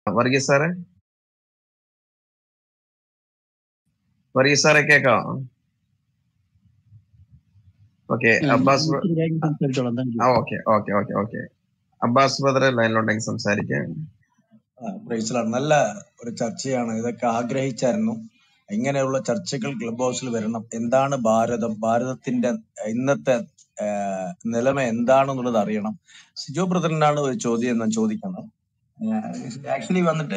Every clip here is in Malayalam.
വർഗീസ് സാറേ വർഗീസ് സാറെ കേൾക്കാം ഓക്കെ അബ്ബാസ് ബ- ഇച്ചിരി കഴിഞ്ഞ് സംസാരിച്ചോളാം താങ്ക് ആ you okay okay okay okay Abbas Badar ലൈനിലുണ്ടെങ്കിൽ സംസാരിക്കാം പ്രൈസിലാണ് നല്ല ഒരു ചർച്ചയാണ് ഇതൊക്കെ ആഗ്രഹിച്ചായിരുന്നു ഇങ്ങനെയുള്ള ചർച്ചകൾ ക്ലബ് ഹൗസിൽ വരണം എന്താണ് ഭാരതം ഭാരതത്തിന്റെ ഇന്നത്തെ ആ, നിലമ എന്താണെന്നുള്ളത് അറിയണം സിജോ ബ്രദറിനാണ് ഒരു ചോദ്യം ഞാൻ ചോദിക്കുന്നത് ആക്ച്വലി വന്നിട്ട്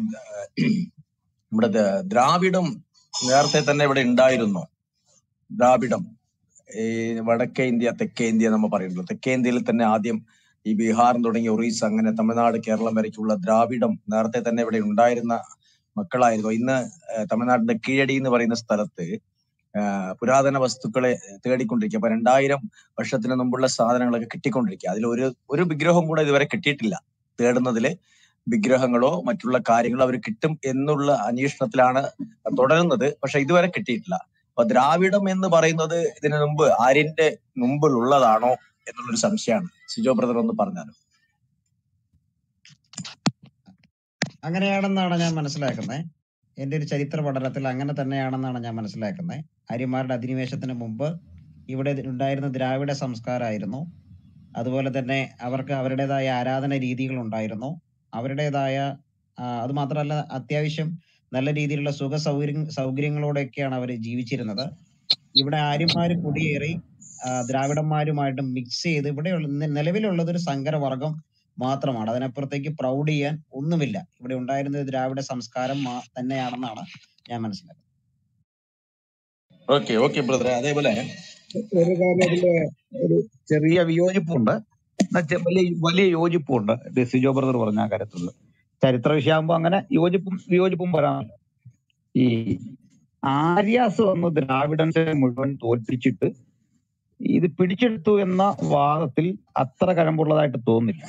ഇവിടെ ദ- ദ്രാവിഡം നേരത്തെ തന്നെ ഇവിടെ ഉണ്ടായിരുന്നു ദ്രാവിഡം ഈ വടക്കേ ഇന്ത്യ തെക്കേ ഇന്ത്യ നമ്മൾ പറയുന്നത് തെക്കേ ഇന്ത്യയിൽ തന്നെ ആദ്യം ഈ ബീഹാർ തുടങ്ങി ഒറീസ അങ്ങനെ തമിഴ്നാട് കേരളം വരയ്ക്കുള്ള ദ്രാവിഡം നേരത്തെ തന്നെ ഇവിടെ ഉണ്ടായിരുന്ന മക്കളായിരുന്നു ഇന്ന് ഏഹ്, തമിഴ്നാടിന്റെ കീഴടി എന്ന് പറയുന്ന സ്ഥലത്ത് ആഹ്, പുരാതന വസ്തുക്കളെ തേടിക്കൊണ്ടിരിക്കുക അപ്പൊ രണ്ടായിരം വർഷത്തിന് മുമ്പുള്ള സാധനങ്ങളൊക്കെ കിട്ടിക്കൊണ്ടിരിക്കുക അതിൽ ഒരു ഒരു വിഗ്രഹം കൂടെ ഇതുവരെ കിട്ടിയിട്ടില്ല തേടുന്നതില് വിഗ്രഹങ്ങളോ മറ്റുള്ള കാര്യങ്ങളോ അവർ കിട്ടും എന്നുള്ള അന്വേഷണത്തിലാണ് തുടരുന്നത് പക്ഷെ ഇതുവരെ കിട്ടിയിട്ടില്ല അപ്പൊ ദ്രാവിഡം എന്ന് പറയുന്നത് ഇതിനു മുമ്പ് ആര്യന്റെ മുമ്പിലുള്ളതാണോ എന്നുള്ളൊരു സംശയമാണ് സിജോ ബ്രദർ ഒന്ന് പറഞ്ഞാലോ അങ്ങനെയാണെന്നാണ് ഞാൻ മനസ്സിലാക്കുന്നത് എന്റെ ഒരു ചരിത്ര പഠനത്തിൽ അങ്ങനെ തന്നെയാണെന്നാണ് ഞാൻ മനസ്സിലാക്കുന്നത് ആര്യന്മാരുടെ അധിനിവേശത്തിന് മുമ്പ് ഇവിടെ ഉണ്ടായിരുന്ന ദ്രാവിഡ സംസ്കാരമായിരുന്നു അതുപോലെ തന്നെ അവർക്ക് അവരുടേതായ ആരാധന രീതികൾ ഉണ്ടായിരുന്നു അവരുടേതായ ആ, അത് മാത്രമല്ല അത്യാവശ്യം നല്ല രീതിയിലുള്ള സുഖ സൗകര്യ സൗകര്യങ്ങളോടെയൊക്കെയാണ് അവർ ജീവിച്ചിരുന്നത് ഇവിടെ ആര്യന്മാര് കുടിയേറി ആ, ദ്രാവിഡന്മാരുമായിട്ട് മിക്സ് ചെയ്ത് ഇവിടെ നിലവിലുള്ളത് ഒരു സങ്കരവർഗം മാത്രമാണ് അതിനപ്പുറത്തേക്ക് പ്രൗഡ് ചെയ്യാൻ ഒന്നുമില്ല ഇവിടെ ഉണ്ടായിരുന്ന ഒരു ദ്രാവിഡ സംസ്കാരം മാ- തന്നെയാണെന്നാണ് ഞാൻ മനസ്സിലാക്കുന്നത് ഓക്കെ ഓക്കെ ബ്രദറെ അതേപോലെ ഒരു കാര്യം അതില് ഒരു ചെറിയ വിയോജിപ്പുണ്ട് എന്നുവെച്ചാൽ വലിയ വലിയ യോജിപ്പുണ്ട് ഇത് സിജോ ബ്രദർ പറഞ്ഞ ആ കാര്യത്തിൽ ചരിത്ര വിഷയമാകുമ്പോ അങ്ങനെ യോജിപ്പും വിയോജിപ്പും വരാമല്ലോ ഈ ആര്യാസ് വന്ന് ദ്രാവിഡൻസിനെ മുഴുവൻ തോൽപ്പിച്ചിട്ട് ഇത് പിടിച്ചെടുത്തു എന്ന വാദത്തിൽ അത്ര കഴമ്പുള്ളതായിട്ട് തോന്നുന്നില്ല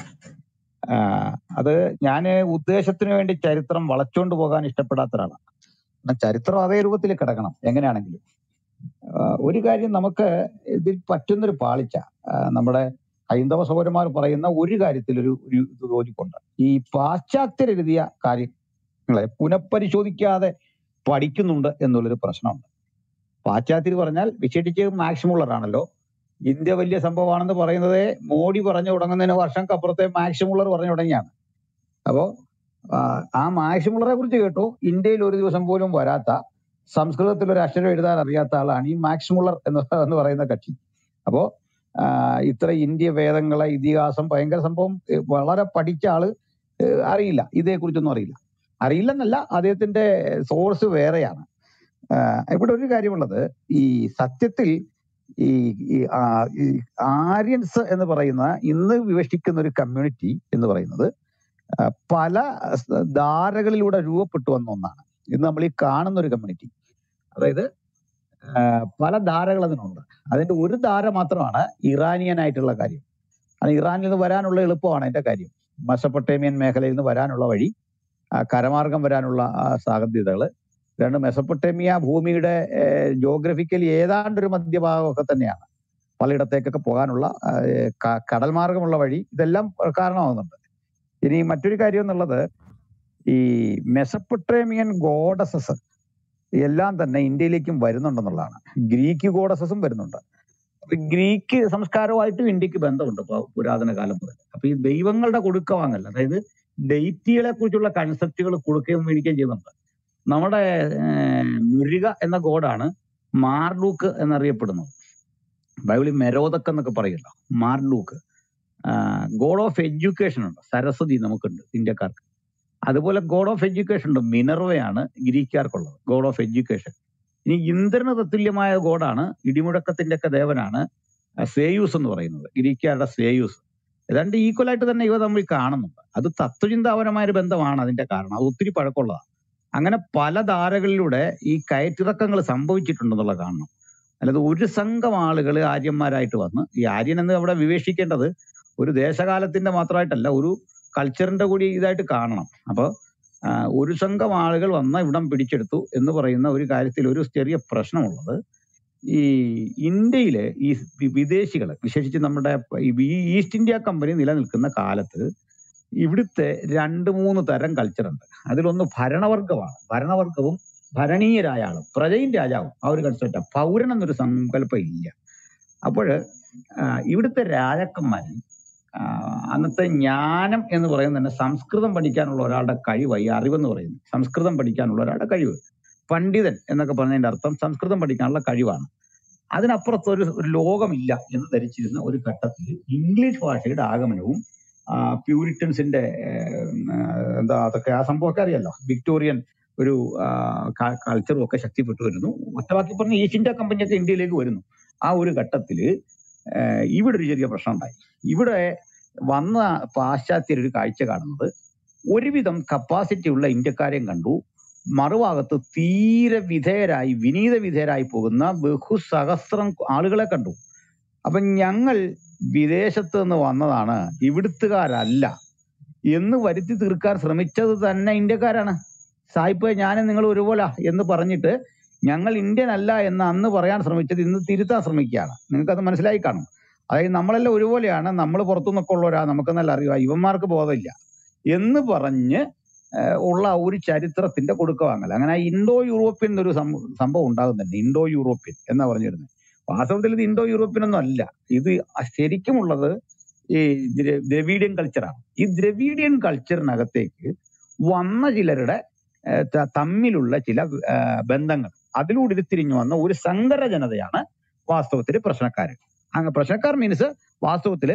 ആഹ് അത് ഞാൻ ഉദ്ദേശത്തിന് വേണ്ടി ചരിത്രം വളച്ചോണ്ട് പോകാൻ ഇഷ്ടപ്പെടാത്ത ഒരാളാണ് എന്നാൽ ചരിത്രം അതേ രൂപത്തിൽ കിടക്കണം എങ്ങനെയാണെങ്കിലും ആഹ് ഒരു കാര്യം നമുക്ക് ഇതിൽ പറ്റുന്നൊരു പാളിച്ച ആഹ് നമ്മുടെ ഹൈന്ദവ സഹോദരന്മാർ പറയുന്ന ഒരു കാര്യത്തിൽ ഒരു ഒരു ഇത് യോജിപ്പുണ്ട് ഈ പാശ്ചാത്യർ എഴുതിയ കാര്യങ്ങളെ പുനഃപരിശോധിക്കാതെ പഠിക്കുന്നുണ്ട് എന്നുള്ളൊരു പ്രശ്നമുണ്ട് പാശ്ചാത്യർ പറഞ്ഞാൽ വിശേഷിച്ച് മാക്സ് മുള്ളർ ആണല്ലോ ഇന്ത്യ വലിയ സംഭവമാണെന്ന് പറയുന്നത് മോഡി പറഞ്ഞു തുടങ്ങുന്നതിന് വർഷങ്ങൾക്കപ്പുറത്തെ മാക്സ് മുള്ളർ പറഞ്ഞു തുടങ്ങിയാണ് അപ്പോ ആ, ആ മാക്സ് മുള്ളറെ കുറിച്ച് കേട്ടു ഇന്ത്യയിൽ ഒരു ദിവസം പോലും വരാത്ത സംസ്കൃതത്തിൽ ഒരു അക്ഷരം എഴുതാൻ അറിയാത്ത ആളാണ് ഈ മാക്സ് മുള്ളർ എന്ന് എന്ന് പറയുന്ന കക്ഷി അപ്പോ ആ, ഇത്ര ഇന്ത്യ വേദങ്ങളെ ഇതിഹാസം ഭയങ്കര സംഭവം ഏ, വളരെ പഠിച്ച ആള് ഏ, അറിയില്ല ഇതേക്കുറിച്ചൊന്നും അറിയില്ല അറിയില്ലെന്നല്ല അദ്ദേഹത്തിന്റെ സോഴ്സ് വേറെയാണ് ആ, ഇവിടെ ഒരു കാര്യമുള്ളത് ഈ സത്യത്തിൽ ഈ ഈ ആ- ഈ ആര്യൻസ് എന്ന് പറയുന്ന ഇന്ന് വിവക്ഷിക്കുന്ന ഒരു കമ്മ്യൂണിറ്റി എന്ന് പറയുന്നത് ആ, പല സ് ധാരകളിലൂടെ രൂപപ്പെട്ടു വന്ന ഒന്നാണ് ഇന്ന് നമ്മൾ ഈ കാണുന്ന ഒരു കമ്മ്യൂണിറ്റി അതായത് ആ, പല ധാരകൾ അതിനുണ്ട് അതിന്റെ ഒരു ധാര മാത്രമാണ് ഇറാനിയൻ ആയിട്ടുള്ള കാര്യം അത് ഇറാനിൽ നിന്ന് വരാനുള്ള എളുപ്പമാണ് അതിന്റെ കാര്യം മെസപ്പൊട്ടേമിയൻ മേഖലയിൽ നിന്ന് വരാനുള്ള വഴി ആ, കരമാർഗം വരാനുള്ള സാധ്യതകൾ രണ്ട് മെസപ്പൊട്ടേമിയ ഭൂമിയുടെ ജോഗ്രഫിക്കലി ഏതാണ്ട് ഒരു മധ്യഭാഗമൊക്കെ തന്നെയാണ് പലയിടത്തേക്കൊക്കെ പോകാനുള്ള ആ, ക- കടൽ മാർഗമുള്ള വഴി ഇതെല്ലാം കാരണമാകുന്നുണ്ട് ഇനി മറ്റൊരു കാര്യം എന്നുള്ളത് ഈ മെസപ്പൊട്ടേമിയൻ ഗോഡസസ് എല്ലാം തന്നെ ഇന്ത്യയിലേക്കും വരുന്നുണ്ടെന്നുള്ളതാണ് ഗ്രീക്ക് ഗോഡസസും വരുന്നുണ്ട് അപ്പൊ ഗ്രീക്ക് സംസ്കാരവുമായിട്ടും ഇന്ത്യക്ക് ബന്ധമുണ്ട് ഇപ്പൊ പുരാതന കാലം മുതൽ അപ്പൊ ഈ ദൈവങ്ങളുടെ കൊടുക്കവാങ്ങല്ല അതായത് ഡെയ്റ്റികളെ കുറിച്ചുള്ള കൺസെപ്റ്റുകൾ കൊടുക്കുകയും മേടിക്കുകയും ചെയ്യുന്നുണ്ട് നമ്മുടെ ഏർ, മുരുക എന്ന ഗോഡാണ് മാർലൂക്ക് എന്നറിയപ്പെടുന്നത് ബൈബിളിൽ മെരോദക്ക് എന്നൊക്കെ പറയല്ലോ മാർലൂക്ക് ഗോഡ് ഓഫ് എഡ്യൂക്കേഷൻ ഉണ്ട് സരസ്വതി നമുക്കുണ്ട് ഇന്ത്യക്കാർക്ക് അതുപോലെ ഗോഡ് ഓഫ് എഡ്യൂക്കേഷൻ ഉണ്ട് മിനർവയാണ് ഗ്രീക്കാർക്കുള്ളത് ഗോഡ് ഓഫ് എഡ്യൂക്കേഷൻ ഇനി ഇന്ദ്രന് തത്തുല്യമായ ഗോഡാണ് ഇടിമുഴക്കത്തിന്റെ ഒക്കെ ദേവനാണ് ആ, സേയൂസ് എന്ന് പറയുന്നത് ഗ്രീക്കാരുടെ സേയൂസ് ഏതാണ്ട് ഈക്വൽ ആയിട്ട് തന്നെ ഇവ തമ്മിൽ കാണുന്നുണ്ട് അത് തത്വചിന്താപരമായ ഒരു ബന്ധമാണ് അതിന്റെ കാരണം അത് ഒത്തിരി പഴക്കമുള്ളതാണ് അങ്ങനെ പല ധാരകളിലൂടെ ഈ കയറ്റിറക്കങ്ങൾ സംഭവിച്ചിട്ടുണ്ടെന്നുള്ള കാണണം അല്ലാതെ ഒരു സംഘം ആളുകൾ ആര്യന്മാരായിട്ട് വന്ന് ഈ ആര്യൻ എന്ന് അവിടെ വിവേഷിക്കേണ്ടത് ഒരു ദേശകാലത്തിന്റെ മാത്രമായിട്ടല്ല ഒരു കൾച്ചറിന്റെ കൂടി ഇതായിട്ട് കാണണം അപ്പൊ ആ, ഒരു സംഘം ആളുകൾ വന്ന് ഇവിടം പിടിച്ചെടുത്തു എന്ന് പറയുന്ന ഒരു കാര്യത്തിൽ ഒരു ചെറിയ പ്രശ്നമുള്ളത് ഈ ഇന്ത്യയിലെ ഈ വി- വിദേശികള് വിശേഷിച്ച് നമ്മുടെ ഈ ഈ ഈസ്റ്റ് ഇന്ത്യ കമ്പനി നിലനിൽക്കുന്ന കാലത്ത് ഇവിടുത്തെ രണ്ട് മൂന്ന് തരം കൾച്ചർ ഉണ്ട് അതിലൊന്ന് ഭരണവർഗമാണ് ഭരണവർഗവും ഭരണീയരായ ആളും പ്രജയും രാജാവും ആ ഒരു കൺസെപ്റ്റ് പൗരൻ എന്നൊരു സങ്കല്പം ഇല്ല അപ്പോൾ ഇവിടുത്തെ രാജാക്കന്മാരിൽ ആ, അന്നത്തെ ജ്ഞാനം എന്ന് പറയുന്നത് തന്നെ സംസ്കൃതം പഠിക്കാനുള്ള ഒരാളുടെ കഴിവായി അറിവെന്ന് പറയുന്നത് സംസ്കൃതം പഠിക്കാനുള്ള ഒരാളുടെ കഴിവ് പണ്ഡിതൻ എന്നൊക്കെ പറഞ്ഞതിന്റെ അർത്ഥം സംസ്കൃതം പഠിക്കാനുള്ള കഴിവാണ് അതിനപ്പുറത്ത് ഒരു ഒരു ലോകമില്ല എന്ന് ധരിച്ചിരുന്ന ഒരു ഘട്ടത്തിൽ ഇംഗ്ലീഷ് ഭാഷയുടെ ആഗമനവും ആ, പ്യൂരിറ്റൻസിന്റെ ഏഹ്, എന്താ അതൊക്കെ ആ സംഭവമൊക്കെ അറിയാലോ വിക്ടോറിയൻ ഒരു കൾച്ചറും ഒക്കെ ശക്തിപ്പെട്ടു വരുന്നു ഒറ്റവാക്കി പറഞ്ഞ ഈസ്റ്റ് ഇന്ത്യ കമ്പനിയൊക്കെ ഇന്ത്യയിലേക്ക് വരുന്നു ആ ഒരു ഘട്ടത്തിൽ ഇവിടെ ഒരു ചെറിയ പ്രശ്നം ഉണ്ടായി ഇവിടെ വന്ന പാശ്ചാത്യർ ഒരു കാഴ്ച കാണുന്നത് ഒരുവിധം കപ്പാസിറ്റി ഉള്ള ഇന്ത്യക്കാരെയും കണ്ടു മറുഭാഗത്ത് തീരെ വിധേയരായി വിനീത വിധേയരായി പോകുന്ന ബഹുസഹസ്രം ആളുകളെ കണ്ടു അപ്പൊ ഞങ്ങൾ വിദേശത്ത് നിന്ന് വന്നതാണ് ഇവിടുത്തുകാരല്ല എന്ന് വരുത്തി തീർക്കാൻ ശ്രമിച്ചത് തന്നെ ഇന്ത്യക്കാരാണ് സായിപ്പ് ഞാനും നിങ്ങൾ ഒരുപോലെ എന്ന് പറഞ്ഞിട്ട് ഞങ്ങൾ ഇന്ത്യൻ അല്ല എന്ന് അന്ന് പറയാൻ ശ്രമിച്ചത് ഇന്ന് തിരുത്താൻ ശ്രമിക്കുകയാണ് നിങ്ങൾക്ക് അത് മനസ്സിലായി കാണും അതായത് നമ്മളെല്ലാം ഒരുപോലെയാണ് നമ്മൾ പുറത്തുനിന്നൊക്കെ ഉള്ളവരാ നമുക്ക് നല്ല അറിയുക ഇവന്മാർക്ക് ബോധമില്ല എന്ന് പറഞ്ഞ് ഏഹ് ഉള്ള ഒരു ചരിത്രത്തിന്റെ കൊടുക്ക വാങ്ങൽ അങ്ങനെ ആ ഇൻഡോ യൂറോപ്യൻ എന്നൊരു സം- സംഭവം ഉണ്ടാകുന്നുണ്ട് ഇൻഡോ യൂറോപ്യൻ എന്നാ പറഞ്ഞിരുന്നത് വാസ്തവത്തിൽ ഇത് ഇൻഡോ യൂറോപ്യൻ ഒന്നും അല്ല ഇത് ശരിക്കുമുള്ളത് ഈ ദ്ര- ദ്രവീഡിയൻ കൾച്ചറാണ് ഈ ദ്രവീഡിയൻ കൾച്ചറിനകത്തേക്ക് വന്ന ചിലരുടെ ഏഹ് ത- തമ്മിലുള്ള ചില ഏഹ് ബന്ധങ്ങൾ അതിലൂടെ ഉരുത്തിരിഞ്ഞു വന്ന ഒരു സങ്കര ജനതയാണ് വാസ്തവത്തിൽ പ്രശ്നക്കാർ അങ്ങ് പ്രശ്നക്കാർ മീൻസ് വാസ്തവത്തിൽ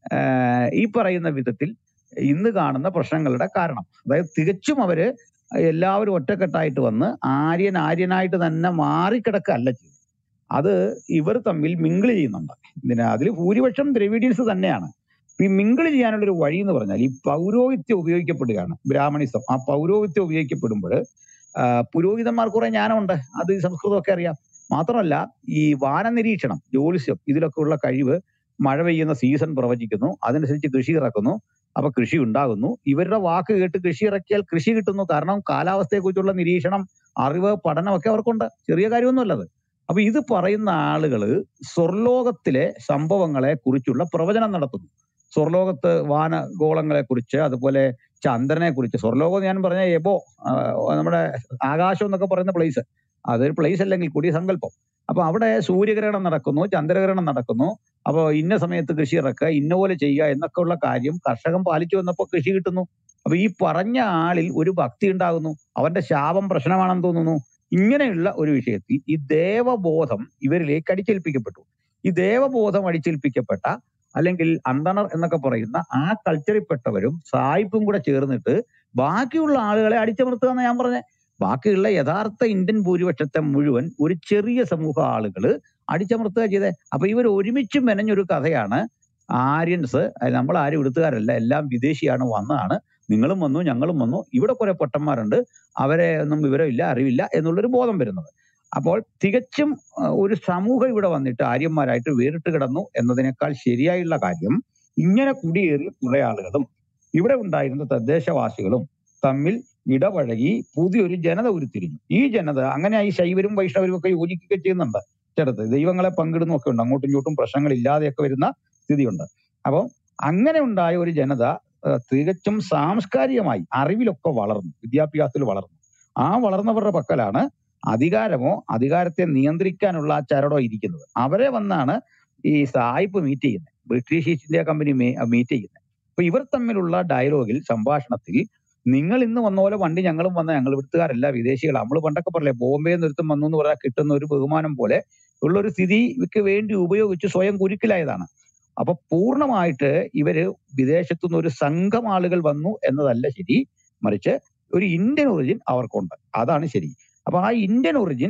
ഈ പറയുന്ന വിധത്തിൽ ഇന്ന് കാണുന്ന പ്രശ്നങ്ങളുടെ കാരണം അതായത് തികച്ചും അവര് എല്ലാവരും ഒറ്റക്കെട്ടായിട്ട് വന്ന് ആര്യൻ ആര്യനായിട്ട് തന്നെ മാറിക്കിടക്കല്ല ചെയ്തത് അത് ഇവർ തമ്മിൽ മിങ്കിൾ ചെയ്യുന്നുണ്ട് ഇതിന് അതിൽ ഭൂരിപക്ഷം ദ്രവിഡിയൻസ് തന്നെയാണ് ഈ മിങ്കിൾ ചെയ്യാനുള്ള ഒരു വഴി എന്ന് പറഞ്ഞാൽ ഈ പൗരോഹിത്യം ഉപയോഗിക്കപ്പെടുകയാണ് ബ്രാഹ്മണിസം ആ പൗരോഹിത്യം ഉപയോഗിക്കപ്പെടുമ്പോൾ പുരോഹിതന്മാർ കുറെ ജ്ഞാനമുണ്ട് അത് ഈ സംസ്കൃതമൊക്കെ അറിയാം മാത്രമല്ല ഈ വാനനിരീക്ഷണം ജ്യോത്സ്യം ഇതിലൊക്കെ ഉള്ള കഴിവ് മഴ പെയ്യുന്ന സീസൺ പ്രവചിക്കുന്നു അതനുസരിച്ച് കൃഷി ഇറക്കുന്നു അപ്പൊ കൃഷി ഉണ്ടാകുന്നു ഇവരുടെ വാക്ക് കേട്ട് കൃഷി ഇറക്കിയാൽ കൃഷി കിട്ടുന്നു കാരണം കാലാവസ്ഥയെക്കുറിച്ചുള്ള നിരീക്ഷണം അറിവ് പഠനമൊക്കെ അവർക്കുണ്ട് ചെറിയ കാര്യമൊന്നുമല്ലത് അപ്പൊ ഇത് പറയുന്ന ആളുകള് സ്വർലോകത്തിലെ സംഭവങ്ങളെ കുറിച്ചുള്ള പ്രവചനം നടത്തുന്നു സ്വർലോകത്ത് വാനഗോളങ്ങളെ കുറിച്ച് അതുപോലെ ചന്ദ്രനെ കുറിച്ച് സ്വർലോകം ഞാൻ പറഞ്ഞ എബോ ആ, നമ്മുടെ ആകാശം എന്നൊക്കെ പറയുന്ന പ്ലേസ് അതൊരു പ്ലേസ് അല്ലെങ്കിൽ കൂടി സങ്കല്പം അപ്പൊ അവിടെ സൂര്യഗ്രഹണം നടക്കുന്നു ചന്ദ്രഗ്രഹണം നടക്കുന്നു അപ്പൊ ഇന്ന സമയത്ത് കൃഷി ഇറക്കുക ഇന്ന പോലെ ചെയ്യുക എന്നൊക്കെ ഉള്ള കാര്യം കർഷകൻ പാലിച്ചു വന്നപ്പോൾ കൃഷി കിട്ടുന്നു അപ്പൊ ഈ പറഞ്ഞ ആളിൽ ഒരു ഭക്തി ഉണ്ടാകുന്നു അവന്റെ ശാപം പ്രശ്നമാണെന്ന് തോന്നുന്നു ഇങ്ങനെയുള്ള ഒരു വിഷയത്തിൽ ഈ ദേവബോധം ഇവരിലേക്ക് അടിച്ചേൽപ്പിക്കപ്പെട്ടു ഈ ദേവബോധം അടിച്ചേൽപ്പിക്കപ്പെട്ട അല്ലെങ്കിൽ അന്തണർ എന്നൊക്കെ പറയുന്ന ആ കൾച്ചറിൽപ്പെട്ടവരും സായിപ്പും കൂടെ ചേർന്നിട്ട് ബാക്കിയുള്ള ആളുകളെ അടിച്ചമർത്തുക എന്ന് ഞാൻ പറഞ്ഞ ബാക്കിയുള്ള യഥാർത്ഥ ഇന്ത്യൻ ഭൂരിപക്ഷത്തെ മുഴുവൻ ഒരു ചെറിയ സമൂഹം ആളുകൾ അടിച്ചമർത്തുക ചെയ്തേ അപ്പൊ ഇവർ ഒരുമിച്ച് മെനഞ്ഞൊരു കഥയാണ് ആര്യൻസ് അത് നമ്മൾ ആരും എടുത്തുകാരല്ല എല്ലാം വിദേശിയാണ് വന്നതാണ് നിങ്ങളും വന്നു ഞങ്ങളും വന്നു ഇവിടെ കുറെ പൊട്ടന്മാരുണ്ട് അവരെ ഒന്നും വിവരമില്ല അറിവില്ല എന്നുള്ളൊരു ബോധം വരുന്നത് അപ്പോൾ തികച്ചും ആ, ഒരു സമൂഹം ഇവിടെ വന്നിട്ട് ആര്യന്മാരായിട്ട് വേറിട്ട് കിടന്നു എന്നതിനേക്കാൾ ശരിയായുള്ള കാര്യം ഇങ്ങനെ കുടിയേറിയ കുറെ ആളുകളും ഇവിടെ ഉണ്ടായിരുന്ന തദ്ദേശവാസികളും തമ്മിൽ ഇടപഴകി പുതിയൊരു ജനത ഉരുത്തിരിഞ്ഞു ഈ ജനത അങ്ങനെ ഈ ശൈവരും വൈഷ്ണവരും ഒക്കെ യോജിക്കുകയൊക്കെ ചെയ്യുന്നുണ്ട് ചിലത് ദൈവങ്ങളെ പങ്കിടുന്നൊക്കെ ഉണ്ട് അങ്ങോട്ടും ഇങ്ങോട്ടും പ്രശ്നങ്ങൾ ഇല്ലാതെയൊക്കെ വരുന്ന സ്ഥിതിയുണ്ട് അപ്പോൾ അങ്ങനെ ഉണ്ടായ ഒരു ജനത ആ, തികച്ചും സാംസ്കാരികമായി അറിവിലൊക്കെ വളർന്നു വിദ്യാഭ്യാസത്തിൽ വളർന്നു ആ വളർന്നവരുടെ പക്കലാണ് അധികാരമോ അധികാരത്തെ നിയന്ത്രിക്കാനുള്ള ആ ചരടോ ഇരിക്കുന്നത് അവരെ വന്നാണ് ഈ സായിപ്പ് മീറ്റ് ചെയ്യുന്നത് British East India company meet ചെയ്യുന്നത് അപ്പൊ ഇവർ തമ്മിലുള്ള ഡയലോഗിൽ സംഭാഷണത്തിൽ നിങ്ങൾ ഇന്ന് വന്ന പോലെ വണ്ടി ഞങ്ങളും വന്ന ഞങ്ങൾ ഇവിടുത്തുകാരല്ല വിദേശികൾ നമ്മൾ പണ്ടൊക്കെ പറയില്ലേ ബോംബെ നിർത്തും വന്നു എന്ന് പറയാൻ കിട്ടുന്ന ഒരു ബഹുമാനം പോലെ ഉള്ള ഒരു സ്ഥിതിക്ക് വേണ്ടി ഉപയോഗിച്ച് സ്വയം കുരുക്കിലായതാണ് അപ്പൊ പൂർണ്ണമായിട്ട് ഇവര് വിദേശത്തു നിന്ന് ഒരു സംഘം ആളുകൾ വന്നു എന്നതല്ല ശരി മറിച്ച് ഒരു ഇന്ത്യൻ ഒറിജിൻ അവർക്കുണ്ട് അതാണ് ശരി അപ്പൊ ആ ഇന്ത്യൻ ഒറിജിൻ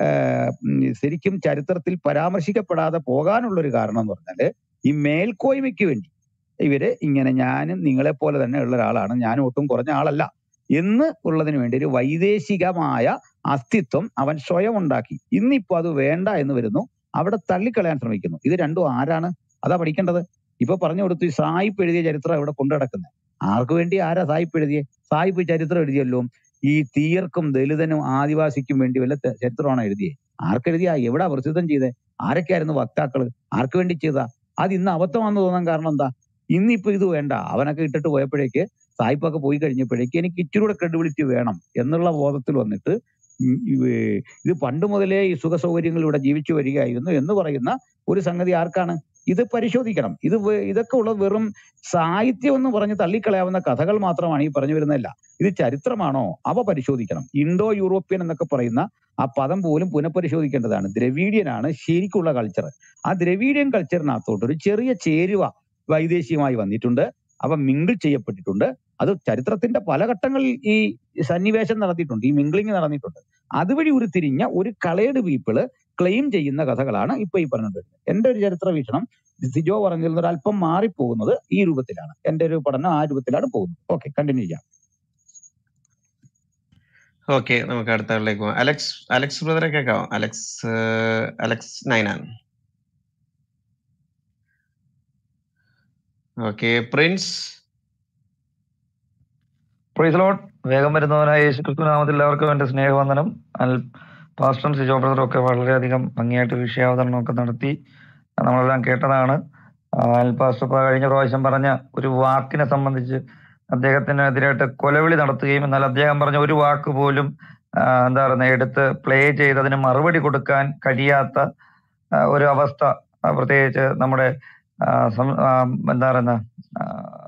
ശരിക്കും ചരിത്രത്തിൽ പരാമർശിക്കപ്പെടാതെ പോകാനുള്ള ഒരു കാരണം എന്ന് പറഞ്ഞാല് ഈ മേൽക്കോയ്മയ്ക്ക് വേണ്ടി ഇവര് ഇങ്ങനെ ഞാനും നിങ്ങളെ പോലെ തന്നെ ഉള്ള ഒരാളാണ് ഞാൻ ഒട്ടും കുറഞ്ഞ ആളല്ല എന്ന് ഉള്ളതിന് വേണ്ടി ഒരു വൈദേശികമായ അസ്തിത്വം അവൻ സ്വയം ഉണ്ടാക്കി ഇന്നിപ്പോ അത് വേണ്ട എന്ന് വരുന്നു അവിടെ തള്ളിക്കളയാൻ ശ്രമിക്കുന്നു ഇത് രണ്ടും ആരാണ് അതാ പഠിക്കേണ്ടത് ഇപ്പൊ പറഞ്ഞു കൊടുത്തു ഈ സായിപ്പ് എഴുതിയ ചരിത്രം ഇവിടെ കൊണ്ടു നടക്കുന്നത് ആർക്ക് വേണ്ടി ആരാ സായിപ്പ് എഴുതിയേ സായിപ്പ് ചരിത്രം എഴുതിയല്ലോ ഈ തീയർക്കും ദലിതനും ആദിവാസിക്കും വേണ്ടി വല്ല ത- ചരിത്രമാണോ എഴുതിയേ ആർക്കെഴുതിയാ എവിടാ പ്രസിദ്ധം ചെയ്തേ ആരൊക്കെയായിരുന്നു വക്താക്കള് ആർക്ക് വേണ്ടി ചെയ്താ അത് ഇന്ന് അബദ്ധമാണെന്ന് തോന്നാൻ കാരണം എന്താ ഇന്നിപ്പോ ഇത് വേണ്ട അവനൊക്കെ ഇട്ടിട്ട് പോയപ്പോഴേക്ക് സായിപ്പൊക്കെ പോയി കഴിഞ്ഞപ്പോഴേക്ക് എനിക്ക് ഇച്ചിരി കൂടെ ക്രെഡിബിലിറ്റി വേണം എന്നുള്ള ബോധത്തിൽ വന്നിട്ട് ഉം ഈ- ഇത് പണ്ട് മുതലേ ഈ സുഖ സൗകര്യങ്ങൾ ഇവിടെ ജീവിച്ചു വരികയായിരുന്നു എന്ന് പറയുന്ന ഒരു സംഗതി ആർക്കാണ് ഇത് പരിശോധിക്കണം ഇത് വെ- ഇതൊക്കെ ഉള്ള വെറും സാഹിത്യം എന്ന് പറഞ്ഞ് തള്ളിക്കളയാവുന്ന കഥകൾ മാത്രമാണ് ഈ പറഞ്ഞു വരുന്നതല്ല ഇത് ചരിത്രമാണോ അവ പരിശോധിക്കണം ഇൻഡോ യൂറോപ്യൻ എന്നൊക്കെ പറയുന്ന ആ പദം പോലും പുനഃപരിശോധിക്കേണ്ടതാണ് ദ്രവീഡിയനാണ് ശരിക്കുള്ള കൾച്ചർ ആ ദ്രവീഡിയൻ കൾച്ചറിനകത്തോട്ട് ഒരു ചെറിയ ചേരുവ വൈദേശികമായി വന്നിട്ടുണ്ട് അവ മിങ്കിൾ ചെയ്യപ്പെട്ടിട്ടുണ്ട് അത് ചരിത്രത്തിന്റെ പല ഘട്ടങ്ങളിൽ ഈ സന്നിവേശം നടത്തിയിട്ടുണ്ട് ഈ മിംഗ്ലിംഗ് നടന്നിട്ടുണ്ട് അതുവഴി ഉരുത്തിരിഞ്ഞ ഒരു കളേഡ് പീപ്പിള് ക്ലെയിം ചെയ്യുന്ന കഥകളാണ് ഇപ്പൊ ഈ പറഞ്ഞത് എന്റെ ഒരു ചരിത്ര വീക്ഷണം സിജോ പറഞ്ഞതിൽ നിന്ന് ഒരു അല്പം മാറിപ്പോകുന്നത് ഈ രൂപത്തിലാണ് എന്റെ ഒരു പഠനം ആ രൂപത്തിലാണ് പോകുന്നത് ഓക്കെ കണ്ടിന്യൂ ചെയ്യാം ഓക്കെ നമുക്ക് അടുത്ത ആളിലേക്ക് പോകാം അലക്സ് അലക്സ് ബ്രദറെ കേൾക്കാവോ അലക്സ് ഏഹ്, Alex Nainan okay prince praise lord വേഗം വരുന്നവനായ യേശു ക്രിസ്തു നാമത്തിൽ എല്ലാവർക്കും എന്റെ സ്നേഹവന്ദനം അൽ പാസ്റ്ററും സിജോ ബ്രദറും ഒക്കെ വളരെയധികം ഭംഗിയായിട്ട് വിഷയാവതരണമൊക്കെ നടത്തി നമ്മളെല്ലാം കേട്ടതാണ് ആ, അൽ പാസ്റ്റർ ഇപ്പൊ കഴിഞ്ഞ പ്രാവശ്യം പറഞ്ഞ ഒരു വാക്കിനെ സംബന്ധിച്ച് അദ്ദേഹത്തിനെതിരായിട്ട് കൊലവിളി നടത്തുകയും എന്നാൽ അദ്ദേഹം പറഞ്ഞ ഒരു വാക്ക് പോലും ആ, എന്താ പറയുക എടുത്ത് പ്ലേ ചെയ്ത് അതിന് മറുപടി കൊടുക്കാൻ കഴിയാത്ത ആ, ഒരു അവസ്ഥ ആ, പ്രത്യേകിച്ച് നമ്മുടെ ആ, സം- ആ, എന്താ പറയുന്ന ആ,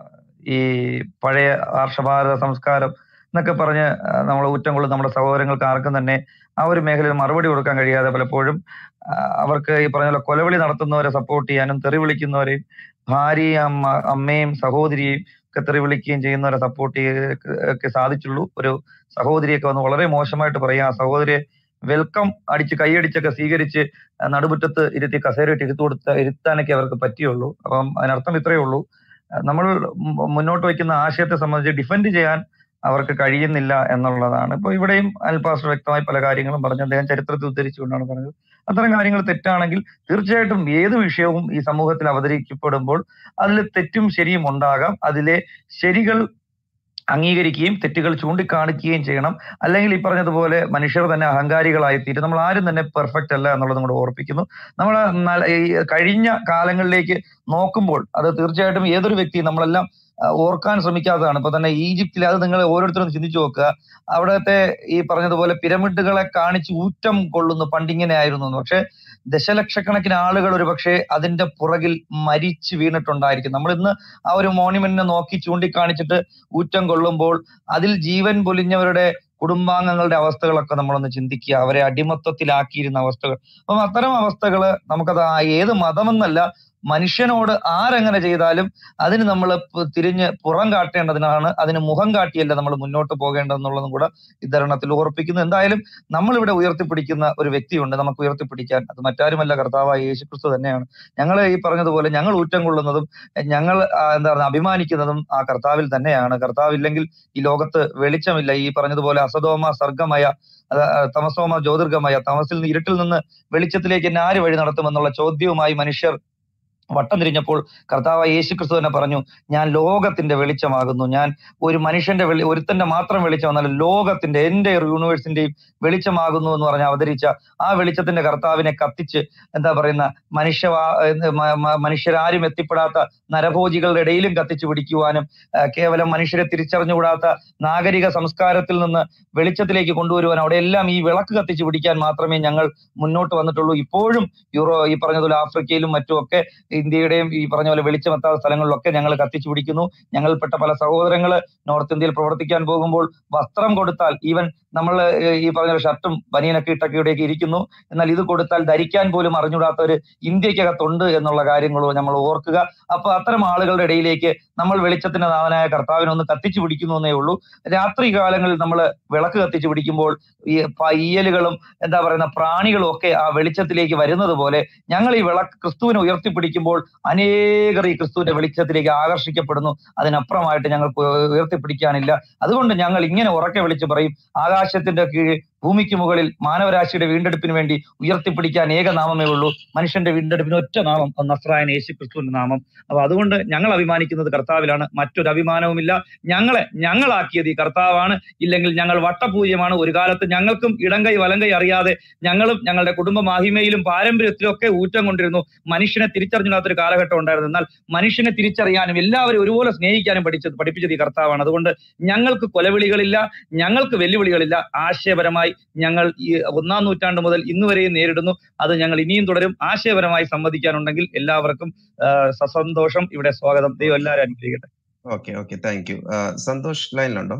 ഈ പഴയ ആർഷഭാരത സംസ്കാരം എന്നൊക്കെ പറഞ്ഞ് നമ്മൾ ഊറ്റം കൊള്ളുന്ന നമ്മുടെ സഹോദരങ്ങൾക്ക് ആർക്കും തന്നെ ആ ഒരു മേഖലയിൽ മറുപടി കൊടുക്കാൻ കഴിയാതെ പലപ്പോഴും ആ, അവർക്ക് ഈ പറഞ്ഞ പോലെ കൊലവിളി നടത്തുന്നവരെ സപ്പോർട്ട് ചെയ്യാനും തെറി വിളിക്കുന്നവരെയും ഭാര്യയും അമ്മ അമ്മയും സഹോദരിയെയും ഒക്കെ തെറി വിളിക്കുകയും ചെയ്യുന്നവരെ സപ്പോർട്ട് ഒക്കെ സാധിച്ചുള്ളൂ ഒരു സഹോദരിയൊക്കെ വന്ന് വളരെ മോശമായിട്ട് പറയുക ആ സഹോദരിയെ വെൽക്കം അടിച്ച് കൈയടിച്ചൊക്കെ സ്വീകരിച്ച് ആ, നടുമുറ്റത്ത് ഇരുത്തി കസേരയിട്ട് ഇരുത്തു കൊടുത്ത ഇരുത്താനൊക്കെ അവർക്ക് പറ്റിയുള്ളൂ അപ്പം അതിനർത്ഥം ഇത്രയേ ഉള്ളൂ നമ്മൾ മു- മുന്നോട്ട് വയ്ക്കുന്ന ആശയത്തെ സംബന്ധിച്ച് ഡിഫെൻഡ് ചെയ്യാൻ അവർക്ക് കഴിയുന്നില്ല എന്നുള്ളതാണ് ഇപ്പൊ ഇവിടെയും അൽപാസ്റ്റർ വ്യക്തമായി പല കാര്യങ്ങളും പറഞ്ഞു അദ്ദേഹം ചരിത്രത്തിൽ ഉദ്ധരിച്ചുകൊണ്ടാണ് പറഞ്ഞത് അത്തരം കാര്യങ്ങൾ തെറ്റാണെങ്കിൽ തീർച്ചയായിട്ടും ഏത് വിഷയവും ഈ സമൂഹത്തിൽ അവതരിക്കപ്പെടുമ്പോൾ അതിൽ തെറ്റും ശരിയും ഉണ്ടാകാം അതിലെ ശരികൾ അംഗീകരിക്കുകയും തെറ്റുകൾ ചൂണ്ടിക്കാണിക്കുകയും ചെയ്യണം അല്ലെങ്കിൽ ഈ പറഞ്ഞതുപോലെ മനുഷ്യർ തന്നെ അഹങ്കാരികളായിത്തീരും നമ്മൾ ആരും തന്നെ പെർഫെക്റ്റ് അല്ല എന്നുള്ളത് കൂടെ ഓർപ്പിക്കുന്നു നമ്മൾ ഈ കഴിഞ്ഞ കാലങ്ങളിലേക്ക് നോക്കുമ്പോൾ അത് തീർച്ചയായിട്ടും ഏതൊരു വ്യക്തിയും നമ്മളെല്ലാം ആ, ഓർക്കാൻ ശ്രമിക്കാത്തതാണ് ഇപ്പൊ തന്നെ ഈജിപ്തിൽ അത് നിങ്ങൾ ഓരോരുത്തരും ചിന്തിച്ചു നോക്കുക അവിടത്തെ ഈ പറഞ്ഞതുപോലെ പിരമിഡുകളെ കാണിച്ച് ഊറ്റം കൊള്ളുന്നു പണ്ടിങ്ങനെ ആയിരുന്നു എന്ന്. പക്ഷെ ദശലക്ഷക്കണക്കിന് ആളുകൾ ഒരു പക്ഷേ അതിന്റെ പുറകിൽ മരിച്ചു വീണിട്ടുണ്ടായിരിക്കും നമ്മൾ ഇന്ന് ആ ഒരു മോണ്യുമെന്റിനെ നോക്കി ചൂണ്ടിക്കാണിച്ചിട്ട് ഊറ്റം കൊള്ളുമ്പോൾ അതിൽ ജീവൻ പൊലിഞ്ഞവരുടെ കുടുംബാംഗങ്ങളുടെ അവസ്ഥകളൊക്കെ നമ്മളൊന്ന് ചിന്തിക്കുക അവരെ അടിമത്തത്തിലാക്കിയിരുന്ന അവസ്ഥകൾ അപ്പം അത്തരം അവസ്ഥകള് നമുക്കത് ആ ഏത് മതമെന്നല്ല മനുഷ്യനോട് ആരെങ്ങനെ ചെയ്താലും അതിന് നമ്മൾ തിരിഞ്ഞ് പുറം കാട്ടേണ്ടതിനാണ് അതിന് മുഖം കാട്ടിയല്ല നമ്മൾ മുന്നോട്ട് പോകേണ്ടതെന്നുള്ളതും കൂടെ ഇത്തരണത്തിൽ ഓർപ്പിക്കുന്നു എന്തായാലും നമ്മൾ ഇവിടെ ഉയർത്തിപ്പിടിക്കുന്ന ഒരു വ്യക്തിയുണ്ട് നമുക്ക് ഉയർത്തിപ്പിടിക്കാൻ അത് മറ്റാരുമല്ല കർത്താവായ യേശുക്രിസ്തു തന്നെയാണ് ഞങ്ങൾ ഈ പറഞ്ഞതുപോലെ ഞങ്ങൾ ഊറ്റം കൊള്ളുന്നതും ഞങ്ങൾ ആ, എന്താ പറയുക അഭിമാനിക്കുന്നതും ആ കർത്താവിൽ തന്നെയാണ് കർത്താവില്ലെങ്കിൽ ഈ ലോകത്ത് വെളിച്ചമില്ല ഈ പറഞ്ഞതുപോലെ അസതോമ സർഗമയ അത് ആ, തമസോമ ജ്യോതിർഗമയ തമസിൽ നിന്ന് ഇരുട്ടിൽ നിന്ന് വെളിച്ചത്തിലേക്ക് എന്നെ ആര് വഴി നടത്തുമെന്നുള്ള ചോദ്യവുമായി മനുഷ്യർ വട്ടം തിരിഞ്ഞപ്പോൾ കർത്താവ് യേശു ക്രിസ്തു തന്നെ പറഞ്ഞു ഞാൻ ലോകത്തിന്റെ വെളിച്ചമാകുന്നു ഞാൻ ഒരു മനുഷ്യന്റെ വെളി ഒരുത്തന്റെ മാത്രം വെളിച്ചമെന്നല്ല ലോകത്തിന്റെ എന്റെ യൂണിവേഴ്സിന്റെയും വെളിച്ചമാകുന്നു എന്ന് പറഞ്ഞ് അവതരിച്ച ആ വെളിച്ചത്തിന്റെ കർത്താവിനെ കത്തിച്ച് എന്താ പറയുന്ന മനുഷ്യ മനുഷ്യരാരും എത്തിപ്പെടാത്ത നരഭോജികളുടെ ഇടയിലും കത്തിച്ചു പിടിക്കുവാനും ആ, കേവലം മനുഷ്യരെ തിരിച്ചറിഞ്ഞുകൂടാത്ത നാഗരിക സംസ്കാരത്തിൽ നിന്ന് വെളിച്ചത്തിലേക്ക് കൊണ്ടുവരുവാൻ അവിടെ എല്ലാം ഈ വിളക്ക് കത്തിച്ചു പിടിക്കാൻ മാത്രമേ ഞങ്ങൾ മുന്നോട്ട് വന്നിട്ടുള്ളൂ ഇപ്പോഴും യൂറോ ഈ പറഞ്ഞതുപോലെ ആഫ്രിക്കയിലും മറ്റുമൊക്കെ ഇന്ത്യയുടെയും ഈ പറഞ്ഞ പോലെ വെളിച്ചമെത്താത്ത സ്ഥലങ്ങളിലൊക്കെ ഞങ്ങൾ കത്തിച്ചു പിടിക്കുന്നു ഞങ്ങൾപ്പെട്ട പല സഹോദരങ്ങള് നോർത്ത് ഇന്ത്യയിൽ പ്രവർത്തിക്കാൻ പോകുമ്പോൾ വസ്ത്രം കൊടുത്താൽ ഈവൻ നമ്മൾ ഈ പറഞ്ഞ പോലെ ഷർട്ടും ബനിയനൊക്കെ ഇട്ടൊക്കെ ഇവിടെയൊക്കെ ഇരിക്കുന്നു എന്നാൽ ഇത് കൊടുത്താൽ ധരിക്കാൻ പോലും അറിഞ്ഞുകൂടാത്തവര് ഇന്ത്യക്കകത്തുണ്ട് എന്നുള്ള കാര്യങ്ങളും നമ്മൾ ഓർക്കുക അപ്പൊ അത്തരം ആളുകളുടെ ഇടയിലേക്ക് നമ്മൾ വെളിച്ചത്തിന്റെ നാഥനായ കർത്താവിനെ ഒന്ന് കത്തിച്ചു പിടിക്കുന്നു എന്നേ ഉള്ളൂ രാത്രി കാലങ്ങളിൽ നമ്മൾ വിളക്ക് കത്തിച്ചു പിടിക്കുമ്പോൾ ഈ പയ്യലുകളും എന്താ പറയുന്ന പ്രാണികളും ഒക്കെ ആ വെളിച്ചത്തിലേക്ക് വരുന്നത് പോലെ ഞങ്ങൾ ഈ വിളക്ക് ക്രിസ്തുവിനെ ഉയർത്തിപ്പിടിക്കുമ്പോൾ അനേകർ ഈ ക്രിസ്തുവിന്റെ വെളിച്ചത്തിലേക്ക് ആകർഷിക്കപ്പെടുന്നു അതിനപ്പുറമായിട്ട് ഞങ്ങൾക്ക് ഉയർത്തിപ്പിടിക്കാനില്ല അതുകൊണ്ട് ഞങ്ങൾ ഇങ്ങനെ ഉറക്കെ വിളിച്ച് പറയും ആകാശത്തിന്റെ കീഴിൽ ഭൂമിക്ക് മുകളിൽ മാനവരാശിയുടെ വീണ്ടെടുപ്പിന് വേണ്ടി ഉയർത്തിപ്പിടിക്കാൻ ഏക നാമമേ ഉള്ളൂ മനുഷ്യന്റെ വീണ്ടെടുപ്പിന് ഒറ്റ നാമം അത് നസ്രായൻ യേശു ക്രിസ്തുവിന്റെ നാമം അപ്പൊ അതുകൊണ്ട് ഞങ്ങൾ അഭിമാനിക്കുന്നത് കർത്താവിലാണ് മറ്റൊരു അഭിമാനവുമില്ല ഞങ്ങളെ ഞങ്ങളാക്കിയത് ഈ കർത്താവാണ് ഇല്ലെങ്കിൽ ഞങ്ങൾ വട്ടപൂജ്യമാണ് ഒരു കാലത്ത് ഞങ്ങൾക്കും ഇടങ്കൈ വലങ്കൈ അറിയാതെ ഞങ്ങളും ഞങ്ങളുടെ കുടുംബ മഹിമയിലും പാരമ്പര്യത്തിലും ഒക്കെ ഊറ്റം കൊണ്ടിരുന്നു മനുഷ്യനെ തിരിച്ചറിഞ്ഞില്ലാത്തൊരു കാലഘട്ടം ഉണ്ടായിരുന്നു എന്നാൽ മനുഷ്യനെ തിരിച്ചറിയാനും എല്ലാവരും ഒരുപോലെ സ്നേഹിക്കാനും പഠിച്ചത് പഠിപ്പിച്ചത് ഈ കർത്താവാണ് അതുകൊണ്ട് ഞങ്ങൾക്ക് കൊലവിളികളില്ല ഞങ്ങൾക്ക് വെല്ലുവിളികളില്ല ആശയപരമായി ഞങ്ങൾ ഈ ഒന്നാം നൂറ്റാണ്ട് മുതൽ ഇന്ന് വരെയും നേരിടുന്നു അത് ഞങ്ങൾ ഇനിയും തുടരും ആശയപരമായി സംവദിക്കാനുണ്ടെങ്കിൽ എല്ലാവർക്കും ആ, സസന്തോഷം ഇവിടെ സ്വാഗതം ദൈവം എല്ലാവരും അനുഗ്രഹിക്കട്ടെ okay okay thank you Santhosh ലൈനിലുണ്ടോ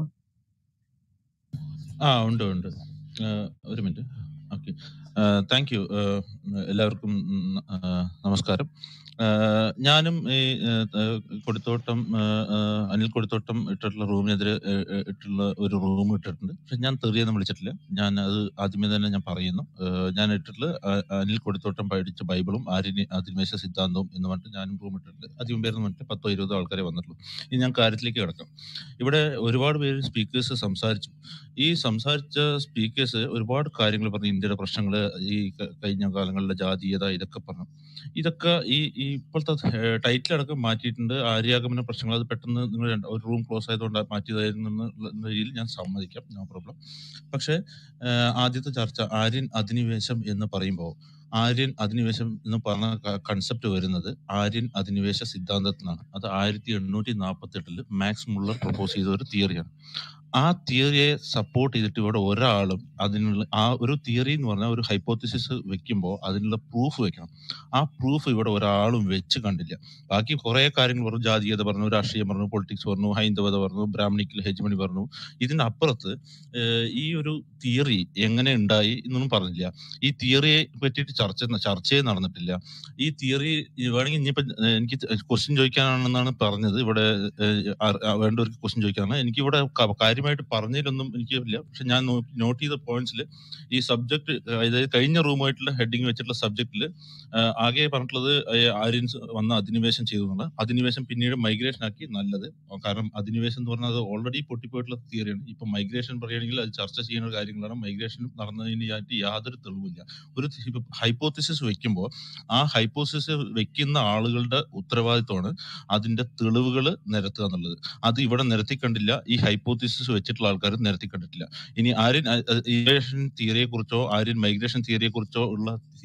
ആ ഉണ്ട് ഉണ്ട് ആ, ഒരു മിനിറ്റ് ഓക്കെ താങ്ക് യു എല്ലാവർക്കും ഉം, ആ, നമസ്കാരം ആ, ഞാനും ഈ ആ, ആ, കൊടുത്തോട്ടം ആ, ആ, അനിൽ കൊടുത്തോട്ടം ഇട്ടിട്ടുള്ള റൂമിനെതിരെ ആ, ആ, ഇട്ടുള്ള ഒരു റൂം ഇട്ടിട്ടുണ്ട് പക്ഷെ ഞാൻ തെറിയൊന്നും വിളിച്ചിട്ടില്ല ഞാൻ അത് ആദ്യമേ തന്നെ ഞാൻ പറയുന്നു ആ, ഞാൻ ഇട്ടിട്ടുള്ള ആ, അനിൽ കൊടുത്തോട്ടം പഠിച്ച ബൈബിളും ആര്യന് അധിനിവേശ സിദ്ധാന്തവും എന്ന് പറഞ്ഞിട്ട് ഞാനും റൂം ഇട്ടിട്ടുണ്ട് ആദ്യം പേരെന്ന് പറഞ്ഞിട്ട് പത്തോ ഇരുപതോ ആൾക്കാരെ വന്നിട്ടുള്ളൂ ഇനി ഞാൻ കാര്യത്തിലേക്ക് കിടക്കാം ഇവിടെ ഒരുപാട് പേര് സ്പീക്കേഴ്സ് സംസാരിച്ചു ഈ സംസാരിച്ച സ്പീക്കേഴ്സ് ഒരുപാട് കാര്യങ്ങൾ പറഞ്ഞു ഇന്ത്യയുടെ പ്രശ്നങ്ങൾ ഈ ക- കഴിഞ്ഞ കാലങ്ങളിലെ ജാതീയത ഇതൊക്കെ പറഞ്ഞു ഇതൊക്കെ ഈ ഈ ഇപ്പോഴത്തെ ടൈറ്റിൽ അടക്കം മാറ്റിയിട്ടുണ്ട് ആര്യാഗമന പ്രശ്നങ്ങൾ അത് പെട്ടെന്ന് നിങ്ങൾ രണ്ട് ഒരു റൂം ക്ലോസ് ആയതുകൊണ്ട് മാറ്റിയതായിരുന്നു എന്നുള്ള രീതിയിൽ ഞാൻ സമ്മതിക്കാം നോ പ്രോബ്ലം പക്ഷേ ആഹ് ആദ്യത്തെ ചർച്ച ആര്യൻ അധിനിവേശം എന്ന് പറയുമ്പോൾ ആര്യൻ അധിനിവേശം എന്ന് പറഞ്ഞ കൺസെപ്റ്റ് വരുന്നത് ആര്യൻ അധിനിവേശ സിദ്ധാന്തത്തിൽ നിന്നാണ് അത് ആയിരത്തി എണ്ണൂറ്റി നാൽപ്പത്തി എട്ടില് മാക്സ് മുള്ളർ പ്രപ്പോസ് ചെയ്ത ഒരു തിയറിയാണ് ആ തിയറിയെ സപ്പോർട്ട് ചെയ്തിട്ട് ഇവിടെ ഒരാളും അതിനുള്ള ആ ഒരു തിയറി എന്ന് പറഞ്ഞാൽ ഒരു ഹൈപ്പോത്തിസിസ് വെക്കുമ്പോൾ അതിനുള്ള പ്രൂഫ് വെക്കണം ആ പ്രൂഫ് ഇവിടെ ഒരാളും വെച്ച് കണ്ടില്ല ബാക്കി കുറെ കാര്യങ്ങൾ പറഞ്ഞു ജാതീയത പറഞ്ഞു രാഷ്ട്രീയം പറഞ്ഞു പൊളിറ്റിക്സ് പറഞ്ഞു ഹൈന്ദവത പറഞ്ഞു ബ്രാഹ്മണിക്കൽ ഹെജ്മണി പറഞ്ഞു ഇതിന്റെ അപ്പുറത്ത് ഏഹ്, ഈ ഒരു തിയറി എങ്ങനെ ഉണ്ടായി എന്നൊന്നും പറഞ്ഞില്ല ഈ തിയറിയെ പറ്റിയിട്ട് ചർച്ച ചർച്ചയെ നടന്നിട്ടില്ല ഈ തിയറി വേണമെങ്കിൽ ഇനിയിപ്പോ ഏഹ്, എനിക്ക് ക്വസ്റ്റ്യൻ ചോദിക്കാനാണെന്നാണ് പറഞ്ഞത് ഇവിടെ ഏഹ്, അർ- ആ, വേണ്ടവർക്ക് ക്വസ്റ്റ്യൻ ചോദിക്കാനാണ് എനിക്ക് ഇവിടെ കാര്യമായിട്ട് പറഞ്ഞതിലൊന്നും എനിക്ക് ഇല്ല പക്ഷെ ഞാൻ നോട്ട് ചെയ്ത പോയിന്റ്സിൽ ഈ സബ്ജക്ട് അതായത് കഴിഞ്ഞ റൂമായിട്ടുള്ള ഹെഡിങ് വെച്ചിട്ടുള്ള സബ്ജക്റ്റിൽ ആകെ പറഞ്ഞിട്ടുള്ളത് ഏഹ്, ആര്യൻസ് വന്ന അധിനിവേശം ചെയ്തു എന്നുള്ള അധിനിവേശം പിന്നീട് മൈഗ്രേഷൻ ആക്കി നല്ലത് കാരണം അധിനിവേശം എന്ന് പറഞ്ഞാൽ അത് ഓൾറെഡി പൊട്ടിപ്പോയിട്ടുള്ള തിയറിയാണ് ഇപ്പൊ മൈഗ്രേഷൻ പറയുകയാണെങ്കിൽ അത് ചർച്ച ചെയ്യുന്ന കാര്യങ്ങളാണ് മൈഗ്രേഷൻ നടന്നതിനായിട്ട് യാതൊരു തെളിവില്ല ഒരു ഹൈപ്പോത്തിസിസ് വെക്കുമ്പോൾ ആ ഹൈപ്പോസിസ് വെക്കുന്ന ആളുകളുടെ ഉത്തരവാദിത്വമാണ് അതിന്റെ തെളിവുകൾ നിരത്തുക എന്നുള്ളത് അത് ഇവിടെ നിരത്തി കണ്ടില്ല ഈ ഹൈപ്പോത്തിസിസ് വെച്ചിട്ടുള്ള ആൾക്കാർ നിരത്തി കണ്ടിട്ടില്ല ഇനി ആര്യൻ ഇൻവേഷൻ തിയറിയെ കുറിച്ചോ ആര്യൻ മൈഗ്രേഷൻ തിയറിയെ കുറിച്ചോ ഉള്ള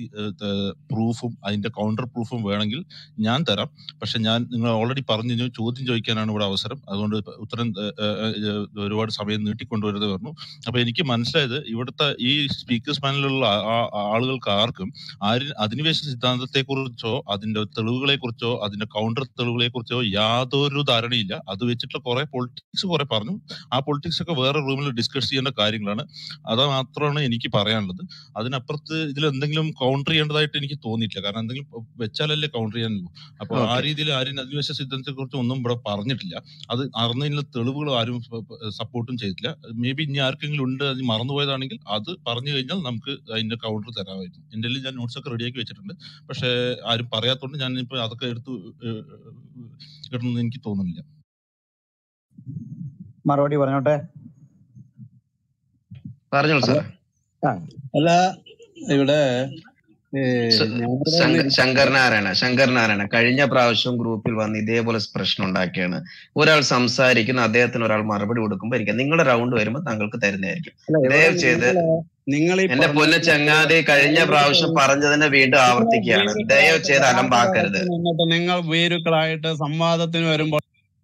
പ്രൂഫും അതിന്റെ കൗണ്ടർ പ്രൂഫും വേണമെങ്കിൽ ഞാൻ തരാം പക്ഷെ ഞാൻ നിങ്ങൾ ഓൾറെഡി പറഞ്ഞു കഴിഞ്ഞു, ചോദ്യം ചോദിക്കാനാണ് ഇവിടെ അവസരം അതുകൊണ്ട് ഇപ്പൊ ഉത്തരം ഏഹ്, ഏഹ്, ഏഹ്, ഒരുപാട് സമയം നീട്ടിക്കൊണ്ടുവരുന്നത് പറഞ്ഞു അപ്പൊ എനിക്ക് മനസ്സിലായത് ഇവിടുത്തെ ഈ സ്പീക്കേഴ്സ് പാനലിലുള്ള ആ- ആ- ആളുകൾക്ക് ആർക്കും ആര്യൻ അധിനിവേശ സിദ്ധാന്തത്തെ കുറിച്ചോ അതിന്റെ തെളിവുകളെ കുറിച്ചോ അതിന്റെ കൗണ്ടർ തെളിവുകളെ കുറിച്ചോ യാതൊരു ധാരണയില്ല അത് വെച്ചിട്ടുള്ള കുറെ പൊളിറ്റിക്സ് കുറെ പറഞ്ഞു ആ പൊളിറ്റിക്സ് ഒക്കെ വേറെ റൂമിൽ ഡിസ്കസ് ചെയ്യേണ്ട കാര്യങ്ങളാണ് അത് മാത്രമാണ് എനിക്ക് പറയാനുള്ളത് അതിനപ്പുറത്ത് ഇതിൽ എന്തെങ്കിലും കൗണ്ടർ ചെയ്യേണ്ടതായിട്ട് എനിക്ക് തോന്നിയിട്ടില്ല കാരണം എന്തെങ്കിലും വെച്ചാലല്ലേ കൗണ്ടർ ചെയ്യാനുള്ളൂ അപ്പോൾ ആ Okay. രീതിയിൽ ആര്യൻ അധിനിവേശ സിദ്ധാന്തത്തെ കുറിച്ച് ഒന്നും ഇവിടെ പറഞ്ഞിട്ടില്ല അത് അറിഞ്ഞതിനുള്ള തെളിവുകൾ ആരും സപ്പോർട്ടും ചെയ്തിട്ടില്ല മേ ബി ഇനി ആർക്കെങ്കിലും ഉണ്ട് അത് മറന്നുപോയതാണെങ്കിൽ അത് പറഞ്ഞു കഴിഞ്ഞാൽ നമുക്ക് അതിന്റെ കൗണ്ടർ തരാമായിരുന്നു എന്റെ കയ്യിൽ ഞാൻ നോട്ട്സ് ഒക്കെ റെഡിയാക്കി വെച്ചിട്ടുണ്ട് പക്ഷെ ആരും പറയാത്തോണ്ട് ഞാൻ ഇപ്പൊ അതൊക്കെ എടുത്തു ഏഹ്, ഇടണമെന്ന് എനിക്ക് തോന്നുന്നില്ല മറുപടി പറഞ്ഞോട്ടെ പറഞ്ഞോളൂ സാർ അല്ല ഇവിടെ ഏ, സ- ഞങ്ങളുടെ ശങ്ക- തന്നെ ശങ്കരനാരായണ ശങ്കരനാരായണ കഴിഞ്ഞ പ്രാവശ്യം ഗ്രൂപ്പിൽ വന്ന് ഇതേപോലെ പ്രശ്നം ഉണ്ടാക്കിയാണ് ഒരാൾ സംസാരിക്കുന്നു അദ്ദേഹത്തിന് ഒരാൾ മറുപടി കൊടുക്കുമ്പോൾ ഇരിക്കാം നിങ്ങളുടെ റൗണ്ട് വരുമ്പോൾ താങ്കൾക്ക് തരുന്നതായിരിക്കും അല്ല, ഇവിടെ ദയവ് ചെയ്ത് നിങ്ങള് നിങ്ങൾ ഈ എന്റെ പൊന്ന ചങ്ങാതി കഴിഞ്ഞ പ്രാവശ്യം പറഞ്ഞതിനെ വീണ്ടും ആവർത്തിക്കുകയാണ് ദയവ് ചെയ്ത് അലമ്പാക്കരുത് നിന്നിട്ട് നിങ്ങൾ വീരുക്കളായിട്ട് സംവാദത്തിന് വരുമ്പോൾ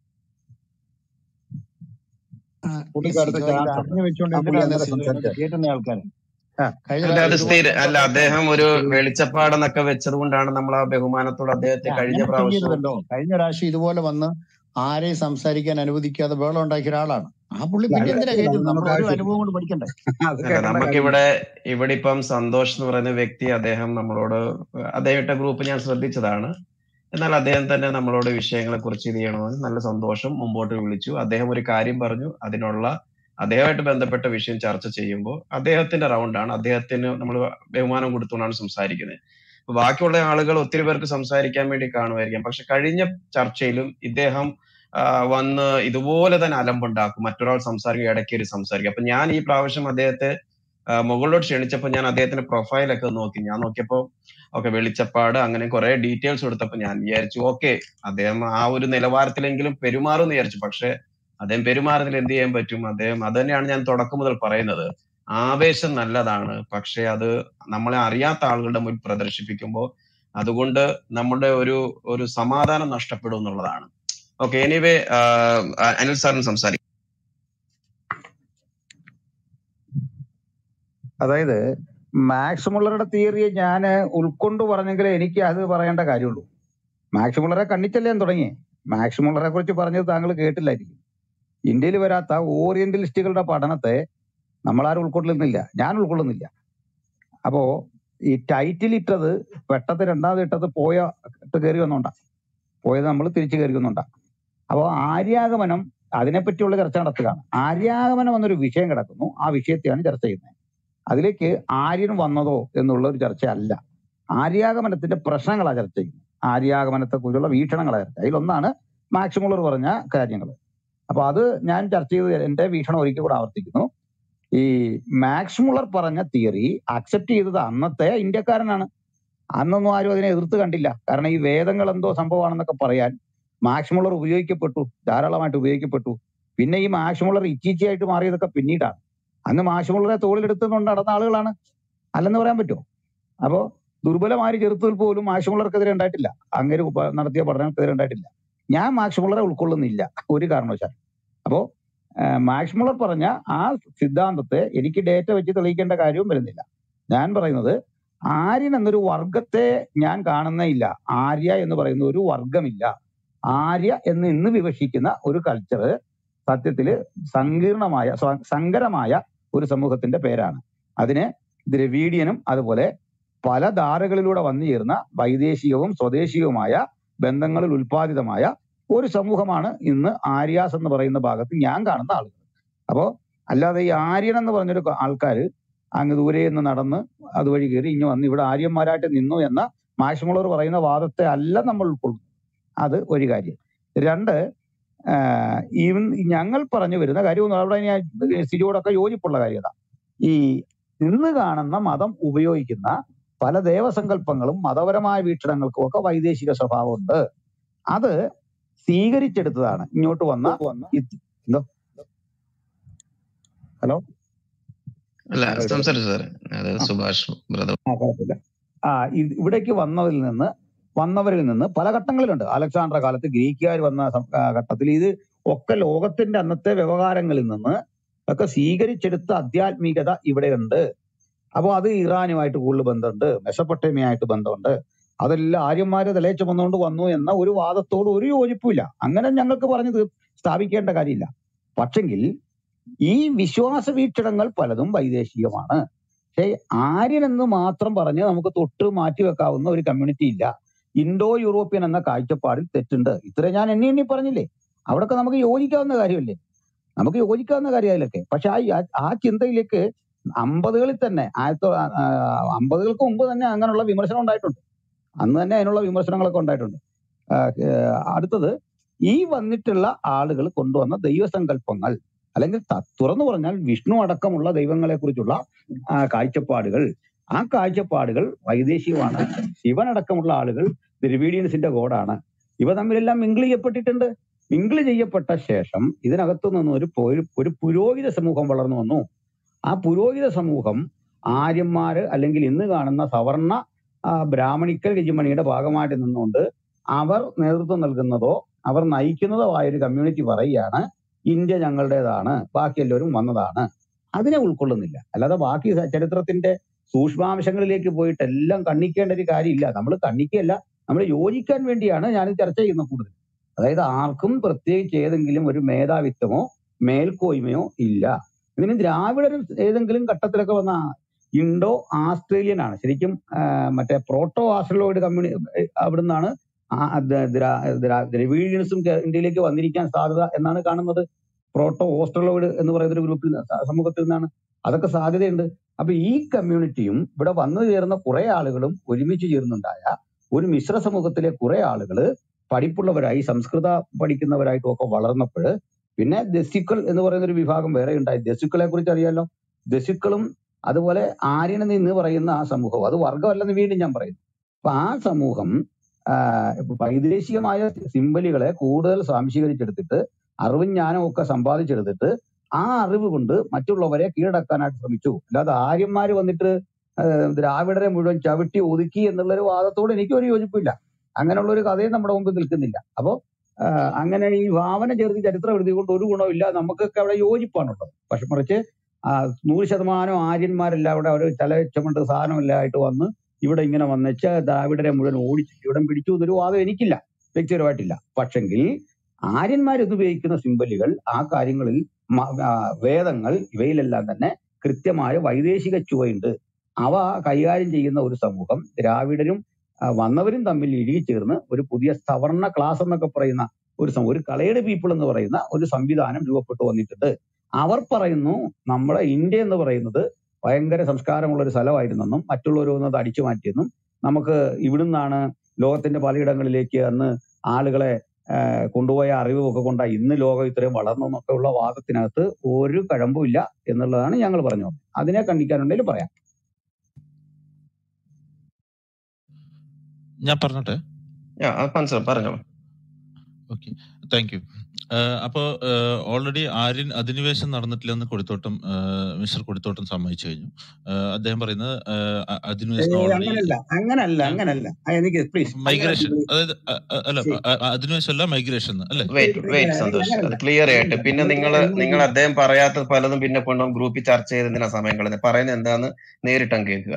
പുള്ളിക്കാരത്തെ ഇത് ചാൻസ് അറിഞ്ഞു വെച്ചുകൊണ്ട് ആ പുള്ളി എന്തിനാണ് അന്നേരം ഇത് സംസാരിച്ചത് കേട്ടുന്ന ആൾക്കാരെ ആ കഴിഞ്ഞ അല്ല അത് പ്രാവശ്യം സ്ഥിര ഇതുപോലെ അല്ല അദ്ദേഹം ഒരു വെളിച്ചപ്പാടെന്നൊക്കെ വെച്ചത് കൊണ്ടാണ് നമ്മൾ ആ ബഹുമാനത്തോട് അദ്ദേഹത്തെ കഴിഞ്ഞ അങ്ങനെ പ്രാവശ്യം ചെയ്യരുതല്ലോ കഴിഞ്ഞ പ്രാവശ്യം ഇതുപോലെ വന്ന് ആരെയും സംസാരിക്കാൻ അനുവദിക്കാതെ ബഹളം ഉണ്ടാക്കിയ ഒരാളാണ് ആ പുള്ളി പിന്നെ അല്ല, എന്തിനാ കയറ്റുന്നത് നമ്മൾ നമുക്ക് ഒരു ആവശ്യമില്ല. അനുഭവം കൊണ്ട് പഠിക്കണ്ടേ അത് അല്ല കേൾക്കേണ്ട കാര്യം നമുക്കിവിടെ ഇവിടെ ഇപ്പം സന്തോഷ് എന്ന് പറയുന്ന വ്യക്തി അദ്ദേഹം നമ്മളോട് അദ്ദേഹത്തെ ഗ്രൂപ്പ് ഞാൻ ശ്രദ്ധിച്ചതാണ് എന്നാൽ അദ്ദേഹം തന്നെ നമ്മളോട് വിഷയങ്ങളെ കുറിച്ച് ഇത് ചെയ്യണമെന്ന് നല്ല സന്തോഷം മുമ്പോട്ട് വിളിച്ചു അദ്ദേഹം ഒരു കാര്യം പറഞ്ഞു അതിനുള്ള അദ്ദേഹമായിട്ട് ബന്ധപ്പെട്ട വിഷയം ചർച്ച ചെയ്യുമ്പോൾ അദ്ദേഹത്തിന്റെ റൗണ്ടാണ് അദ്ദേഹത്തിന് നമ്മൾ ബഹുമാനം കൊടുത്തുകൊണ്ടാണ് സംസാരിക്കുന്നത് അപ്പൊ ബാക്കിയുള്ള ആളുകൾ ഒത്തിരി പേർക്ക് സംസാരിക്കാൻ വേണ്ടി കാണുമായിരിക്കാം പക്ഷെ കഴിഞ്ഞ ചർച്ചയിലും ഇദ്ദേഹം ആ, വന്ന് ഇതുപോലെ തന്നെ അലമ്പുണ്ടാക്കും മറ്റൊരാൾ സംസാരിക്കും ഇടയ്ക്ക് ഒരു സംസാരിക്കും അപ്പൊ ഞാൻ ഈ പ്രാവശ്യം അദ്ദേഹത്തെ ആ, മുകളിലോട്ട് ക്ഷണിച്ചപ്പോൾ ഞാൻ അദ്ദേഹത്തിന്റെ പ്രൊഫൈലൊക്കെ നോക്കി ഞാൻ നോക്കിയപ്പോൾ ഓക്കെ വെളിച്ചപ്പാട് അങ്ങനെ കുറെ ഡീറ്റെയിൽസ് കൊടുത്തപ്പോൾ ഞാൻ വിചാരിച്ചു ഓക്കെ അദ്ദേഹം ആ ഒരു നിലവാരത്തിലെങ്കിലും പെരുമാറും എന്ന് വിചാരിച്ചു പക്ഷെ അദ്ദേഹം പെരുമാറുന്നതിൽ എന്ത് ചെയ്യാൻ പറ്റും അദ്ദേഹം അത് തന്നെയാണ് ഞാൻ തുടക്കം മുതൽ പറയുന്നത് ആവേശം നല്ലതാണ് പക്ഷെ അത് നമ്മളെ അറിയാത്ത ആളുകളുടെ മുന്നിൽ പ്രദർശിപ്പിക്കുമ്പോൾ അതുകൊണ്ട് നമ്മുടെ ഒരു ഒരു സമാധാനം നഷ്ടപ്പെടും എന്നുള്ളതാണ് ഓക്കെ എനിവേ അനിൽ സാറിന് സംസാരിക്കും അതായത് മാക്സ് മുള്ളറുടെ തിയറിയെ ഞാൻ ഉൾക്കൊണ്ട് പറഞ്ഞെങ്കിലേ എനിക്ക് അത് പറയേണ്ട കാര്യമുള്ളൂ മാക്സ് മുള്ളറെ കണ്ണിച്ചല്ലേ ഞാൻ തുടങ്ങി മാക്സ് മുള്ളറെ കുറിച്ച് പറഞ്ഞത് താങ്കൾ കേട്ടില്ലായിരിക്കും ഇന്ത്യയിൽ വരാത്ത ഓറിയന്റലിസ്റ്റുകളുടെ പഠനത്തെ നമ്മളാരും ഉൾക്കൊള്ളുന്നില്ല ഞാൻ ഉൾക്കൊള്ളുന്നില്ല അപ്പോ ഈ ടൈറ്റിൽ ഇട്ടത് പെട്ടത് രണ്ടാമത് ഇട്ടത് പോയ ഇട്ട് കയറി വന്നോണ്ടാ പോയത് നമ്മൾ തിരിച്ചു കയറി വന്നോണ്ടാ അപ്പോൾ ആര്യാഗമനം അതിനെപ്പറ്റിയുള്ള ചർച്ച നടത്തുകയാണ് ആര്യാഗമനം എന്നൊരു വിഷയം കിടക്കുന്നു ആ വിഷയത്തെയാണ് ചർച്ച ചെയ്യുന്നത് അതിലേക്ക് ആര്യൻ വന്നതോ എന്നുള്ള ഒരു ചർച്ചയല്ല ആര്യാഗമനത്തിന്റെ പ്രശ്നങ്ങളാണ് ചർച്ച ചെയ്യുന്നത് ആര്യാഗമനത്തെ കുറിച്ചുള്ള വീക്ഷണങ്ങളാണ് ചർച്ച അതിലൊന്നാണ് മാക്സിമുള്ളർ പറഞ്ഞ കാര്യങ്ങൾ അപ്പൊ അത് ഞാൻ ചർച്ച ചെയ്ത് എന്റെ വീക്ഷണം ഒരിക്കൽ കൂടെ ആവർത്തിക്കുന്നു ഈ മാക്സ് മുള്ളർ പറഞ്ഞ തിയറി അക്സെപ്റ്റ് ചെയ്തത് അന്നത്തെ ഇന്ത്യക്കാരനാണ് അന്നൊന്നും ആരും അതിനെ എതിർത്ത് കണ്ടില്ല കാരണം ഈ വേദങ്ങൾ എന്തോ സംഭവമാണെന്നൊക്കെ പറയാൻ മാക്സ് മുള്ളർ ഉപയോഗിക്കപ്പെട്ടു ധാരാളമായിട്ട് ഉപയോഗിക്കപ്പെട്ടു പിന്നെ ഈ മാക്സ് മുള്ളർ ഇച്ചീച്ചിയായിട്ട് മാറിയതൊക്കെ പിന്നീടാണ് അന്ന് മാക്സ് മുള്ളറെ തോളിലെടുത്തുകൊണ്ട് നടന്ന ആളുകളാണ് അല്ലെന്ന് പറയാൻ പറ്റുമോ അപ്പോ ദുർബലമായ ചെറുത്തിൽ പോലും മാക്സ് മുള്ളർക്കെതിരെ ഉണ്ടായിട്ടില്ല അങ്ങനെ ഉപ- നടത്തിയ പഠനങ്ങൾക്കെതിരെ ഉണ്ടായിട്ടില്ല ഞാൻ മാക്സ് മുള്ളറെ ഉൾക്കൊള്ളുന്നില്ല ഒരു കാരണവശാലും അപ്പോ ആഹ് മാക്സ് മുള്ളർ പറഞ്ഞ ആ സിദ്ധാന്തത്തെ എനിക്ക് ഡേറ്റ വെച്ച് തെളിയിക്കേണ്ട കാര്യവും വരുന്നില്ല ഞാൻ പറയുന്നത് ആര്യൻ എന്നൊരു വർഗത്തെ ഞാൻ കാണുന്നേ ഇല്ല ആര്യ എന്ന് പറയുന്ന ഒരു വർഗമില്ല ആര്യ എന്ന് ഇന്ന് വിവക്ഷിക്കുന്ന ഒരു കൾച്ചർ സത്യത്തില് സങ്കീർണമായ സ്വ- സങ്കരമായ ഒരു സമൂഹത്തിന്റെ പേരാണ് അതിന് ദ്രവീഡിയനും അതുപോലെ പല ധാരകളിലൂടെ വന്നു ചേർന്ന വൈദേശികവും സ്വദേശികവുമായ ബന്ധങ്ങളിൽ ഉൽപ്പാദിതമായ ഒരു സമൂഹമാണ് ഇന്ന് ആര്യാസ് എന്ന് പറയുന്ന ഭാഗത്ത് ഞാൻ കാണുന്ന ആളുകൾ അപ്പോ അല്ലാതെ ഈ ആര്യൻ എന്ന് പറഞ്ഞൊരു ആൾക്കാര് അങ്ങ് ദൂരെ നിന്ന് നടന്ന് അതുവഴി കയറി ഇങ്ങ് വന്ന് ഇവിടെ ആര്യന്മാരായിട്ട് നിന്നു എന്ന മാഷമുള്ളവർ പറയുന്ന വാദത്തെ അല്ല നമ്മൾ ഉൾക്കൊള്ളുന്നത് അത് ഒരു കാര്യം രണ്ട് ആഹ് ഈവൻ ഞങ്ങൾ പറഞ്ഞു വരുന്ന കാര്യം ഒന്ന് അവിടെ ഞാൻ സിജോടൊക്കെ യോജിപ്പുള്ള കാര്യത ഈ ഇന്ന് കാണുന്ന മതം ഉപയോഗിക്കുന്ന പല ദേവസങ്കല്പങ്ങളും മതപരമായ വീക്ഷണങ്ങൾക്കും ഒക്കെ വൈദേശിക സ്വഭാവമുണ്ട് അത് സ്വീകരിച്ചെടുത്തതാണ് ഇങ്ങോട്ട് വന്ന ഇത്- എന്തോ ഹലോ അല്ല ആരോ ഒരു സംസാരിച്ചു സാറേ അതായത് ആ സുഭാഷ് ബ്രദർ ആ കുഴപ്പമില്ല ആ ഇത് ഇവിടേക്ക് വന്നതിൽ നിന്ന് വന്നവരിൽ നിന്ന് പല ഘട്ടങ്ങളിലുണ്ട് അലക്സാണ്ടർ കാലത്ത് ഗ്രീക്കുകാർ വന്ന സം- ആ ഘട്ടത്തിൽ ഇത് ഒക്കെ ലോകത്തിന്റെ അന്നത്തെ വ്യവഹാരങ്ങളിൽ നിന്ന് ഒക്കെ സ്വീകരിച്ചെടുത്ത ആധ്യാത്മികത ഇവിടെയുണ്ട് അപ്പോൾ അത് ഇറാനുമായിട്ട് കൂടുതൽ ബന്ധമുണ്ട് മെസപ്പൊട്ടേമിയായിട്ട് ബന്ധമുണ്ട് അതെല്ലാം ആര്യന്മാരെ തലേ ചുമന്നുകൊണ്ട് വന്നു എന്ന ഒരു വാദത്തോട് ഒരു യോജിപ്പുമില്ല അങ്ങനെ ഞങ്ങൾക്ക് പറഞ്ഞു തീർ- സ്ഥാപിക്കേണ്ട കാര്യമില്ല പക്ഷെങ്കിൽ ഈ വിശ്വാസ വീക്ഷണങ്ങൾ പലതും വൈദേശികമാണ് പക്ഷേ ആര്യൻ എന്ന് മാത്രം പറഞ്ഞ് നമുക്ക് തൊട്ട് മാറ്റി വെക്കാവുന്ന ഒരു കമ്മ്യൂണിറ്റി ഇല്ല ഇൻഡോ യൂറോപ്യൻ എന്ന കാഴ്ചപ്പാടിൽ തെറ്റുണ്ട് ഇത്ര ഞാൻ എണ്ണി എണ്ണി പറഞ്ഞില്ലേ അവിടൊക്കെ നമുക്ക് യോജിക്കാവുന്ന കാര്യമല്ലേ നമുക്ക് യോജിക്കാവുന്ന കാര്യം അതിലൊക്കെ പക്ഷെ ആ ആ- ആ ചിന്തയിലേക്ക് അമ്പതുകളിൽ തന്നെ ആയിരത്തി തൊ- ആ, അമ്പതുകൾക്ക് മുമ്പ് തന്നെ അങ്ങനെയുള്ള വിമർശനം ഉണ്ടായിട്ടുണ്ട് അന്ന് തന്നെ അതിനുള്ള വിമർശനങ്ങളൊക്കെ ഉണ്ടായിട്ടുണ്ട് ആ, ഏർ, അടുത്തത് ഈ വന്നിട്ടുള്ള ആളുകൾ കൊണ്ടുവന്ന ദൈവസങ്കല്പങ്ങൾ അല്ലെങ്കിൽ ത- തുറന്നു പറഞ്ഞാൽ വിഷ്ണു അടക്കമുള്ള ദൈവങ്ങളെ കുറിച്ചുള്ള കാഴ്ചപ്പാടുകൾ ആ കാഴ്ചപ്പാടുകൾ വൈദേശികമാണ് ശിവൻ അടക്കമുള്ള ആളുകൾ ദ്രവീഡിയൻസിന്റെ ഗോഡാണ് ഇവ തമ്മിലെല്ലാം മിങ്കിൾ ചെയ്യപ്പെട്ടിട്ടുണ്ട് മിങ്കിൾ ചെയ്യപ്പെട്ട ശേഷം ഇതിനകത്തു നിന്ന് ഒരു പൊ- ഒരു പുരോഹിത സമൂഹം വളർന്നു വന്നു ആ പുരോഹിത സമൂഹം ആര്യന്മാര് അല്ലെങ്കിൽ ഇന്ന് കാണുന്ന സവർണ ആ, ബ്രാഹ്മണിക്കൽ രജമണിയുടെ ഭാഗമായിട്ട് നിന്നുകൊണ്ട് അവർ നേതൃത്വം നൽകുന്നതോ അവർ നയിക്കുന്നതോ ആയ ഒരു കമ്മ്യൂണിറ്റി പറയുകയാണ് ഇന്ത്യ ഞങ്ങളുടേതാണ് ബാക്കി എല്ലാവരും വന്നതാണ് അതിനെ ഉൾക്കൊള്ളുന്നില്ല അല്ലാതെ ബാക്കി സ- ചരിത്രത്തിന്റെ സൂക്ഷ്മാംശങ്ങളിലേക്ക് പോയിട്ട് എല്ലാം കണ്ണിക്കേണ്ട ഒരു കാര്യമില്ല നമ്മൾ കണ്ണിക്കല്ല നമ്മൾ യോജിക്കാൻ വേണ്ടിയാണ് ഞാൻ ചർച്ച ചെയ്യുന്നത് കൂടുതൽ അതായത് ആർക്കും പ്രത്യേകിച്ച് ഏതെങ്കിലും ഒരു മേധാവിത്വമോ മേൽക്കോയ്മയോ ഇല്ല ഇതിന് ദ്രാവിഡർ ഏതെങ്കിലും ഘട്ടത്തിലൊക്കെ വന്ന ഇൻഡോ ആസ്ട്രേലിയൻ ആണ് ശരിക്കും ആ, മറ്റേ പ്രോട്ടോ ആസ്ട്രലോയിഡ് കമ്മ്യൂണി അവിടുന്നാണ് ആ ദ്ര- ദ്ര- ദ്ര- ദ്രവീഡിയൻസും കേ- ഇന്ത്യയിലേക്ക് വന്നിരിക്കാൻ സാധ്യത എന്നാണ് കാണുന്നത് പ്രോട്ടോ ഓസ്ട്രലോയിഡ് എന്ന് പറയുന്ന ഒരു ഗ്രൂപ്പിൽ നിന്ന് സ- സമൂഹത്തിൽ നിന്നാണ് അതൊക്കെ സാധ്യതയുണ്ട് അപ്പൊ ഈ കമ്മ്യൂണിറ്റിയും ഇവിടെ വന്നു ചേർന്ന കുറെ ആളുകളും ഒരുമിച്ച് ചേർന്നുണ്ടായ ഒരു മിശ്ര സമൂഹത്തിലെ കുറെ ആളുകൾ പഠിപ്പുള്ളവരായി സംസ്കൃത പഠിക്കുന്നവരായിട്ടും ഒക്കെ വളർന്നപ്പോൾ പിന്നെ ദസ്യുക്കൾ എന്ന് പറയുന്ന ഒരു വിഭാഗം വേറെ ഉണ്ടായി ദസ്യുക്കളെ കുറിച്ച് അറിയാലോ ദസ്യുക്കളും അതുപോലെ ആര്യൻ എന്ന് പറയുന്ന ആ സമൂഹം അത് വർഗമല്ലെന്ന് വീണ്ടും ഞാൻ പറയുന്നു അപ്പൊ ആ സമൂഹം ആ, ഇപ്പൊ വൈദേശികമായ സിമ്പലുകളെ കൂടുതൽ സ്വാംശീകരിച്ചെടുത്തിട്ട് അറിവും ജ്ഞാനവും ഒക്കെ സമ്പാദിച്ചെടുത്തിട്ട് ആ അറിവ് കൊണ്ട് മറ്റുള്ളവരെ കീഴടക്കാനായിട്ട് ശ്രമിച്ചു അല്ലാതെ ആര്യന്മാര് വന്നിട്ട് ആ, ദ്രാവിഡരെ മുഴുവൻ ചവിട്ടി ഒതുക്കി എന്നുള്ള ഒരു വാദത്തോട് എനിക്ക് ഒരു യോജിപ്പില്ല അങ്ങനെയുള്ള ഒരു കഥയും നമ്മുടെ മുമ്പിൽ നിൽക്കുന്നില്ല അപ്പോ ആ, അങ്ങനെ ഈ ഭാവന ചേർത്ത് ചരിത്രം എഴുതിക്കൊണ്ട് ഒരു ഗുണമില്ല നമുക്കൊക്കെ അവിടെ യോജിപ്പാണുള്ളത് പക്ഷെ മറിച്ച് ആ, നൂറ് ശതമാനം ആര്യന്മാരെല്ലാം അവിടെ ഒരു തലച്ചമുണ്ട് സാധനമില്ലായിട്ട് വന്ന് ഇവിടെ ഇങ്ങനെ വന്നേച്ച് ദ്രാവിഡരെ മുഴുവൻ ഓടിച്ച് ഇവിടം പിടിച്ചു എന്നൊരു വാദം എനിക്കില്ല വ്യക്തിപരമായിട്ടില്ല പക്ഷെങ്കിൽ ആര്യന്മാർ ഉപയോഗിക്കുന്ന സിമ്പലുകൾ ആ കാര്യങ്ങളിൽ മ- ആ, വേദങ്ങൾ ഇവയിലെല്ലാം തന്നെ കൃത്യമായ വൈദേശിക ചുവയുണ്ട് അവ കൈകാര്യം ചെയ്യുന്ന ഒരു സമൂഹം ദ്രാവിഡരും ആ, വന്നവരും തമ്മിൽ ഇഴുകിച്ചേർന്ന് ഒരു പുതിയ സവർണ ക്ലാസ് എന്നൊക്കെ പറയുന്ന ഒരു സം- ഒരു കളയുടെ പീപ്പിൾ എന്ന് പറയുന്ന ഒരു സംവിധാനം രൂപപ്പെട്ടു വന്നിട്ടുണ്ട് അവർ പറയുന്നു നമ്മുടെ ഇന്ത്യ എന്ന് പറയുന്നത് ഭയങ്കര സംസ്കാരമുള്ള ഒരു സ്ഥലമായിരുന്നെന്നും മറ്റുള്ളവർ വന്നത് അടിച്ചു മാറ്റിയെന്നും നമുക്ക് ഇവിടുന്നാണ് ലോകത്തിന്റെ പലയിടങ്ങളിലേക്ക് അന്ന് ആളുകളെ ആ, കൊണ്ടുപോയ അറിവും ഒക്കെ കൊണ്ടാ ഇന്ന് ലോകം ഇത്രയും വളർന്നു എന്നൊക്കെ ഉള്ള വാദത്തിനകത്ത് ഒരു കഴമ്പുമില്ല എന്നുള്ളതാണ് ഞങ്ങൾ പറഞ്ഞു വന്നത് അതിനെ ఖండిക്കാനുണ്ടെങ്കിൽ പറയാം ഞാൻ പറഞ്ഞോട്ടെ മനസ്സിലായി പറഞ്ഞോളൂ ഓക്കെ താങ്ക് യു അപ്പോൾ ഓൾറെഡി ആര്യൻ അധിനിവേശം നടന്നിട്ടില്ലെന്ന് കൊടുത്തോട്ടം മിസ്റ്റർ കൊടുത്തോട്ടം സമ്മതിച്ചു കഴിഞ്ഞു ആഹ് അദ്ദേഹം പറയുന്നത് ആഹ് അ- അധിനിവേശം ഏയ് ഓൾറെഡി അങ്ങനല്ല അങ്ങനല്ല അങ്ങനല്ല ആ, എനിക്ക് പ്ലീസ് മൈഗ്രേഷൻ അതായത് അ- അ- അല്ല അ- അ- അധിനിവേശം അല്ല മൈഗ്രേഷൻ അല്ലേ വെയിറ്റ് വെയിറ്റ് സന്തോഷ് അത് ക്ലിയർ ആയിട്ട് പിന്നെ നിങ്ങൾ നിങ്ങൾ അദ്ദേഹം പറയാത്ത പലതും പിന്നെ കൊണ്ടും ഗ്രൂപ്പിൽ ചർച്ച ചെയ്ത് എന്തിനാ സമയം കളയുന്നത് പറയുന്നത് എന്താന്ന് നേരിട്ടങ്ങ് കേൾക്കുക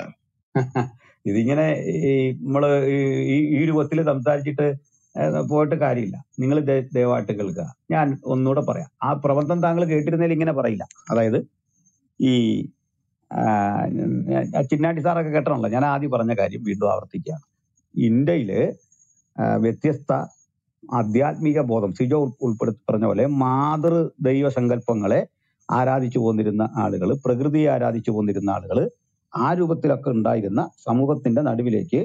ഇതിങ്ങനെ ഈ നമ്മള് ഈ ഈ- ഈ രൂപത്തിൽ സംസാരിച്ചിട്ട് ഏഹ് പോയിട്ട് കാര്യമില്ല നിങ്ങൾ ദയവായിട്ട് കേൾക്കുക ഞാൻ ഒന്നുകൂടെ പറയാം ആ പ്രബന്ധം താങ്കൾ കേട്ടിരുന്നതിൽ ഇങ്ങനെ പറയില്ല അതായത് ഈ ആ, ഞാൻ- ചിന്നാടി സാറൊക്കെ കേട്ടണല്ലോ ഞാൻ ആദ്യം പറഞ്ഞ കാര്യം വീണ്ടും ആവർത്തിക്കുകയാണ് ഇന്ത്യയില് ആ, വ്യത്യസ്ത ആധ്യാത്മിക ബോധം സിജോ ഉൾ- ഉൾപ്പെടുത്തി പറഞ്ഞ പോലെ മാതൃ ദൈവ സങ്കല്പങ്ങളെ ആരാധിച്ചു പോന്നിരുന്ന ആളുകൾ പ്രകൃതിയെ ആരാധിച്ചു പോന്നിരുന്ന ആളുകൾ ആ രൂപത്തിലൊക്കെ ഉണ്ടായിരുന്ന സമൂഹത്തിന്റെ നടുവിലേക്ക്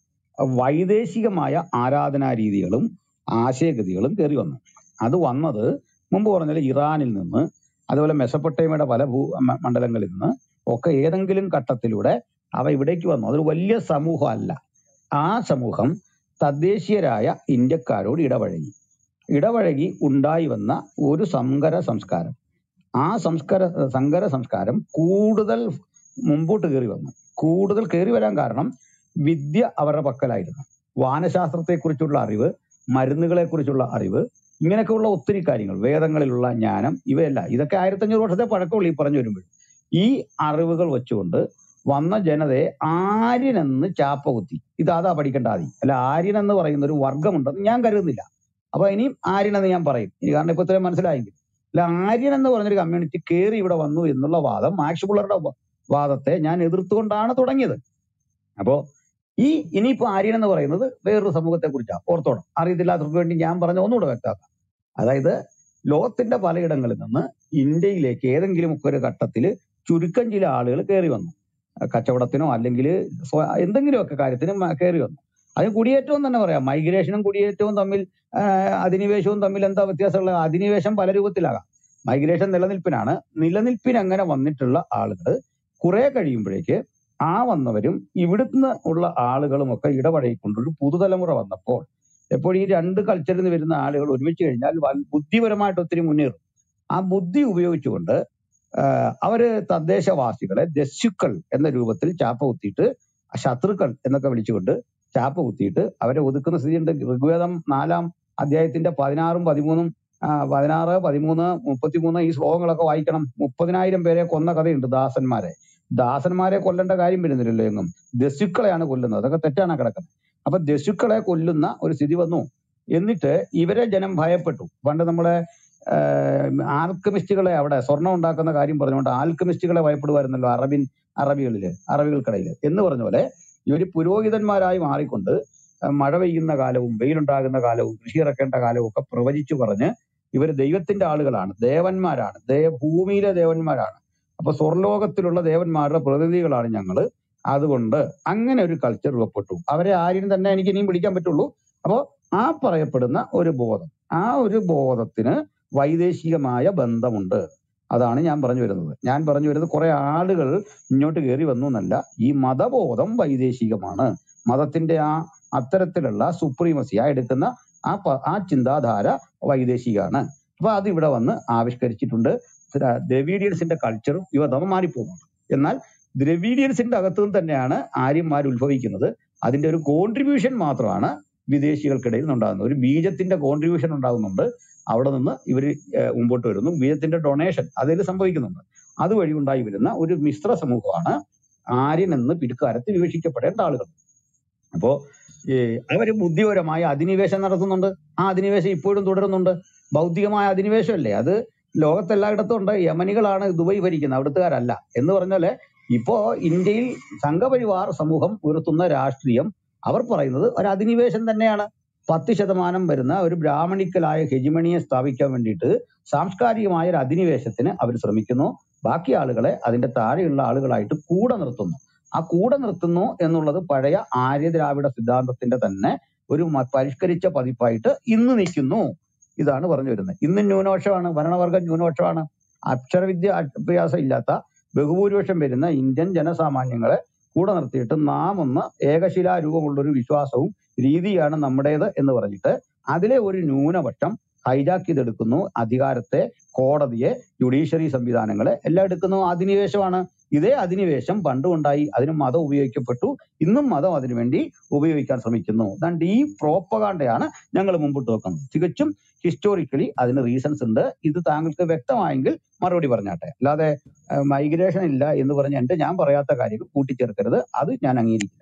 വൈദേശികമായ ആരാധനാ രീതികളും ആശയഗതികളും കയറി വന്നു അത് വന്നത് മുമ്പ് പറഞ്ഞാൽ ഇറാനിൽ നിന്ന് അതുപോലെ മെസപ്പൊട്ടേമയുടെ പല ഭൂ മ- മണ്ഡലങ്ങളിൽ നിന്ന് ഒക്കെ ഏതെങ്കിലും ഘട്ടത്തിലൂടെ അവ ഇവിടേക്ക് വന്നു അതൊരു വലിയ സമൂഹമല്ല ആ സമൂഹം തദ്ദേശീയരായ ഇന്ത്യക്കാരോട് ഇടപഴകി ഇടപഴകി ഉണ്ടായി വന്ന ഒരു സങ്കര സംസ്കാരം ആ സംസ്കാര സങ്കര സംസ്കാരം കൂടുതൽ മുമ്പോട്ട് കയറി വന്നു കൂടുതൽ കയറി വരാൻ കാരണം വിദ്യ അവരുടെ പക്കലായിരുന്നു വാനശാസ്ത്രത്തെക്കുറിച്ചുള്ള അറിവ് മരുന്നുകളെക്കുറിച്ചുള്ള അറിവ് ഇങ്ങനെയൊക്കെയുള്ള ഒത്തിരി കാര്യങ്ങൾ വേദങ്ങളിലുള്ള ജ്ഞാനം ഇവയല്ല ഇതൊക്കെ ആയിരത്തഞ്ഞൂറ് വർഷത്തെ പഴക്കമുള്ള ഈ പറഞ്ഞു വരുമ്പോൾ ഈ അറിവുകൾ വെച്ചുകൊണ്ട് വന്ന ജനതയെ ആര്യനെന്ന് ചാപ്പ കുത്തി ഇത് അതാ പഠിക്കേണ്ട ആദ്യം അല്ല ആര്യൻ എന്ന് പറയുന്ന ഒരു വർഗമുണ്ടെന്ന് ഞാൻ കരുതുന്നില്ല അപ്പൊ ഇനിയും ആര്യൻ എന്ന് ഞാൻ പറയും ഇനി കാരണം ഇപ്പൊ ഇത്രയും മനസ്സിലായെങ്കിൽ അല്ല ആര്യൻ എന്ന് പറഞ്ഞൊരു കമ്മ്യൂണിറ്റി കയറി ഇവിടെ വന്നു എന്നുള്ള വാദം മാക്സ് പുള്ളറുടെ വ- വാദത്തെ ഞാൻ എതിർത്തുകൊണ്ടാണ് തുടങ്ങിയത് അപ്പോ ഈ ഇനിയിപ്പോ ആര്യൻ എന്ന് പറയുന്നത് വേറൊരു സമൂഹത്തെ കുറിച്ചാണ് ഓർത്തോണം അറിയത്തില്ലാത്തവർക്ക് വേണ്ടി ഞാൻ പറഞ്ഞ ഒന്നുകൂടെ വ്യക്തമാക്കാം അതായത് ലോകത്തിന്റെ പലയിടങ്ങളിൽ നിന്ന് ഇന്ത്യയിലേക്ക് ഏതെങ്കിലും ഒക്കെ ഒരു ഘട്ടത്തിൽ ചുരുക്കം ചില ആളുകൾ കയറി വന്നു അഹ് കച്ചവടത്തിനോ അല്ലെങ്കിൽ എന്തെങ്കിലുമൊക്കെ കാര്യത്തിന് മ- കയറി വന്നു അതിന് കുടിയേറ്റവും തന്നെ പറയാം മൈഗ്രേഷനും കുടിയേറ്റവും തമ്മിൽ ആഹ് അധിനിവേശവും തമ്മിൽ എന്താ വ്യത്യാസമുള്ള അധിനിവേശം പല രൂപത്തിലാകാം മൈഗ്രേഷൻ നിലനിൽപ്പിനാണ് നിലനിൽപ്പിന് അങ്ങനെ വന്നിട്ടുള്ള ആളുകൾ കുറെ കഴിയുമ്പോഴേക്ക് ആ വന്നവരും ഇവിടുന്ന് ഉള്ള ആളുകളും ഒക്കെ ഇടപഴകിക്കൊണ്ട് ഒരു പുതുതലമുറ വന്നപ്പോൾ എപ്പോൾ ഈ രണ്ട് കൾച്ചറിൽ നിന്ന് വരുന്ന ആളുകൾ ഒരുമിച്ച് കഴിഞ്ഞാൽ വൻ- ബുദ്ധിപരമായിട്ട് ഒത്തിരി മുന്നേറും ആ ബുദ്ധി ഉപയോഗിച്ചുകൊണ്ട് ആഹ് അവര് തദ്ദേശവാസികളെ ദസ്യുക്കൾ എന്ന രൂപത്തിൽ ചാപ്പ കുത്തിയിട്ട് ശത്രുക്കൾ എന്നൊക്കെ വിളിച്ചുകൊണ്ട് ചാപ്പ കുത്തിയിട്ട് അവരെ ഒതുക്കുന്ന സ്ഥിതിയുണ്ട് ഋഗ്വേദം നാലാം അധ്യായത്തിന്റെ പതിനാറും പതിമൂന്നും ആ, പതിനാറ് പതിമൂന്ന് മുപ്പത്തിമൂന്ന് ഈ ശ്ലോകങ്ങളൊക്കെ വായിക്കണം മുപ്പതിനായിരം പേരെ കൊന്ന കഥയുണ്ട് ദാസന്മാരെ ദാസന്മാരെ കൊല്ലേണ്ട കാര്യം വരുന്നില്ലല്ലോ എങ്ങും ദസ്യുക്കളെയാണ് കൊല്ലുന്നത് അതൊക്കെ തെറ്റാണ് കിടക്കുന്നത് അപ്പൊ ദസ്യുക്കളെ കൊല്ലുന്ന ഒരു സ്ഥിതി വന്നു എന്നിട്ട് ഇവരെ ജനം ഭയപ്പെട്ടു പണ്ട് നമ്മളെ ആൽക്കമിസ്റ്റുകളെ അവിടെ സ്വർണം ഉണ്ടാക്കുന്ന കാര്യം പറഞ്ഞുകൊണ്ട് ആൽക്കമിസ്റ്റുകളെ ഭയപ്പെടുമായിരുന്നല്ലോ അറബിൻ അറബികളില് അറബികൾക്കിടയിൽ എന്ന് പറഞ്ഞ പോലെ ഇവര് പുരോഹിതന്മാരായി മാറിക്കൊണ്ട് ആ, മഴ പെയ്യുന്ന കാലവും വെയിലുണ്ടാകുന്ന കാലവും കൃഷി ഇറക്കേണ്ട കാലവും ഒക്കെ പ്രവചിച്ചു പറഞ്ഞ് ഇവര് ദൈവത്തിന്റെ ആളുകളാണ് ദേവന്മാരാണ് ദേ ഭൂമിയിലെ ദേവന്മാരാണ് അപ്പൊ സ്വർലോകത്തിലുള്ള ദേവന്മാരുടെ പ്രതിനിധികളാണ് ഞങ്ങള് അതുകൊണ്ട് അങ്ങനെ ഒരു കൾച്ചർ രൂപപ്പെട്ടു അവരെ ആരും തന്നെ എനിക്ക് ഇനിയും വിളിക്കാൻ പറ്റുള്ളൂ അപ്പോ ആ പറയപ്പെടുന്ന ഒരു ബോധം ആ ഒരു ബോധത്തിന് വൈദേശികമായ ബന്ധമുണ്ട് അതാണ് ഞാൻ പറഞ്ഞു വരുന്നത് ഞാൻ പറഞ്ഞു വരുന്നത് കുറെ ആളുകൾ ഇങ്ങോട്ട് കയറി വന്നു എന്നല്ല ഈ മതബോധം വൈദേശികമാണ് മതത്തിന്റെ ആ അത്തരത്തിലുള്ള സുപ്രീമസി ആ എടുക്കുന്ന ആ പ- ആ ചിന്താധാര വൈദേശികമാണ് അപ്പൊ അത് ഇവിടെ വന്ന് ആവിഷ്കരിച്ചിട്ടുണ്ട് ദ്ര- ദ്രവീഡിയൻസിന്റെ കൾച്ചറും ഇവ തമ്മിൽ മാറിപ്പോകുന്നുണ്ട് എന്നാൽ ദ്രവീഡിയൻസിന്റെ അകത്തു നിന്ന് തന്നെയാണ് ആര്യന്മാർ ഉത്ഭവിക്കുന്നത് അതിന്റെ ഒരു കോൺട്രിബ്യൂഷൻ മാത്രമാണ് വിദേശികൾക്കിടയിൽ ഉണ്ടാകുന്നത് ഒരു ബീജത്തിന്റെ കോൺട്രിബ്യൂഷൻ ഉണ്ടാകുന്നുണ്ട് അവിടെ നിന്ന് ഇവർ മുമ്പോട്ട് വരുന്നു ബീജത്തിന്റെ ഡൊണേഷൻ അതിൽ സംഭവിക്കുന്നുണ്ട് അതുവഴി ഉണ്ടായി വരുന്ന ഒരു മിശ്ര സമൂഹമാണ് ആര്യൻ എന്ന് പിൽക്കാലത്ത് വിവക്ഷിക്കപ്പെടേണ്ട ആളുകൾ അപ്പോ ഈ അവര് ബുദ്ധിപരമായ അധിനിവേശം നടത്തുന്നുണ്ട് ആ അധിനിവേശം ഇപ്പോഴും തുടരുന്നുണ്ട് ബൗദ്ധികമായ അധിനിവേശമല്ലേ അത് ലോകത്തെല്ലായിടത്തും ഉണ്ട് യമനികളാണ് ദുബൈ ഭരിക്കുന്നത് അവിടുത്തുകാരല്ല എന്ന് പറഞ്ഞാല് ഇപ്പോ ഇന്ത്യയിൽ സംഘപരിവാർ സമൂഹം ഉയർത്തുന്ന രാഷ്ട്രീയം അവർ പറയുന്നത് ഒരു അധിനിവേശം തന്നെയാണ് പത്ത് ശതമാനം വരുന്ന ഒരു ബ്രാഹ്മണിക്കലായ ഹെജിമണിയെ സ്ഥാപിക്കാൻ വേണ്ടിയിട്ട് സാംസ്കാരികമായ ഒരു അധിനിവേശത്തിന് അവർ ശ്രമിക്കുന്നു ബാക്കി ആളുകളെ അതിന്റെ താഴെയുള്ള ആളുകളായിട്ട് കൂടെ നിർത്തുന്നു ആ കൂടെ നിർത്തുന്നു എന്നുള്ളത് പഴയ ആര്യ ദ്രാവിഡ സിദ്ധാന്തത്തിന്റെ തന്നെ ഒരു മ- പരിഷ്കരിച്ച പതിപ്പായിട്ട് ഇന്ന് നിൽക്കുന്നു ഇതാണ് പറഞ്ഞു വരുന്നത് ഇന്ന് ന്യൂനപക്ഷമാണ് ഭരണവർഗം ന്യൂനപക്ഷമാണ് അക്ഷരവിദ്യ അഭ്യാസം ഇല്ലാത്ത ബഹുഭൂരിപക്ഷം വരുന്ന ഇന്ത്യൻ ജനസാമാന്യങ്ങളെ കൂടെ നിർത്തിയിട്ട് നാം ഒന്ന് ഏകശിലാരൂപമുള്ള ഒരു വിശ്വാസവും രീതിയാണ് നമ്മുടേത് എന്ന് പറഞ്ഞിട്ട് അതിലെ ഒരു ന്യൂനപക്ഷം ഹൈജാക്ക് ചെയ്തെടുക്കുന്നു അധികാരത്തെ കോടതിയെ ജുഡീഷ്യറി സംവിധാനങ്ങളെ എല്ലാം എടുക്കുന്നു അധിനിവേശമാണ് ഇതേ അധിനിവേശം പണ്ടും ഉണ്ടായി അതിന് മതം ഉപയോഗിക്കപ്പെട്ടു ഇന്നും മതം അതിനുവേണ്ടി ഉപയോഗിക്കാൻ ശ്രമിക്കുന്നു അതുകൊണ്ട് ഈ പ്രോപ്പകാണ്ടയാണ് ഞങ്ങൾ മുമ്പോട്ട് വെക്കുന്നത് തികച്ചും ഹിസ്റ്റോറിക്കലി അതിന് റീസൺസ് ഉണ്ട് ഇത് താങ്കൾക്ക് വ്യക്തമായെങ്കിൽ മറുപടി പറഞ്ഞാട്ടെ അല്ലാതെ മൈഗ്രേഷൻ ഇല്ല എന്ന് പറഞ്ഞ് എന്റെ ഞാൻ പറയാത്ത കാര്യങ്ങൾ കൂട്ടിച്ചേർക്കരുത് അത് ഞാൻ അംഗീകരിക്കില്ല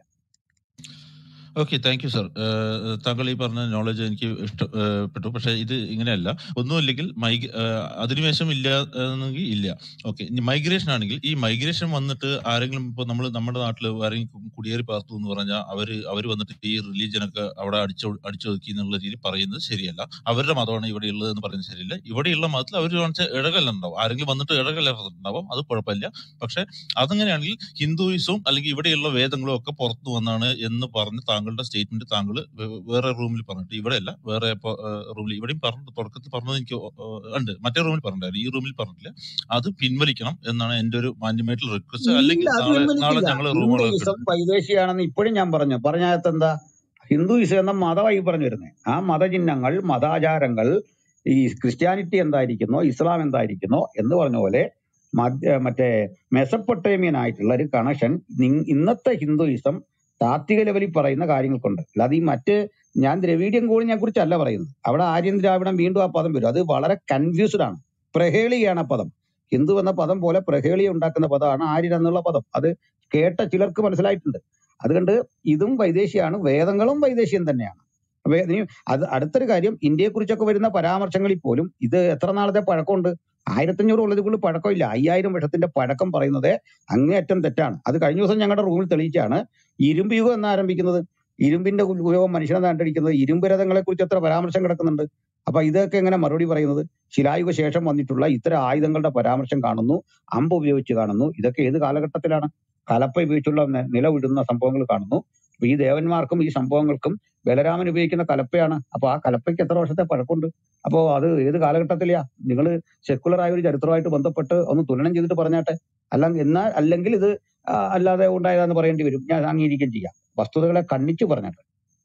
ഓക്കെ താങ്ക് യു സർ താങ്കൾ ഈ പറഞ്ഞ നോളജ് എനിക്ക് ഇഷ്ടപ്പെട്ടു പക്ഷെ ഇത് ഇങ്ങനെയല്ല ഒന്നുമില്ലെങ്കിൽ മൈഗ് ഏഹ് അധിനിവേശം ഇല്ല എന്നെങ്കിൽ ഇല്ല ഓക്കെ ഇനി മൈഗ്രേഷൻ ആണെങ്കിൽ ഈ മൈഗ്രേഷൻ വന്നിട്ട് ആരെങ്കിലും ഇപ്പൊ നമ്മൾ നമ്മുടെ നാട്ടിൽ ആരെങ്കിലും കുടിയേറി പാർത്തു എന്ന് പറഞ്ഞാൽ അവര് അവർ വന്നിട്ട് ഈ റിലീജിയൻ ഒക്കെ അവിടെ അടിച്ചു അടിച്ചൊതുക്കി എന്നുള്ള രീതി പറയുന്നത് ശരിയല്ല അവരുടെ മതമാണ് ഇവിടെ ഉള്ളത് എന്ന് പറയുന്നത് ശരിയല്ല ഇവിടെയുള്ള മതത്തിൽ അവർ ഇടകല്ലുണ്ടാവും ആരെങ്കിലും വന്നിട്ട് ഇടകല്ലുണ്ടാവും അത് കുഴപ്പമില്ല പക്ഷെ അതങ്ങനെയാണെങ്കിൽ ഹിന്ദുയിസവും അല്ലെങ്കിൽ ഇവിടെയുള്ള വേദങ്ങളും ഒക്കെ പുറത്തു വന്നാണ് എന്ന് പറഞ്ഞ് താങ്കളുടെ സ്റ്റേറ്റ്മെന്റ് താങ്കൾ വേറെ റൂമിൽ പറഞ്ഞിട്ട് ഇവിടെ അല്ല വേറെ റൂമിൽ ഇവിടെയും പറഞ്ഞു തുടക്കത്തിൽ പറഞ്ഞത് എനിക്ക് ഓ- ഓ, ഉണ്ട് മറ്റേ റൂമിൽ പറഞ്ഞിട്ടുണ്ടായിരുന്നു ഈ റൂമിൽ പറഞ്ഞിട്ടില്ല അത് പിൻവലിക്കണം എന്നാണ് എന്റെ ഒരു മാന്യമായിട്ടുള്ള റിക്വസ്റ്റ് അല്ലെങ്കിൽ ഇല്ല അത് നാളെ നാളെ പിൻവലിക്കില്ല ഞങ്ങൾ റൂമുകളൊക്കെ ഹിന്ദുയിസം എടുക്കും വൈദേശിയാണെന്ന് ഇപ്പോഴും ഞാൻ പറഞ്ഞു പറഞ്ഞകത്ത് എന്താ ഹിന്ദുയിസം എന്ന മതമായി പറഞ്ഞു വരുന്നത് ആ മതചിഹ്നങ്ങൾ മതാചാരങ്ങൾ ഈ ക്രിസ്ത്യാനിറ്റി എന്തായിരിക്കുന്നോ ഇസ്ലാം എന്തായിരിക്കുന്നോ എന്ന് പറഞ്ഞ പോലെ മധ്യ മറ്റേ മെസപ്പൊട്ടേമിയൻ ആയിട്ടുള്ള ഒരു കണക്ഷൻ ഇന്നത്തെ ഹിന്ദുയിസം താത്വിക ലെവലിൽ പറയുന്ന കാര്യങ്ങൾക്കുണ്ട് അല്ലാതെ ഈ മറ്റ് ഞാൻ ദ്രവീഡിയൻ കോളിനെ കുറിച്ചല്ല പറയുന്നത് അവിടെ ആര്യൻ ദ്രാവിഡം വീണ്ടും ആ പദം വരും അത് വളരെ കൺഫ്യൂസ്ഡ് ആണ് പ്രഹേളിയാണ് ആ പദം ഹിന്ദു എന്ന പദം പോലെ പ്രഹേളിയ ഉണ്ടാക്കുന്ന പദമാണ് ആര്യൻ എന്നുള്ള പദം അത് കേട്ട ചിലർക്ക് മനസ്സിലായിട്ടുണ്ട് അതുകൊണ്ട് ഇതും വൈദേശിയാണ് വേദങ്ങളും വൈദേശികം തന്നെയാണ് വേ- ഇനി അത് അടുത്തൊരു കാര്യം ഇന്ത്യയെ കുറിച്ചൊക്കെ വരുന്ന പരാമർശങ്ങളിൽ പോലും ഇത് എത്ര നാളത്തെ പഴക്കമുണ്ട് ആയിരത്തഞ്ഞൂറ് ഉള്ളത് കൂടുതൽ പഴക്കമില്ല അയ്യായിരം വർഷത്തിന്റെ പഴക്കം പറയുന്നത് അങ്ങേയറ്റം തെറ്റാണ് അത് കഴിഞ്ഞ ദിവസം ഞങ്ങളുടെ റൂമിൽ തെളിയിച്ചാണ് ഇരുമ്പ് യുഗം എന്ന് ആരംഭിക്കുന്നത് ഇരുമ്പിന്റെ ഉപയോഗം മനുഷ്യനെ കണ്ടിരിക്കുന്നത് ഇരുമ്പ് രഥങ്ങളെ കുറിച്ച് എത്ര പരാമർശം കിടക്കുന്നുണ്ട് അപ്പൊ ഇതൊക്കെ എങ്ങനെ മറുപടി പറയുന്നത് ശിലായുഗ ശേഷം വന്നിട്ടുള്ള ഇത്തരം ആയുധങ്ങളുടെ പരാമർശം കാണുന്നു അമ്പ് ഉപയോഗിച്ച് കാണുന്നു ഇതൊക്കെ ഏത് കാലഘട്ടത്തിലാണ് കലപ്പ ഉപയോഗിച്ചുള്ള ന- നില വിടുന്ന സംഭവങ്ങൾ കാണുന്നു അപ്പൊ ഈ ദേവന്മാർക്കും ഈ സംഭവങ്ങൾക്കും ബലരാമൻ ഉപയോഗിക്കുന്ന കലപ്പയാണ് അപ്പൊ ആ കലപ്പയ്ക്ക് എത്ര വർഷത്തെ പഴക്കമുണ്ട് അപ്പോ അത് ഏത് കാലഘട്ടത്തിലെയാ നിങ്ങൾ സെക്കുലർ ആയ ഒരു ചരിത്രമായിട്ട് ബന്ധപ്പെട്ട് ഒന്ന് തുലനം ചെയ്തിട്ട് പറഞ്ഞാട്ടെ അല്ല എന്നാൽ അല്ലെങ്കിൽ ഇത് ആ, അല്ലാതെ ഉണ്ടായതാന്ന് പറയേണ്ടി വരും ഞാൻ അംഗീകരിക്കുകയും ചെയ്യാം വസ്തുതകളെ കണ്ണിച്ചു പറഞ്ഞാട്ടെ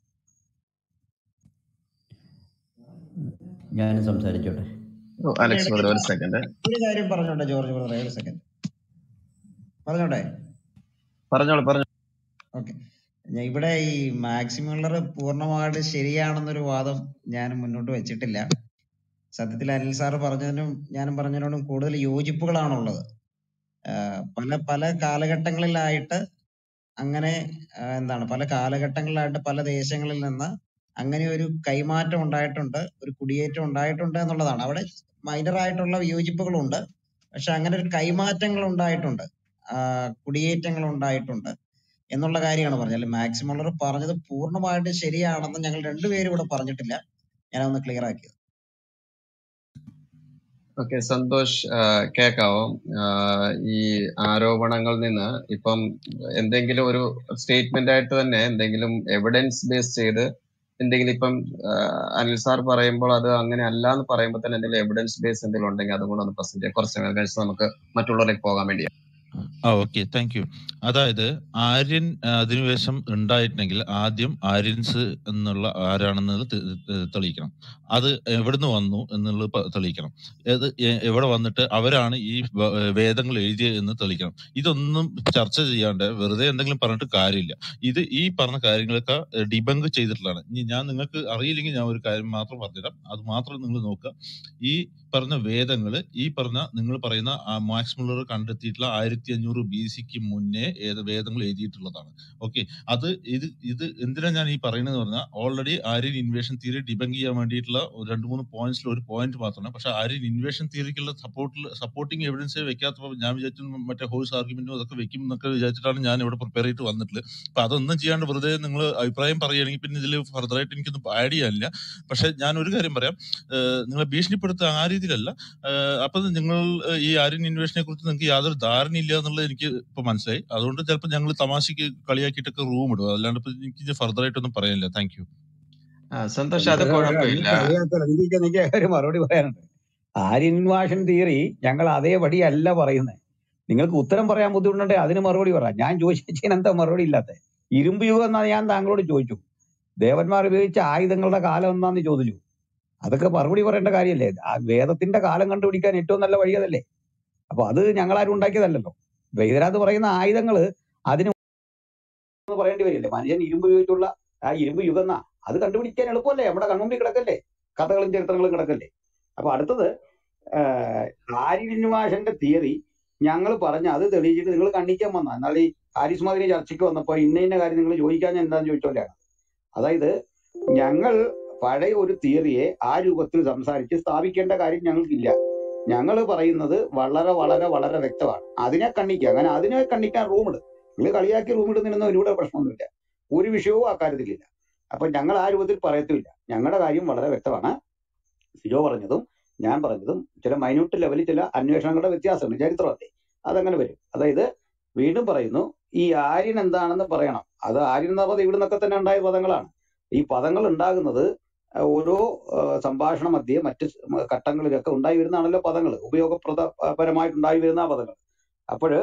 ഞാൻ സംസാരിച്ചോട്ടെ ഓ, അലക്സ് ബ്രദർ ഒരു സെക്കൻഡ് ഒരു കാര്യം പറഞ്ഞോട്ടെ ജോർജ് ബ്രദറെ ഒരു സെക്കൻഡ് പറഞ്ഞോട്ടെ പറഞ്ഞോളൂ പറഞ്ഞു ഓക്കെ ഇവിടെ ഈ മാക്സിമുള്ളർ പൂർണ്ണമായിട്ട് ശരിയാണെന്നൊരു വാദം ഞാൻ മുന്നോട്ട് വെച്ചിട്ടില്ല സത്യത്തിൽ അനിൽ സാറ് പറഞ്ഞതിനും ഞാനും പറഞ്ഞതിനോടും കൂടുതൽ യോജിപ്പുകളാണുള്ളത് ആഹ് പല പല കാലഘട്ടങ്ങളിലായിട്ട് അങ്ങനെ ആഹ് എന്താണ് പല കാലഘട്ടങ്ങളിലായിട്ട് പല ദേശങ്ങളിൽ നിന്ന് അങ്ങനെ ഒരു കൈമാറ്റം ഉണ്ടായിട്ടുണ്ട് ഒരു കുടിയേറ്റം ഉണ്ടായിട്ടുണ്ട് എന്നുള്ളതാണ് അവിടെ മൈനർ ആയിട്ടുള്ള വിയോജിപ്പുകളുണ്ട് പക്ഷെ അങ്ങനെ ഒരു കൈമാറ്റങ്ങൾ ഉണ്ടായിട്ടുണ്ട് ആഹ് കുടിയേറ്റങ്ങൾ ഉണ്ടായിട്ടുണ്ട് എന്നുള്ള കാര്യമാണ് പറഞ്ഞത് അല്ലെ മാക്സിമുള്ളർ പറഞ്ഞത് പൂർണ്ണമായിട്ട് ശരിയാണെന്ന് ഞങ്ങൾ രണ്ടുപേരും ഇവിടെ പറഞ്ഞിട്ടില്ല ഞാനൊന്ന് ക്ലിയർ ആക്കിയത് ഓക്കെ സന്തോഷ് ആ, കേക്കാവോ ആ, ഈ ആരോപണങ്ങളിൽ നിന്ന് ഇപ്പം എന്തെങ്കിലും ഒരു സ്റ്റേറ്റ്മെന്റ് ആയിട്ട് തന്നെ എന്തെങ്കിലും എവിഡൻസ് ബേസ് ചെയ്ത് എന്തെങ്കിലും ഇപ്പം ആഹ് അനിൽ സാർ പറയുമ്പോൾ അത് അങ്ങനെ അല്ല എന്ന് പറയുമ്പോൾ തന്നെ എന്തെങ്കിലും എവിഡൻസ് ബേസ് എന്തെങ്കിലും ഉണ്ടെങ്കിൽ അതും കൂടെ ഒന്ന് പ്രസന്റ് ചെയ്യാം കുറച്ച് സമയം കഴിച്ച് നമുക്ക് മറ്റുള്ളവരിലേക്ക് പോകാൻ വേണ്ടിയാണ് ആ ഓക്കെ താങ്ക് യു അതായത് ആര്യൻ ആ, അധിനിവേശം ഉണ്ടായിട്ടുണ്ടെങ്കിൽ ആദ്യം ആര്യൻസ് എന്നുള്ള ആരാണെന്നുള്ളത് തെ- തെ- തെളിയിക്കണം അത് എവിടുന്ന് വന്നു എന്നുള്ളത് പ- തെളിയിക്കണം ഏത് എ- എവിടെ വന്നിട്ട് അവരാണ് ഈ വ- വേദങ്ങൾ എഴുതിയത് എന്ന് തെളിയിക്കണം ഇതൊന്നും ചർച്ച ചെയ്യാണ്ട് വെറുതെ എന്തെങ്കിലും പറഞ്ഞിട്ട് കാര്യമില്ല ഇത് ഈ പറഞ്ഞ കാര്യങ്ങളൊക്കെ ഡിബങ്ക് ചെയ്തിട്ടുള്ളതാണ് ഇനി ഞാൻ നിങ്ങൾക്ക് അറിയില്ലെങ്കിൽ ഞാൻ ഒരു കാര്യം മാത്രം പറഞ്ഞുതരാം അത് മാത്രം നിങ്ങൾ നോക്കുക ഈ പറഞ്ഞ വേദങ്ങൾ ഈ പറഞ്ഞ നിങ്ങൾ പറയുന്ന ആ മാക്സ് മുള്ളർ കണ്ടെത്തിയിട്ടുള്ള ആയിരത്തി അഞ്ഞൂറ് ബി സിക്ക് മുന്നേ ഏത് വേദങ്ങൾ എഴുതിയിട്ടുള്ളതാണ് ഓക്കെ അത് ഇത് ഇത് എന്തിനാ ഞാൻ ഈ പറയുന്നത് പറഞ്ഞാൽ already Aryan invasion theory debunk ചെയ്യാൻ വേണ്ടിയിട്ടുള്ള ഒരു രണ്ട് മൂന്ന് പോയിന്റ്സിൽ ഒരു പോയിന്റ് മാത്രമാണ് പക്ഷെ ആര്യൻ ഇൻവേഷൻ തിയറിക്കുള്ള സപ്പോർട്ടിൽ സപ്പോർട്ടിങ് എവിഡൻസ് വെക്കാത്തപ്പോൾ ഞാൻ വിചാരിച്ചു മറ്റേ ഹോഴ്സ് ആർഗ്യുമെന്റും അതൊക്കെ വെക്കും എന്നൊക്കെ വിചാരിച്ചിട്ടാണ് ഞാൻ ഇവിടെ പ്രിപ്പയർ ചെയ്തിട്ട് വന്നിട്ടുള്ളത് അപ്പൊ അതൊന്നും ചെയ്യാണ്ട് വെറുതെ നിങ്ങൾ അഭിപ്രായം പറയുകയാണെങ്കിൽ പിന്നെ ഇതിൽ ഫർദറായിട്ട് എനിക്കൊന്നും ആഡ് ചെയ്യാനില്ല പക്ഷെ ഞാൻ ഒരു കാര്യം പറയാം ഏഹ് നിങ്ങളെ ഭീഷണിപ്പെടുത്തുക ആ രീതിയിലല്ല ഏഹ് അപ്പൊ നിങ്ങൾ ഏഹ് ഈ ആര്യൻ ഇൻവേഷനെ കുറിച്ച് നിങ്ങൾക്ക് യാതൊരു ധാരണയില്ല എന്നുള്ളത് എനിക്ക് ഇപ്പൊ മനസ്സിലായി അതുകൊണ്ട് ചിലപ്പോൾ ഞങ്ങൾ തമാശക്ക് കളിയാക്കിയിട്ടൊക്കെ റൂം ഇടും അല്ലാണ്ട് ഇപ്പൊ എനിക്ക് ഫർദർ ആയിട്ടൊന്നും പറയാനില്ല താങ്ക് യു ആ, സന്തോഷ് അത് നിങ്ങൾ കുഴപ്പമില്ല കളിയാക്കല്ല എനിക്ക് എനിക്ക് ഒരു മറുപടി പറയാനുണ്ട് ആര്യൻ ഇൻവാഷൻ തിയറി ഞങ്ങൾ അതേപടി അല്ല പറയുന്നത് നിങ്ങൾക്ക് ഉത്തരം പറയാൻ ബുദ്ധിമുട്ടുണ്ടെങ്കിൽ അതിന് മറുപടി പറയാം ഞാൻ ചോദിച്ചതിന് എന്താ മറുപടി ഇല്ലാത്ത ഇരുമ്പ് യുഗം എന്നാണ് ഞാൻ താങ്കളോട് ചോദിച്ചു ദേവന്മാർ ഉപയോഗിച്ച ആയുധങ്ങളുടെ കാലം എന്നാന്ന് ചോദിച്ചു അതൊക്കെ മറുപടി പറയേണ്ട കാര്യമല്ലേ ആ വേദത്തിന്റെ കാലം കണ്ടുപിടിക്കാൻ ഏറ്റവും നല്ല വഴി അതല്ലേ അപ്പൊ അത് ഞങ്ങളാരും ഉണ്ടാക്കിയതല്ലല്ലോ വേദരാത് പറയുന്ന ആയുധങ്ങൾ അതിന് എന്ന് പറയേണ്ടി വരില്ലേ മനുഷ്യൻ ഇരുമ്പ് ഉപയോഗിച്ചുള്ള ആ ഇരുമ്പ് യുഗം എന്നാ അത് കണ്ടുപിടിക്കാൻ എളുപ്പമല്ലേ നമ്മുടെ കൺമുമ്പിൽ കിടക്കല്ലേ കഥകളും ചരിത്രങ്ങളും കിടക്കല്ലേ അപ്പൊ അടുത്തത് ആര്യന്വാഷന്റെ തിയറി ഞങ്ങൾ പറഞ്ഞ അത് തെളിയിച്ചിട്ട് നിങ്ങൾ കണ്ണിക്കാൻ വന്ന എന്നാൽ ഈ ഹാരിസ് മാതിരി ചർച്ചയ്ക്ക് വന്നപ്പോ ഇന്ന ഇന്ന കാര്യം നിങ്ങൾ ചോദിക്കാൻ എന്താന്ന് ചോദിച്ചോലെയാണ് അതായത് ഞങ്ങൾ പഴയ ഒരു തിയറിയെ ആ രൂപത്തിൽ സംസാരിച്ച് സ്ഥാപിക്കേണ്ട കാര്യം ഞങ്ങൾക്കില്ല ഞങ്ങൾ പറയുന്നത് വളരെ വളരെ വളരെ വ്യക്തമാണ് അതിനെ കണ്ണിക്കുക അങ്ങനെ അതിനെ കണ്ണിക്കാൻ റൂമിട് നിങ്ങൾ കളിയാക്കി റൂമിടുന്നതിനൊന്നും ഒരുപാട് പ്രശ്നമൊന്നുമില്ല ഒരു വിഷയവും ആ കാര്യത്തിലില്ല അപ്പൊ ഞങ്ങൾ ആ രൂപത്തിൽ പറയത്തുമില്ല ഞങ്ങളുടെ കാര്യം വളരെ വ്യക്തമാണ് സിജോ പറഞ്ഞതും ഞാൻ പറഞ്ഞതും ചില മൈന്യൂട്ട് ലെവലിൽ ചില അന്വേഷണങ്ങളുടെ വ്യത്യാസമുണ്ട് ചരിത്രമല്ലേ അതങ്ങനെ വരും അതായത് വീണ്ടും പറയുന്നു ഈ ആര്യൻ എന്താണെന്ന് പറയണം അത് ആര്യൻ എന്ന പദം ഇവിടെ നിന്നൊക്കെ തന്നെ ഉണ്ടായ പദങ്ങളാണ് ഈ പദങ്ങൾ ഉണ്ടാകുന്നത് അഹ് ഓരോ അഹ് സംഭാഷണ മധ്യേ മറ്റ് സ് ഘട്ടങ്ങളിലൊക്കെ ഉണ്ടായി വരുന്നതാണല്ലോ പദങ്ങൾ ഉപയോഗപ്രദപരമായിട്ട് ഉണ്ടായി വരുന്ന പദങ്ങൾ അപ്പോഴ്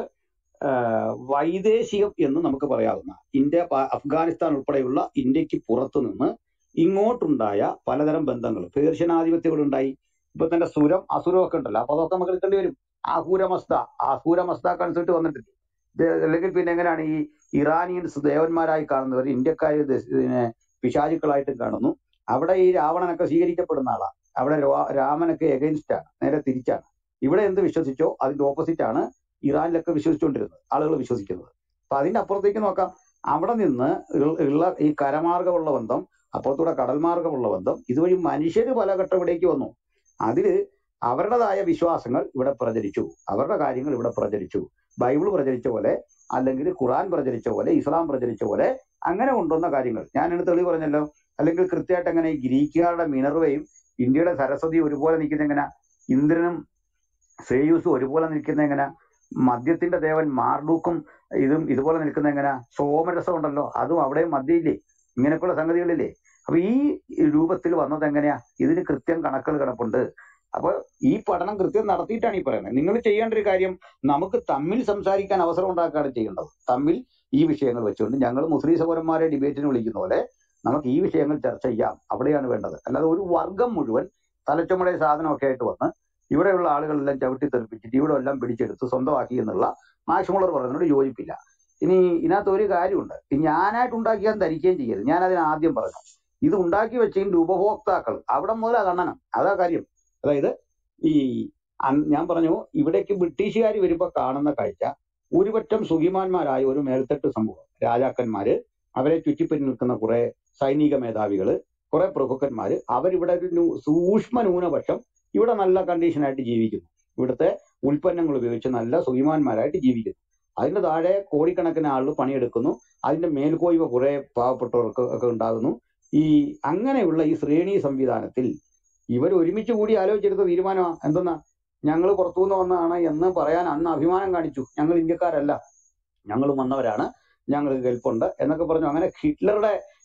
ആഹ് വൈദേശികം എന്ന് നമുക്ക് പറയാവുന്ന ഇന്ത്യ പാ- അഫ്ഗാനിസ്ഥാൻ ഉൾപ്പെടെയുള്ള ഇന്ത്യക്ക് പുറത്തു നിന്ന് ഇങ്ങോട്ടുണ്ടായ പലതരം ബന്ധങ്ങൾ പേർഷ്യൻ ആധിപത്യം ഇവിടെ ഉണ്ടായി ഇപ്പൊ തന്നെ സുരം അസുരം ഒക്കെ ഉണ്ടല്ലോ അപ്പൊ അതൊക്കെ നമുക്ക് എടുക്കേണ്ടി വരും ആഹൂരമസ്ത ആഹൂരമസ്ത കൺസെപ്റ്റ് വന്നിട്ടില്ല ഇത് അല്ലെങ്കിൽ പിന്നെ എങ്ങനെയാണ് ഈ ഇറാനിയൻസ് ദേവന്മാരായി കാണുന്നവർ ഇന്ത്യക്കാർ ഇതിനെ പിശാചുക്കളായിട്ടും കാണുന്നു അവിടെ ഈ രാവണനൊക്കെ സ്വീകരിക്കപ്പെടുന്ന ആളാണ് അവിടെ രോ- രാമനൊക്കെ എഗൈൻസ്റ്റ് ആണ് നേരെ തിരിച്ചാണ് ഇവിടെ എന്ത് വിശ്വസിച്ചോ അതിന്റെ ഓപ്പോസിറ്റ് ആണ് ഇറാനിലൊക്കെ വിശ്വസിച്ചുകൊണ്ടിരുന്നത് ആളുകൾ വിശ്വസിക്കുന്നത് അപ്പൊ അതിന്റെ അപ്പുറത്തേക്ക് നോക്കാം അവിടെ നിന്ന് ഉള്ള ഉള്ള ഈ കരമാർഗമുള്ള ബന്ധം അപ്പുറത്തൂടെ കടൽ മാർഗമുള്ള ബന്ധം ഇതുവഴി മനുഷ്യര് പല ഘട്ടം ഇവിടേക്ക് വന്നു അതില് അവരുടേതായ വിശ്വാസങ്ങൾ ഇവിടെ പ്രചരിച്ചു അവരുടെ കാര്യങ്ങൾ ഇവിടെ പ്രചരിച്ചു ബൈബിൾ പ്രചരിച്ച പോലെ അല്ലെങ്കിൽ ഖുറാൻ പ്രചരിച്ച പോലെ ഇസ്ലാം പ്രചരിച്ച പോലെ അങ്ങനെ കൊണ്ടുവന്ന കാര്യങ്ങൾ ഞാനിന്ന് തെളിവ് പറഞ്ഞല്ലോ അല്ലെങ്കിൽ കൃത്യമായിട്ട് അങ്ങനെ ഈ ഗ്രീക്കുകാരുടെ മിനർവയും ഇന്ത്യയുടെ സരസ്വതി ഒരുപോലെ നിൽക്കുന്ന എങ്ങനെ ഇന്ദ്രനും ശ്രേയൂസും ഒരുപോലെ നിൽക്കുന്ന എങ്ങനെ മദ്യത്തിന്റെ ദേവൻ മാർഡൂക്കും ഇതും ഇതുപോലെ നിൽക്കുന്ന എങ്ങനെ സോമരസം ഉണ്ടല്ലോ അതും അവിടെയും മദ്യയില്ലേ ഇങ്ങനെയൊക്കെയുള്ള സംഗതികളില്ലേ അപ്പൊ ഈ രൂപത്തിൽ വന്നത് എങ്ങനെയാ ഇതിന് കൃത്യം കണക്കുകൾ കിടപ്പുണ്ട് അപ്പൊ ഈ പഠനം കൃത്യം നടത്തിയിട്ടാണ് ഈ പറയുന്നത് നിങ്ങൾ ചെയ്യേണ്ട ഒരു കാര്യം നമുക്ക് തമ്മിൽ സംസാരിക്കാൻ അവസരം ഉണ്ടാക്കുകയാണ് ചെയ്യേണ്ടത് തമ്മിൽ ഈ വിഷയങ്ങൾ വെച്ചുകൊണ്ട് ഞങ്ങൾ മുസ്ലിം സഹോദരന്മാരെ ഡിബേറ്റിന് വിളിക്കുന്ന പോലെ നമുക്ക് ഈ വിഷയങ്ങൾ ചർച്ച ചെയ്യാം അവിടെയാണ് വേണ്ടത് അല്ലാതെ ഒരു വർഗം മുഴുവൻ തലച്ചുമടെ സാധനമൊക്കെ ആയിട്ട് വന്ന് ഇവിടെയുള്ള ആളുകളെല്ലാം ചവിട്ടി തെറിപ്പിച്ചിട്ട് ഇവിടെ എല്ലാം പിടിച്ചെടുത്ത് സ്വന്തമാക്കി എന്നുള്ള മാഷുമുള്ളർ പറയുന്നതിനോട് യോജിപ്പില്ല ഇനി ഇതിനകത്ത് ഒരു കാര്യമുണ്ട് ഈ ഞാനായിട്ട് ഉണ്ടാക്കിയാൽ ധരിക്കുകയും ചെയ്യരുത് ഞാൻ അതിന് ആദ്യം പറഞ്ഞു ഇത് ഉണ്ടാക്കി വെച്ചതിന്റെ ഉപഭോക്താക്കൾ അവിടെ മുതലാ കണ്ണനം അതാ കാര്യം അതായത് ഈ അൻ- ഞാൻ പറഞ്ഞു ഇവിടേക്ക് ബ്രിട്ടീഷുകാർ വരുമ്പോ കാണുന്ന കാഴ്ച ഒരുപറ്റം സുഖിമാന്മാരായ ഒരു മേൽത്തട്ട് സമൂഹം രാജാക്കന്മാര് അവരെ ചുറ്റിപ്പറ്റി നിൽക്കുന്ന കുറെ സൈനിക മേധാവികള് കുറെ പ്രഭുക്കന്മാര് അവരിവിടെ ഒരു ന്യൂ- സൂക്ഷ്മ ന്യൂനപക്ഷം ഇവിടെ നല്ല കണ്ടീഷനായിട്ട് ജീവിക്കുന്നു ഇവിടുത്തെ ഉൽപ്പന്നങ്ങൾ ഉപയോഗിച്ച് നല്ല സുഖിമാന്മാരായിട്ട് ജീവിക്കുന്നു അതിന്റെ താഴെ കോടിക്കണക്കിന് ആളുകൾ പണിയെടുക്കുന്നു അതിന്റെ മേൽക്കോയ്മ കുറെ പാവപ്പെട്ടവർക്ക് ഒക്കെ ഉണ്ടാകുന്നു ഈ അങ്ങനെയുള്ള ഈ ശ്രേണി സംവിധാനത്തിൽ ഇവർ ഒരുമിച്ച് കൂടി ആലോചിച്ചെടുത്ത തീരുമാനമാണ് എന്തെന്നാ ഞങ്ങൾ പുറത്തുനിന്ന് വന്നതാണ് എന്ന് പറയാൻ അന്ന് അഭിമാനം കാണിച്ചു ഞങ്ങൾ ഇന്ത്യക്കാരല്ല ഞങ്ങൾ വന്നവരാണ് ഞങ്ങൾക്ക് കെൽപ്പുണ്ട് എന്നൊക്കെ പറഞ്ഞു അങ്ങനെ ഹിറ്റ്ലറുടെ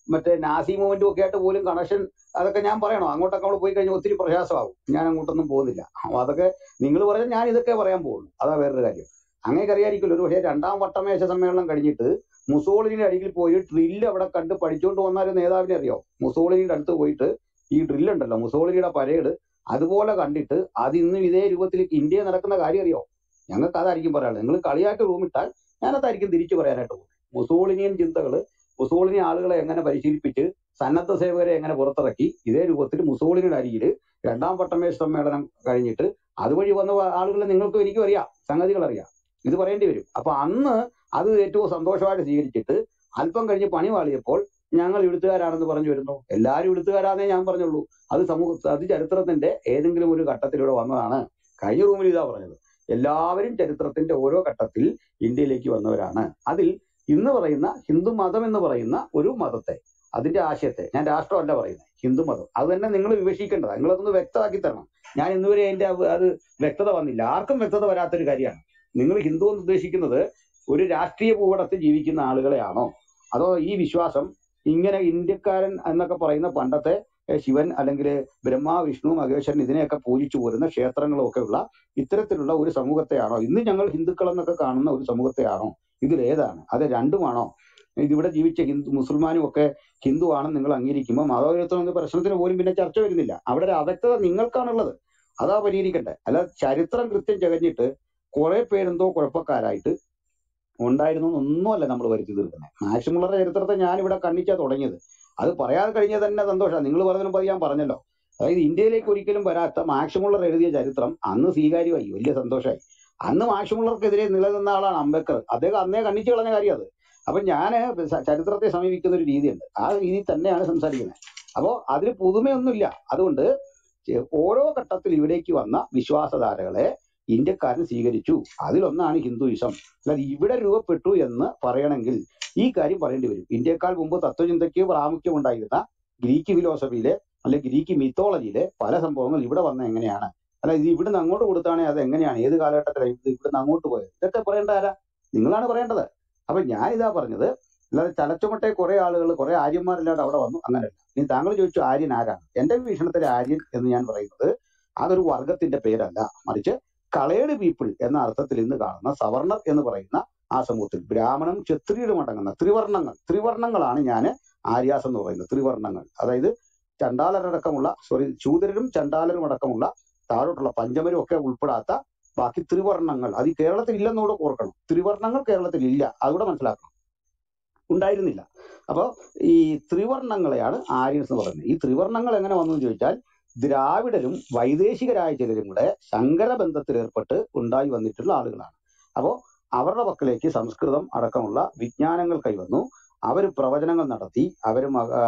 മറ്റേ നാസി മൂവ്മെന്റും ഒക്കെ ആയിട്ട് പോലും കണക്ഷൻ അതൊക്കെ ഞാൻ പറയണോ അങ്ങോട്ടൊക്കെ നമ്മൾ പോയി കഴിഞ്ഞാൽ ഒത്തിരി പ്രയാസമാകും ഞാൻ അങ്ങോട്ടൊന്നും പോകുന്നില്ല അപ്പൊ അതൊക്കെ നിങ്ങൾ പറഞ്ഞാൽ ഞാൻ ഇതൊക്കെ പറയാൻ പോകുള്ളൂ അതാ വേറൊരു കാര്യം അങ്ങനെ അറിയാതിരിക്കുമല്ലോ ഒരു പക്ഷേ രണ്ടാം വട്ടമേശ സമ്മേളനം കഴിഞ്ഞിട്ട് മുസോളിനിയുടെ അടിയിൽ പോയി ഡ്രില്ല് അവിടെ കണ്ട് പഠിച്ചുകൊണ്ട് വന്ന ഒരു നേതാവിനെ അറിയോ മുസോളിനിയുടെ അടുത്ത് പോയിട്ട് ഈ ഡ്രില്ല് ഉണ്ടല്ലോ മുസോളിനിയുടെ പരേഡ് അതുപോലെ കണ്ടിട്ട് അത് ഇന്നും ഇതേ രൂപത്തിൽ ഇന്ത്യയിൽ നടക്കുന്ന കാര്യം അറിയോ ഞങ്ങൾക്ക് അതായിരിക്കും പറയാനുള്ളത് നിങ്ങൾ കളിയായിട്ട് റൂമിട്ടാൽ ഞാനതായിരിക്കും തിരിച്ചു പറയാനായിട്ട് പോകും മുസോളിനിയൻ ചിന്തകള് മുസോളിനി ആളുകളെ എങ്ങനെ പരിശീലിപ്പിച്ച് സന്നദ്ധ സേവകരെ എങ്ങനെ പുറത്തിറക്കി ഇതേ രൂപത്തിൽ മുസോളിനിയുടെ അരികിൽ രണ്ടാം പട്ടമേശ സമ്മേളനം കഴിഞ്ഞിട്ട് അതുവഴി വന്ന ആളുകളെ നിങ്ങൾക്കും എനിക്കും അറിയാം സംഗതികൾ അറിയാം ഇത് പറയേണ്ടി വരും അപ്പൊ അന്ന് അത് ഏറ്റവും സന്തോഷമായിട്ട് സ്വീകരിച്ചിട്ട് അല്പം കഴിഞ്ഞ് പണി വാളിയപ്പോൾ ഞങ്ങൾ ഇവിടുത്തുകാരാണെന്ന് പറഞ്ഞു വരുന്നു എല്ലാവരും ഇവിടുത്തുകാരാന്നേ ഞാൻ പറഞ്ഞുള്ളൂ അത് സമൂഹ അത് ചരിത്രത്തിന്റെ ഏതെങ്കിലും ഒരു ഘട്ടത്തിലൂടെ വന്നതാണ് കഴിഞ്ഞ റൂമിൽ ഇതാ പറഞ്ഞത് എല്ലാവരും ചരിത്രത്തിന്റെ ഓരോ ഘട്ടത്തിൽ ഇന്ത്യയിലേക്ക് വന്നവരാണ് അതിൽ ഇന്ന് പറയുന്ന ഹിന്ദു മതം എന്ന് പറയുന്ന ഒരു മതത്തെ അതിന്റെ ആശയത്തെ ഞാൻ രാഷ്ട്രമല്ല പറയുന്നത് ഹിന്ദു മതം അത് തന്നെ നിങ്ങൾ വിവക്ഷിക്കേണ്ടത് നിങ്ങളതൊന്ന് വ്യക്തമാക്കി തരണം ഞാൻ ഇന്നുവരെ അതിന്റെ അത് അത് വ്യക്തത വന്നില്ല ആർക്കും വ്യക്തത വരാത്തൊരു കാര്യമാണ് നിങ്ങൾ ഹിന്ദു എന്ന് ഉദ്ദേശിക്കുന്നത് ഒരു രാഷ്ട്രീയ ഭൂപടത്തിൽ ജീവിക്കുന്ന ആളുകളെയാണോ അതോ ഈ വിശ്വാസം ഇങ്ങനെ ഇന്ത്യക്കാരൻ എന്നൊക്കെ പറയുന്ന പണ്ടത്തെ ഏഹ്, ശിവൻ അല്ലെങ്കിൽ ബ്രഹ്മ വിഷ്ണു മഹേശ്വരൻ ഇതിനെയൊക്കെ പൂജിച്ചു പോരുന്ന ക്ഷേത്രങ്ങളും ഒക്കെ ഉള്ള ഇത്തരത്തിലുള്ള ഒരു സമൂഹത്തെയാണോ ഇന്ന് ഞങ്ങൾ ഹിന്ദുക്കൾ എന്നൊക്കെ കാണുന്ന ഒരു സമൂഹത്തെയാണോ ഇതിലേതാണ് അത് രണ്ടുമാണോ ഇതിവിടെ ജീവിച്ച ഹിന്ദു മുസൽമാനും ഒക്കെ ഹിന്ദു ആണെന്ന് നിങ്ങൾ അംഗീകരിക്കുമ്പോൾ മതപരിവർത്തനം എന്ന പ്രശ്നത്തിന് പോലും പിന്നെ ചർച്ച വരുന്നില്ല അവിടെ ഒരു അവ്യക്തത നിങ്ങൾക്കാണുള്ളത് അതാ പരിഹരിക്കട്ടെ അല്ല ചരിത്രം കൃത്യം ചകഞ്ഞിട്ട് കുറെ പേരെന്തോ കുഴപ്പക്കാരായിട്ട് ഉണ്ടായിരുന്നു എന്നൊന്നുമല്ല നമ്മൾ വരുത്തി തീർക്കുന്നത് മാഷിമുള്ളറുടെ ചരിത്രത്തെ ഞാൻ ഇവിടെ കണ്ണിച്ചാ തുടങ്ങിയത് അത് പറയാൻ കഴിഞ്ഞത് തന്നെ സന്തോഷമാണ് നിങ്ങൾ പറഞ്ഞതിന് മുമ്പ് ഞാൻ പറഞ്ഞല്ലോ അതായത് ഇന്ത്യയിലേക്ക് ഒരിക്കലും വരാത്ത മാക്സിമുള്ളർ എഴുതിയ ചരിത്രം അന്ന് സ്വീകാര്യമായി വലിയ സന്തോഷമായി അന്ന് മാക്സിമുള്ളർക്കെതിരെ നിലനിന്ന ആളാണ് അംബേദ്കർ അദ്ദേഹം അന്നേ കണ്ണിച്ചു കളഞ്ഞ കാര്യം അത് അപ്പൊ ഞാൻ ചരിത്രത്തെ സമീപിക്കുന്ന ഒരു രീതിയുണ്ട് ആ രീതിയിൽ തന്നെയാണ് സംസാരിക്കുന്നത് അപ്പോ അതിൽ പുതുമയൊന്നുമില്ല അതുകൊണ്ട് ചെ- ഓരോ ഘട്ടത്തിൽ ഇവിടേക്ക് വന്ന വിശ്വാസധാരകളെ ഇന്ത്യക്കാരൻ സ്വീകരിച്ചു അതിലൊന്നാണ് ഹിന്ദുയിസം അല്ലാതെ ഇവിടെ രൂപപ്പെട്ടു എന്ന് പറയണമെങ്കിൽ ഈ കാര്യം പറയേണ്ടി വരും ഇന്ത്യക്കാൾ മുമ്പ് തത്വചിന്തയ്ക്ക് പ്രാമുഖ്യം ഉണ്ടായിരുന്ന ഗ്രീക്ക് ഫിലോസഫിയിലെ അല്ലെ ഗ്രീക്ക് മിത്തോളജിയിലെ പല സംഭവങ്ങൾ ഇവിടെ വന്ന എങ്ങനെയാണ് അല്ല ഇത് ഇവിടുന്ന് അങ്ങോട്ട് കൊടുത്താണെങ്കിൽ അത് എങ്ങനെയാണ് ഏത് കാലഘട്ടത്തിലാണ് ഇത് ഇവിടുന്ന് അങ്ങോട്ട് പോയത് ഇതൊക്കെ പറയേണ്ട ആരാ നിങ്ങളാണ് പറയേണ്ടത് അപ്പൊ ഞാൻ ഇതാ പറഞ്ഞത് അല്ലാതെ തലച്ചുമട്ടെ കുറെ ആളുകൾ കുറെ ആര്യന്മാരില്ലാതെ അവിടെ വന്നു അങ്ങനെയല്ല ഇനി താങ്കൾ ചോദിച്ചു ആര്യൻ ആരാണ് എന്റെ വീക്ഷണത്തിലെ ആര്യൻ എന്ന് ഞാൻ പറയുന്നത് അതൊരു വർഗത്തിന്റെ പേരല്ല മറിച്ച് കളേഡ് പീപ്പിൾ എന്ന അർത്ഥത്തിൽ ഇന്ന് കാണുന്ന സവർണർ എന്ന് പറയുന്ന ആ സമൂഹത്തിൽ ബ്രാഹ്മണനും ക്ഷത്രിയരും അടങ്ങുന്ന ത്രിവർണ്ണങ്ങൾ ത്രിവർണ്ണങ്ങളാണ് ഞാൻ ആര്യാസ് എന്ന് പറയുന്നത് ത്രിവർണ്ണങ്ങൾ അതായത് ചണ്ടാലരടക്കമുള്ള സോറി ശൂദ്രരും ചണ്ടാലരും അടക്കമുള്ള താഴോട്ടുള്ള പഞ്ചമരും ഒക്കെ ഉൾപ്പെടാത്ത ബാക്കി ത്രിവർണ്ണങ്ങൾ അത് ഈ കേരളത്തിൽ ഇല്ലെന്നൂടെ ഓർക്കണം ത്രിവർണ്ണങ്ങൾ കേരളത്തിൽ ഇല്ല അതുകൂടെ മനസ്സിലാക്കണം ഉണ്ടായിരുന്നില്ല അപ്പൊ ഈ ത്രിവർണ്ണങ്ങളെയാണ് ആര്യൻസ് എന്ന് പറയുന്നത് ഈ ത്രിവർണ്ണങ്ങൾ എങ്ങനെ വന്നു എന്ന് ചോദിച്ചാൽ ദ്രാവിഡരും വൈദേശികരായ ചിലരും കൂടെ ശങ്കര ബന്ധത്തിൽ ഏർപ്പെട്ട് ഉണ്ടായി വന്നിട്ടുള്ള ആളുകളാണ് അപ്പോ അവരുടെ പക്കലേക്ക് സംസ്കൃതം അടക്കമുള്ള വിജ്ഞാനങ്ങൾ കൈവന്നു അവർ പ്രവചനങ്ങൾ നടത്തി അവർ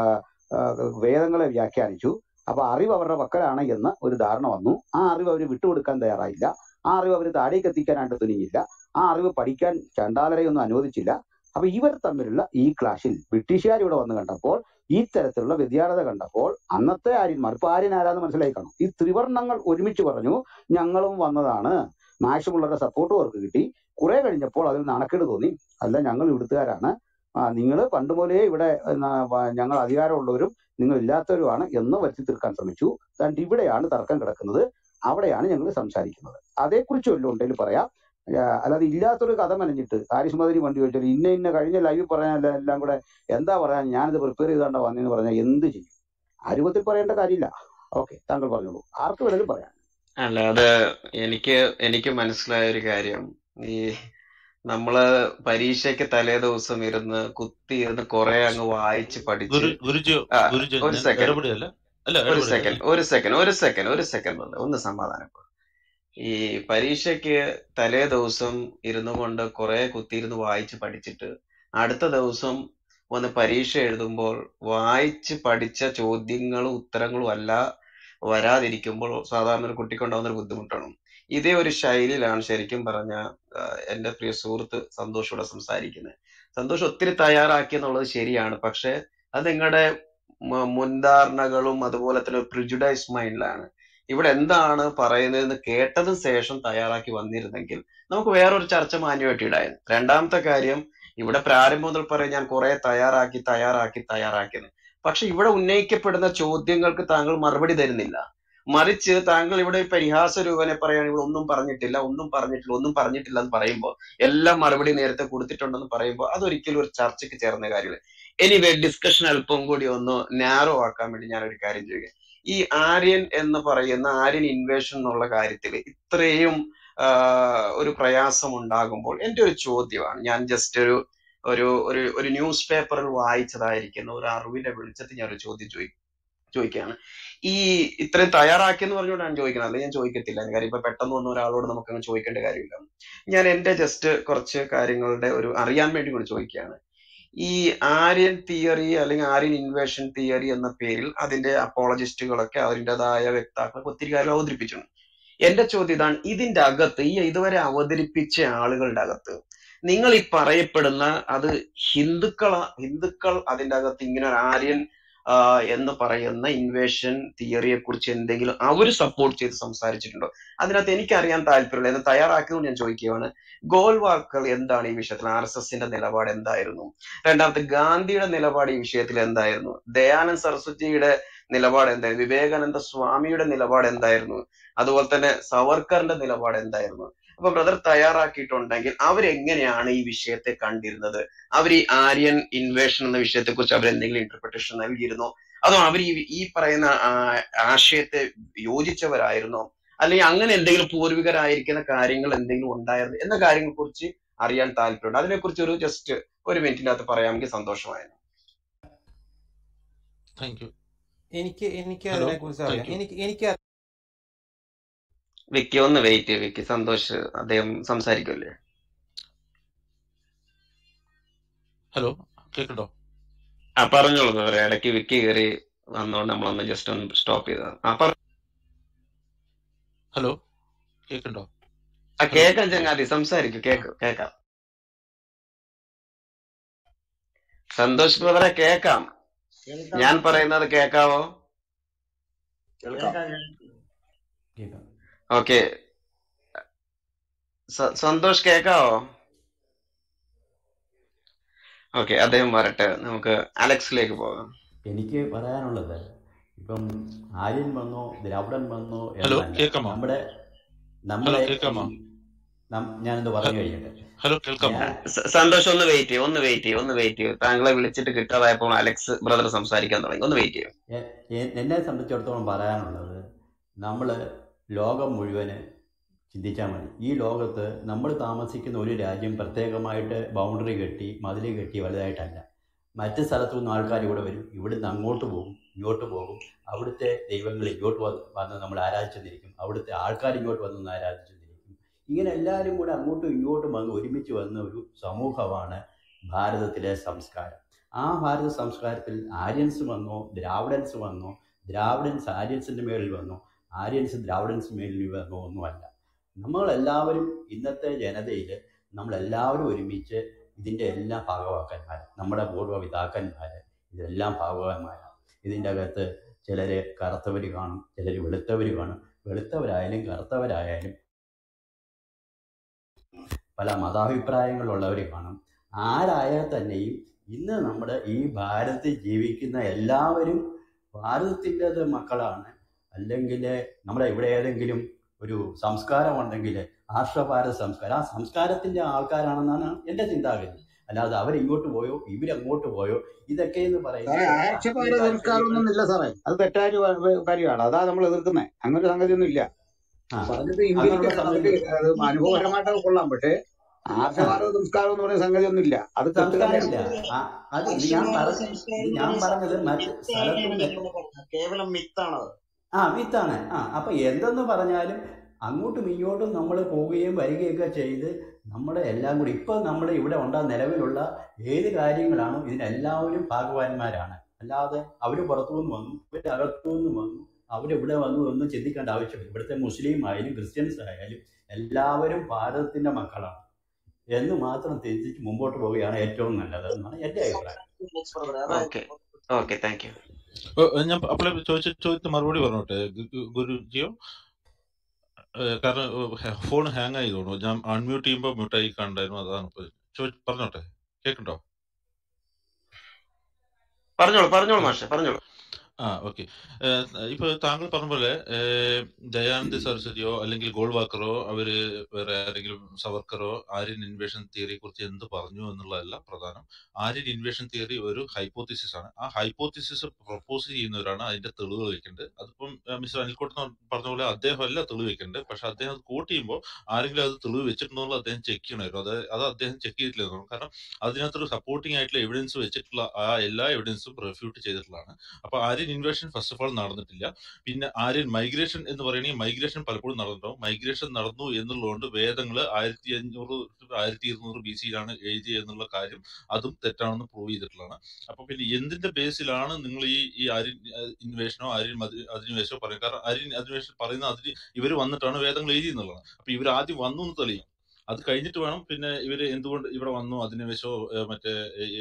വേദങ്ങളെ വ്യാഖ്യാനിച്ചു അപ്പൊ അറിവ് അവരുടെ പക്കലാണ് എന്ന് ഒരു ധാരണ വന്നു ആ അറിവ് അവർ വിട്ടുകൊടുക്കാൻ തയ്യാറായില്ല ആ അറിവ് അവർ താഴേക്ക് എത്തിക്കാനായിട്ട് തുനിഞ്ഞില്ല ആ അറിവ് പഠിക്കാൻ ചണ്ടാലരെയൊന്നും അനുവദിച്ചില്ല അപ്പൊ ഇവർ തമ്മിലുള്ള ഈ ക്ലാഷിൽ ബ്രിട്ടീഷുകാർ ഇവിടെ വന്ന് കണ്ടപ്പോൾ ഈ തരത്തിലുള്ള വ്യതിയാനത കണ്ടപ്പോൾ അന്നത്തെ ആര്യന്മാർ ഇപ്പൊ ആര്യൻ ആരാന്ന് മനസ്സിലായി കാണും ഈ ത്രിവർണ്ണങ്ങൾ ഒരുമിച്ച് പറഞ്ഞു ഞങ്ങളും വന്നതാണ് മാക്സിമുള്ളവരുടെ സപ്പോർട്ട് അവർക്ക് കിട്ടി കുറെ കഴിഞ്ഞപ്പോൾ അതിൽ നാണക്കേട് തോന്നി അല്ല ഞങ്ങൾ ഇവിടുത്തുകാരാണ് നിങ്ങൾ പണ്ട് മുതലേ ഇവിടെ എന്നാ, വ- ഞങ്ങൾ അധികാരമുള്ളവരും നിങ്ങൾ ഇല്ലാത്തവരുമാണ് എന്ന് വരുത്തി തീർക്കാൻ ശ്രമിച്ചു അതുകൊണ്ട് ഇവിടെയാണ് തർക്കം കിടക്കുന്നത് അവിടെയാണ് ഞങ്ങൾ സംസാരിക്കുന്നത് അതേക്കുറിച്ച് വല്ലതും ഉണ്ടെങ്കിൽ പറയാം ആ, അല്ലാതെ ഇല്ലാത്തൊരു കഥ മെനഞ്ഞിട്ട് ഹാരിസ് മദരി വണ്ടി ചോദിച്ചാൽ ഇന്ന ഇന്ന കഴിഞ്ഞ ലൈവ് പറയാൻ എല്ലാം കൂടെ എന്താ പറയാൻ ഞാനിത് പ്രിപ്പയർ ചെയ്താണ്ട വന്നെന്ന് പറഞ്ഞാൽ എന്ത് ചെയ്യും ആ രൂപത്തിൽ പറയേണ്ട കാര്യമില്ല ഓക്കെ താങ്കൾ പറഞ്ഞോളൂ ആർക്ക് വേണേലും പറയാം അല്ല അത് എനിക്ക് എനിക്ക് മനസ്സിലായ ഒരു കാര്യം ഈ നമ്മള് പരീക്ഷയ്ക്ക് തലേ ദിവസം ഇരുന്ന് കുത്തി ഇരുന്ന് കുറെ അങ്ങ് വായിച്ച് പഠിച്ച് ഗുരു ഗുരുജി ആ, ഗുരുജി ഒരു ഞാൻ സെക്കൻഡ് ഇടപെടുകയല്ല അല്ല ഒരു ഇടപെടുകയല്ല സെക്കൻഡ് ഒരു സെക്കൻഡ് ഒരു സെക്കൻഡ് ഒരു സെക്കൻഡ് ഒന്ന് സമാധാനപ്പെടും ഈ പരീക്ഷയ്ക്ക് തലേ ദിവസം ഇരുന്നു കൊണ്ട് കുറെ കുത്തിയിരുന്ന് വായിച്ച് പഠിച്ചിട്ട് അടുത്ത ദിവസം വന്ന് പരീക്ഷ എഴുതുമ്പോൾ വായിച്ച് പഠിച്ച ചോദ്യങ്ങളും ഉത്തരങ്ങളും അല്ല വരാതിരിക്കുമ്പോൾ സാധാരണ ഒരു കുട്ടിക്കുണ്ടാവുന്ന ഒരു ബുദ്ധിമുട്ടാണ് ഇതേ ഒരു ശൈലിയിലാണ് ശരിക്കും പറഞ്ഞ ആ, എന്റെ പ്രിയ സുഹൃത്ത് സന്തോഷ് ഇവിടെ സംസാരിക്കുന്നത് സന്തോഷ് ഒത്തിരി തയ്യാറാക്കി എന്നുള്ളത് ശരിയാണ് പക്ഷെ അത് നിങ്ങളുടെ മ- മുൻധാരണകളും അതുപോലെ തന്നെ പ്രിജുഡൈസ് മൈൻഡിലാണ് ഇവിടെ എന്താണ് പറയുന്നതെന്ന് കേട്ടതിന് ശേഷം തയ്യാറാക്കി വന്നിരുന്നെങ്കിൽ നമുക്ക് വേറൊരു ചർച്ച മാന്യമായിട്ട് ഇടായിരുന്നു രണ്ടാമത്തെ കാര്യം ഇവിടെ പ്രാരംഭം മുതൽ പറയാം ഞാൻ കുറെ തയ്യാറാക്കി തയ്യാറാക്കി തയ്യാറാക്കിയെന്ന് പക്ഷെ ഇവിടെ ഉന്നയിക്കപ്പെടുന്ന ചോദ്യങ്ങൾക്ക് താങ്കൾ മറുപടി തരുന്നില്ല മറിച്ച് താങ്കൾ ഇവിടെ ഒരു പരിഹാസ രൂപനെ പറയുകയാണ് ഇവിടെ ഒന്നും പറഞ്ഞിട്ടില്ല ഒന്നും പറഞ്ഞിട്ടില്ല ഒന്നും പറഞ്ഞിട്ടില്ല എന്ന് പറയുമ്പോൾ എല്ലാം മറുപടി നേരത്തെ കൊടുത്തിട്ടുണ്ടെന്ന് പറയുമ്പോൾ അതൊരിക്കലും ഒരു ചർച്ചയ്ക്ക് ചേർന്ന കാര്യമില്ല എനിവേ ഡിസ്കഷൻ അല്പം കൂടി ഒന്ന് നാരോ ആക്കാൻ വേണ്ടി ഞാൻ ഒരു കാര്യം ചെയ്യുക ഈ ആര്യൻ എന്ന് പറയുന്ന ആര്യൻ ഇൻവേഷൻ എന്നുള്ള കാര്യത്തിൽ ഇത്രയും ആഹ്, ഒരു പ്രയാസം ഉണ്ടാകുമ്പോൾ എന്റെ ഒരു ചോദ്യമാണ് ഞാൻ ജസ്റ്റ് ഒരു ഒരു ഒരു ഒരു ന്യൂസ് പേപ്പറിൽ വായിച്ചതായിരിക്കുന്ന ഒരു അറിവിന്റെ വെളിച്ചത്തിൽ ഞാൻ ഒരു ചോദ്യം ചോദി ചോദിക്കുകയാണ് ഈ ഇത്രയും തയ്യാറാക്കി എന്ന് പറഞ്ഞുകൊണ്ടാണ് ചോദിക്കുന്നത് അല്ലെങ്കിൽ ഞാൻ ചോദിക്കത്തില്ല കാര്യം ഇപ്പൊ പെട്ടെന്ന് വന്ന ഒരാളോട് നമുക്ക് അങ്ങ് ചോദിക്കേണ്ട കാര്യമില്ല ഞാൻ എന്റെ ജസ്റ്റ് കുറച്ച് കാര്യങ്ങളുടെ ഒരു അറിയാൻ വേണ്ടി കൂടി ചോദിക്കുകയാണ് ഈ ആര്യൻ തിയറി അല്ലെങ്കിൽ ആര്യൻ ഇൻവേഷൻ തിയറി എന്ന പേരിൽ അതിന്റെ അപ്പോളജിസ്റ്റുകളൊക്കെ അതിൻ്റെതായ വ്യക്താക്കളൊക്കെ ഒത്തിരി കാര്യം അവതരിപ്പിച്ചിട്ടുണ്ട് എന്റെ ചോദ്യം ഇതാണ് ഇതിന്റെ അകത്ത് ഈ ഇതുവരെ അവതരിപ്പിച്ച ആളുകളുടെ അകത്ത് നിങ്ങൾ ഈ പറയപ്പെടുന്ന അത് ഹിന്ദുക്കള ഹിന്ദുക്കൾ അതിന്റെ അകത്ത് ഇങ്ങനെ ഒരു ആര്യൻ ആ, എന്ന് പറയുന്ന ഇൻവേഷൻ തിയറിയെ കുറിച്ച് എന്തെങ്കിലും അവർ സപ്പോർട്ട് ചെയ്ത് സംസാരിച്ചിട്ടുണ്ടോ അതിനകത്ത് എനിക്കറിയാൻ താല്പര്യമുള്ള എന്ന് തയ്യാറാക്കിയത് ഞാൻ ചോദിക്കുകയാണ് ഗോൾവാക്കർ എന്താണ് ഈ വിഷയത്തിൽ ആർ എസ് എസിന്റെ നിലപാട് എന്തായിരുന്നു രണ്ടാമത്തെ ഗാന്ധിയുടെ നിലപാട് ഈ വിഷയത്തിൽ എന്തായിരുന്നു ദയാനന്ദ് സരസ്വതിയുടെ നിലപാട് എന്തായിരുന്നു വിവേകാനന്ദ സ്വാമിയുടെ നിലപാട് എന്തായിരുന്നു അതുപോലെ തന്നെ സവർക്കറിന്റെ നിലപാട് എന്തായിരുന്നു അപ്പൊ ബ്രദർ തയ്യാറാക്കിയിട്ടുണ്ടെങ്കിൽ അവരെങ്ങനെയാണ് ഈ വിഷയത്തെ കണ്ടിരുന്നത് അവർ ഈ ആര്യൻ ഇൻവേഷൻ എന്ന വിഷയത്തെ കുറിച്ച് അവർ എന്തെങ്കിലും ഇന്റർപ്രിട്ടേഷൻ നൽകിയിരുന്നോ അതോ അവർ ഈ ഈ പറയുന്ന ആ- ആശയത്തെ യോജിച്ചവരായിരുന്നോ അല്ലെങ്കിൽ അങ്ങനെ എന്തെങ്കിലും പൂർവികരായിരിക്കുന്ന കാര്യങ്ങൾ എന്തെങ്കിലും ഉണ്ടായിരുന്നു എന്ന കാര്യങ്ങളെ കുറിച്ച് അറിയാൻ താല്പര്യമുണ്ട് അതിനെക്കുറിച്ച് ഒരു ജസ്റ്റ് ഒരു മിനിറ്റിനകത്ത് പറയാമെങ്കിൽ സന്തോഷമായിരുന്നു താങ്ക് യു എനിക്ക് എനിക്ക് ഹലോ അതിനെ കുറിച്ച് അറിയാം താങ്ക് യു എനിക്ക് എനിക്ക് വിക്കി ഒന്ന് വെയിറ്റ് ചെയ്യ വിക്കി സന്തോഷ് അദ്ദേഹം സംസാരിക്കുമല്ലേ ഹലോ കേൾക്കണ്ടോ ആ പറഞ്ഞോളൂ ബ്രദർ ഇടയ്ക്ക് വിക്കി കയറി വന്നോണ്ട് നമ്മളൊന്ന് ജസ്റ്റ് ഒന്ന് സ്റ്റോപ്പ് ചെയ്തത് ആ പറ ഹലോ കേൾക്കണ്ടോ ആ ഹലോ കേക്കാം ചങ്ങാതി സംസാരിക്കും ആ കേക്ക് കേക്കാം സന്തോഷ് ബ്രദറെ കേക്കാം കേൾക്കാം ഞാൻ പറയുന്നത് കേക്കാവോ കേൾക്കാം കേൾക്കാം ഓക്കെ സന്തോഷ് കേക്കാവോ ഓക്കെ അദ്ദേഹം വരട്ടെ നമുക്ക് അലക്സിലേക്ക് പോകാം എനിക്ക് പറയാനുള്ളത് ഇപ്പം ആര്യൻ വന്നോ ദ്രാവിഡൻ വന്നോ ഹലോ എന്നല്ല കേൾക്കാമോ നമ്മുടെ ഹലോ നമ്മുടെ ഈ കേൾക്കാമോ നം- ഞാനെന്ത് പറഞ്ഞു കഴിഞ്ഞിട്ട് ഹലോ കേൾക്കാമോ ഞാൻ സ- സന്തോഷ് ഒന്ന് വെയിറ്റ് ചെയ്യും ഒന്ന് വെയിറ്റ് ചെയ്യും ഒന്ന് വെയിറ്റ് ചെയ്യും താങ്കളെ വിളിച്ചിട്ട് കിട്ടാതായപ്പോൾ അലക്സ് ബ്രദർ സംസാരിക്കാൻ തുടങ്ങി ഒന്ന് വെയിറ്റ് ചെയ്യും എ- എ- എന്നെ സംബന്ധിച്ചിടത്തോളം പറയാനുള്ളത് നമ്മൾ ലോകം മുഴുവന് ചിന്തിച്ചാൽ മതി ഈ ലോകത്ത് നമ്മൾ താമസിക്കുന്ന ഒരു രാജ്യം പ്രത്യേകമായിട്ട് ബൗണ്ടറി കെട്ടി മതിൽ കെട്ടി വലുതായിട്ടല്ല മറ്റ് സ്ഥലത്തു നിന്ന് ആൾക്കാർ ഇവിടെ വരും ഇവിടുന്ന് അങ്ങോട്ട് പോകും ഇങ്ങോട്ട് പോകും അവിടുത്തെ ദൈവങ്ങൾ ഇങ്ങോട്ട് വന്ന് വന്ന് നമ്മൾ ആരാധിച്ചെന്നിരിക്കും അവിടുത്തെ ആൾക്കാർ ഇങ്ങോട്ട് വന്ന് ആരാധിച്ചെന്നിരിക്കും ഇങ്ങനെ എല്ലാവരും കൂടെ അങ്ങോട്ടും ഇങ്ങോട്ടും വന്ന് ഒരുമിച്ച് വന്ന ഒരു സമൂഹമാണ് ഭാരതത്തിലെ സംസ്കാരം ആ ഭാരത സംസ്കാരത്തിൽ ആര്യൻസ് വന്നോ ദ്രാവിഡൻസ് വന്നോ ദ്രാവിഡൻസ് ആര്യൻസിൻ്റെ മേളിൽ വന്നോ ആര്യൻസ് ദ്രാവിഡൻസ് മേളിൽ വന്നോ ഒന്നുമല്ല നമ്മളെല്ലാവരും ഇന്നത്തെ ജനതയിൽ നമ്മളെല്ലാവരും ഒരുമിച്ച് ഇതിൻ്റെ എല്ലാം ഭാഗവാക്കന്മാർ നമ്മുടെ പൂർവ്വപിതാക്കന്മാർ ഇതെല്ലാം ഭാഗവാന്മാരാണ് ഇതിൻ്റെ അകത്ത് ചിലർ കറുത്തവർ കാണും ചിലർ വെളുത്തവർ കാണും വെളുത്തവരായാലും കറുത്തവരായാലും പല മതാഭിപ്രായങ്ങളുള്ളവർ കാണും ആരായാൽ തന്നെയും ഇന്ന് നമ്മുടെ ഈ ഭാരതത്തിൽ ജീവിക്കുന്ന എല്ലാവരും ഭാരതത്തിൻ്റെ മക്കളാണ് അല്ലെങ്കിൽ നമ്മുടെ ഇവിടെ ഏതെങ്കിലും ഒരു സംസ്കാരമുണ്ടെങ്കിൽ ആർഷഭാരത സംസ്കാരം ആ സംസ്കാരത്തിൻ്റെ ആൾക്കാരാണെന്നാണ് എൻ്റെ ചിന്താഗതി അല്ലാതെ അവരിങ്ങോട്ട് പോയോ ഇവരങ്ങോട്ട് പോയോ ഇതൊക്കെ എന്ന് സാറേ പറയുന്നത് ആക്ഷേപാര രാഷ്ട്രീയ സംസ്കാരമൊന്നും താല്പര്യങ്ങൾ ഇല്ല സാറേ അത് തെറ്റായ ഒരു വ- കാര്യമാണ് അതാ നമ്മൾ എതിർക്കുന്നത് അങ്ങനെ ഒരു സംഗതിയൊന്നും ഇല്ല ആ പറഞ്ഞത് ഇന്ത്യക്ക് അങ്ങനെയുള്ള നമുക്ക് സംഗതി അത് അനുഭവപരമായിട്ടൊക്കെ കൊള്ളാം പക്ഷേ ആ ആർഷഭാരത സംസ്കാരം എന്ന് പറയുന്ന സംഗതിയൊന്നും ഇല്ല അത് തെറ്റ് സംസ്കാരമില്ല തന്നെയാണ് ആ, അത് ഇത് ഞാൻ പറ ഇത് ഞാൻ പറഞ്ഞത് മറ്റ് സ്ഥലത്തുനിന്ന് കേവലം മിത്താണത് ആ വിത്താണ് ആ അപ്പൊ എന്തെന്ന് പറഞ്ഞാലും അങ്ങോട്ടും ഇങ്ങോട്ടും നമ്മൾ പോവുകയും വരികയൊക്കെ ചെയ്ത് നമ്മുടെ എല്ലാം കൂടി ഇപ്പൊ നമ്മുടെ ഇവിടെ ഉണ്ടാ നിലവിലുള്ള ഏത് കാര്യങ്ങളാണോ ഇതിനെല്ലാവരും ഭാഗവാന്മാരാണ് അല്ലാതെ അവർ പുറത്തുനിന്ന് വന്നു ഇവർ അകത്തുനിന്ന് വന്നു അവരിവിടെ വന്നു എന്ന് ചിന്തിക്കേണ്ട ആവശ്യമില്ല ഇവിടുത്തെ മുസ്ലിം ആയാലും ക്രിസ്ത്യൻസ് ആയാലും എല്ലാവരും ഭാരതത്തിന്റെ മക്കളാണ് എന്ന് മാത്രം ചിന്തിച്ച് മുമ്പോട്ട് പോവുകയാണ് ഏറ്റവും നല്ലത് എന്നാണ് എൻ്റെ അഭിപ്രായം ഓക്കെ ഓക്കെ താങ്ക് യു ഓ, ഞാൻ അപ്പോളെ ചോദിച്ച ചോദ്യത്തിന് മറുപടി പറഞ്ഞോട്ടെ ഗു- ഗു- ഗുരുജിയോ ഏഹ് കാരണം ഫോൺ ഹാങ് ആയി തോന്നുന്നു ഞാൻ അൺമ്യൂട്ട് ചെയ്യുമ്പോൾ മ്യൂട്ടായി കണ്ടായിരുന്നു അതാണ് ഇപ്പൊ ചോദി- പറഞ്ഞോട്ടെ കേൾക്കണ്ടോ പറഞ്ഞോളൂ പറഞ്ഞോളൂ മാഷെ പറഞ്ഞോളൂ ആ ഓക്കെ ഇപ്പൊ താങ്കൾ പറഞ്ഞ പോലെ ഏഹ്, ദയാനന്ദ സരസ്വതിയോ അല്ലെങ്കിൽ ഗോൾവാക്കറോ അവര് വേറെ ആരെങ്കിലും സവർക്കറോ ആര്യൻ ഇൻവേഷൻ തിയറിയെ കുറിച്ച് എന്ത് പറഞ്ഞു എന്നുള്ളതല്ല പ്രധാനം ആര്യൻ ഇൻവേഷൻ തിയറി ഒരു ഹൈപ്പോത്തിസിസ് ആണ് ആ ഹൈപ്പോത്തിസിസ് പ്രപ്പോസ് ചെയ്യുന്നവരാണ് അതിന്റെ തെളിവുകൾ വെക്കേണ്ടത് അതിപ്പം ഏഹ്, മിസ്റ്റർ അനിൽക്കോട്ട് പറഞ്ഞ പോലെ അദ്ദേഹം അല്ല തെളിവ് വെക്കേണ്ടത് പക്ഷെ അദ്ദേഹം അത് കോട്ട് ചെയ്യുമ്പോൾ ആരെങ്കിലും അത് തെളിവ് വെച്ചിട്ടുണ്ടോ എന്നുള്ളത് അദ്ദേഹം ചെക്ക് ചെയ്യണമായിരുന്നു അത് അത് അദ്ദേഹം ചെക്ക് ചെയ്തിട്ടില്ല എന്ന് തോന്നുന്നു. കാരണം അതിനകത്തൊരു സപ്പോർട്ടിംഗ് ആയിട്ടുള്ള എവിഡൻസ് വെച്ചിട്ടുള്ള ആ എല്ലാ എവിഡൻസും റെഫ്യൂട്ട് ചെയ്തിട്ടുള്ളതാണ് അപ്പൊ Aryan invasion first of all നടന്നിട്ടില്ല പിന്നെ ആര്യൻ മൈഗ്രേഷൻ എന്ന് പറയുകയാണെങ്കിൽ മൈഗ്രേഷൻ പലപ്പോഴും നടന്നിട്ടുണ്ടാവും മൈഗ്രേഷൻ നടന്നു എന്നുള്ളതുകൊണ്ട് വേദങ്ങൾ ആയിരത്തി അഞ്ഞൂറ് ആയിരത്തി ഇരുന്നൂറ് ബി സിയിലാണ് എഴുതി എന്നുള്ള കാര്യം അതും തെറ്റാണെന്ന് പ്രൂവ് ചെയ്തിട്ടുള്ളതാണ് അപ്പൊ പിന്നെ എന്തിന്റെ ബേസിലാണ് നിങ്ങൾ ഈ ഈ ആര്യൻ ഇൻവേഷനോ ആര്യൻ മതി- അധിനിവേശമോ പറയുന്നത് കാരണം ആര്യൻ അധിനിവേശം പറയുന്ന അതിന് ഇവർ വന്നിട്ടാണ് വേദങ്ങൾ എഴുതി എന്നുള്ളതാണ് അപ്പൊ ഇവർ ആദ്യം വന്നു എന്ന് തെളിയും അത് കഴിഞ്ഞിട്ട് വേണം പിന്നെ ഇവര് എന്തുകൊണ്ട് ഇവിടെ വന്നു അധിനിവേശമോ ഏഹ് മറ്റേ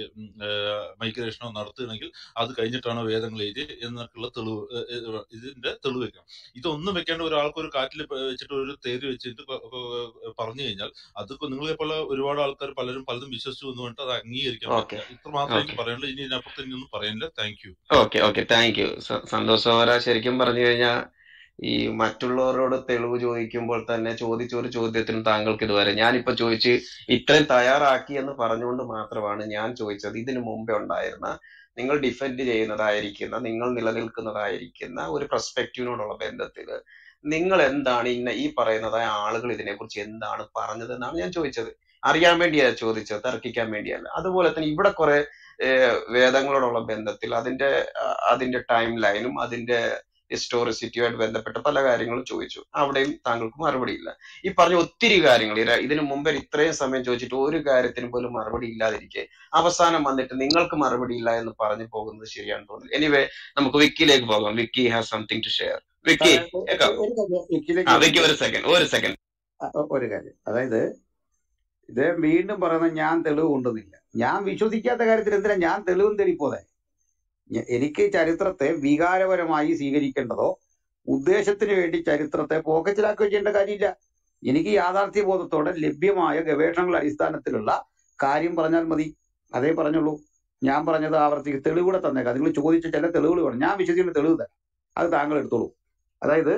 മൈഗ്രേഷനോ നടത്തുകയാണെങ്കിൽ അത് കഴിഞ്ഞിട്ടാണോ വേദങ്ങൾ എഴുതി എന്നൊക്കെയുള്ള തെളിവ് ഏഹ് ഏഹ് ഇതിന്റെ തെളിവ് വെക്കണം ഇതൊന്നും വെക്കാണ്ട് ഒരാൾക്ക് ഒരു കാറ്റിൽ വെച്ചിട്ട് ഒരു തേര് വെച്ചിട്ട് പ- പ- പറഞ്ഞു കഴിഞ്ഞാൽ അതൊക്കെ നിങ്ങളെ പോലെ ഒരുപാട് ആൾക്കാർ പലരും പലതും വിശ്വസിച്ചു എന്ന് പറഞ്ഞിട്ട് അത് അംഗീകരിക്കാൻ ഓക്കെ പറ്റില്ല ഇത്ര മാത്രമേ എനിക്ക് ഓക്കെ പറയാനുള്ളൂ ഇനി ഇതിനപ്പുറത്ത് ഇനിയൊന്നും പറയാനില്ല thank you okay okay thank you Santhosh സോമര ശരിക്കും പറഞ്ഞു കഴിഞ്ഞാൽ ഈ മറ്റുള്ളവരോട് തെളിവ് ചോദിക്കുമ്പോൾ തന്നെ ചോദിച്ച ഒരു ചോദ്യത്തിനും താങ്കൾക്ക് ഇതുവരെ ഞാനിപ്പോ ചോദിച്ച് ഇത്രയും തയ്യാറാക്കി എന്ന് പറഞ്ഞുകൊണ്ട് മാത്രമാണ് ഞാൻ ചോദിച്ചത് ഇതിനു മുമ്പേ ഉണ്ടായിരുന്ന നിങ്ങൾ ഡിഫെൻഡ് ചെയ്യുന്നതായിരിക്കുന്ന നിങ്ങൾ നിലനിൽക്കുന്നതായിരിക്കുന്ന ഒരു പെർസ്പെക്റ്റീവിനോടുള്ള ബന്ധത്തിൽ നിങ്ങൾ എന്താണ് ഇന്ന ഈ പറയുന്നതായ ആളുകൾ ഇതിനെക്കുറിച്ച് എന്താണ് പറഞ്ഞത് എന്നാണ് ഞാൻ ചോദിച്ചത് അറിയാൻ വേണ്ടിയാ ചോദിച്ചത് തർക്കിക്കാൻ വേണ്ടിയല്ല അതുപോലെ തന്നെ ഇവിടെ കുറെ ഏഹ് വേദങ്ങളോടുള്ള ബന്ധത്തിൽ അതിന്റെ ആ, അതിന്റെ ടൈം ലൈനും അതിന്റെ ഹിസ്റ്റോറിസിറ്റിയുമായിട്ട് ബന്ധപ്പെട്ട പല കാര്യങ്ങളും ചോദിച്ചു അവിടെയും താങ്കൾക്ക് മറുപടിയില്ല ഈ പറഞ്ഞ ഒത്തിരി കാര്യങ്ങൾ ഇര- ഇതിനു മുമ്പ് ഇത്രയും സമയം ചോദിച്ചിട്ട് ഒരു കാര്യത്തിന് പോലും മറുപടി ഇല്ലാതിരിക്കെ അവസാനം വന്നിട്ട് നിങ്ങൾക്ക് മറുപടി ഇല്ല എന്ന് പറഞ്ഞു പോകുന്നത് ശരിയാണെന്ന് തോന്നുന്നു എനിവേ നമുക്ക് വിക്കിയിലേക്ക് പോകാം Vicky has something to share Vicky സാറേ ഒ- കേൾക്കാം ഒ- ഒരു കാര്യം ആ വിക്കിലേക്ക് വിക്കി വന്നിട്ട് ഒരു സെക്കൻഡ് ഒരു സെക്കൻഡ് അ- ഒ- ഒരു കാര്യം അതായത് ഇദ്ദേഹം വീണ്ടും പറയുന്നത് ഞാൻ തെളിവ് കൊണ്ടുവന്നില്ല ഞാൻ വിശ്വസിക്കാത്ത കാര്യത്തിൽ എന്തിനാ ഞാൻ തെളിവും തെളിപ്പോതെ ഞ- എനിക്ക് ചരിത്രത്തെ വികാരപരമായി സ്വീകരിക്കേണ്ടതോ ഉദ്ദേശത്തിന് വേണ്ടി ചരിത്രത്തെ പോക്കറ്റിലാക്കുകയോ ചെയ്യേണ്ട കാര്യമില്ല എനിക്ക് യാഥാർത്ഥ്യ ബോധത്തോടെ ലഭ്യമായ ഗവേഷണങ്ങളുടെ അടിസ്ഥാനത്തിലുള്ള കാര്യം പറഞ്ഞാൽ മതി അതേ പറഞ്ഞുള്ളൂ ഞാൻ പറഞ്ഞത് ആവർത്തിക്ക് തെളിവൂടെ തന്നേക്കാം നിങ്ങൾ ചോദിച്ച ചില തെളിവുകൾ വേണം ഞാൻ വിശ്വസിക്കുന്ന തെളിവ് തരാം അത് താങ്കൾ എടുത്തോളൂ അതായത്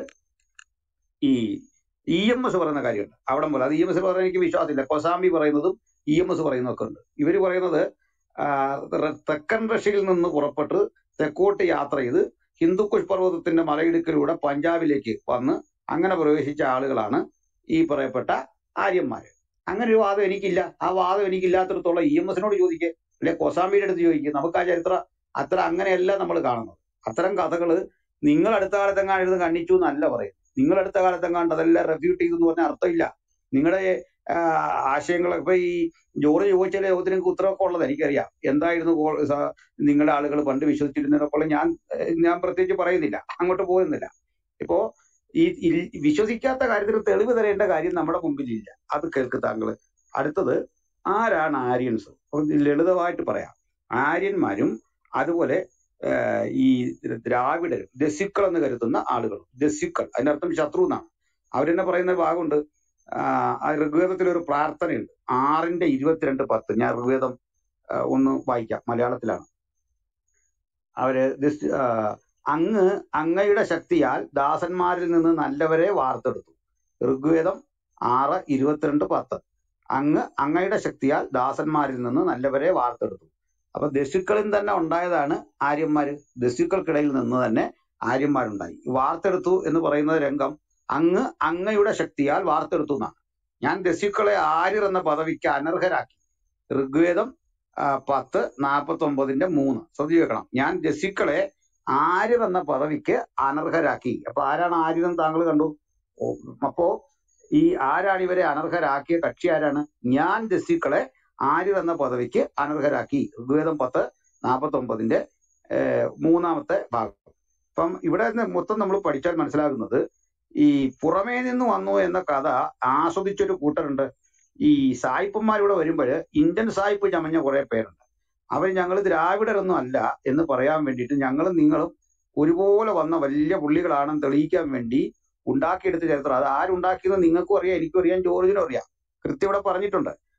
ഈ ഇ എം എസ് പറയുന്ന കാര്യമുണ്ട് അവിടെ പോലെ അത് ഇ എം എസ് പറയുന്ന എനിക്ക് വിശ്വാസമില്ല കൊസാമി പറയുന്നതും ഇ എം എസ് പറയുന്നതൊക്കെ ഉണ്ട് ഇവര് പറയുന്നത് ആ, റെ- തെക്കൻ റഷ്യയിൽ നിന്ന് പുറപ്പെട്ട് തെക്കോട്ട് യാത്ര ചെയ്ത് ഹിന്ദുക്കുഷ് പർവ്വതത്തിന്റെ മലയിടുക്കിലൂടെ പഞ്ചാബിലേക്ക് വന്ന് അങ്ങനെ പ്രവേശിച്ച ആളുകളാണ് ഈ പറയപ്പെട്ട ആര്യന്മാര് അങ്ങനെ ഒരു വാദം എനിക്കില്ല ആ വാദം എനിക്കില്ലാത്തിടത്തോളം ഇ എം എസിനോട് ചോദിക്കുക അല്ലെ കൊസാമിയുടെ അടുത്ത് ചോദിക്കുക നമുക്ക് ആ ചരിത്ര അത്ര അങ്ങനെയല്ല നമ്മൾ കാണുന്നത് അത്തരം കഥകള് നിങ്ങൾ അടുത്ത കാലത്തെങ്ങാണ്ട് എഴുതി കണ്ണിച്ചു എന്നല്ല പറയും നിങ്ങൾ അടുത്ത കാലത്തെങ്ങാണ്ട് അതെല്ലാം റെഫ്യൂട്ട് ചെയ്തു എന്ന് പറഞ്ഞ അർത്ഥമില്ല നിങ്ങളുടെ ആശയങ്ങൾ ഇപ്പൊ ഈ ജോർജ് ചോദിച്ച ചോദ്യത്തിന് നിങ്ങൾക്ക് ഉത്തരവൊക്കെ ഉള്ളത് എനിക്കറിയാം എന്തായിരുന്നു ഗോ- സ- നിങ്ങളുടെ ആളുകൾ പണ്ട് വിശ്വസിച്ചിരുന്നതൊക്കെ ഞാൻ ഏഹ്, ഞാൻ പ്രത്യേകിച്ച് പറയുന്നില്ല അങ്ങോട്ട് പോകുന്നില്ല ഇപ്പോ ഈ ഇൽ- വിശ്വസിക്കാത്ത കാര്യത്തിൽ തെളിവ് തരേണ്ട കാര്യം നമ്മുടെ മുമ്പിലില്ല അത് കേൾക്ക് താങ്കൾ അടുത്തത് ആരാണ് ആര്യൻസ് ഒന്ന് ലളിതമായിട്ട് പറയാം ആര്യന്മാരും അതുപോലെ ഏഹ്, ഈ ദ്രാവിഡരും ദസ്യുക്കൾ എന്ന് കരുതുന്ന ആളുകളും ദസ്യുക്കൾ അതിനർത്ഥം ശത്രു എന്നാണ് അവരെന്നെ പറയുന്ന ഒരു ഭാഗമുണ്ട് ആ, ആ ഋഗ്വേദത്തിൽ ഒരു പ്രാർത്ഥനയുണ്ട് ആറിന്റെ ഇരുപത്തിരണ്ട് പത്ത് ഞാൻ ഋഗ്വേദം ആ, ഒന്ന് വായിക്കാം മലയാളത്തിലാണ് അവര് ദിസ്- ആ, അങ്ങ് അങ്ങയുടെ ശക്തിയാൽ ദാസന്മാരിൽ നിന്ന് നല്ലവരെ വാർത്തെടുത്തു ഋഗ്വേദം ആറ് ഇരുപത്തിരണ്ട് പത്ത് അങ്ങ് അങ്ങയുടെ ശക്തിയാൽ ദാസന്മാരിൽ നിന്ന് നല്ലവരെ വാർത്തെടുത്തു അപ്പൊ ദസ്യുക്കളിൽ തന്നെ ഉണ്ടായതാണ് ആര്യന്മാര് ദസ്യുക്കൾക്കിടയിൽ നിന്ന് തന്നെ ആര്യന്മാരുണ്ടായി വാർത്തെടുത്തു എന്ന് പറയുന്ന രംഗം അങ്ങ് അങ്ങയുടെ ശക്തിയാൽ വാർത്തെടുത്തു എന്നാണ് ഞാൻ ദസ്യുക്കളെ ആര്യർ എന്ന പദവിക്ക് അനർഹരാക്കി ഋഗ്വേദം ആ, പത്ത് നാൽപ്പത്തി ഒമ്പതിന്റെ മൂന്ന് ശ്രദ്ധിച്ചു വെക്കണം ഞാൻ ദസ്യുക്കളെ ആര്യർ എന്ന പദവിക്ക് അനർഹരാക്കി അപ്പൊ ആരാണ് ആര്യരെന്ന് താങ്കൾ കണ്ടു ഓ, അപ്പോ ഈ ആരാണ് ഇവരെ അനർഹരാക്കിയ കക്ഷി ആരാണ് ഞാൻ ദസ്യുക്കളെ ആര്യർ എന്ന പദവിക്ക് അനർഹരാക്കി ഋഗ്വേദം പത്ത് നാൽപ്പത്തി ഒമ്പതിന്റെ മൂന്നാമത്തെ ഭാഗം അപ്പം ഇവിടെ നിന്ന് മൊത്തം നമ്മൾ പഠിച്ചാൽ മനസ്സിലാകുന്നത് ഈ പുറമേ നിന്ന് വന്നു എന്ന കഥ ആസ്വദിച്ചൊരു കൂട്ടരുണ്ട് ഈ സായിപ്പന്മാരിവിടെ വരുമ്പോൾ ഇന്ത്യൻ സായിപ്പ് ചമഞ്ഞ കുറെ പേരുണ്ട് അവർ ഞങ്ങൾ ദ്രാവിഡരൊന്നും അല്ല എന്ന് പറയാൻ വേണ്ടിയിട്ട് ഞങ്ങളും നിങ്ങളും ഒരുപോലെ വന്ന വലിയ പുള്ളികളാണെന്ന് തെളിയിക്കാൻ വേണ്ടി ഉണ്ടാക്കിയെടുത്ത ചരിത്രം അത് ആരുണ്ടാക്കിയെന്ന് നിങ്ങൾക്കും അറിയാം എനിക്കും അറിയാം ജോർജിനും അറിയാം കൃത്യം ഇവിടെ പറഞ്ഞിട്ടുണ്ട്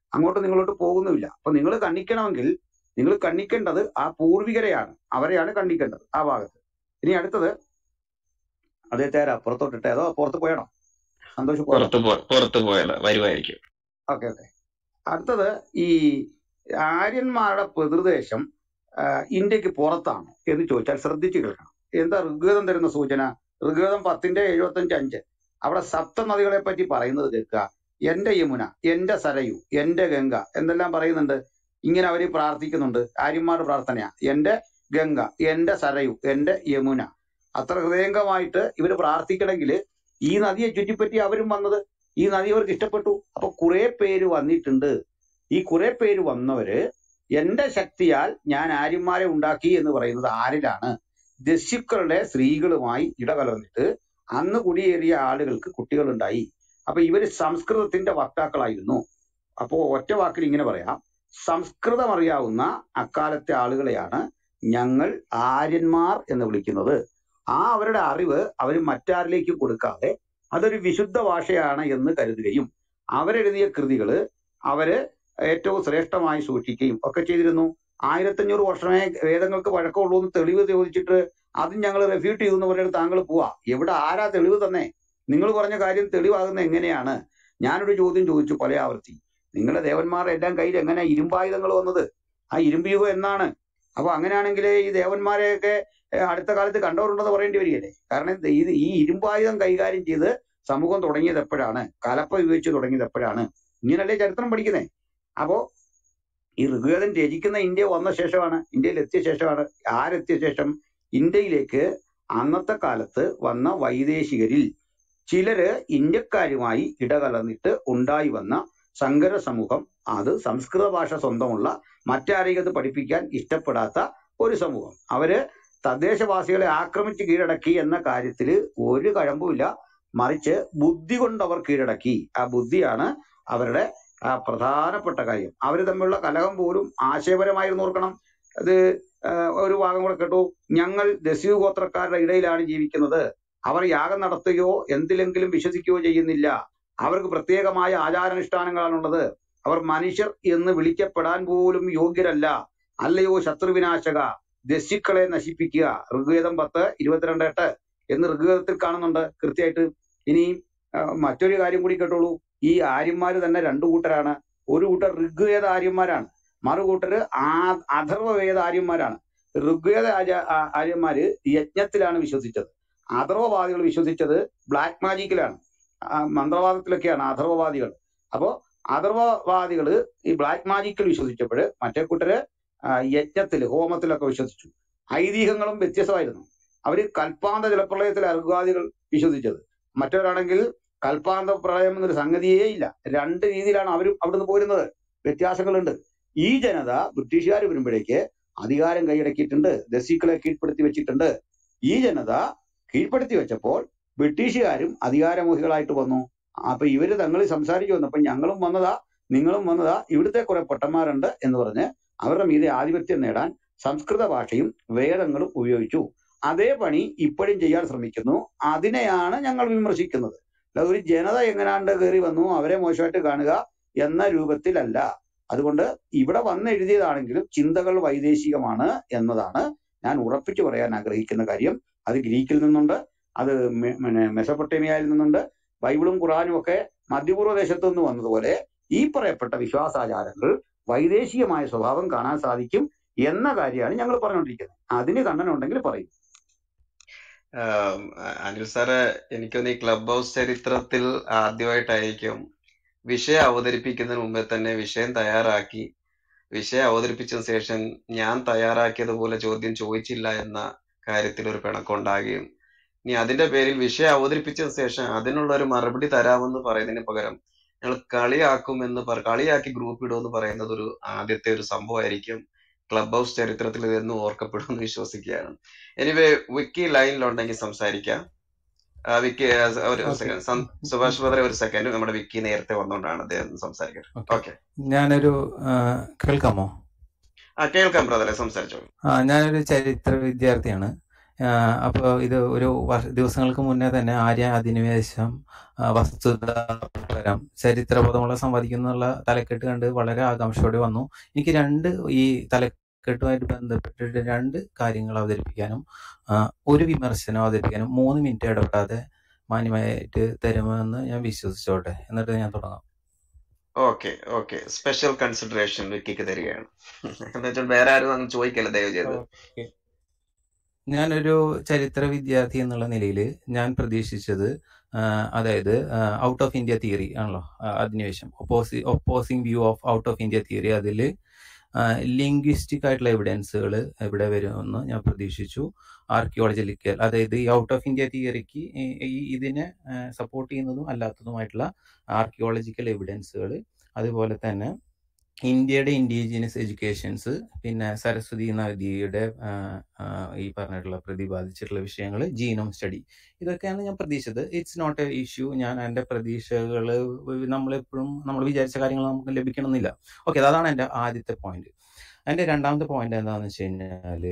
അങ്ങോട്ട് നിങ്ങളോട്ട് പോകുന്നുമില്ല അപ്പൊ നിങ്ങൾ കണ്ണിക്കണമെങ്കിൽ നിങ്ങൾ കണ്ണിക്കേണ്ടത് ആ പൂർവികരെയാണ് അവരെയാണ് കണ്ണിക്കേണ്ടത് ആ ഭാഗത്ത് ഇനി അടുത്തത് അദ്ദേഹത്തെ ആരാ പുറത്തോട്ടിട്ടെ അതോ പുറത്ത് പോയണോ സന്തോഷം പോയല്ലോ പുറത്തു പോ പുറത്തു പോയാലോ വരുമായിരിക്കും ഓക്കെ ഓക്കെ അടുത്തത് ഈ ആര്യന്മാരുടെ പിതൃദേശം ആ, ഇന്ത്യക്ക് പുറത്താണ് എന്ന് ചോദിച്ചാൽ ശ്രദ്ധിച്ചു കേൾക്കണം എന്താ ഋഗ്വേദം തരുന്ന സൂചന ഋഗ്വേദം പത്തിന്റെ എഴുപത്തഞ്ച് അഞ്ച് അവിടെ സപ്തനദികളെ പറ്റി പറയുന്നത് കേൾക്കുക എന്റെ യമുന എന്റെ സരയു എന്റെ ഗംഗ എന്തെല്ലാം പറയുന്നുണ്ട് ഇങ്ങനെ അവര് പ്രാർത്ഥിക്കുന്നുണ്ട് ആര്യന്മാരുടെ പ്രാർത്ഥനയാ എന്റെ ഗംഗ എന്റെ സരയു എന്റെ യമുന അത്ര ഹൃദയംഗമായിട്ട് ഇവര് പ്രാർത്ഥിക്കണമെങ്കിൽ ഈ നദിയെ ചുറ്റിപ്പറ്റി അവരും വന്നത് ഈ നദി അവർക്ക് ഇഷ്ടപ്പെട്ടു അപ്പൊ കുറെ പേര് വന്നിട്ടുണ്ട് ഈ കുറെ പേര് വന്നവര് എന്റെ ശക്തിയാൽ ഞാൻ ആര്യന്മാരെ ഉണ്ടാക്കി എന്ന് പറയുന്നത് ആരിലാണ് ദസ്യുക്കളുടെ സ്ത്രീകളുമായി ഇടകലർന്നിട്ട് അന്ന് കുടിയേറിയ ആളുകൾക്ക് കുട്ടികളുണ്ടായി അപ്പൊ ഇവര് സംസ്കൃതത്തിന്റെ വക്താക്കളായിരുന്നു അപ്പോ ഒറ്റ വാക്കിൽ ഇങ്ങനെ പറയാം സംസ്കൃതം അറിയാവുന്ന അക്കാലത്തെ ആളുകളെയാണ് ഞങ്ങൾ ആര്യന്മാർ എന്ന് വിളിക്കുന്നത് ആ അവരുടെ അറിവ് അവർ മറ്റാരിലേക്കും കൊടുക്കാതെ അതൊരു വിശുദ്ധ ഭാഷയാണ് എന്ന് കരുതുകയും അവരെഴുതിയ കൃതികള് അവര് ഏറ്റവും ശ്രേഷ്ഠമായി സൂക്ഷിക്കുകയും ഒക്കെ ചെയ്തിരുന്നു ആയിരത്തഞ്ഞൂറ് വർഷമേ വേദങ്ങൾക്ക് വഴക്കമുള്ളൂ എന്ന് തെളിവ് ചോദിച്ചിട്ട് അതും ഞങ്ങൾ റെഫ്യൂട്ട് ചെയ്തു എന്ന് പറഞ്ഞിട്ട് താങ്കൾ പോവാ എവിടെ ആരാ തെളിവ് തന്നെ നിങ്ങൾ പറഞ്ഞ കാര്യം തെളിവാകുന്ന എങ്ങനെയാണ് ഞാനൊരു ചോദ്യം ചോദിച്ചു പല ആവർത്തി നിങ്ങളുടെ ദേവന്മാരുടെ എല്ലാം കയ്യിൽ എങ്ങനെ ഇരുമ്പായുധങ്ങൾ വന്നത് ആ ഇരുമ്പ് യുഗം എന്നാണ് അപ്പൊ അങ്ങനെയാണെങ്കിൽ ഈ ദേവന്മാരെയൊക്കെ ഏഹ്, അടുത്ത കാലത്ത് കണ്ടവരുണ്ടെന്ന് പറയേണ്ടി വരികയല്ലേ കാരണം ഇത് ഇത് ഈ ഇരുമ്പായുധം കൈകാര്യം ചെയ്ത് സമൂഹം തുടങ്ങിയത് എപ്പോഴാണ് കലപ്പ ഉപയോഗിച്ച് തുടങ്ങിയത് എപ്പോഴാണ് ഇങ്ങനല്ലേ ചരിത്രം പഠിക്കുന്നേ അപ്പോ ഈ ഋഗ്വേദം രചിക്കുന്ന ഇന്ത്യ വന്ന ശേഷമാണ് ഇന്ത്യയിൽ എത്തിയ ശേഷമാണ് ആരെത്തിയ ശേഷം ഇന്ത്യയിലേക്ക് അന്നത്തെ കാലത്ത് വന്ന വൈദേശികരിൽ ചിലര് ഇന്ത്യക്കാരുമായി ഇടകലർന്നിട്ട് ഉണ്ടായി വന്ന സങ്കര സമൂഹം അത് സംസ്കൃത ഭാഷ സ്വന്തമുള്ള മറ്റാരെയും അത് പഠിപ്പിക്കാൻ ഇഷ്ടപ്പെടാത്ത ഒരു സമൂഹം അവര് തദ്ദേശവാസികളെ ആക്രമിച്ച് കീഴടക്കി എന്ന കാര്യത്തിൽ ഒരു കഴമ്പുമില്ല മറിച്ച് ബുദ്ധി കൊണ്ട് അവർ കീഴടക്കി ആ ബുദ്ധിയാണ് അവരുടെ ആ പ്രധാനപ്പെട്ട കാര്യം അവർ തമ്മിലുള്ള കലഹം പോലും ആശയപരമായിരുന്നു ഓർക്കണം അത് ആ, ഒരു ഭാഗം കൂടെ കേട്ടു ഞങ്ങൾ ദസ്യു ഗോത്രക്കാരുടെ ഇടയിലാണ് ജീവിക്കുന്നത് അവർ യാഗം നടത്തുകയോ എന്തിലെങ്കിലും വിശ്വസിക്കുകയോ ചെയ്യുന്നില്ല അവർക്ക് പ്രത്യേകമായ ആചാരാനുഷ്ഠാനങ്ങളാണുള്ളത് അവർ മനുഷ്യർ എന്ന് വിളിക്കപ്പെടാൻ പോലും യോഗ്യരല്ല അല്ലയോ ശത്രുവിനാശക ദസ്യുക്കളെ നശിപ്പിക്കുക ഋഗ്വേദം പത്ത് ഇരുപത്തിരണ്ട് എട്ട് എന്ന് ഋഗ്വേദത്തിൽ കാണുന്നുണ്ട് കൃത്യമായിട്ട് ഇനി ആ, മറ്റൊരു കാര്യം കൂടി കേട്ടോളൂ ഈ ആര്യന്മാര് തന്നെ രണ്ടു കൂട്ടരാണ് ഒരു കൂട്ടർ ഋഗ്വേദ ആര്യന്മാരാണ് മറുകൂട്ടര് ആ അഥർവവേദ ആര്യന്മാരാണ് ഋഗ്വേദ ആര്യ ആ- ആര്യന്മാര് യജ്ഞത്തിലാണ് വിശ്വസിച്ചത് അഥർവവാദികൾ വിശ്വസിച്ചത് ബ്ലാക്ക് മാജിക്കിലാണ് ആ, മന്ത്രവാദത്തിലൊക്കെയാണ് അഥർവവാദികൾ അപ്പോ അഥർവവാദികള് ഈ ബ്ലാക്ക് മാജിക്കിൽ വിശ്വസിച്ചപ്പോൾ മറ്റേ കൂട്ടര് ആ, യജ്ഞത്തില് ഹോമത്തിലൊക്കെ വിശ്വസിച്ചു ഐതിഹ്യങ്ങളും വ്യത്യസ്തമായിരുന്നു അവര് കൽപ്പാന്ത ജലപ്രളയത്തിൽ അർഗാദികൾ വിശ്വസിച്ചത് മറ്റവരാണെങ്കിൽ കൽപ്പാന്ത പ്രളയം എന്നൊരു സംഗതിയേ ഇല്ല രണ്ട് രീതിയിലാണ് അവരും അവിടുന്ന് പോരുന്നത് വ്യത്യാസങ്ങളുണ്ട് ഈ ജനത ബ്രിട്ടീഷുകാർ വരുമ്പോഴേക്ക് അധികാരം കൈയടക്കിയിട്ടുണ്ട് ദസ്യുക്കളെ കീഴ്പ്പെടുത്തി വെച്ചിട്ടുണ്ട് ഈ ജനത കീഴ്പ്പെടുത്തി വെച്ചപ്പോൾ ബ്രിട്ടീഷുകാരും അധികാരമോഹികളായിട്ട് വന്നു അപ്പൊ ഇവര് തങ്ങളിൽ സംസാരിച്ചു വന്നപ്പോ ഞങ്ങളും വന്നതാ നിങ്ങളും വന്നതാ ഇവിടുത്തെ കുറെ പൊട്ടന്മാരുണ്ട് എന്ന് പറഞ്ഞ് അവരുടെ മീതെ ആധിപത്യം നേടാൻ സംസ്കൃത ഭാഷയും വേദങ്ങളും ഉപയോഗിച്ചു അതേ പണി ഇപ്പോഴും ചെയ്യാൻ ശ്രമിക്കുന്നു അതിനെയാണ് ഞങ്ങൾ വിമർശിക്കുന്നത് അല്ലാതെ ഒരു ജനത എങ്ങനാണ്ട് കയറി വന്നു അവരെ മോശമായിട്ട് കാണുക എന്ന രൂപത്തിലല്ല അതുകൊണ്ട് ഇവിടെ വന്ന് എഴുതിയതാണെങ്കിലും ചിന്തകൾ വൈദേശികമാണ് എന്നതാണ് ഞാൻ ഉറപ്പിച്ചു പറയാൻ ആഗ്രഹിക്കുന്ന കാര്യം അത് ഗ്രീക്കിൽ നിന്നുണ്ട് അത് മെ- പിന്നെ മെസപ്പൊട്ടേമിയയിൽ നിന്നുണ്ട് ബൈബിളും ഖുറാനും ഒക്കെ മധ്യപൂർവ്വ ദേശത്തു നിന്ന് വന്നതുപോലെ ഈ പറയപ്പെട്ട വിശ്വാസാചാരങ്ങൾ വൈദേശികമായ സ്വഭാവം കാണാൻ സാധിക്കും എന്ന കാര്യമാണ് ഞങ്ങൾ പറഞ്ഞുകൊണ്ടിരിക്കുന്നത് അതിന് കണ്ണനുണ്ടെങ്കിൽ പറയും ആം, അനിൽ സാറ് എനിക്കൊന്ന് ഈ ക്ലബ് ഹൗസ് ചരിത്രത്തിൽ ആദ്യമായിട്ടായിരിക്കും വിഷയം അവതരിപ്പിക്കുന്നതിന് മുമ്പേ തന്നെ വിഷയം തയ്യാറാക്കി വിഷയം അവതരിപ്പിച്ചതിന് ശേഷം ഞാൻ തയ്യാറാക്കിയതുപോലെ ചോദ്യം ചോദിച്ചില്ല എന്ന കാര്യത്തിൽ ഒരു പിണക്കമുണ്ടാകുകയും ഇനി അതിന്റെ പേരിൽ വിഷയം അവതരിപ്പിച്ചതിന് ശേഷം അതിനുള്ള ഒരു മറുപടി തരാമെന്ന് പറയുന്നതിന് പകരം ഞങ്ങൾ കളിയാക്കുമെന്ന് പറ കളിയാക്കി ഗ്രൂപ്പ് ഇടുമെന്ന് പറയുന്നത് ഒരു ആദ്യത്തെ ഒരു സംഭവമായിരിക്കും ക്ലബ് ഹൗസ് ചരിത്രത്തിൽ ഇതെന്നും ഓർക്കപ്പെടുമെന്ന് വിശ്വസിക്കുകയാണ് എനിവേ വിക്കി ലൈനിലുണ്ടെങ്കിൽ സംസാരിക്കാം ആ, വിക്കി ആ, ഒരു ഓക്കെ സെക്കൻഡ് സുഭാഷ് ബദ്ര ഒരു സെക്കൻഡ് നമ്മുടെ വിക്കി നേരത്തെ വന്നുകൊണ്ടാണ് അദ്ദേഹം സംസാരിക്കുന്നത് ഓക്കെ ഓക്കെ ഞാനൊരു ആ, കേൾക്കാമോ ആ കേൾക്കാം ബ്രദറെ സംസാരിച്ചോളൂ ആ ഞാനൊരു ചരിത്ര വിദ്യാർത്ഥിയാണ് അപ്പോൾ ഇത് ഒരു വർഷ ദിവസങ്ങൾക്ക് മുന്നേ തന്നെ ആര്യ അധിനിവേശം ആ, വസ്തുതാപരം ചരിത്രബോധമുള്ള സംവാദിക്കുന്നുള്ള തലക്കെട്ട് കണ്ട് വളരെ ആകാംക്ഷയോടെ വന്നു എനിക്ക് രണ്ട് ഈ തലക്കെട്ടുമായിട്ട് ബന്ധപ്പെട്ടിട്ട് രണ്ട് കാര്യങ്ങൾ അവതരിപ്പിക്കാനും ആ, ഒരു വിമർശനം അവതരിപ്പിക്കാനും മൂന്ന് മിനിറ്റ് ഇടപെടാതെ മാന്യമായിട്ട് തരുമെന്ന് ഞാൻ വിശ്വസിച്ചോട്ടെ എന്നിട്ട് ഞാൻ തുടങ്ങാം ഓക്കെ ഓക്കെ സ്പെഷ്യൽ കൺസിഡറേഷൻ വിക്കിക്ക് തരികയാണ് എന്ന് വെച്ചാൽ വേറെ ആരും അങ്ങ് ചോദിക്കല്ല ദയവ് ചെയ്ത് ഓക്കെ ഞാനൊരു ചരിത്ര വിദ്യാർത്ഥി എന്നുള്ള നിലയിൽ ഞാൻ പ്രതീക്ഷിച്ചത് ആ, അതായത് ഔട്ട് ഓഫ് ഇന്ത്യ തിയറി ആണല്ലോ ആ, അധിനിവേശം ഒപ്പോസി opposing view of out of India theory അതിൽ ലിംഗ്വിസ്റ്റിക് ആയിട്ടുള്ള എവിഡൻസുകൾ ഇവിടെ വരുമെന്ന് ഞാൻ പ്രതീക്ഷിച്ചു ആർക്കിയോളജിക്കൽ അതായത് ഈ ഔട്ട് ഓഫ് ഇന്ത്യ തിയറിക്ക് ഈ ഇതിനെ സപ്പോർട്ട് ചെയ്യുന്നതും അല്ലാത്തതുമായിട്ടുള്ള ആർക്കിയോളജിക്കൽ എവിഡൻസുകൾ അതുപോലെ തന്നെ ഇന്ത്യയുടെ ഇൻഡിജിനസ് എഡ്യൂക്കേഷൻസ് പിന്നെ സരസ്വതി നദിയുടെ ആ, ആ, ഈ പറഞ്ഞിട്ടുള്ള പ്രതിപാദിച്ചിട്ടുള്ള വിഷയങ്ങൾ ജീനോം സ്റ്റഡി ഇതൊക്കെയാണ് ഞാൻ പ്രതീക്ഷിച്ചത് ഇറ്റ്സ് നോട്ട് എ ഇഷ്യൂ ഞാൻ എൻ്റെ പ്രതീക്ഷകൾ നമ്മളെപ്പോഴും നമ്മൾ വിചാരിച്ച കാര്യങ്ങൾ നമുക്ക് ലഭിക്കണമെന്നില്ല ഓക്കെ അതാണ് എൻ്റെ ആദ്യത്തെ പോയിന്റ് എൻ്റെ രണ്ടാമത്തെ പോയിന്റ് എന്താണെന്ന് വെച്ച് കഴിഞ്ഞാൽ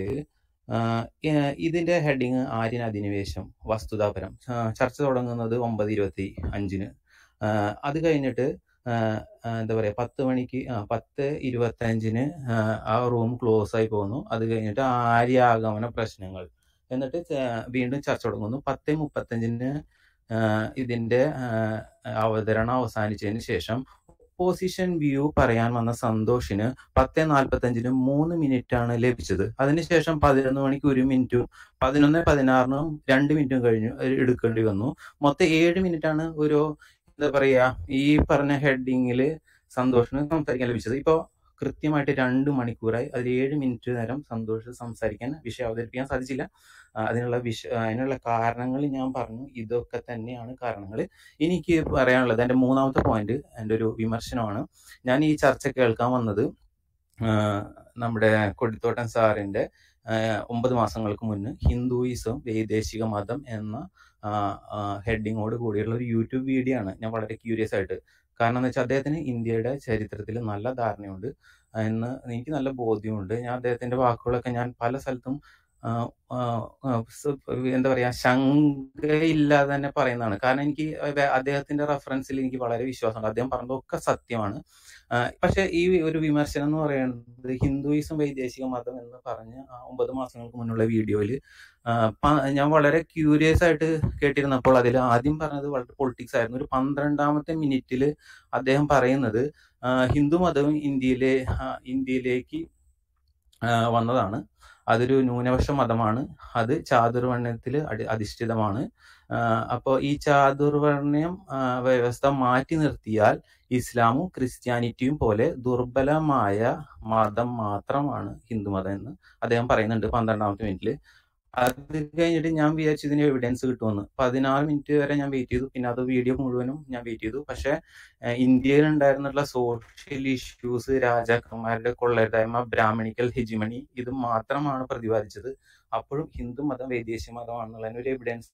ഇതിന്റെ ഹെഡിങ് ആര്യൻ അധിനിവേശം വസ്തുതാപരം ആ, ചർച്ച തുടങ്ങുന്നത് ഒമ്പത് ഇരുപത്തി അഞ്ചിന് ആ, അത് കഴിഞ്ഞിട്ട് ആ, ആ, എന്താ പറയാ പത്ത് മണിക്ക് ആ, പത്ത് ഇരുപത്തി അഞ്ചിന് ആ റൂം ക്ലോസ് ആയി പോകുന്നു അത് കഴിഞ്ഞിട്ട് ആര്യാഗമന പ്രശ്നങ്ങൾ എന്നിട്ട് ച- വീണ്ടും ചർച്ച തുടങ്ങുന്നു പത്ത് മുപ്പത്തഞ്ചിന് ആ, ഇതിന്റെ ആ, അവതരണം അവസാനിച്ചതിന് ശേഷം ഓപ്പോസിഷൻ വ്യൂ പറയാൻ വന്ന സന്തോഷിന് പത്ത് നാൽപ്പത്തഞ്ചിന് മൂന്ന് മിനിറ്റ് ആണ് ലഭിച്ചത് അതിനുശേഷം പതിനൊന്ന് മണിക്ക് ഒരു മിനിറ്റും പതിനൊന്ന് പതിനാറിനും രണ്ട് മിനിറ്റും കഴിഞ്ഞു എടുക്കേണ്ടി വന്നു മൊത്തം ഏഴ് മിനിറ്റ് ആണ് ഒരു എന്താ പറയാ ഈ പറഞ്ഞ ഹെഡിങ്ങിൽ സന്തോഷിന് സംസാരിക്കാൻ ലഭിച്ചത് ഇപ്പൊ കൃത്യമായിട്ട് രണ്ട് മണിക്കൂറായി അതിൽ ഏഴ് മിനിറ്റ് നേരം സന്തോഷ് സംസാരിക്കാൻ വിഷയം അവതരിപ്പിക്കാൻ സാധിച്ചില്ല ആ, അതിനുള്ള വിഷ അതിനുള്ള കാരണങ്ങൾ ഞാൻ പറഞ്ഞു ഇതൊക്കെ തന്നെയാണ് കാരണങ്ങൾ എനിക്ക് പറയാനുള്ളത് എൻ്റെ മൂന്നാമത്തെ പോയിന്റ് എൻ്റെ ഒരു വിമർശനമാണ് ഞാൻ ഈ ചർച്ച കേൾക്കാൻ വന്നത് ആ, നമ്മുടെ കൊടിത്തോട്ടൻ സാറിന്റെ ആ, ഒമ്പത് മാസങ്ങൾക്ക് മുന്ന് ഹിന്ദുയിസം വൈദേശിക മതം എന്ന ഹെഡിങ്ങോട് കൂടിയുള്ള ഒരു യൂട്യൂബ് വീഡിയോ ആണ് ഞാൻ വളരെ ക്യൂരിയസ് ആയിട്ട് കാരണം എന്ന് വെച്ചാൽ അദ്ദേഹത്തിന് ഇന്ത്യയുടെ ചരിത്രത്തിൽ നല്ല ധാരണയുണ്ട് എന്ന് എനിക്ക് നല്ല ബോധ്യമുണ്ട് ഞാൻ അദ്ദേഹത്തിന്റെ വാക്കുകളൊക്കെ ഞാൻ പല സ്ഥലത്തും ആ, ആ, ആ, സ് എന്താ പറയാ ശങ്കയില്ലാതെ തന്നെ പറയുന്നതാണ് കാരണം എനിക്ക് വേ- അദ്ദേഹത്തിന്റെ റെഫറൻസിൽ എനിക്ക് വളരെ വിശ്വാസമുണ്ട് അദ്ദേഹം പറഞ്ഞതൊക്കെ സത്യമാണ് ആ, പക്ഷെ ഈ ഒരു വിമർശനം എന്ന് പറയുന്നത് ഹിന്ദുയിസം വൈദേശിക മതം എന്ന് പറഞ്ഞ് ആ ഒമ്പത് മാസങ്ങൾക്ക് മുന്നുള്ള വീഡിയോയിൽ ഞാൻ വളരെ ക്യൂരിയസ് ആയിട്ട് കേട്ടിരുന്നപ്പോൾ അതിൽ ആദ്യം പറഞ്ഞത് വളരെ പൊളിറ്റിക്സ് ആയിരുന്നു ഒരു പന്ത്രണ്ടാമത്തെ മിനിറ്റിൽ അദ്ദേഹം പറയുന്നത് ആ, ഹിന്ദു മതവും ഇന്ത്യയിലെ ആ, ഇന്ത്യയിലേക്ക് ആ, വന്നതാണ് അതൊരു ന്യൂനപക്ഷ മതമാണ് അത് ചാതുർവർണ്ണയത്തിൽ അടി അധിഷ്ഠിതമാണ് അപ്പോൾ ഈ ചാതുർവർണ്ണയം ആ, വ്യവസ്ഥ മാറ്റി നിർത്തിയാൽ ഇസ്ലാമും ക്രിസ്ത്യാനിറ്റിയും പോലെ ദുർബലമായ മതം മാത്രമാണ് ഹിന്ദുമതം എന്ന് അദ്ദേഹം പറയുന്നുണ്ട് പന്ത്രണ്ടാമത്തെ മിനിറ്റിൽ അത് കഴിഞ്ഞിട്ട് ഞാൻ വിചാരിച്ചു ഇതിന് എവിഡൻസ് കിട്ടുമെന്ന് പതിനാറ് മിനിറ്റ് വരെ ഞാൻ വെയിറ്റ് ചെയ്തു പിന്നെ അത് വീഡിയോ മുഴുവനും ഞാൻ വെയിറ്റ് ചെയ്തു പക്ഷെ ഏഹ് ഇന്ത്യയിൽ ഉണ്ടായിരുന്നുള്ള സോഷ്യൽ ഇഷ്യൂസ് രാജാക്കന്മാരുടെ കൊള്ളരുതായ്മ ബ്രാഹ്മണിക്കൽ ഹെജിമണി ഇത് മാത്രമാണ് പ്രതിപാദിച്ചത് അപ്പോഴും ഹിന്ദു മതം വൈദേശിക മതമാണെന്നുള്ളതിന് ഒരു എവിഡൻസ്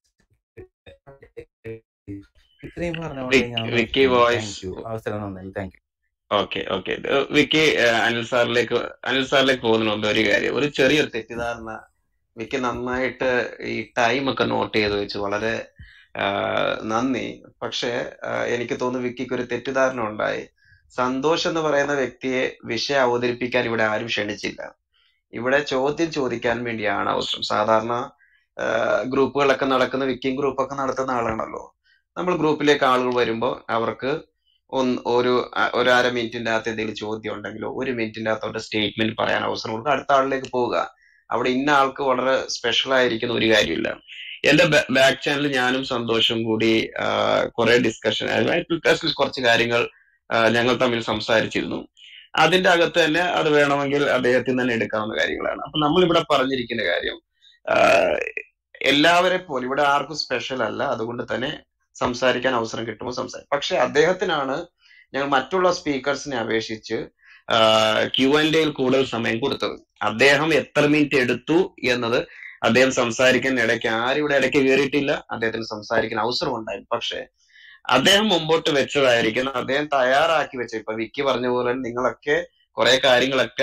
ഇത്രയും പറഞ്ഞുകൊണ്ട് വിക്- ഞാൻ വിക്കി നിർത്തുന്നു വോയിസ് താങ്ക് യു അവസരം നന്നായി thank you okay okay Vicky ഏഹ്, അനിൽ സാറിലേക്ക് അനിൽ സാറിലേക്ക് പോകുന്നതിന് മുമ്പ് ഒരു കാര്യം ഒരു ചെറിയൊരു തെറ്റിദ്ധാരണ വിക്കി നന്നായിട്ട് ഈ ടൈം ഒക്കെ നോട്ട് ചെയ്ത് വെച്ച് വളരെ ആഹ്, നന്ദി പക്ഷേ ആഹ്, എനിക്ക് തോന്നുന്നു വിക്കിക്ക് ഒരു തെറ്റിദ്ധാരണ ഉണ്ടായി സന്തോഷ് എന്ന് പറയുന്ന വ്യക്തിയെ വിഷയം അവതരിപ്പിക്കാൻ ഇവിടെ ആരും ക്ഷണിച്ചില്ല ഇവിടെ ചോദ്യം ചോദിക്കാൻ വേണ്ടിയാണ് അവസരം സാധാരണ ആഹ്, ഗ്രൂപ്പുകളൊക്കെ നടക്കുന്ന വിക്കിംഗ് ഗ്രൂപ്പൊക്കെ നടത്തുന്ന ആളാണല്ലോ നമ്മൾ ഗ്രൂപ്പിലേക്ക് ആളുകൾ വരുമ്പോൾ അവർക്ക് ഒന്ന് ഒരു അ- ഒരു അര മിനിറ്റിന്റെ അകത്ത് എന്തെങ്കിലും ചോദ്യം ഉണ്ടെങ്കിലോ ഒരു മിനിറ്റിന്റെ അകത്ത് അവരുടെ സ്റ്റേറ്റ്മെന്റ് പറയാൻ അവസരം കൊടുക്കുക അടുത്ത ആളിലേക്ക് പോവുക അവിടെ ഇന്ന ആൾക്ക് വളരെ സ്പെഷ്യൽ ആയിരിക്കുന്ന ഒരു കാര്യമില്ല എന്റെ ബാക്ക് ചാനലിൽ ഞാനും സന്തോഷും കൂടി കുറെ ഡിസ്കഷൻ കുറച്ച് കാര്യങ്ങൾ ആ, ഞങ്ങൾ തമ്മിൽ സംസാരിച്ചിരുന്നു അതിന്റെ അകത്ത് തന്നെ അത് വേണമെങ്കിൽ അദ്ദേഹത്തിന് തന്നെ എടുക്കാവുന്ന കാര്യങ്ങളാണ് അപ്പൊ നമ്മൾ ഇവിടെ പറഞ്ഞിരിക്കുന്ന കാര്യം ആ, എല്ലാവരെ പോലെ ഇവിടെ ആർക്കും സ്പെഷ്യൽ അല്ല അതുകൊണ്ട് തന്നെ സംസാരിക്കാൻ അവസരം കിട്ടുമ്പോൾ സംസാരിക്കും പക്ഷെ അദ്ദേഹത്തിനാണ് ഞങ്ങൾ മറ്റുള്ള സ്പീക്കേഴ്സിനെ അപേക്ഷിച്ച് ക്യു ആൻഡ് എയിൽ കൂടുതൽ സമയം കൊടുത്തത് അദ്ദേഹം എത്ര മിനിറ്റ് എടുത്തു എന്നത് അദ്ദേഹം സംസാരിക്കാൻ ഇടയ്ക്ക് ആരും ഇവിടെ ഇടയ്ക്ക് കയറിയിട്ടില്ല അദ്ദേഹത്തിന് സംസാരിക്കാൻ അവസരം ഉണ്ടായിരുന്നു പക്ഷെ അദ്ദേഹം മുമ്പോട്ട് വെച്ചതായിരിക്കും അദ്ദേഹം തയ്യാറാക്കി വെച്ച ഇപ്പൊ വിക്കി പറഞ്ഞ പോലെ നിങ്ങളൊക്കെ കുറെ കാര്യങ്ങളൊക്കെ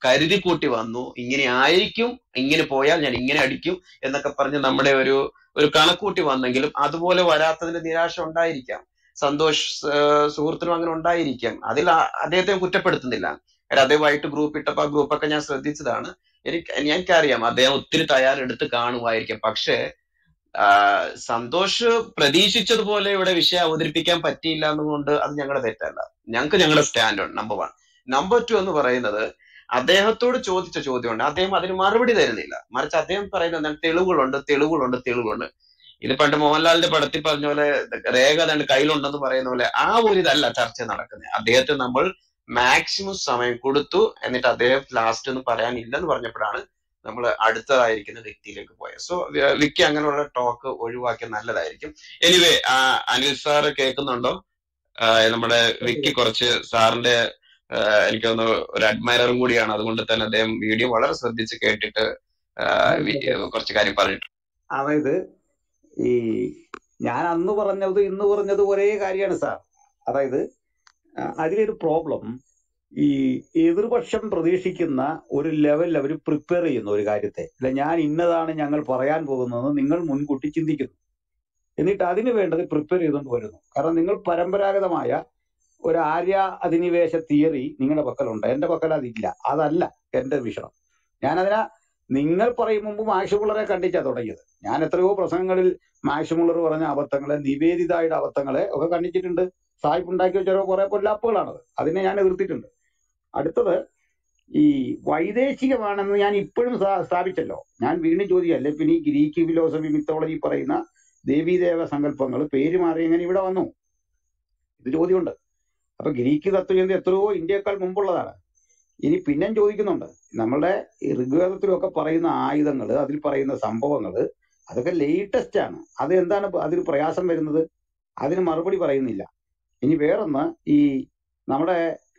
കരുതി കൂട്ടി വന്നു ഇങ്ങനെ ആയിരിക്കും ഇങ്ങനെ പോയാൽ ഞാൻ ഇങ്ങനെ അടിക്കും എന്നൊക്കെ പറഞ്ഞ് നമ്മുടെ ഒരു ഒരു കണക്കൂട്ടി വന്നെങ്കിലും അതുപോലെ വരാത്തതിന്റെ നിരാശ ഉണ്ടായിരിക്കാം സന്തോഷ് ഏഹ് സുഹൃത്തിനും അങ്ങനെ ഉണ്ടായിരിക്കാം അതിൽ ആ- അദ്ദേഹത്തെ കുറ്റപ്പെടുത്തുന്നില്ല കാര്യം അദ്ദേഹമായിട്ട് ഗ്രൂപ്പ് ഇട്ടപ്പോ ആ ഗ്രൂപ്പൊക്കെ ഞാൻ ശ്രദ്ധിച്ചതാണ് എനിക്ക് എനിക്കറിയാം അദ്ദേഹം ഒത്തിരി തയ്യാറെടുത്ത് കാണുമായിരിക്കും പക്ഷേ ആ, സന്തോഷ് പ്രതീക്ഷിച്ചതുപോലെ ഇവിടെ വിഷയം അവതരിപ്പിക്കാൻ പറ്റിയില്ല എന്നുകൊണ്ട് അത് ഞങ്ങളുടെ തെറ്റല്ല ഞങ്ങൾക്ക് ഞങ്ങളുടെ സ്റ്റാൻഡ് ഉണ്ട് നമ്പർ വൺ നമ്പർ ടു എന്ന് പറയുന്നത് അദ്ദേഹത്തോട് ചോദിച്ച ചോദ്യമുണ്ട് അദ്ദേഹം അതിന് മറുപടി തരുന്നില്ല മറിച്ച് അദ്ദേഹം പറയുന്നത് എന്താണ് തെളിവുകളുണ്ട് തെളിവുകളുണ്ട് തെളിവുകളുണ്ട് ഇത് പണ്ട് മോഹൻലാലിന്റെ പടത്തിൽ പറഞ്ഞ പോലെ രേഖ തന്റെ കയ്യിലുണ്ടെന്ന് പറയുന്ന പോലെ ആ ഒരു ഇതല്ല ചർച്ച നടക്കുന്നത് അദ്ദേഹത്തെ നമ്മൾ മാക്സിമം സമയം കൊടുത്തു എന്നിട്ട് അദ്ദേഹം ലാസ്റ്റ് എന്ന് പറയാനില്ലെന്ന് പറഞ്ഞപ്പോഴാണ് നമ്മൾ അടുത്തതായിരിക്കുന്ന വ്യക്തിയിലേക്ക് പോയത് സോ വിക്കി അങ്ങനെയുള്ള ടോക്ക് ഒഴിവാക്കിയ നല്ലതായിരിക്കും എനിവേ അനിൽ സാർ കേൾക്കുന്നുണ്ടോ ആ, നമ്മുടെ വിക്കി കുറച്ച് സാറിന്റെ ആ, എനിക്ക് തോന്നുന്നു ഒരു അഡ്മയറും കൂടിയാണ് അതുകൊണ്ട് തന്നെ അദ്ദേഹം വീഡിയോ വളരെ ശ്രദ്ധിച്ച് കേട്ടിട്ട് ആ, വി- കുറച്ച് കാര്യം പറഞ്ഞിട്ടുണ്ട് അതായത് ഈ ഞാൻ അന്ന് പറഞ്ഞത് ഇന്ന് പറഞ്ഞത് ഒരേ കാര്യമാണ് സാർ അതായത് ആ, അതിലൊരു പ്രോബ്ലം ഈ എതിർപക്ഷം പ്രതീക്ഷിക്കുന്ന ഒരു ലെവൽ അവർ പ്രിപ്പയർ ചെയ്യുന്ന ഒരു കാര്യത്തെ അല്ല ഞാൻ ഇന്നതാണ് ഞങ്ങൾ പറയാൻ പോകുന്നതെന്ന് നിങ്ങൾ മുൻകൂട്ടി ചിന്തിക്കുന്നു എന്നിട്ട് അതിന് വേണ്ടത് പ്രിപ്പയർ ചെയ്തുകൊണ്ട് വരുന്നു കാരണം നിങ്ങൾ പരമ്പരാഗതമായ ഒരു ആര്യ അധിനിവേശ തിയറി നിങ്ങളുടെ പക്കലുണ്ട് എന്റെ പക്കൽ അതില്ല അതല്ല എന്റെ വിഷയം ഞാൻ അതിനെ നിങ്ങൾ പറയും മുമ്പ് മാഷുപിള്ളറെ കണ്ടിച്ചാ തുടങ്ങിയത് ഞാൻ എത്രയോ പ്രസംഗങ്ങളിൽ മാഷുമുള്ളർ പറഞ്ഞ അബദ്ധങ്ങളെ നിവേദിതയുടെ അബദ്ധങ്ങളെ ഒക്കെ കണ്ടിച്ചിട്ടുണ്ട് സാഹിബ് ഉണ്ടാക്കി വെച്ച ഓരോ കുറെ പൊല്ലാപ്പുകളാണത് അതിനെ ഞാൻ എതിർത്തിട്ടുണ്ട് അടുത്തത് ഈ വൈദേശികമാണെന്ന് ഞാൻ ഇപ്പോഴും സ്ഥാ- സ്ഥാപിച്ചല്ലോ ഞാൻ വീണ്ടും ചോദിക്കല്ലേ പിന്നെ ഈ ഗ്രീക്ക് ഫിലോസഫി മിത്തോളജി പറയുന്ന ദേവീദേവ സങ്കല്പങ്ങൾ പേര് മാറി എങ്ങനെ ഇവിടെ വന്നു ഇത് ചോദ്യമുണ്ട് അപ്പൊ ഗ്രീക്ക് തത്വചിന്ത എത്രയോ ഇന്ത്യയേക്കാൾ മുമ്പുള്ളതാണ് ഇനി പിന്നെയും ചോദിക്കുന്നുണ്ട് നമ്മളുടെ ഈ ഋഗ്വേദത്തിലൊക്കെ പറയുന്ന ആയുധങ്ങൾ അതിൽ പറയുന്ന സംഭവങ്ങൾ അതൊക്കെ ലേറ്റസ്റ്റ് ആണ് അത് എന്താണ് ഇപ്പൊ അതിൽ പ്രയാസം വരുന്നത് അതിന് മറുപടി പറയുന്നില്ല ഇനി വേറൊന്ന് ഈ നമ്മുടെ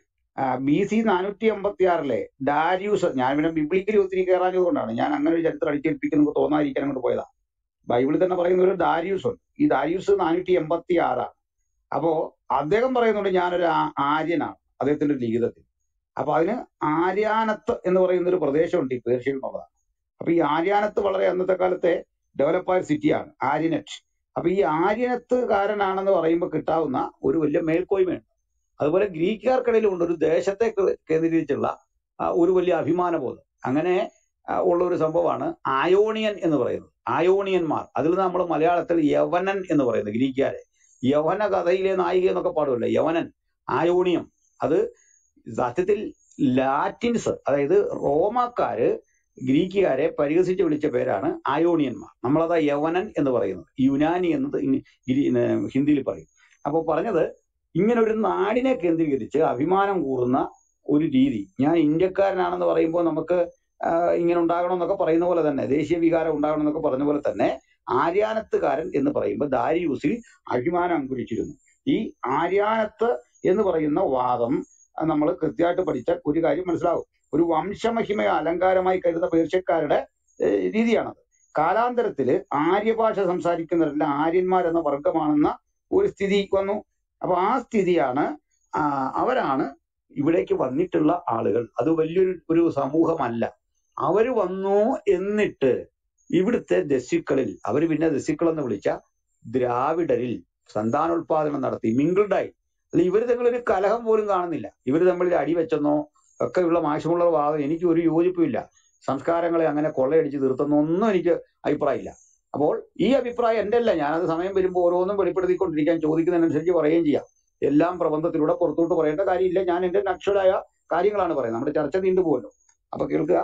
ബി സി നാനൂറ്റി അമ്പത്തി ആറിലെ ഡാരിയൂസ് ഞാൻ പിന്നെ ബിബ്ലിക്കലി ഒത്തിരി കയറാഞ്ഞത് കൊണ്ടാണ് ഞാൻ അങ്ങനെ ഒരു ചരിത്രം അടിച്ചേൽപ്പിക്കുന്നത് തോന്നാതിരിക്കാൻ അങ്ങോട്ട് പോയതാ ബൈബിളിൽ തന്നെ പറയുന്ന ഒരു ഡാരിയൂസ് ഉണ്ട് ഈ ഡാരിയൂസ് നാനൂറ്റി എൺപത്തി ആറാണ് അപ്പോ അദ്ദേഹം പറയുന്നുണ്ട് ഞാനൊരു ആ- ആര്യനാണ് അദ്ദേഹത്തിന്റെ ഒരു ലിഖിതത്തിൽ അപ്പൊ അതിന് ആര്യാനത്ത് എന്ന് പറയുന്ന ഒരു പ്രദേശമുണ്ട് ഈ പേർഷ്യൻ എന്നുള്ളതാണ് അപ്പൊ ഈ ആര്യാനത്ത് വളരെ അന്നത്തെ കാലത്തെ ഡെവലപ്പായ സിറ്റിയാണ് ആര്യനറ്റ് അപ്പൊ ഈ ആര്യനത്തുകാരനാണെന്ന് പറയുമ്പോൾ കിട്ടാവുന്ന ഒരു വലിയ മേൽക്കോയ്മയുണ്ട് അതുപോലെ ഗ്രീക്കുകാർക്കിടയിലും ഉണ്ട് ഒരു ദേശത്തെ കേ- കേന്ദ്രീകരിച്ചുള്ള ആ, ഒരു വലിയ അഭിമാനബോധം അങ്ങനെ ആ, ഉള്ള ഒരു സംഭവമാണ് ആയോണിയൻ എന്ന് പറയുന്നത് ആയോണിയന്മാർ അതിൽ നമ്മൾ മലയാളത്തിൽ യവനൻ എന്ന് പറയുന്നത് ഗ്രീക്കുകാരെ യവന കഥയിലെ നായിക എന്നൊക്കെ പാടുമല്ലോ യവനൻ ആയോണിയം അത് സത്യത്തിൽ ലാറ്റിൻസ് അതായത് റോമാക്കാര് ഗ്രീക്കുകാരെ പരിഹസിച്ച് വിളിച്ച പേരാണ് ആയോണിയന്മാർ നമ്മളതാ യവനൻ എന്ന് പറയുന്നത് യുനാനി എന്നത് ഇനി ഗ്രീ- ഏർ ഹിന്ദിയിൽ പറയും അപ്പോൾ പറഞ്ഞത് ഇങ്ങനെ ഒരു നാടിനെ കേന്ദ്രീകരിച്ച് അഭിമാനം കൂറുന്ന ഒരു രീതി ഞാൻ ഇന്ത്യക്കാരനാണെന്ന് പറയുമ്പോൾ നമുക്ക് ആ, ഇങ്ങനെ ഉണ്ടാകണം എന്നൊക്കെ പറയുന്ന പോലെ തന്നെ ദേശീയ വികാരം ഉണ്ടാകണം എന്നൊക്കെ പറഞ്ഞ പോലെ തന്നെ ആര്യാനത്തുകാരൻ എന്ന് പറയുമ്പോൾ ദാരിയൂസിൽ അഭിമാനം അങ്കുരിച്ചിരുന്നു ഈ ആര്യാനത്ത് എന്ന് പറയുന്ന വാദം നമ്മൾ കൃത്യമായിട്ട് പഠിച്ചാൽ ഒരു കാര്യം മനസ്സിലാവും ഒരു വംശമഹിമ അലങ്കാരമായി കരുതുന്ന പേർഷ്യക്കാരുടെ ഏഹ്, രീതിയാണത് കാലാന്തരത്തില് ആര്യഭാഷ സംസാരിക്കുന്നവരെല്ലാം ആര്യന്മാരെന്ന വർഗമാണെന്ന ഒരു സ്ഥിതി വന്നു അപ്പൊ ആ സ്ഥിതിയാണ് ആ, അവരാണ് ഇവിടേക്ക് വന്നിട്ടുള്ള ആളുകൾ അത് വലിയൊരു ഒരു സമൂഹമല്ല അവര് വന്നു എന്നിട്ട് ഇവിടുത്തെ ദസ്യുക്കളിൽ അവര് പിന്നെ ദസ്യുക്കൾ എന്ന് വിളിച്ച ദ്രാവിഡരിൽ സന്താനോത്പാദനം നടത്തി മിങ്കിൾഡായി അല്ല ഇവര് തമ്മിലൊരു കലഹം പോലും കാണുന്നില്ല ഇവര് തമ്മിൽ അടി വെച്ചെന്നോ ഒക്കെയുള്ള മാഷമുള്ള വാദം എനിക്ക് ഒരു യോജിപ്പുമില്ല സംസ്കാരങ്ങളെ അങ്ങനെ കൊള്ളയടിച്ച് തീർത്തെന്നോ ഒന്നും എനിക്ക് അഭിപ്രായമില്ല അപ്പോൾ ഈ അഭിപ്രായം എന്റെ അല്ല ഞാനത് സമയം വരുമ്പോൾ ഓരോന്നും വെളിപ്പെടുത്തിക്കൊണ്ടിരിക്കാൻ ചോദിക്കുന്നതിനനുസരിച്ച് പറയുകയും ചെയ്യാം എല്ലാം പ്രബന്ധത്തിലൂടെ പുറത്തോട്ട് പറയേണ്ട കാര്യമില്ല ഞാൻ എന്റെ നക്ഷലായ കാര്യങ്ങളാണ് പറയുന്നത് നമ്മുടെ ചർച്ച നീണ്ടുപോകല്ലോ അപ്പൊ കേൾക്കുക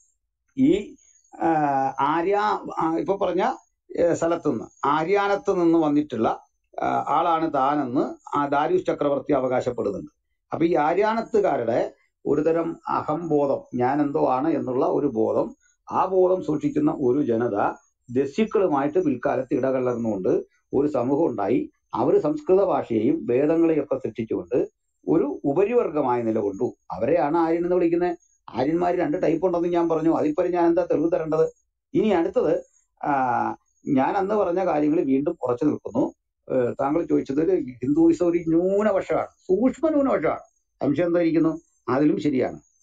ഈ ആ, ആര്യ ആ, ഇപ്പൊ പറഞ്ഞ ഏ, സ്ഥലത്തുനിന്ന് ആര്യാനത്ത് നിന്ന് വന്നിട്ടുള്ള ആ, ആളാണ് താനെന്ന് ആ ദാരിയൂസ് ചക്രവർത്തി അവകാശപ്പെടുന്നുണ്ട് അപ്പൊ ഈ ആര്യാനത്തുകാരുടെ ഒരുതരം അഹംബോധം ഞാൻ എന്തോ ആണ് എന്നുള്ള ഒരു ബോധം ആ ബോധം സൂക്ഷിക്കുന്ന ഒരു ജനത ദസ്യുക്കളുമായിട്ട് പിൽക്കാലത്ത് ഇടകലർന്നുകൊണ്ട് ഒരു സമൂഹം ഉണ്ടായി അവർ സംസ്കൃത ഭാഷയെയും വേദങ്ങളെയും ഒക്കെ സൃഷ്ടിച്ചുകൊണ്ട് ഒരു ഉപരിവർഗമായി നിലകൊണ്ടു അവരെയാണ് ആര്യൻ എന്ന് വിളിക്കുന്നത് ആര്യന്മാർ രണ്ട് ടൈപ്പ് ഉണ്ടെന്ന് ഞാൻ പറഞ്ഞു അതിപ്പോ ഞാൻ എന്താ തെളിവ് തരേണ്ടത് ഇനി അടുത്തത് ആ, ഞാൻ അന്ന് പറഞ്ഞ കാര്യങ്ങൾ വീണ്ടും ഉറച്ചു നിൽക്കുന്നു ഏഹ് താങ്കൾ ചോദിച്ചത് ഒരു ഹിന്ദുയിസം ഒരു ന്യൂനപക്ഷമാണ് സൂക്ഷ്മ ന്യൂനപക്ഷമാണ് സംശയം എന്തായിരിക്കുന്നു അതിലും ശരിയാണ്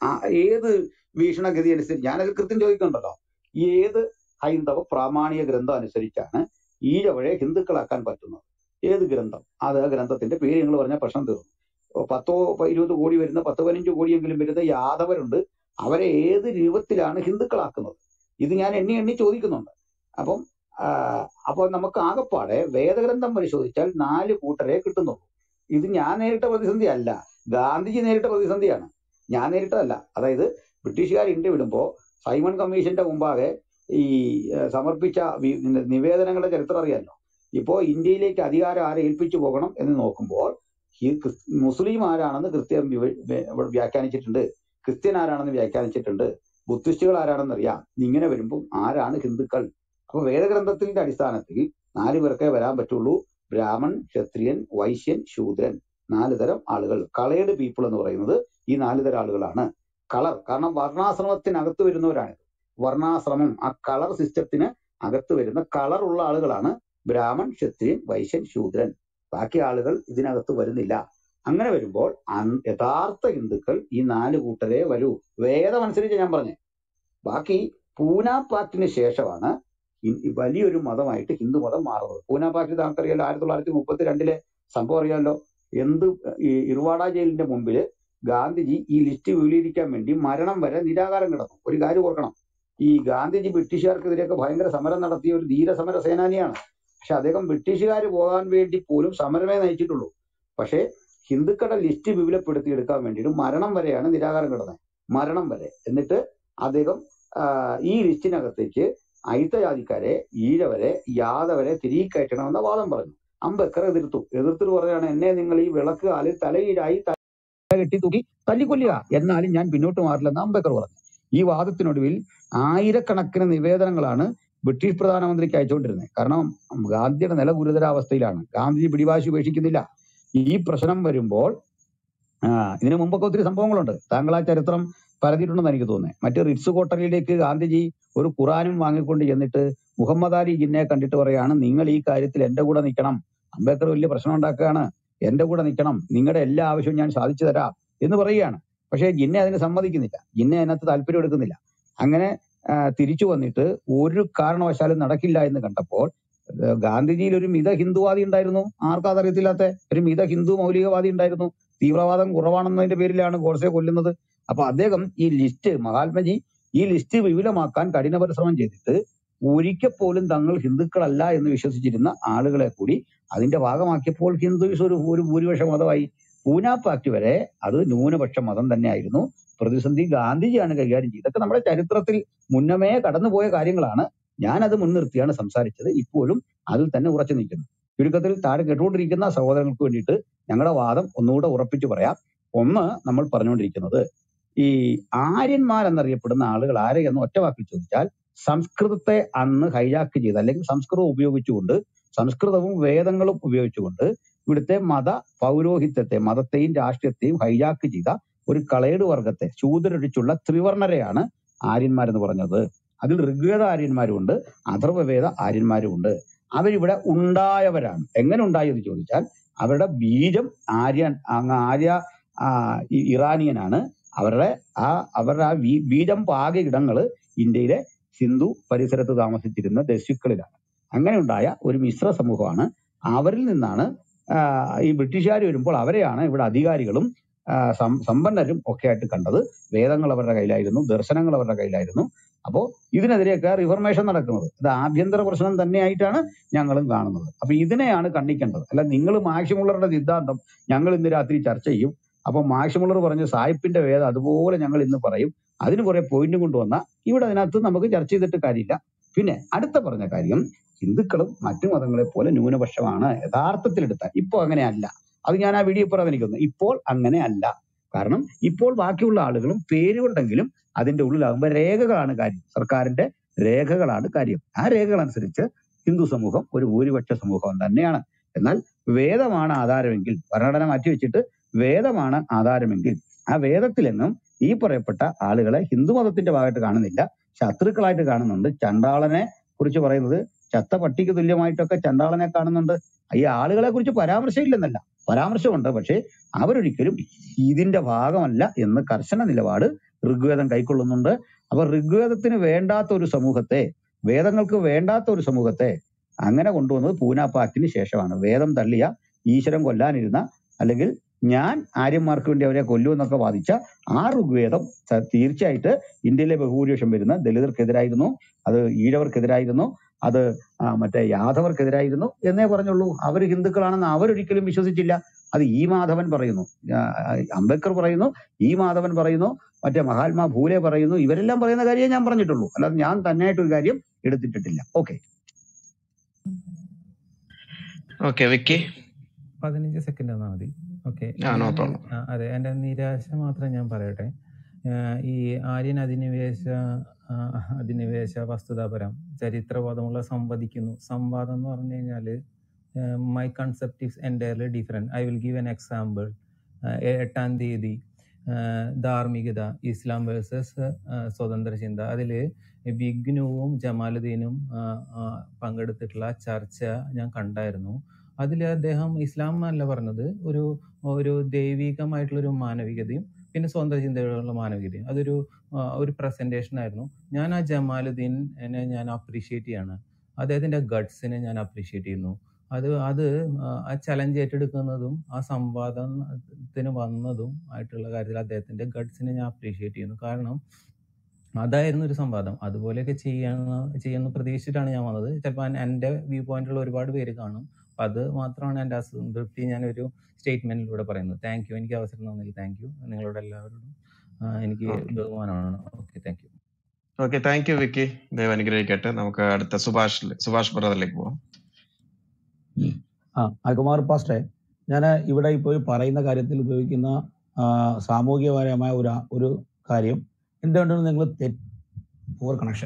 ആ ഏത് വീക്ഷണഗതി അനുസരിച്ച് ഞാനത് കൃത്യം ചോദിക്കുന്നുണ്ടല്ലോ ഏത് ഹൈന്ദവ പ്രാമാണിക ഗ്രന്ഥം അനുസരിച്ചാണ് ഈഴവഴെ ഹിന്ദുക്കളാക്കാൻ പറ്റുന്നത് ഏത് ഗ്രന്ഥം അത് ആ ഗ്രന്ഥത്തിന്റെ പേര് നിങ്ങൾ പറഞ്ഞ പ്രശ്നം തീർന്നു ഓ, പത്തോ പ- ഇരുപത് കോടി വരുന്ന പത്ത് പതിനഞ്ച് കോടിയെങ്കിലും വരുന്ന യാദവരുണ്ട് അവരെ ഏത് രൂപത്തിലാണ് ഹിന്ദുക്കളാക്കുന്നത് ഇത് ഞാൻ എണ്ണി എണ്ണി ചോദിക്കുന്നുണ്ട് അപ്പം ആ, അപ്പോൾ നമുക്ക് ആകപ്പാടെ വേദഗ്രന്ഥം പരിശോധിച്ചാൽ നാല് കൂട്ടരെ കിട്ടുന്നുള്ളൂ ഇത് ഞാൻ നേരിട്ട പ്രതിസന്ധി അല്ല ഗാന്ധിജി നേരിട്ട പ്രതിസന്ധിയാണ് ഞാൻ നേരിട്ടതല്ല അതായത് ബ്രിട്ടീഷുകാർ ഇന്ത്യ വിടുമ്പോൾ സൈമൺ കമ്മീഷന്റെ മുമ്പാകെ ഈ ഏഹ്, സമർപ്പിച്ച വി- നിവേദനങ്ങളുടെ ചരിത്രം അറിയാമല്ലോ ഇപ്പോ ഇന്ത്യയിലേക്ക് അധികാരം ആരെ ഏൽപ്പിച്ചു പോകണം എന്ന് നോക്കുമ്പോൾ ഈ ക്രിസ്- മുസ്ലിം ആരാണെന്ന് കൃത്യം വിവ- വെ- ഇവിടെ വ്യാഖ്യാനിച്ചിട്ടുണ്ട് ക്രിസ്ത്യൻ ആരാണെന്ന് വ്യാഖ്യാനിച്ചിട്ടുണ്ട് ബുദ്ധിസ്റ്റുകൾ ആരാണെന്ന് അറിയാം ഇങ്ങനെ വരുമ്പോൾ ആരാണ് ഹിന്ദുക്കൾ അപ്പൊ വേദഗ്രന്ഥത്തിന്റെ അടിസ്ഥാനത്തിൽ നാല് പേർക്കേ വരാൻ പറ്റുള്ളൂ ബ്രാഹ്മൺ ക്ഷത്രിയൻ വൈശ്യൻ ശൂദ്രൻ നാല് തരം ആളുകൾ കളേഡ് പീപ്പിൾ എന്ന് പറയുന്നത് ഈ നാല് തരം ആളുകളാണ് കളർ കാരണം വർണ്ണാശ്രമത്തിനകത്ത് വരുന്നവരാണ് വർണ്ണാശ്രമം ആ കളർ സിസ്റ്റത്തിന് അകത്ത് വരുന്ന കളർ ഉള്ള ആളുകളാണ് ബ്രാഹ്മൺ ക്ഷത്രിയൻ വൈശ്യൻ ശൂദ്രൻ ബാക്കി ആളുകൾ ഇതിനകത്ത് വരുന്നില്ല അങ്ങനെ വരുമ്പോൾ അൻ- യഥാർത്ഥ ഹിന്ദുക്കൾ ഈ നാല് കൂട്ടരെ വരൂ വേദം അനുസരിച്ച് ഞാൻ പറഞ്ഞു ബാക്കി പൂന പാക്ടിന് ശേഷമാണ് ഇ- ഈ വലിയൊരു മതമായിട്ട് ഹിന്ദു മതം മാറുന്നത് പൂന പാക്ട് നമുക്കറിയാലോ ആയിരത്തി തൊള്ളായിരത്തി മുപ്പത്തി രണ്ടിലെ സംഭവം അറിയാമല്ലോ എന്ത് ഈ ഇർവാഡ ജയിലിന്റെ മുമ്പില് ഗാന്ധിജി ഈ ലിസ്റ്റ് വിപുലീകരിക്കാൻ വേണ്ടി മരണം വരെ നിരാകാരം കിടന്നു ഒരു കാര്യം ഓർക്കണം ഈ ഗാന്ധിജി ബ്രിട്ടീഷുകാർക്കെതിരെയൊക്കെ ഭയങ്കര സമരം നടത്തിയ ഒരു ധീരസമര സേനാനിയാണ് പക്ഷെ അദ്ദേഹം ബ്രിട്ടീഷുകാർ പോകാൻ വേണ്ടി പോലും സമരമേ നയിച്ചിട്ടുള്ളൂ പക്ഷേ ഹിന്ദുക്കളുടെ ലിസ്റ്റ് വിപുലപ്പെടുത്തി എടുക്കാൻ വേണ്ടിയിട്ട് മരണം വരെയാണ് നിരാകാരം കിടന്നത് മരണം വരെ എന്നിട്ട് അദ്ദേഹം ആ, ഈ ലിസ്റ്റിനകത്തേക്ക് അയിത്തജാതിക്കാരെ ഈഴവരെ യാദവരെ തിരികെ കയറ്റണമെന്ന വാദം പറഞ്ഞു അംബേദ്കർ എതിർത്തു എതിർത്തിട്ട് പറയാണ് എന്നെ നിങ്ങൾ ഈ വിളക്ക് കാലിൽ തലകീഴായി തല കെട്ടി തൂക്കി തല്ലിക്കൊല്ലുക എന്നാലും ഞാൻ പിന്നോട്ട് മാറില്ലെന്ന് അംബേദ്കർ പറഞ്ഞു ഈ വാദത്തിനൊടുവിൽ ആയിരക്കണക്കിന് നിവേദനങ്ങളാണ് ബ്രിട്ടീഷ് പ്രധാനമന്ത്രിക്ക് അയച്ചുകൊണ്ടിരുന്നത് കാരണം ഗാന്ധിയുടെ നില ഗുരുതരാവസ്ഥയിലാണ് ഗാന്ധിജി പിടിവാശി ഉപേക്ഷിക്കുന്നില്ല ഈ പ്രശ്നം വരുമ്പോൾ ആ, ഇതിനു മുമ്പൊക്കെ ഒത്തിരി സംഭവങ്ങളുണ്ട് താങ്കൾ ആ ചരിത്രം പരതിയിട്ടുണ്ടെന്ന് എനിക്ക് തോന്നുന്നത് മറ്റ് റിറ്റ്സ് കോട്ടറിയിലേക്ക് ഗാന്ധിജി ഒരു ഖുറാനും വാങ്ങിക്കൊണ്ട് ചെന്നിട്ട് മുഹമ്മദ് അലി ജിന്നെ കണ്ടിട്ട് പറയാണ് നിങ്ങൾ ഈ കാര്യത്തിൽ എന്റെ കൂടെ നിൽക്കണം അംബേദ്കർ വലിയ പ്രശ്നം ഉണ്ടാക്കുകയാണ് എന്റെ കൂടെ നിൽക്കണം നിങ്ങളുടെ എല്ലാ ആവശ്യവും ഞാൻ സാധിച്ചു തരാം എന്ന് പറയുകയാണ് പക്ഷേ ജിന്നെ അതിന് സമ്മതിക്കുന്നില്ല ജിന്നെ അതിനകത്ത് താല്പര്യം എടുക്കുന്നില്ല അങ്ങനെ ആ, തിരിച്ചു വന്നിട്ട് ഒരു കാരണവശാലും നടക്കില്ല എന്ന് കണ്ടപ്പോൾ ഏഹ് ഗാന്ധിജിയിൽ ഒരു മിത ഹിന്ദുവാദി ഉണ്ടായിരുന്നു ആർക്കും അതറിയത്തില്ലാത്ത ഒരു മിത ഹിന്ദു മൗലികവാദി ഉണ്ടായിരുന്നു തീവ്രവാദം കുറവാണെന്നതിന്റെ പേരിലാണ് ഗോഡ്സെ കൊല്ലുന്നത് അപ്പൊ അദ്ദേഹം ഈ ലിസ്റ്റ് മഹാത്മജി ഈ ലിസ്റ്റ് വിപുലമാക്കാൻ കഠിന പരിശ്രമം ചെയ്തിട്ട് ഒരിക്കൽ പോലും തങ്ങൾ ഹിന്ദുക്കളല്ല എന്ന് വിശ്വസിച്ചിരുന്ന ആളുകളെ കൂടി അതിന്റെ ഭാഗമാക്കിയപ്പോൾ ഹിന്ദുസ് ഒരു ഒരു ഭൂരിപക്ഷ മതമായി പൂന പാക്ട് വരെ അത് ന്യൂനപക്ഷ മതം തന്നെയായിരുന്നു പ്രതിസന്ധി ഗാന്ധിജിയാണ് കൈകാര്യം ചെയ്തത് ഇതൊക്കെ നമ്മുടെ ചരിത്രത്തിൽ മുന്നമേ കടന്നുപോയ കാര്യങ്ങളാണ് ഞാനത് മുൻനിർത്തിയാണ് സംസാരിച്ചത് ഇപ്പോഴും അതിൽ തന്നെ ഉറച്ചു നിൽക്കുന്നു ചുരുക്കത്തിൽ താഴെ കേട്ടുകൊണ്ടിരിക്കുന്ന സഹോദരങ്ങൾക്ക് വേണ്ടിയിട്ട് ഞങ്ങളുടെ വാദം ഒന്നുകൂടെ ഉറപ്പിച്ചു പറയാം ഒന്ന് നമ്മൾ പറഞ്ഞുകൊണ്ടിരിക്കുന്നത് ഈ ആര്യന്മാർ എന്നറിയപ്പെടുന്ന ആളുകൾ ആരെയെന്ന് ഒറ്റ വാക്കിൽ ചോദിച്ചാൽ സംസ്കൃതത്തെ അന്ന് ഹൈജാക്ക് ചെയ്ത് അല്ലെങ്കിൽ സംസ്കൃതം ഉപയോഗിച്ചുകൊണ്ട് സംസ്കൃതവും വേദങ്ങളും ഉപയോഗിച്ചുകൊണ്ട് ഇവിടുത്തെ മത പൗരോഹിത്യത്തെ മതത്തെയും രാഷ്ട്രീയത്തെയും ഹൈജാക്ക് ചെയ്ത ഒരു കളേട് വർഗത്തെ ശൂദ്രൊഴിച്ചുള്ള ത്രിവർണരെയാണ് ആര്യന്മാരെന്ന് പറഞ്ഞത് അതിൽ ഋഗ്വേദ ആര്യന്മാരുമുണ്ട് അഥർവവേദ ആര്യന്മാരുമുണ്ട് അവരിവിടെ ഉണ്ടായവരാണ് എങ്ങനെ ഉണ്ടായി എന്ന് ചോദിച്ചാൽ അവരുടെ ബീജം ആര്യൻ അങ്ങ് ആര്യ ആ, ഇ- ഇറാനിയനാണ് അവരുടെ ആ അവരുടെ ആ ബീ- ബീജം പാക ഇടങ്ങള് ഇന്ത്യയിലെ സിന്ധു പരിസരത്ത് താമസിച്ചിരുന്ന ദസ്യുക്കളിലാണ് അങ്ങനെ ഉണ്ടായ ഒരു മിശ്ര സമൂഹമാണ് അവരിൽ നിന്നാണ് ആ, ഈ ബ്രിട്ടീഷുകാർ വരുമ്പോൾ അവരെയാണ് ഇവിടെ അധികാരികളും ആ, സം- സമ്പന്നരും ഒക്കെ ആയിട്ട് കണ്ടത് വേദങ്ങൾ അവരുടെ കയ്യിലായിരുന്നു ദർശനങ്ങൾ അവരുടെ കയ്യിലായിരുന്നു അപ്പോ ഇതിനെതിരെയൊക്കെ റിഫർമേഷൻ നടക്കുന്നത് ഇത് ആഭ്യന്തര പ്രശ്നം തന്നെയായിട്ടാണ് ഞങ്ങളും കാണുന്നത് അപ്പൊ ഇതിനെയാണ് കണ്ണിക്കേണ്ടത് അല്ല നിങ്ങൾ മാക്സിമുള്ളറുടെ സിദ്ധാന്തം ഞങ്ങൾ ഇന്ന് രാത്രി ചർച്ച ചെയ്യും അപ്പൊ മാക്സിമുള്ളർ പറഞ്ഞ സായിപ്പിന്റെ വേദം അതുപോലെ ഞങ്ങൾ ഇന്ന് പറയും അതിന് കുറെ പോയിന്റും കൊണ്ടുവന്ന ഇവിടെ അതിനകത്ത് നമുക്ക് ചർച്ച ചെയ്തിട്ട് കാര്യമില്ല പിന്നെ അടുത്ത പറഞ്ഞ കാര്യം ഹിന്ദുക്കളും മറ്റു മതങ്ങളെ പോലെ ന്യൂനപക്ഷമാണ് യഥാർത്ഥത്തിൽ എടുത്താൽ ഇപ്പൊ അങ്ങനെയല്ല അത് ഞാൻ ആ വീഡിയോ പറയാൻ എനിക്കൊന്ന് ഇപ്പോൾ അങ്ങനെ അല്ല കാരണം ഇപ്പോൾ ബാക്കിയുള്ള ആളുകളും പേരുകൊണ്ടെങ്കിലും അതിന്റെ ഉള്ളിലാകുമ്പോൾ രേഖകളാണ് കാര്യം സർക്കാരിന്റെ രേഖകളാണ് കാര്യം ആ രേഖകൾ അനുസരിച്ച് ഹിന്ദു സമൂഹം ഒരു ഭൂരിപക്ഷ സമൂഹം തന്നെയാണ് എന്നാൽ വേദമാണ് ആധാരമെങ്കിൽ ഭരണഘടന മാറ്റിവെച്ചിട്ട് വേദമാണ് ആധാരമെങ്കിൽ ആ വേദത്തിലെങ്ങും ഈ പറയപ്പെട്ട ആളുകളെ ഹിന്ദു മതത്തിന്റെ ഭാഗമായിട്ട് കാണുന്നില്ല ശത്രുക്കളായിട്ട് കാണുന്നുണ്ട് ചണ്ടാളനെ കുറിച്ച് പറയുന്നത് ചത്ത പട്ടിക്ക് തുല്യമായിട്ടൊക്കെ ചണ്ടാളനെ കാണുന്നുണ്ട് ഈ ആളുകളെ കുറിച്ച് പരാമർശമില്ലെന്നല്ല പരാമർശമുണ്ട് പക്ഷേ അവരൊരിക്കലും ഇതിന്റെ ഭാഗമല്ല എന്ന് കർശന നിലപാട് ഋഗ്വേദം കൈക്കൊള്ളുന്നുണ്ട് അപ്പൊ ഋഗ്വേദത്തിന് വേണ്ടാത്ത ഒരു സമൂഹത്തെ വേദങ്ങൾക്ക് വേണ്ടാത്ത ഒരു സമൂഹത്തെ അങ്ങനെ കൊണ്ടുവന്നത് പൂനാ പാക്ടിന് ശേഷമാണ് വേദം തള്ളിയ ഈശ്വരൻ കൊല്ലാനിരുന്ന അല്ലെങ്കിൽ ഞാൻ ആര്യന്മാർക്ക് വേണ്ടി അവരെ കൊല്ലൂ എന്നൊക്കെ വാദിച്ച ആ ഋഗ്വേദം സ- തീർച്ചയായിട്ട് ഇന്ത്യയിലെ ബഹുഭൂരിപക്ഷം വരുന്ന ദളിതർക്കെതിരായിരുന്നു അത് ഈഴവർക്കെതിരായിരുന്നു അത് ആ, മറ്റേ യാദവർക്കെതിരായിരുന്നു എന്നേ പറഞ്ഞുള്ളൂ അവർ ഹിന്ദുക്കളാണെന്ന് അവരൊരിക്കലും വിശ്വസിച്ചില്ല അത് ഈ മാധവൻ പറയുന്നു ആ, അംബേദ്കർ പറയുന്നു ഈ മാധവൻ പറയുന്നു മറ്റേ മഹാത്മാ ഭൂലെ പറയുന്നു ഇവരെല്ലാം പറയുന്ന കാര്യമേ ഞാൻ പറഞ്ഞിട്ടുള്ളൂ അല്ലാതെ ഞാൻ തന്നെയായിട്ട് ഒരു കാര്യം എടുത്തിട്ടില്ല ഓക്കെ ഓക്കെ വിക്കി പതിനഞ്ച് സെക്കൻഡ് തന്നാൽ മതി ഓക്കെ ആ നോ ഞാൻ പ്രോബ്ലം ആ, അതെ എൻ്റെ നിരാശ മാത്രം ഞാൻ പറയട്ടെ ആ, ഈ ആര്യൻ അധിനിവേശ ആ, അധിനിവേശ വസ്തുതാപരം ചരിത്രവാദമുള്ള സംവദിക്കുന്നു സംവാദം എന്ന് പറഞ്ഞു കഴിഞ്ഞാൽ my concept is entirely different I will give an example എട്ടാം തീയതി ആ, ധാർമ്മികത ഇസ്ലാം വേഴ്സസ് സ്വതന്ത്ര ചിന്ത അതിൽ വിഘ്നുവും ജമാലുദ്ദീനും ആ, ആ, പങ്കെടുത്തിട്ടുള്ള ചർച്ച ഞാൻ കണ്ടായിരുന്നു അതിൽ അദ്ദേഹം ഇസ്ലാം അല്ല പറഞ്ഞത് ഒരു ഒരു ദൈവികമായിട്ടുള്ള ഒരു മാനവികതയും പിന്നെ സ്വന്തം ചിന്തകളുള്ള മാനവികതയും അതൊരു ആ, ഒരു പ്രസന്റേഷൻ ആയിരുന്നു ഞാൻ ആ ജമാലുദ്ദീനെ ഞാൻ അപ്രീഷിയേറ്റ് ചെയ്യാണ് അദ്ദേഹത്തിന്റെ ഗഡ്സിനെ ഞാൻ അപ്രീഷിയേറ്റ് ചെയ്യുന്നു അത് അത് ആ, ആ ചലഞ്ച് ഏറ്റെടുക്കുന്നതും ആ സംവാദത്തിന് വന്നതും ആയിട്ടുള്ള കാര്യത്തിൽ അദ്ദേഹത്തിന്റെ ഗഡ്സിനെ ഞാൻ അപ്രീഷിയേറ്റ് ചെയ്യുന്നു കാരണം അതായിരുന്നു ഒരു സംവാദം അതുപോലെയൊക്കെ ചെയ്യാന്ന് ചെയ്യുന്ന പ്രതീക്ഷിച്ചിട്ടാണ് ഞാൻ വന്നത് ചിലപ്പോൾ എൻ്റെ വ്യൂ പോയിന്റുള്ള ഒരുപാട് പേര് കാണും അപ്പൊ അത് മാത്രമാണ് എൻ്റെ അസംതൃപ്തി ഞാനൊരു സ്റ്റേറ്റ്മെന്റിലൂടെ പറയുന്നത് താങ്ക് യു എനിക്ക് അവസരം തന്നതിൽ താങ്ക് യു നിങ്ങളോട് എല്ലാവരോടും ആ, എനിക്ക് ഓക്കെ ബഹുമാനമാണ് okay thank you okay thank you Vicky ദൈവം അനുഗ്രഹിക്കട്ടെ നമുക്ക് അടുത്ത സുഭാഷ് സുഭാഷ് ബ്രദറിലേക്ക് പോവാം ആ അൽകുമാർ പാസ്റ്ററെ ഞാൻ ഇവിടെ ഇപ്പോൾ ഈ പറയുന്ന കാര്യത്തിൽ ഉപയോഗിക്കുന്ന ആ, സാമൂഹികപരമായ ഒരു ഒരു കാര്യം എന്തുകൊണ്ടാണ് നിങ്ങൾ തെറ്റ് പൂർ കണക്ഷൻ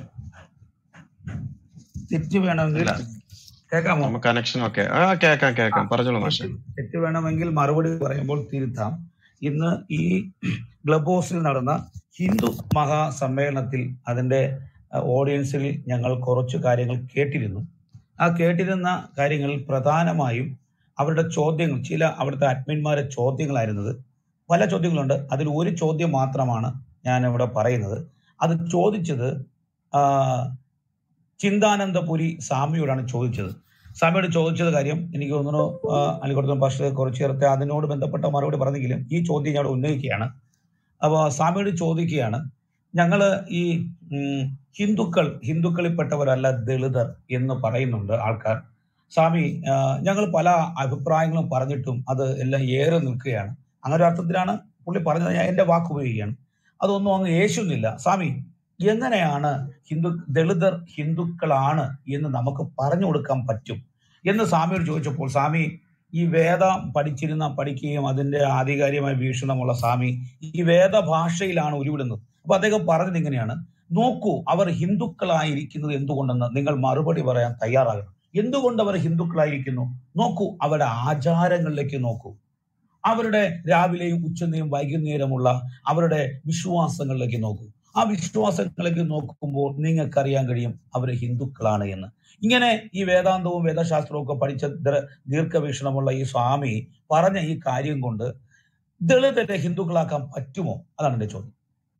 തെറ്റ് വേണമെങ്കിൽ ഇല്ല കേൾക്കാമോ നമുക്ക് കണക്ഷൻ ഒക്കെ ആ കേക്കാം ആ കേക്കാം പറഞ്ഞോളൂ മാഷെ തെറ്റ് തെറ്റ് വേണമെങ്കിൽ മറുപടി പറയുമ്പോൾ തിരുത്താം ഇന്ന് ഈ ക്ലബ് ഹൗസിൽ നടന്ന ഹിന്ദു മഹാസമ്മേളനത്തിൽ അതിന്റെ അഹ്, ഓഡിയൻസിൽ ഞങ്ങൾ കുറച്ച് കാര്യങ്ങൾ കേട്ടിരുന്നു ആ കേട്ടിരുന്ന കാര്യങ്ങളിൽ പ്രധാനമായും അവരുടെ ചോദ്യങ്ങൾ ചില അവിടുത്തെ അഡ്മിന്മാരെ ചോദ്യങ്ങളായിരുന്നത് പല ചോദ്യങ്ങളുണ്ട് അതിൽ ഒരു ചോദ്യം മാത്രമാണ് ഞാൻ ഇവിടെ പറയുന്നത് അത് ചോദിച്ചത് ആ, ചിന്താനന്ദപുരി സ്വാമിയോടാണ് ചോദിച്ചത് സ്വാമിയോട് ചോദിച്ചത് കാര്യം എനിക്ക് തോന്നുന്നു ആ, അലിഗോടത്തം പക്ഷേ കുറച്ച് നേരത്തെ അതിനോട് ബന്ധപ്പെട്ട മറുപടി പറഞ്ഞെങ്കിലും ഈ ചോദ്യം ഞാൻ ഇവിടെ ഉന്നയിക്കുകയാണ് അപ്പോൾ സ്വാമിയോട് ചോദിക്കുകയാണ് ഞങ്ങള് ഈ ഉം, ഹിന്ദുക്കൾ ഹിന്ദുക്കളിൽപ്പെട്ടവരല്ല ദളിതർ എന്ന് പറയുന്നുണ്ട് ആൾക്കാർ സ്വാമി ഞങ്ങൾ പല അഭിപ്രായങ്ങളും പറഞ്ഞിട്ടും അത് എല്ലാം ഏറെ നിൽക്കുകയാണ് അങ്ങനെ ഒരു അർത്ഥത്തിലാണ് പുള്ളി പറഞ്ഞത് ഞാൻ എന്റെ വാക്ക് ഉപയോഗിക്കുകയാണ് അതൊന്നും അങ്ങ് യേശുന്നില്ല സ്വാമി എങ്ങനെയാണ് ഹിന്ദു ദളിതർ ഹിന്ദുക്കളാണ് എന്ന് നമുക്ക് പറഞ്ഞു കൊടുക്കാൻ പറ്റും എന്ന് സ്വാമിയോട് ചോദിച്ചപ്പോൾ സ്വാമി ഈ വേദ പഠിച്ചിരുന്ന പഠിക്കുകയും അതിന്റെ ആധികാരികമായ വീക്ഷണമുള്ള സ്വാമി ഈ വേദഭാഷയിലാണ് ഉരുവിടുന്നത് അപ്പൊ അദ്ദേഹം പറഞ്ഞത് ഇങ്ങനെയാണ് നോക്കൂ അവർ ഹിന്ദുക്കളായിരിക്കുന്നത് എന്തുകൊണ്ടെന്ന് നിങ്ങൾ മറുപടി പറയാൻ തയ്യാറാകണം എന്തുകൊണ്ട് അവർ ഹിന്ദുക്കളായിരിക്കുന്നു നോക്കൂ അവരുടെ ആചാരങ്ങളിലേക്ക് നോക്കൂ അവരുടെ രാവിലെയും ഉച്ചനെയും വൈകുന്നേരമുള്ള അവരുടെ വിശ്വാസങ്ങളിലേക്ക് നോക്കൂ ആ വിശ്വാസങ്ങളിലേക്ക് നോക്കുമ്പോൾ നിങ്ങൾക്കറിയാൻ കഴിയും അവർ ഹിന്ദുക്കളാണ് എന്ന് ഇങ്ങനെ ഈ വേദാന്തവും വേദശാസ്ത്രവും ഒക്കെ പഠിച്ച ദീർ- ദീർഘവീക്ഷണമുള്ള ഈ സ്വാമി പറഞ്ഞ ഈ കാര്യം കൊണ്ട് ദളിതരെ ഹിന്ദുക്കളാക്കാൻ പറ്റുമോ അതാണ് എന്റെ ചോദ്യം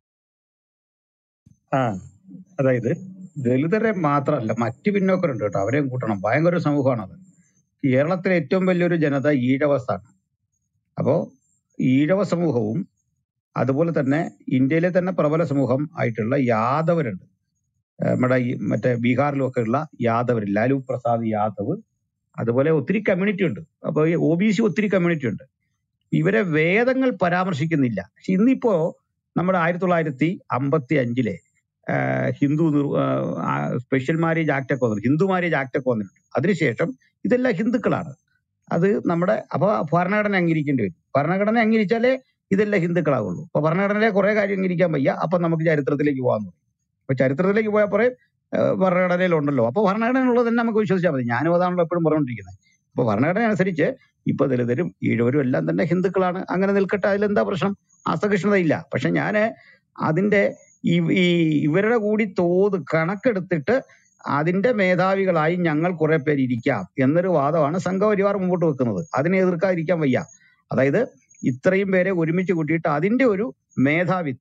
ആ അതായത് ദളിതരെ മാത്രമല്ല മറ്റു പിന്നോക്കരുണ്ട് കേട്ടോ അവരെയും കൂട്ടണം ഭയങ്കര ഒരു സമൂഹമാണത് കേരളത്തിലെ ഏറ്റവും വലിയൊരു ജനത ഈഴവസാണ് അപ്പോ ഈഴവ സമൂഹവും അതുപോലെ തന്നെ ഇന്ത്യയിലെ തന്നെ പ്രബല സമൂഹം ആയിട്ടുള്ള യാദവരുണ്ട് ഏഹ് നമ്മുടെ ഈ മറ്റേ ബീഹാറിലൊക്കെ ഉള്ള യാദവർ ലാലു പ്രസാദ് യാദവ് അതുപോലെ ഒത്തിരി കമ്മ്യൂണിറ്റി ഉണ്ട് അപ്പൊ ഈ ഒ ബി സി ഒത്തിരി കമ്മ്യൂണിറ്റി ഉണ്ട് ഇവരെ വേദങ്ങൾ പരാമർശിക്കുന്നില്ല പക്ഷെ ഇന്നിപ്പോ നമ്മുടെ ആയിരത്തി തൊള്ളായിരത്തി അമ്പത്തി അഞ്ചിലെ ആഹ് ഹിന്ദു നിർ- ആഹ് ആ സ്പെഷ്യൽ മാരേജ് ആക്ട് ഒക്കെ വന്നിട്ടുണ്ട് ഹിന്ദു മാരേജ് ആക്ട് ഒക്കെ വന്നിട്ടുണ്ട് അതിനുശേഷം ഇതെല്ലാം ഹിന്ദുക്കളാണ് അത് നമ്മുടെ അപ്പൊ ഭരണഘടന അംഗീകരിക്കേണ്ടി വരും ഭരണഘടന അംഗീകരിച്ചാലേ ഇതെല്ലാം ഹിന്ദുക്കളാവുള്ളൂ അപ്പൊ ഭരണഘടനയിലെ കുറെ കാര്യം അംഗീകരിക്കാൻ വയ്യ അപ്പൊ നമുക്ക് ചരിത്രത്തിലേക്ക് പോകാൻ പറയും അപ്പൊ ചരിത്രത്തിലേക്ക് പോയാൽ പറയും ആഹ് ഭരണഘടനയിലുണ്ടല്ലോ അപ്പൊ ഭരണഘടനയുള്ളത് തന്നെ നമുക്ക് വിശ്വസിച്ചാൽ മതി ഞാനും അതാണല്ലോ എപ്പോഴും പറഞ്ഞുകൊണ്ടിരിക്കുന്നത് അപ്പൊ ഭരണഘടന അനുസരിച്ച് ഇപ്പൊ ദലിതരും ഈഴവരും എല്ലാം തന്നെ ഹിന്ദുക്കളാണ് അങ്ങനെ നിൽക്കട്ടെ അതിലെന്താ പ്രശ്നം അസഹിഷ്ണുതയില്ല പക്ഷെ ഞാന് അതിന്റെ ഈ ഈ ഇവരുടെ കൂടി തോത് കണക്കെടുത്തിട്ട് അതിന്റെ മേധാവികളായി ഞങ്ങൾ കുറെ പേര് ഇരിക്കാം എന്നൊരു വാദമാണ് സംഘപരിവാർ മുമ്പോട്ട് വെക്കുന്നത് അതിനെ എതിർക്കാതിരിക്കാൻ വയ്യ അതായത് ഇത്രയും പേരെ ഒരുമിച്ച് കൂട്ടിയിട്ട് അതിന്റെ ഒരു മേധാവിത്വം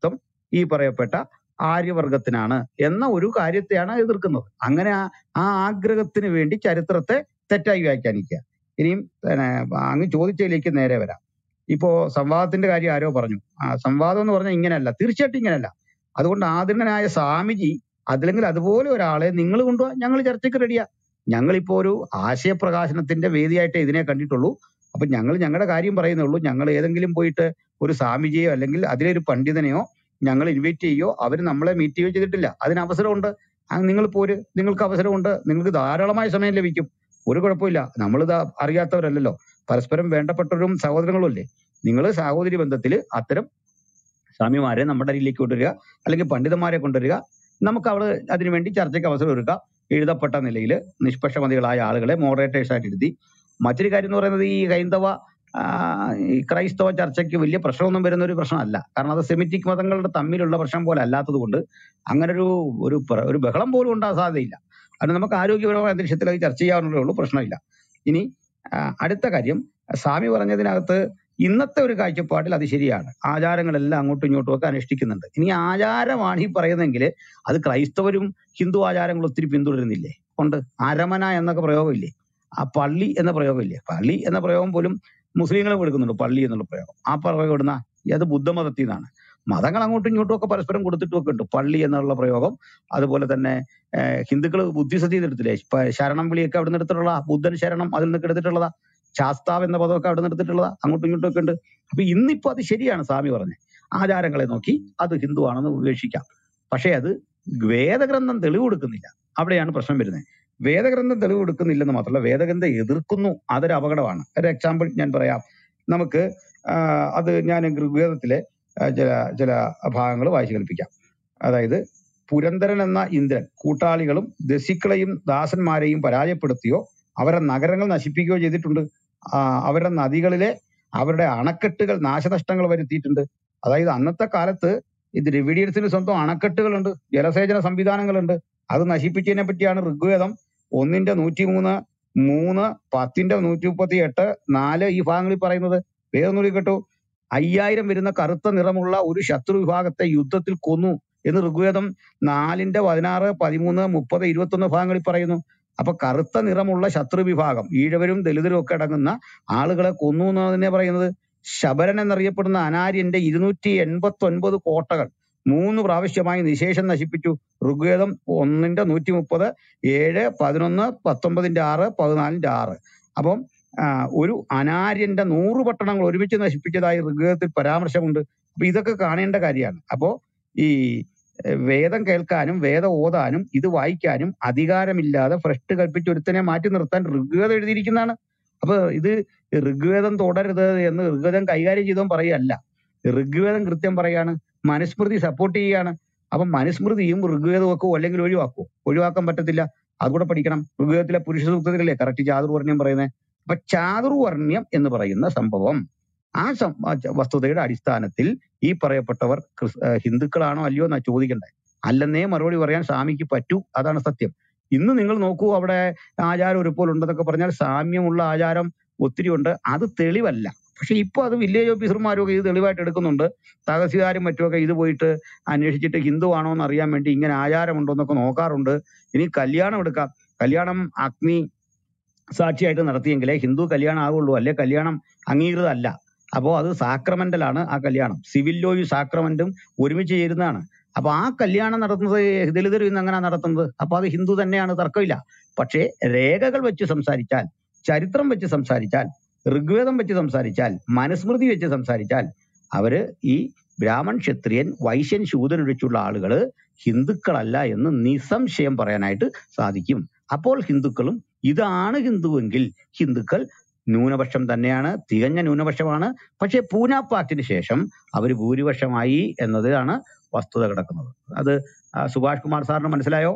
ഈ പറയപ്പെട്ട ആര്യവർഗത്തിനാണ് എന്ന ഒരു കാര്യത്തെയാണ് എതിർക്കുന്നത് അങ്ങനെ ആ ആ ആഗ്രഹത്തിന് വേണ്ടി ചരിത്രത്തെ തെറ്റായി വ്യാഖ്യാനിക്കുക ഇനിയും പിന്നെ അങ്ങ് ചോദിച്ചതിലേക്ക് നേരെ വരാം ഇപ്പോ സംവാദത്തിന്റെ കാര്യം ആരോ പറഞ്ഞു ആ സംവാദം എന്ന് പറഞ്ഞാൽ ഇങ്ങനെയല്ല തീർച്ചയായിട്ടും ഇങ്ങനെയല്ല അതുകൊണ്ട് ആദരണനായ സ്വാമിജി അതില്ലെങ്കിൽ അതുപോലെ ഒരാളെ നിങ്ങൾ കൊണ്ടുപോവാ ഞങ്ങൾ ചർച്ചയ്ക്ക് റെഡിയാ ഞങ്ങളിപ്പോ ഒരു ആശയപ്രകാശനത്തിന്റെ വേദിയായിട്ട് ഇതിനെ കണ്ടിട്ടുള്ളൂ അപ്പൊ ഞങ്ങൾ ഞങ്ങളുടെ കാര്യം പറയുന്നുള്ളൂ ഞങ്ങൾ ഏതെങ്കിലും പോയിട്ട് ഒരു സ്വാമിജിയോ അല്ലെങ്കിൽ അതിലൊരു പണ്ഡിതനെയോ ഞങ്ങൾ ഇൻവൈറ്റ് ചെയ്യോ അവർ നമ്മളെ മീറ്റ് ചെയ്യുകയോ ചെയ്തിട്ടില്ല അതിന് അവസരമുണ്ട് ആ നിങ്ങൾ പോര് നിങ്ങൾക്ക് അവസരമുണ്ട് നിങ്ങൾക്ക് ധാരാളമായ സമയം ലഭിക്കും ഒരു കുഴപ്പമില്ല നമ്മളിത് അറിയാത്തവരല്ലല്ലോ പരസ്പരം വേണ്ടപ്പെട്ടവരും സഹോദരങ്ങളും അല്ലേ നിങ്ങൾ സഹോദരി ബന്ധത്തിൽ അത്തരം സ്വാമിമാരെ നമ്മുടെ അരിയിലേക്ക് കൊണ്ടുവരിക അല്ലെങ്കിൽ പണ്ഡിതന്മാരെ കൊണ്ടുവരിക നമുക്ക് അവിടെ അതിനുവേണ്ടി ചർച്ചയ്ക്ക് അവസരം ഒരുക്കുക എഴുതപ്പെട്ട നിലയിൽ നിഷ്പക്ഷമതികളായ ആളുകളെ മോഡറേറ്റേഴ്സ് ആയിട്ട് ഇരുത്തി മറ്റൊരു കാര്യം എന്ന് പറയുന്നത് ഈ ഹൈന്ദവ ആ, ഈ ക്രൈസ്തവ ചർച്ചയ്ക്ക് വലിയ പ്രശ്നമൊന്നും വരുന്ന ഒരു പ്രശ്നമല്ല കാരണം അത് സെമിറ്റിക് മതങ്ങളുടെ തമ്മിലുള്ള പ്രശ്നം പോലെ അല്ലാത്തത് കൊണ്ട് അങ്ങനെ ഒരു ഒരു പ്ര- ഒരു ബഹളം പോലും ഉണ്ടാകാൻ സാധ്യതയില്ല അത് നമുക്ക് ആരോഗ്യപരമായ അന്തരീക്ഷത്തിൽ അത് ചർച്ച ചെയ്യാവുന്നതേ ഉള്ളൂ പ്രശ്നമില്ല ഇനി ആ, അടുത്ത കാര്യം സ്വാമി പറഞ്ഞതിനകത്ത് ഇന്നത്തെ ഒരു കാഴ്ചപ്പാടിൽ അത് ശരിയാണ് ആചാരങ്ങളെല്ലാം അങ്ങോട്ടും ഇങ്ങോട്ടും ഒക്കെ അനുഷ്ഠിക്കുന്നുണ്ട് ഇനി ആചാരമാണ് ഈ പറയുന്നതെങ്കിൽ അത് ക്രൈസ്തവരും ഹിന്ദു ആചാരങ്ങൾ ഒത്തിരി പിന്തുടരുന്നില്ലേ ഉണ്ട് അരമന എന്നൊക്കെ പ്രയോഗമില്ലേ ആ പള്ളി എന്ന പ്രയോഗമില്ലേ പള്ളി എന്ന പ്രയോഗം പോലും മുസ്ലിങ്ങളും എടുക്കുന്നുണ്ട് പള്ളി എന്നുള്ള പ്രയോഗം ആ പ്രയോഗം ഇടുന്ന അത് ബുദ്ധമതത്തിൽ നിന്നാണ് മതങ്ങൾ അങ്ങോട്ടും ഇങ്ങോട്ടും ഒക്കെ പരസ്പരം കൊടുത്തിട്ടും ഒക്കെ ഉണ്ട് പള്ളി എന്നുള്ള പ്രയോഗം അതുപോലെ തന്നെ ഹിന്ദുക്കൾ ബുദ്ധിസത്തിൽ നിന്ന് എടുത്തില്ലേ ഇപ്പൊ ശരണം വിളിയൊക്കെ അവിടെ നിന്ന് എടുത്തിട്ടുള്ള ബുദ്ധൻ ശരണം അതിൽ നിന്നൊക്കെ എടുത്തിട്ടുള്ളതാ ശാസ്താവ് എന്ന പദമൊക്കെ അവിടെ നിന്ന് എടുത്തിട്ടുള്ളതാ അങ്ങോട്ടും ഇങ്ങോട്ടും ഒക്കെ ഉണ്ട് അപ്പൊ ഇന്നിപ്പോ അത് ശരിയാണ് സ്വാമി പറഞ്ഞത് ആചാരങ്ങളെ നോക്കി അത് ഹിന്ദു ആണെന്ന് ഉപേക്ഷിക്കാം പക്ഷേ അത് വേദഗ്രന്ഥം തെളിവ് കൊടുക്കുന്നില്ല അവിടെയാണ് പ്രശ്നം വരുന്നത് വേദഗ്രന്ഥം തെളിവ് കൊടുക്കുന്നില്ലെന്ന് മാത്രമല്ല വേദഗ്രന്ഥം എതിർക്കുന്നു അതൊരു അപകടമാണ് ഒരു എക്സാമ്പിൾ ഞാൻ പറയാം നമുക്ക് ആ, അത് ഞാൻ ഋഗ്വേദത്തിലെ ആ, ചില ചില ഭാഗങ്ങൾ വായിച്ചു കേൾപ്പിക്കാം അതായത് പുരന്തരൻ എന്ന ഇന്ദ്രൻ കൂട്ടാളികളും ദസിക്കളെയും ദാസന്മാരെയും പരാജയപ്പെടുത്തിയോ അവരുടെ നഗരങ്ങൾ നശിപ്പിക്കുകയോ ചെയ്തിട്ടുണ്ട് ആ, അവരുടെ നദികളിലെ അവരുടെ അണക്കെട്ടുകൾ നാശനഷ്ടങ്ങൾ വരുത്തിയിട്ടുണ്ട് അതായത് അന്നത്തെ കാലത്ത് ഈ ദ്രവിഡിയൻസിന് സ്വന്തം അണക്കെട്ടുകളുണ്ട് ജലസേചന സംവിധാനങ്ങളുണ്ട് അത് നശിപ്പിച്ചതിനെ പറ്റിയാണ് ഋഗ്വേദം ഒന്നിന്റെ നൂറ്റി മൂന്ന് മൂന്ന് പത്തിന്റെ നൂറ്റി മുപ്പത്തി എട്ട് നാല് ഈ ഭാഗങ്ങളിൽ പറയുന്നത് വേറൊന്നുകൂടി കേട്ടു അയ്യായിരം വരുന്ന കറുത്ത നിറമുള്ള ഒരു ശത്രു വിഭാഗത്തെ യുദ്ധത്തിൽ കൊന്നു എന്ന് ഋഗ്വേദം നാലിന്റെ പതിനാറ് പതിമൂന്ന് മുപ്പത് ഇരുപത്തൊന്ന് ഭാഗങ്ങളിൽ പറയുന്നു അപ്പൊ കറുത്ത നിറമുള്ള ശത്രു വിഭാഗം ഈഴവരും ദലിതരും ഒക്കെ അടങ്ങുന്ന ആളുകളെ കൊന്നു എന്നതിനെ പറയുന്നത് ശബരൻ എന്നറിയപ്പെടുന്ന അനാര്യന്റെ ഇരുന്നൂറ്റി എൺപത്തി ഒൻപത് കോട്ടകൾ മൂന്ന് പ്രാവശ്യമായി നിശേഷം നശിപ്പിച്ചു ഋഗ്വേദം ഒന്നിന്റെ നൂറ്റി മുപ്പത് ഏഴ് പതിനൊന്ന് പത്തൊമ്പതിന്റെ ആറ് പതിനാലിന്റെ ആറ് അപ്പം ആ, ഒരു അനാര്യന്റെ നൂറ് പട്ടണങ്ങൾ ഒരുമിച്ച് നശിപ്പിച്ചതായി ഋഗ്വേദത്തിൽ പരാമർശമുണ്ട് അപ്പൊ ഇതൊക്കെ കാണേണ്ട കാര്യമാണ് അപ്പോ ഈ എഹ്, വേദം കേൾക്കാനും വേദം ഓതാനും ഇത് വായിക്കാനും അധികാരമില്ലാതെ ഭ്രഷ്ട് കൽപ്പിച്ച് ഒരുത്തനെ മാറ്റി നിർത്താൻ ഋഗ്വേദം എഴുതിയിരിക്കുന്നതാണ് അപ്പൊ ഇത് ഋഗ്വേദം തുടരുത് എന്ന് ഋഗ്വേദം കൈകാര്യം ചെയ്തവൻ പറയല്ല ഋഗ്വേദം കൃത്യം പറയാണ് മനുസ്മൃതി സപ്പോർട്ട് ചെയ്യാണ് അപ്പൊ മനുസ്മൃതിയും ഋഗ്വേദവും ഒക്കെ അല്ലെങ്കിൽ ഒഴിവാക്കുമോ ഒഴിവാക്കാൻ പറ്റത്തില്ല അതുകൂടെ പഠിക്കണം ഋഗ്വേദത്തിലെ പുരുഷ സൂക്തത്തിലല്ലേ കറക്റ്റ് ചാതുർവർണ്ണ്യം പറയുന്നത് അപ്പൊ ചാതുർവർണ്ണ്യം എന്ന് പറയുന്ന സംഭവം ആ സം- ആ ച- വസ്തുതയുടെ അടിസ്ഥാനത്തിൽ ഈ പറയപ്പെട്ടവർ ക്രിസ്- ഏഹ് ഹിന്ദുക്കളാണോ അല്ലയോ എന്നാ ചോദിക്കണ്ടേ അല്ലെന്നേ മറുപടി പറയാൻ സ്വാമിക്ക് പറ്റൂ അതാണ് സത്യം ഇന്ന് നിങ്ങൾ നോക്കൂ അവിടെ ആചാരം ഒരുപോലെ ഉണ്ടെന്നൊക്കെ പറഞ്ഞാൽ സാമ്യമുള്ള ആചാരം ഒത്തിരി ഉണ്ട് അത് തെളിവല്ല പക്ഷെ ഇപ്പൊ അത് വില്ലേജ് ഓഫീസർമാരും ഒക്കെ ഇത് തെളിവായിട്ട് എടുക്കുന്നുണ്ട് തഹസിൽദാരും മറ്റുമൊക്കെ ഇത് പോയിട്ട് അന്വേഷിച്ചിട്ട് ഹിന്ദു ആണോ എന്ന് അറിയാൻ വേണ്ടി ഇങ്ങനെ ആചാരമുണ്ടോ എന്നൊക്കെ നോക്കാറുണ്ട് ഇനി കല്യാണം എടുക്കാം കല്യാണം അഗ്നി സാക്ഷിയായിട്ട് നടത്തിയെങ്കിലേ ഹിന്ദു കല്യാണം ആകുള്ളൂ അല്ലെ കല്യാണം അംഗീകൃതമല്ല അപ്പോൾ അത് സാക്രമെന്റൽ ആണ് ആ കല്യാണം സിവിൽ ലോയും സാക്രമെന്റും ഒരുമിച്ച് ചേരുന്നതാണ് അപ്പൊ ആ കല്യാണം നടത്തുന്നത് ദലിതർ ഇന്ന് അങ്ങനെ നടത്തുന്നത് അപ്പൊ അത് ഹിന്ദു തന്നെയാണ് തർക്കമില്ല പക്ഷേ രേഖകൾ വെച്ച് സംസാരിച്ചാൽ ചരിത്രം വെച്ച് സംസാരിച്ചാൽ ഋഗ്വേദം വെച്ച് സംസാരിച്ചാൽ മനുസ്മൃതി വെച്ച് സംസാരിച്ചാൽ അവര് ഈ ബ്രാഹ്മൺ ക്ഷത്രിയൻ വൈശ്യൻ ശൂദ്രൻ ഒഴിച്ചുള്ള ആളുകള് ഹിന്ദുക്കളല്ല എന്ന് നിസ്സംശയം പറയാനായിട്ട് സാധിക്കും അപ്പോൾ ഹിന്ദുക്കളും ഇതാണ് ഹിന്ദുവെങ്കിൽ ഹിന്ദുക്കൾ ന്യൂനപക്ഷം തന്നെയാണ് തികഞ്ഞ ന്യൂനപക്ഷമാണ് പക്ഷേ പൂന പാക്റ്റിന് ശേഷം അവർ ഭൂരിപക്ഷമായി എന്നതാണ് വസ്തുത കിടക്കുന്നത് അത് ആ, സുഭാഷ് കുമാർ സാറിന് മനസ്സിലായോ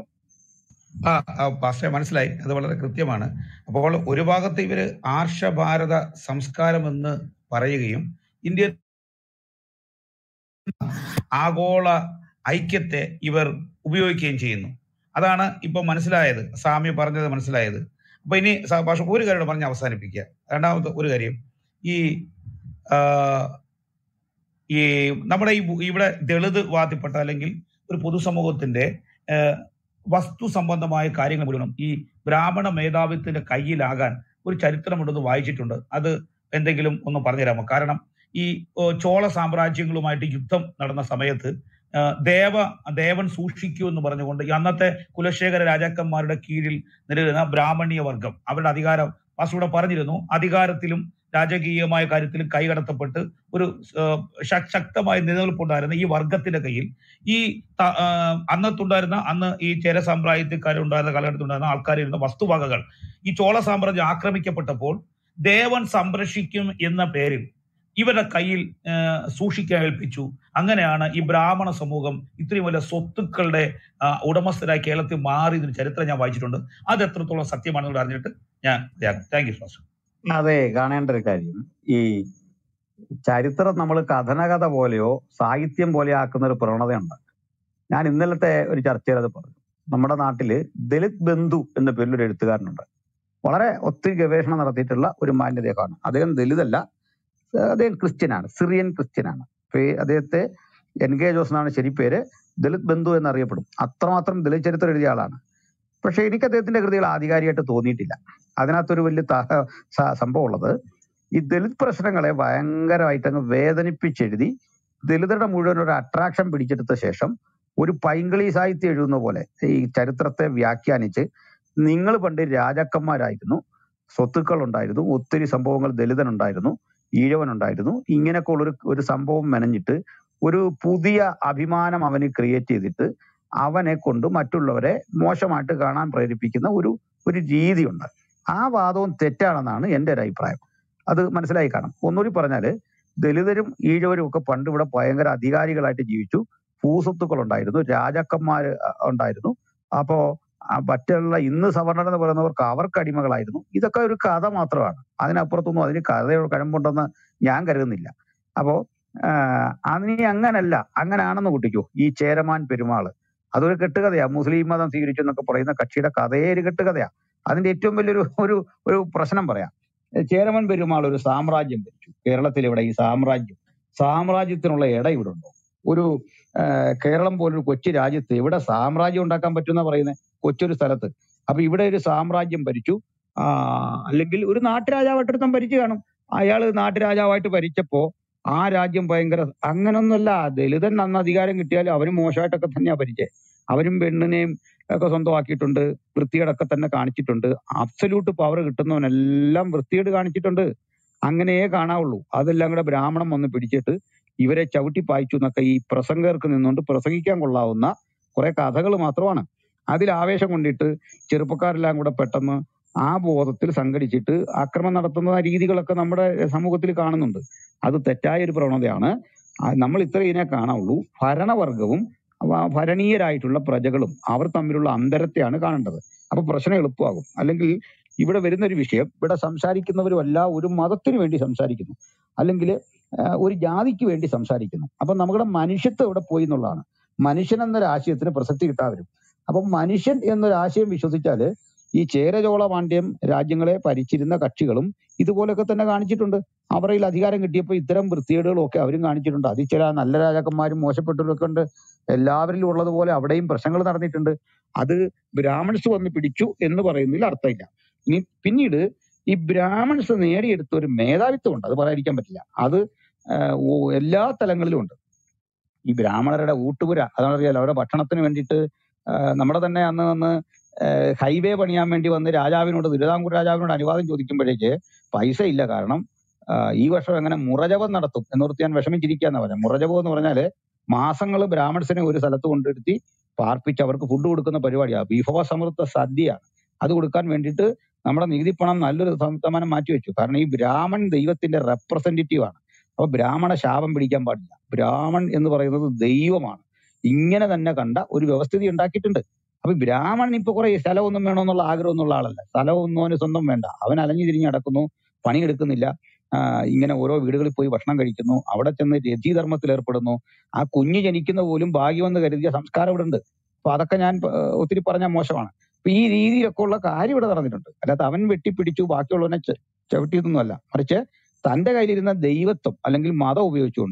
ആ ആ, പാസ്റ്ററെ മനസ്സിലായി അത് വളരെ കൃത്യമാണ് അപ്പോൾ ഒരു ഭാഗത്ത് ഇവര് ആർഷഭാരത സംസ്കാരം എന്ന് പറയുകയും ഇന്ത്യ ആഗോള ഐക്യത്തെ ഇവർ ഉപയോഗിക്കുകയും ചെയ്യുന്നു അതാണ് ഇപ്പൊ മനസ്സിലായത് സ്വാമി പറഞ്ഞത് മനസ്സിലായത് അപ്പൊ ഇനി സ- പാഷ ഒരു കാര്യം കൂടെ പറഞ്ഞ് അവസാനിപ്പിക്കുക രണ്ടാമത്തെ ഒരു കാര്യം ഈ ആ, ഈ നമ്മുടെ ഈ ഭൂ- ഇവിടെ ദളിത് വാദിപ്പെട്ട അല്ലെങ്കിൽ ഒരു പൊതുസമൂഹത്തിന്റെ ഏഹ്, വസ്തു സംബന്ധമായ കാര്യങ്ങൾ മുഴുവനും ഈ ബ്രാഹ്മണ മേധാവിത്വത്തിന്റെ കയ്യിലാകാൻ ഒരു ചരിത്രമുണ്ടെന്ന് വായിച്ചിട്ടുണ്ട് അത് എന്തെങ്കിലും ഒന്ന് പറഞ്ഞുതരാമോ കാരണം ഈ ഓ, ചോള സാമ്രാജ്യങ്ങളുമായിട്ട് യുദ്ധം നടന്ന സമയത്ത് ആ, ദേവ ദേവൻ സൂക്ഷിക്കൂ എന്ന് പറഞ്ഞുകൊണ്ട് ഈ അന്നത്തെ കുലശേഖര രാജാക്കന്മാരുടെ കീഴിൽ നിലനിന്ന ബ്രാഹ്മണീയ വർഗം അവരുടെ അധികാരം വാസുവിടെ പറഞ്ഞിരുന്നു അധികാരത്തിലും രാജകീയമായ കാര്യത്തിലും കൈകടത്തപ്പെട്ട് ഒരു ആ, ശ- ശക്തമായ നിലനിൽപ്പുണ്ടായിരുന്ന ഈ വർഗത്തിന്റെ കയ്യിൽ ഈ ത- ആ, അന്നത്തുണ്ടായിരുന്ന അന്ന് ഈ ചേര സാമ്രാജ്യക്കാരുണ്ടായിരുന്ന കാലഘട്ടത്തിലുണ്ടായിരുന്ന ആൾക്കാരിരുന്ന വസ്തുവകകൾ ഈ ചോള സാമ്രാജ്യം ആക്രമിക്കപ്പെട്ടപ്പോൾ ദേവൻ സംരക്ഷിക്കും എന്ന പേരിൽ ഇവരുടെ കയ്യിൽ ആ, സൂക്ഷിക്കാൻ ഏൽപ്പിച്ചു അങ്ങനെയാണ് ഈ ബ്രാഹ്മണ സമൂഹം ഇത്രയും വലിയ സ്വത്തുക്കളുടെ ആ, ഉടമസ്ഥരായി കേരളത്തിൽ മാറിയതിന് ചരിത്രം ഞാൻ വായിച്ചിട്ടുണ്ട് അത് എത്രത്തോളം സത്യമാണെന്ന് അറിഞ്ഞിട്ട് ഞാൻ താങ്ക് യു ഫാസ്റ്റർ അതെ കാണേണ്ട ഒരു കാര്യം ഈ ചരിത്രം നമ്മൾ കഥനകഥ പോലെയോ സാഹിത്യം പോലെയോ ആക്കുന്ന ഒരു പ്രവണതയുണ്ട് ഞാൻ ഇന്നലത്തെ ഒരു ചർച്ചയിൽ അത് പറഞ്ഞു നമ്മുടെ നാട്ടില് ദലിത് ബന്ധു എന്ന പേരിൽ ഒരു എഴുത്തുകാരനുണ്ട് വളരെ ഒത്തിരി ഗവേഷണം നടത്തിയിട്ടുള്ള ഒരു മാന്യദേഹമാണ് അദ്ദേഹം ദലിതല്ല ഏഹ് അദ്ദേഹം ക്രിസ്ത്യനാണ് സിറിയൻ ക്രിസ്ത്യനാണ് പേ- അദ്ദേഹത്തെ എൻ കെ ജോസ് എന്നാണ് ശരി പേര് ദലിത് ബന്ധു എന്നറിയപ്പെടും അത്രമാത്രം ദലിത് ചരിത്രം എഴുതിയ ആളാണ് പക്ഷെ എനിക്ക് അദ്ദേഹത്തിന്റെ കൃതികൾ ആധികാരികമായിട്ട് തോന്നിയിട്ടില്ല അതിനകത്തൊരു വലിയ ത- സ- സംഭവം ഉള്ളത് ഈ ദലിത് പ്രശ്നങ്ങളെ ഭയങ്കരമായിട്ട് അങ്ങ് വേദനിപ്പിച്ചെഴുതി ദലിതരുടെ മുഴുവൻ ഒരു അട്രാക്ഷൻ പിടിച്ചെടുത്ത ശേഷം ഒരു പൈങ്കിളി സാഹിത്യം എഴുതുന്ന പോലെ ഈ ചരിത്രത്തെ വ്യാഖ്യാനിച്ച് നിങ്ങൾ പണ്ട് രാജാക്കന്മാരായിരുന്നു സ്വത്തുക്കൾ ഉണ്ടായിരുന്നു ഒത്തിരി സംഭവങ്ങൾ ദലിതനുണ്ടായിരുന്നു ഈഴവനുണ്ടായിരുന്നു ഇങ്ങനെയൊക്കെ ഉള്ളൊരു ഒരു സംഭവം മെനഞ്ഞിട്ട് ഒരു പുതിയ അഭിമാനം അവന് ക്രിയേറ്റ് ചെയ്തിട്ട് അവനെ കൊണ്ട് മറ്റുള്ളവരെ മോശമായിട്ട് കാണാൻ പ്രേരിപ്പിക്കുന്ന ഒരു ഒരു രീതിയുണ്ട് ആ വാദവും തെറ്റാണെന്നാണ് എൻ്റെ ഒരു അഭിപ്രായം അത് മനസ്സിലായി കാണും ഒന്നുകൂടി പറഞ്ഞാല് ദലിതരും ഈഴവരും ഒക്കെ പണ്ട് ഇവിടെ ഭയങ്കര അധികാരികളായിട്ട് ജീവിച്ചു ഭൂസ്വത്തുക്കൾ ഉണ്ടായിരുന്നു രാജാക്കന്മാര് അ- ഉണ്ടായിരുന്നു അപ്പോ ആ മറ്റുള്ള ഇന്ന് സവർണർ എന്ന് പറയുന്നവർക്ക് അവർക്ക് അടിമകളായിരുന്നു ഇതൊക്കെ ഒരു കഥ മാത്രമാണ് അതിനപ്പുറത്തൊന്നും അതിന് കഥയോ കഴമ്പുണ്ടെന്ന് ഞാൻ കരുതുന്നില്ല അപ്പോ ആഹ് അതിനി അങ്ങനല്ല അങ്ങനാണെന്ന് കൂട്ടിക്കോ ഈ ചേരമാൻ പെരുമാള് അതൊരു കെട്ടുകഥയാ മുസ്ലിം മതം സ്വീകരിച്ചു എന്നൊക്കെ പറയുന്ന കക്ഷിയുടെ കഥയെ ഒരു കെട്ടുകഥയാ അതിന്റെ ഏറ്റവും വലിയൊരു ഒരു ഒരു പ്രശ്നം പറയാം ഏ, ചേരമാൻ പെരുമാൾ ഒരു സാമ്രാജ്യം ഭരിച്ചു കേരളത്തിൽ ഇവിടെ ഈ സാമ്രാജ്യം സാമ്രാജ്യത്തിനുള്ള ഇട ഇവിടെ ഉണ്ടോ ഒരു ആ, കേരളം പോലൊരു കൊച്ചു രാജ്യത്ത് എവിടെ സാമ്രാജ്യം ഉണ്ടാക്കാൻ പറ്റുന്ന പറയുന്നത് കൊച്ചൊരു സ്ഥലത്ത് അപ്പൊ ഇവിടെ ഒരു സാമ്രാജ്യം ഭരിച്ചു ആ അല്ലെങ്കിൽ ഒരു നാട്ടുരാജാവായിട്ടൊരുത്തൻ ഭരിച്ചു കാണും അയാള് നാട്ടുരാജാവായിട്ട് ഭരിച്ചപ്പോ ആ രാജ്യം ഭയങ്കര അങ്ങനൊന്നുമല്ല ദലിതൻ അന്ന് അധികാരം കിട്ടിയാലും അവരും മോശമായിട്ടൊക്കെ തന്നെയാ ഭരിച്ചേ അവരും പെണ്ണിനെയും ഒക്കെ സ്വന്തമാക്കിയിട്ടുണ്ട് വൃത്തികേടൊക്കെ തന്നെ കാണിച്ചിട്ടുണ്ട് അബ്സല്യൂട്ട് പവർ കിട്ടുന്നവനെല്ലാം വൃത്തികേട് കാണിച്ചിട്ടുണ്ട് അങ്ങനെയേ കാണാവുള്ളൂ അതെല്ലാം കൂടെ ബ്രാഹ്മണം വന്ന് പിടിച്ചിട്ട് ഇവരെ ചവിട്ടി പായിച്ചു എന്നൊക്കെ ഈ പ്രസംഗകർക്ക് നിന്നുകൊണ്ട് പ്രസംഗിക്കാൻ കൊള്ളാവുന്ന കുറെ കഥകൾ മാത്രമാണ് അതിൽ ആവേശം കൊണ്ടിട്ട് ചെറുപ്പക്കാരെല്ലാം കൂടെ പെട്ടെന്ന് ആ ബോധത്തിൽ സംഘടിച്ചിട്ട് ആക്രമണം നടത്തുന്ന രീതികളൊക്കെ നമ്മുടെ സമൂഹത്തിൽ കാണുന്നുണ്ട് അത് തെറ്റായ ഒരു പ്രവണതയാണ് ആ, നമ്മൾ ഇത്ര ഇതിനെ കാണാവുള്ളൂ ഭരണവർഗവും അവ- ഭരണീയരായിട്ടുള്ള പ്രജകളും അവർ തമ്മിലുള്ള അന്തരത്തെയാണ് കാണേണ്ടത് അപ്പൊ പ്രശ്നം എളുപ്പമാകും അല്ലെങ്കിൽ ഇവിടെ വരുന്ന ഒരു വിഷയം ഇവിടെ സംസാരിക്കുന്നവരും അല്ല ഒരു മതത്തിന് വേണ്ടി സംസാരിക്കുന്നു അല്ലെങ്കിൽ ഒരു ജാതിക്ക് വേണ്ടി സംസാരിക്കുന്നു അപ്പൊ നമ്മുടെ മനുഷ്യത്വം ഇവിടെ പോയി എന്നുള്ളതാണ് മനുഷ്യൻ എന്നൊരു ആശയത്തിന് പ്രസക്തി കിട്ടാതെ വരും അപ്പൊ മനുഷ്യൻ എന്നൊരു ആശയം വിശ്വസിച്ചാല് ഈ ചേരചോള പാണ്ഡ്യം രാജ്യങ്ങളെ ഭരിച്ചിരുന്ന കക്ഷികളും ഇതുപോലൊക്കെ തന്നെ കാണിച്ചിട്ടുണ്ട് അവരിൽ അധികാരം കിട്ടിയപ്പോൾ ഇത്തരം വൃത്തികേടുകളും ഒക്കെ അവരും കാണിച്ചിട്ടുണ്ട് അതിൽ ചില നല്ല രാജാക്കന്മാരും മോശപ്പെട്ടവരൊക്കെ ഉണ്ട് എല്ലാവരിലും ഉള്ളതുപോലെ അവിടെയും പ്രശ്നങ്ങൾ നടന്നിട്ടുണ്ട് അത് ബ്രാഹ്മൺസ് വന്ന് പിടിച്ചു എന്ന് പറയുന്നതിൽ അർത്ഥമില്ല ഇനി പിന്നീട് ഈ ബ്രാഹ്മൺസ് നേടിയെടുത്ത ഒരു മേധാവിത്വം ഉണ്ട് അത് പറയാതിരിക്കാൻ പറ്റില്ല അത് ആഹ് ഓ- എല്ലാ തലങ്ങളിലും ഉണ്ട് ഈ ബ്രാഹ്മണരുടെ ഊട്ടുപുര അതാണറിയാലോ അവരുടെ ഭക്ഷണത്തിന് വേണ്ടിയിട്ട് ആഹ് നമ്മുടെ തന്നെ അന്ന് അന്ന് ഹൈവേ പണിയാൻ വേണ്ടി വന്ന് രാജാവിനോട് തിരുവിതാംകൂർ രാജാവിനോട് അനുവാദം ചോദിക്കുമ്പോഴേക്ക് പൈസ ഇല്ല കാരണം ആഹ് ഈ വർഷം എങ്ങനെ മുറജപം നടത്തും എന്നോർത്ത് ഞാൻ വിഷമിച്ചിരിക്കാന്ന് പറഞ്ഞത് മുറജപം എന്ന് പറഞ്ഞാല് മാസങ്ങൾ ബ്രാഹ്മൺസിനെ ഒരു സ്ഥലത്ത് കൊണ്ടിരുത്തി പാർപ്പിച്ച് അവർക്ക് ഫുഡ് കൊടുക്കുന്ന പരിപാടിയാണ് വിഭവസമൃദ്ധ സദ്യയാണ് അത് കൊടുക്കാൻ വേണ്ടിയിട്ട് നമ്മുടെ നികുതി പണം നല്ലൊരു ശതമാനം മാറ്റിവെച്ചു കാരണം ഈ ബ്രാഹ്മൺ ദൈവത്തിന്റെ റെപ്രസെന്റേറ്റീവ് ആണ് അപ്പൊ ബ്രാഹ്മണ ശാപം പിടിക്കാൻ പാടില്ല ബ്രാഹ്മൺ എന്ന് പറയുന്നത് ദൈവമാണ് ഇങ്ങനെ തന്നെ കണ്ട ഒരു വ്യവസ്ഥിതി ഉണ്ടാക്കിയിട്ടുണ്ട് അപ്പൊ ബ്രാഹ്മണൻ ഇപ്പൊ കുറെ സ്ഥലമൊന്നും വേണമെന്നുള്ള ആഗ്രഹമൊന്നുള്ള ആളല്ല സ്ഥലമൊന്നും അവന് സ്വന്തം വേണ്ട അവൻ അലഞ്ഞു തിരിഞ്ഞ് നടക്കുന്നു പണിയെടുക്കുന്നില്ല ആഹ് ഇങ്ങനെ ഓരോ വീടുകളിൽ പോയി ഭക്ഷണം കഴിക്കുന്നു അവിടെ ചെന്ന് രതിധർമ്മത്തിൽ ഏർപ്പെടുന്നു ആ കുഞ്ഞ് ജനിക്കുന്ന പോലും ഭാഗ്യമെന്ന് കരുതിയ സംസ്കാരം ഇവിടെ ഉണ്ട് അപ്പൊ അതൊക്കെ ഞാൻ ഏഹ് ഒത്തിരി പറഞ്ഞാൽ മോശമാണ് അപ്പൊ ഈ രീതിയിലൊക്കെ ഉള്ള കാര്യം ഇവിടെ നടന്നിട്ടുണ്ട് അല്ലാതെ അവൻ വെട്ടിപ്പിടിച്ചു ബാക്കിയുള്ളവനെ ചെ- ചവിട്ടിയതൊന്നുമല്ല മറിച്ച് തന്റെ കയ്യിലിരുന്ന ദൈവത്വം അല്ലെങ്കിൽ മതം ഉപയോഗിച്ചുകൊണ്ട്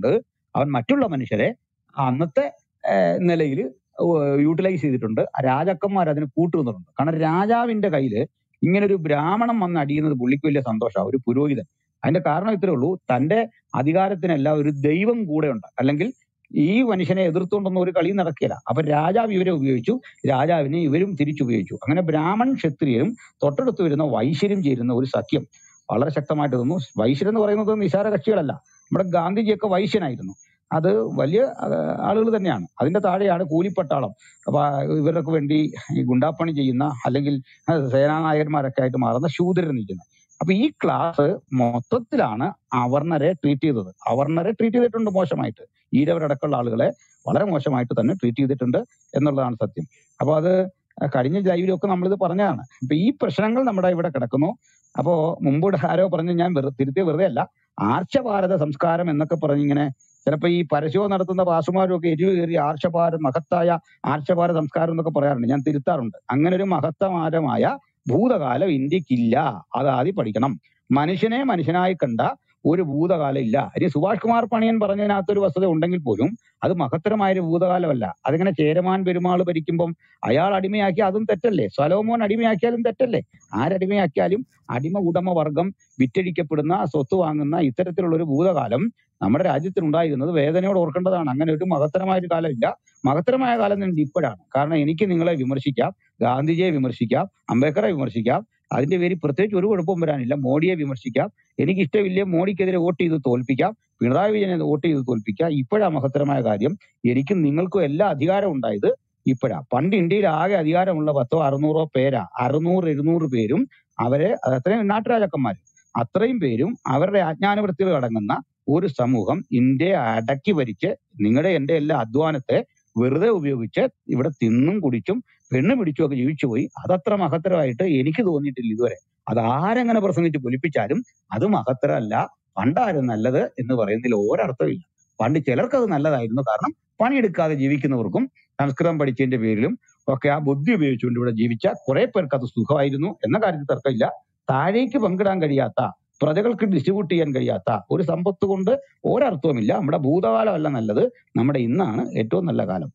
അവൻ മറ്റുള്ള മനുഷ്യരെ അന്നത്തെ നിലയിൽ യൂട്ടിലൈസ് ചെയ്തിട്ടുണ്ട് രാജാക്കന്മാർ അതിന് കൂട്ടുനിന്നിട്ടുണ്ട് കാരണം രാജാവിന്റെ കയ്യില് ഇങ്ങനെ ഒരു ബ്രാഹ്മണൻ വന്ന് അടിയുന്നത് പുള്ളിക്ക് വലിയ സന്തോഷമാണ് ഒരു പുരോഹിതൻ അതിന്റെ കാരണം ഇത്രേ ഉള്ളൂ തന്റെ അധികാരത്തിനല്ല ഒരു ദൈവം കൂടെ ഉണ്ട് അല്ലെങ്കിൽ ഈ മനുഷ്യനെ എതിർത്തുകൊണ്ടൊന്നും ഒരു കളി നടക്കില്ല അപ്പൊ രാജാവ് ഇവരെ ഉപയോഗിച്ചു രാജാവിനെ ഇവരും തിരിച്ചുപയോഗിച്ചു അങ്ങനെ ബ്രാഹ്മൺ ക്ഷത്രിയരും തൊട്ടടുത്ത് വരുന്ന വൈശ്യരും ചേരുന്ന ഒരു സഖ്യം വളരെ ശക്തമായിട്ട് നിന്നു വൈശ്യർ എന്ന് പറയുന്നത് നിസാര കക്ഷികളല്ല നമ്മുടെ ഗാന്ധിജിയൊക്കെ വൈശ്യനായിരുന്നു അത് വലിയ ആളുകൾ തന്നെയാണ് അതിന്റെ താഴെയാണ് കൂലിപ്പട്ടാളം അപ്പൊ ഇവരൊക്കെ വേണ്ടി ഈ ഗുണ്ടാപ്പണി ചെയ്യുന്ന അല്ലെങ്കിൽ സേനാനായകന്മാരൊക്കെ ആയിട്ട് മാറുന്ന ശൂദ്രർ നിൽക്കുന്നത് അപ്പൊ ഈ ക്ലാസ് മൊത്തത്തിലാണ് അവർണരെ ട്രീറ്റ് ചെയ്തത് അവർണരെ ട്രീറ്റ് ചെയ്തിട്ടുണ്ട് മോശമായിട്ട് ഈരവരടക്കമുള്ള ആളുകളെ വളരെ മോശമായിട്ട് തന്നെ ട്രീറ്റ് ചെയ്തിട്ടുണ്ട് എന്നുള്ളതാണ് സത്യം അപ്പൊ അത് കഴിഞ്ഞ ലൈവിലൊക്കെ നമ്മളിത് പറഞ്ഞതാണ് ഇപ്പൊ ഈ പ്രശ്നങ്ങൾ നമ്മുടെ ഇവിടെ കിടക്കുന്നു അപ്പോ മുമ്പൂടെ ആരോ പറഞ്ഞ് ഞാൻ വെറു തിരുത്തിയ വെറുതെ അല്ല ആർഷഭാരത സംസ്കാരം എന്നൊക്കെ പറഞ്ഞിങ്ങനെ ചിലപ്പോ ഈ പരസ്യവും നടത്തുന്ന പാസുമാരും ഒക്കെ എരിവ് കയറി ആർഷഭാരത് മഹത്തായ ആർഷഭാരത സംസ്കാരം എന്നൊക്കെ പറയാറുണ്ട് ഞാൻ തിരുത്താറുണ്ട് അങ്ങനെ ഒരു മഹത്തമാരമായ ഭൂതകാലം ഇന്ത്യക്കില്ല അത് ആദ്യം പഠിക്കണം മനുഷ്യനെ മനുഷ്യനായി കണ്ട ഒരു ഭൂതകാലം ഇല്ല ഇനി സുഭാഷ് കുമാർ പണിയൻ പറഞ്ഞതിനകത്തൊരു വസ്തുത ഉണ്ടെങ്കിൽ പോലും അത് മഹത്തരമായ ഒരു ഭൂതകാലമല്ല അതിങ്ങനെ ചേരമാൻ പെരുമാൾ ഭരിക്കുമ്പം അയാൾ അടിമയാക്കി അതും തെറ്റല്ലേ സ്വലോമോൻ അടിമയാക്കിയാലും തെറ്റല്ലേ ആരടിമയാക്കിയാലും അടിമ ഉടമ വർഗം വിറ്റഴിക്കപ്പെടുന്ന സ്വത്ത് വാങ്ങുന്ന ഇത്തരത്തിലുള്ള ഒരു ഭൂതകാലം നമ്മുടെ രാജ്യത്തിനുണ്ടായിരുന്നത് വേദനയോട് ഓർക്കേണ്ടതാണ് അങ്ങനെ ഒരു മഹത്തരമായ ഒരു കാലമില്ല മഹത്തരമായ കാലം തന്നെ ഇപ്പോഴാണ് കാരണം എനിക്ക് നിങ്ങളെ വിമർശിക്കാം ഗാന്ധിജിയെ വിമർശിക്കാം അംബേദ്കറെ വിമർശിക്കാം അതിന്റെ പേരിൽ പ്രത്യേകിച്ച് ഒരു കുഴപ്പവും വരാനില്ല മോഡിയെ വിമർശിക്കാം എനിക്ക് ഇഷ്ടമില്ല മോഡിക്കെതിരെ വോട്ട് ചെയ്ത് തോൽപ്പിക്കാം പിണറായി വിജയനെ വോട്ട് ചെയ്ത് തോൽപ്പിക്കാം ഇപ്പോഴാ മഹത്തരമായ കാര്യം എനിക്കും നിങ്ങൾക്കും എല്ലാ അധികാരം ഉണ്ടായത് ഇപ്പോഴാ പണ്ട് ഇന്ത്യയിൽ ആകെ അധികാരമുള്ള പത്തോ അറുന്നൂറോ പേരാ അറുന്നൂറ് എഴുന്നൂറ് പേരും അവരെ അത്രയും നാട്ടുരാജാക്കന്മാർ അത്രയും പേരും അവരുടെ ആജ്ഞാനവൃത്തികൾ അടങ്ങുന്ന ഒരു സമൂഹം ഇന്ത്യയെ അടക്കി ഭരിച്ച് നിങ്ങളുടെ എന്റെ എല്ലാ അധ്വാനത്തെ വെറുതെ ഉപയോഗിച്ച് ഇവിടെ തിന്നും കുടിച്ചും പെണ്ണ് പിടിച്ചും ഒക്കെ ജീവിച്ചു പോയി അതത്ര മഹത്തരമായിട്ട് എനിക്ക് തോന്നിയിട്ടില്ല ഇതുവരെ അത് ആരെങ്ങനെ പ്രസംഗിച്ച് പൊലിപ്പിച്ചാലും അത് മഹത്തരമല്ല പണ്ടാരും നല്ലത് എന്ന് പറയുന്നതിൽ ഒരർത്ഥമില്ല പണ്ട് ചിലർക്ക് അത് നല്ലതായിരുന്നു കാരണം പണിയെടുക്കാതെ ജീവിക്കുന്നവർക്കും സംസ്കൃതം പഠിച്ചതിന്റെ പേരിലും ഒക്കെ ആ ബുദ്ധി ഉപയോഗിച്ചുകൊണ്ട് ഇവിടെ ജീവിച്ച കുറെ പേർക്ക് അത് സുഖമായിരുന്നു എന്ന കാര്യത്തിൽ തർക്കമില്ല താഴേക്ക് പങ്കിടാൻ കഴിയാത്ത പ്രജകൾക്ക് ഡിസ്ട്രിബ്യൂട്ട് ചെയ്യാൻ കഴിയാത്ത ഒരു സമ്പത്ത് കൊണ്ട് ഒരർത്ഥവുമില്ല നമ്മുടെ ഭൂതകാലമല്ല നല്ലത് നമ്മുടെ ഇന്നാണ് ഏറ്റവും നല്ല കാലം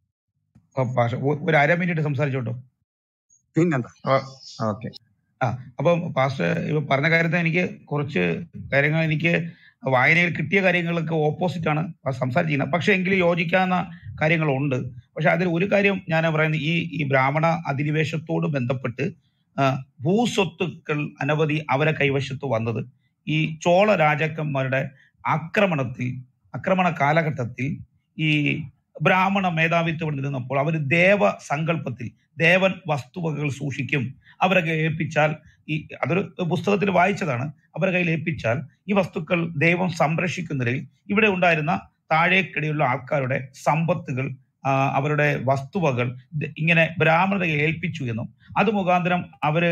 ഒരു അര മിനിറ്റ് സംസാരിച്ചോട്ടോ പിന്നെന്താ ഓക്കെ ആ അപ്പം പാസ്റ്റർ ഇപ്പൊ പറഞ്ഞ കാര്യത്തിൽ എനിക്ക് കുറച്ച് കാര്യങ്ങൾ എനിക്ക് വായനയിൽ കിട്ടിയ കാര്യങ്ങളൊക്കെ ഓപ്പോസിറ്റ് ആണ് സംസാരിച്ചിരിക്കുന്നത് പക്ഷെ എങ്കിലും യോജിക്കാവുന്ന കാര്യങ്ങളുണ്ട് പക്ഷെ അതിൽ ഒരു കാര്യം ഞാൻ പറയുന്നത് ഈ ഈ ബ്രാഹ്മണ അധിനിവേശത്തോട് ബന്ധപ്പെട്ട് ഭൂസ്വത്തുക്കൾ അനവധി അവരെ കൈവശത്ത് വന്നത് ഈ ചോള രാജാക്കന്മാരുടെ ആക്രമണത്തിൽ ആക്രമണ കാലഘട്ടത്തിൽ ഈ ബ്രാഹ്മണ മേധാവിത്വം നിന്നപ്പോൾ അവർ ദേവ സങ്കല്പത്തിൽ ദേവൻ വസ്തുവകകൾ സൂക്ഷിക്കും അവരെ ഏൽപ്പിച്ചാൽ ഈ അതൊരു പുസ്തകത്തിൽ വായിച്ചതാണ് അവരുടെ കയ്യിൽ ഏൽപ്പിച്ചാൽ ഈ വസ്തുക്കൾ ദൈവം സംരക്ഷിക്കുന്നതിൽ ഇവിടെ ഉണ്ടായിരുന്ന താഴേക്കിടയുള്ള ആൾക്കാരുടെ സമ്പത്തുകൾ അവരുടെ വസ്തുവകൾ ഇങ്ങനെ ബ്രാഹ്മണരെ ഏൽപ്പിച്ചു എന്നും അത് മുഖാന്തരം അവര്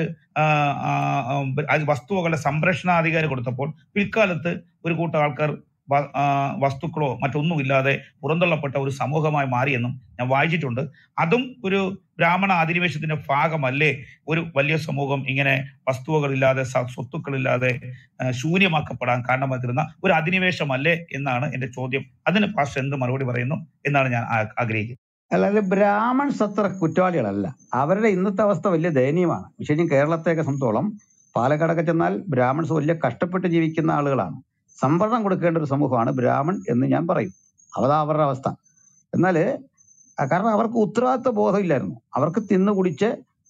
വസ്തുവകളുടെ സംരക്ഷണാധികാരി കൊടുത്തപ്പോൾ പിൽക്കാലത്ത് ഒരു കൂട്ടം ആൾക്കാർ വസ്തുക്കളോ മറ്റൊന്നും ഇല്ലാതെ പുറന്തള്ളപ്പെട്ട ഒരു സമൂഹമായി മാറിയെന്നും ഞാൻ വായിച്ചിട്ടുണ്ട് അതും ഒരു ബ്രാഹ്മണ അധിനിവേശത്തിന്റെ ഭാഗമല്ലേ ഒരു വലിയ സമൂഹം ഇങ്ങനെ വസ്തുവകളില്ലാതെ സ്വത്തുക്കളില്ലാതെ ശൂന്യമാക്കപ്പെടാൻ കാരണമായിരുന്ന ഒരു അധിനിവേശമല്ലേ എന്നാണ് എന്റെ ചോദ്യം അതിന് പാസ്റ്റർ എന്ത് മറുപടി പറയുന്നു എന്നാണ് ഞാൻ ആഗ്രഹിക്കുന്നത് അല്ലാതെ ബ്രാഹ്മൺസ് അത്ര കുറ്റവാളികളല്ല അവരുടെ ഇന്നത്തെ അവസ്ഥ വലിയ ദയനീയമാണ് വിശേഷം കേരളത്തെയൊക്കെ സംബന്ധിച്ചോളം പാലക്കാടൊക്കെ ചെന്നാൽ ബ്രാഹ്മൺസ് വലിയ കഷ്ടപ്പെട്ട് ജീവിക്കുന്ന ആളുകളാണ് സംവരണം കൊടുക്കേണ്ട ഒരു സമൂഹമാണ് ബ്രാഹ്മൺ എന്ന് ഞാൻ പറയും അതാ അവരുടെ അവസ്ഥ എന്നാല് കാരണം അവർക്ക് ഉത്തരവാദിത്വ ബോധമില്ലായിരുന്നു അവർക്ക് തിന്നു കുടിച്ച്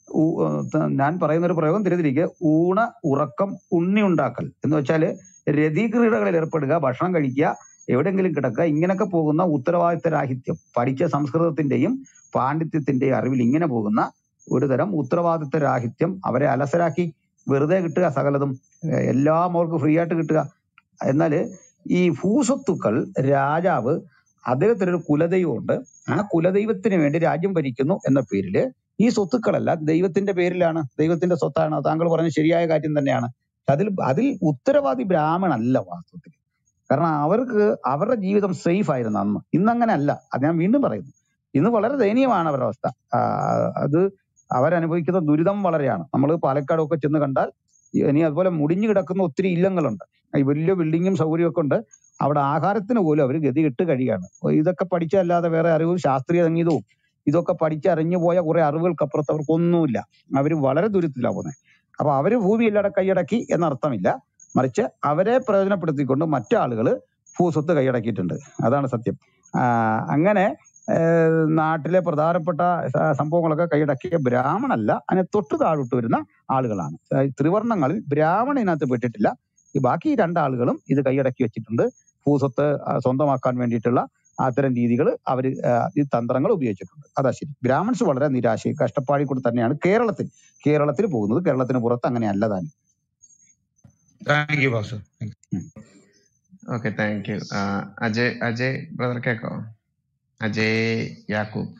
ഞാൻ പറയുന്ന ഒരു പ്രയോഗം തിരുതിരിക്കുക ഊണ ഉറക്കം ഉണ്ണി ഉണ്ടാക്കൽ എന്ന് വെച്ചാൽ രതിക്രീഡകളിൽ ഏർപ്പെടുക ഭക്ഷണം കഴിക്കുക എവിടെയെങ്കിലും കിടക്കുക ഇങ്ങനെയൊക്കെ പോകുന്ന ഉത്തരവാദിത്ത രാഹിത്യം പഠിച്ച സംസ്കൃതത്തിന്റെയും പാണ്ഡിത്യത്തിന്റെയും അറിവിൽ ഇങ്ങനെ പോകുന്ന ഒരു തരം ഉത്തരവാദിത്ത രാഹിത്യം അവരെ അലസരാക്കി വെറുതെ കിട്ടുക സകലതും എല്ലാം അവർക്ക് ഫ്രീ ആയിട്ട് കിട്ടുക എന്നാൽ ഈ ഭൂസ്വത്തുക്കൾ രാജാവ് അദ്ദേഹത്തിനൊരു കുലദൈവമുണ്ട് ആ കുലദൈവത്തിന് വേണ്ടി രാജ്യം ഭരിക്കുന്നു എന്ന പേരില് ഈ സ്വത്തുക്കളല്ല ദൈവത്തിന്റെ പേരിലാണ് ദൈവത്തിന്റെ സ്വത്താണ് താങ്കൾ പറഞ്ഞ ശരിയായ കാര്യം തന്നെയാണ് അതിൽ അതിൽ ഉത്തരവാദി ബ്രാഹ്മണല്ല വാസ്തവത്തിൽ കാരണം അവർക്ക് അവരുടെ ജീവിതം സേഫ് ആയിരുന്നു അന്ന് ഇന്നങ്ങനെ അല്ല അത് ഞാൻ വീണ്ടും പറയുന്നു ഇന്ന് വളരെ ദയനീയമാണ് അവരുടെ അവസ്ഥ അത് അവരനുഭവിക്കുന്ന ദുരിതം വളരെയാണ് നമ്മൾ പാലക്കാടൊക്കെ ചെന്ന് കണ്ടാൽ ഇനി അതുപോലെ മുടിഞ്ഞു കിടക്കുന്ന ഒത്തിരി ഇല്ലങ്ങളുണ്ട് ഈ വലിയ ബിൽഡിങ്ങും സൗകര്യമൊക്കെ ഉണ്ട് അവിടെ ആഹാരത്തിന് പോലും അവർ ഗതികെട്ട് കഴിയാണ് ഇതൊക്കെ പഠിച്ചല്ലാതെ വേറെ അറിവും ശാസ്ത്രീയ സംഗീതവും ഇതൊക്കെ പഠിച്ചറിഞ്ഞു പോയ കുറെ അറിവുകൾക്കപ്പുറത്ത് അവർക്കൊന്നുമില്ല അവർ വളരെ ദുരിതത്തിലാണ് പോകുന്നത് അപ്പൊ അവര് ഭൂമി എല്ലാടെ കൈയടക്കി എന്നർത്ഥമില്ല മറിച്ച് അവരെ പ്രയോജനപ്പെടുത്തിക്കൊണ്ട് മറ്റാളുകൾ ഭൂസ്വത്ത് കൈയടക്കിയിട്ടുണ്ട് അതാണ് സത്യം ആ, അങ്ങനെ ഏഹ്, നാട്ടിലെ പ്രധാനപ്പെട്ട സ- സംഭവങ്ങളൊക്കെ കൈയടക്കിയ ബ്രാഹ്മണല്ല അതിനെ തൊട്ട് താഴോട്ട് വരുന്ന ആളുകളാണ് ഏഹ്, ത്രിവർണ്ണങ്ങളിൽ ബ്രാഹ്മണ ഇതിനകത്ത് പെട്ടിട്ടില്ല ഈ ബാക്കി രണ്ടാളുകളും ഇത് കൈയടക്കി വെച്ചിട്ടുണ്ട് ഭൂസ്വത്ത് ആ, സ്വന്തമാക്കാൻ വേണ്ടിയിട്ടുള്ള അത്തരം രീതികൾ അവർ ഈ തന്ത്രങ്ങൾ ഉപയോഗിച്ചിട്ടുണ്ട് അതാ ശരി ബ്രാഹ്മൺസ് വളരെ നിരാശ കഷ്ടപ്പാടി കൂടി തന്നെയാണ് കേരളത്തിൽ കേരളത്തിൽ പോകുന്നത് കേരളത്തിന് പുറത്ത് അങ്ങനെയല്ല താൻ thank you pastor okay thank you Ajay Ajay brother കേക്കോ അജയ് യാക്കൂബ്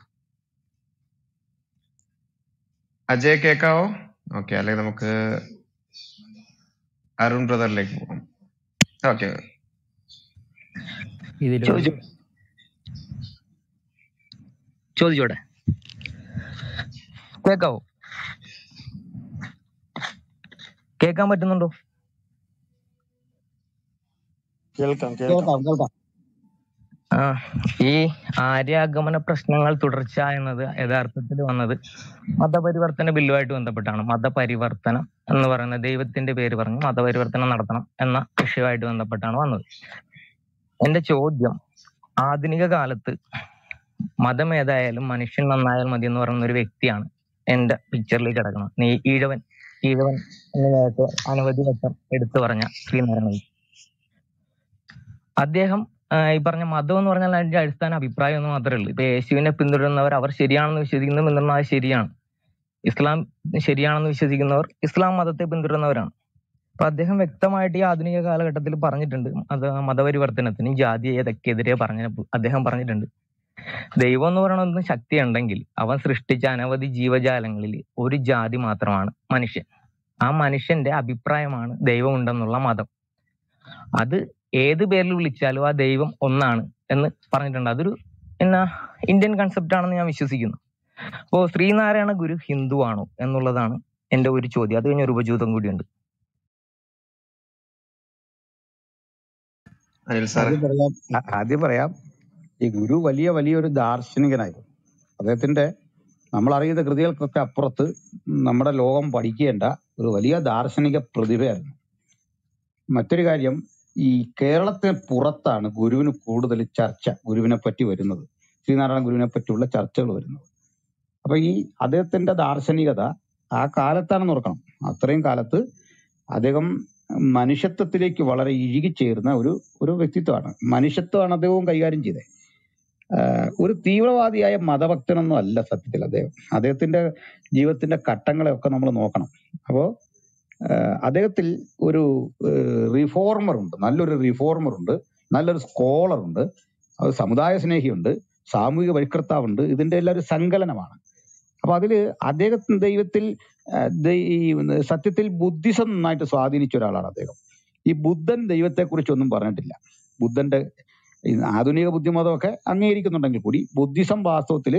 അജയ് കേക്കാവോ ഓക്കെ അല്ലെങ്കിൽ നമുക്ക് അരുൺ ബ്രദറിലേക്ക് പോകാം ഓക്കെ ഇതില് ചോദിച്ചു ചോദിച്ചോടെ കേക്കാവോ കേക്കാൻ പറ്റുന്നുണ്ടോ കേൾക്കാം കേൾക്കാം കേൾക്കാം കേൾക്കാം ആ ഈ ആര്യാഗമന പ്രശ്നങ്ങൾ തുടർച്ച എന്നത് യഥാർത്ഥത്തിൽ വന്നത് മതപരിവർത്തന ബില്ലുമായിട്ട് ബന്ധപ്പെട്ടാണ് മതപരിവർത്തനം എന്ന് പറയുന്ന ദൈവത്തിന്റെ പേര് പറഞ്ഞ് മതപരിവർത്തനം നടത്തണം എന്ന വിഷയമായിട്ട് ബന്ധപ്പെട്ടാണ് വന്നത് എന്റെ ചോദ്യം ആധുനിക കാലത്ത് മതം ഏതായാലും മനുഷ്യൻ നന്നായാൽ മതി എന്ന് പറയുന്ന ഒരു വ്യക്തിയാണ് എന്റെ പിക്ചറിലേക്ക് കിടക്കുന്നത് നീ ഈഴവൻ ഈഴവൻ എന്ന് നേരത്തെ അനവധി വട്ടം എടുത്തു പറഞ്ഞ ശ്രീനാരായണ അദ്ദേഹം ആ, ഈ പറഞ്ഞ മതം എന്ന് പറഞ്ഞാൽ അതിന്റെ അടിസ്ഥാന അഭിപ്രായം എന്ന് മാത്രമേ ഉള്ളൂ ഇപ്പൊ യേശുവിനെ പിന്തുടരുന്നവർ അവർ ശരിയാണെന്ന് വിശ്വസിക്കുന്നത് പിന്തുടരുന്നത് ശരിയാണ് ഇസ്ലാം ശരിയാണെന്ന് വിശ്വസിക്കുന്നവർ ഇസ്ലാം മതത്തെ പിന്തുടരുന്നവരാണ് അപ്പൊ അദ്ദേഹം വ്യക്തമായിട്ട് ഈ ആധുനിക കാലഘട്ടത്തിൽ പറഞ്ഞിട്ടുണ്ട് മത മതപരിവർത്തനത്തിന് ജാതീയതക്കെതിരെ പറഞ്ഞ അദ്ദേഹം പറഞ്ഞിട്ടുണ്ട് ദൈവം എന്ന് പറയുന്നത് ശക്തി ഉണ്ടെങ്കിൽ അവൻ സൃഷ്ടിച്ച അനവധി ജീവജാലങ്ങളിൽ ഒരു ജാതി മാത്രമാണ് മനുഷ്യൻ ആ മനുഷ്യന്റെ അഭിപ്രായമാണ് ദൈവം ഉണ്ടെന്നുള്ള മതം അത് ഏത് പേരിൽ വിളിച്ചാലും ആ ദൈവം ഒന്നാണ് എന്ന് പറഞ്ഞിട്ടുണ്ട് അതൊരു എന്നാ ഇന്ത്യൻ കൺസെപ്റ്റ് ആണെന്ന് ഞാൻ വിശ്വസിക്കുന്നു അപ്പോ ശ്രീനാരായണ ഗുരു ഹിന്ദു ആണോ എന്നുള്ളതാണ് എന്റെ ഒരു ചോദ്യം അത് കഴിഞ്ഞ ഒരു ഉപചോദ്യം കൂടിയുണ്ട് അനിൽ സാറേ ആദ്യം പറയാം ആ- ആദ്യം പറയാം ഈ ഗുരു വലിയ വലിയൊരു ദാർശനികനായിരുന്നു അദ്ദേഹത്തിന്റെ നമ്മൾ അറിയുന്ന കൃതികൾക്കൊക്കെ അപ്പുറത്ത് നമ്മുടെ ലോകം പഠിക്കേണ്ട ഒരു വലിയ ദാർശനിക പ്രതിഭയായിരുന്നു മറ്റൊരു കാര്യം ഈ കേരളത്തിന് പുറത്താണ് ഗുരുവിന് കൂടുതൽ ചർച്ച ഗുരുവിനെ പറ്റി വരുന്നത് ശ്രീനാരായണ ഗുരുവിനെ പറ്റിയുള്ള ചർച്ചകൾ വരുന്നത് അപ്പൊ ഈ അദ്ദേഹത്തിന്റെ ദാർശനികത ആ കാലത്താണെന്ന് ഓർക്കണം അത്രയും കാലത്ത് അദ്ദേഹം മനുഷ്യത്വത്തിലേക്ക് വളരെ ഇഴുകിച്ചേർന്ന ഒരു ഒരു വ്യക്തിത്വമാണ് മനുഷ്യത്വമാണ് അദ്ദേഹവും കൈകാര്യം ചെയ്തത് ആഹ് ഒരു തീവ്രവാദിയായ മതഭക്തനൊന്നും അല്ല സത്യത്തിൽ അദ്ദേഹം അദ്ദേഹത്തിന്റെ ജീവിതത്തിന്റെ ഘട്ടങ്ങളെയൊക്കെ നമ്മൾ നോക്കണം അപ്പോ ആഹ് അദ്ദേഹത്തിൽ ഒരു റിഫോർമർ ഉണ്ട് നല്ലൊരു റിഫോർമർ ഉണ്ട് നല്ലൊരു സ്കോളർ ഉണ്ട് അത് സമുദായ സ്നേഹിയുണ്ട് സാമൂഹിക പരിഷ്കർത്താവുണ്ട് ഇതിന്റെ എല്ലാം ഒരു സങ്കലനമാണ് അപ്പൊ അതില് അദ്ദേഹത്തിന് ദൈവത്തിൽ ആഹ് ദൈ- ഈ സത്യത്തിൽ ബുദ്ധിസം നന്നായിട്ട് സ്വാധീനിച്ച ഒരാളാണ് അദ്ദേഹം ഈ ബുദ്ധൻ ദൈവത്തെക്കുറിച്ചൊന്നും പറഞ്ഞിട്ടില്ല ബുദ്ധന്റെ ഈ ആധുനിക ബുദ്ധിമതമൊക്കെ അംഗീകരിക്കുന്നുണ്ടെങ്കിൽ കൂടി ബുദ്ധിസം വാസ്തവത്തിൽ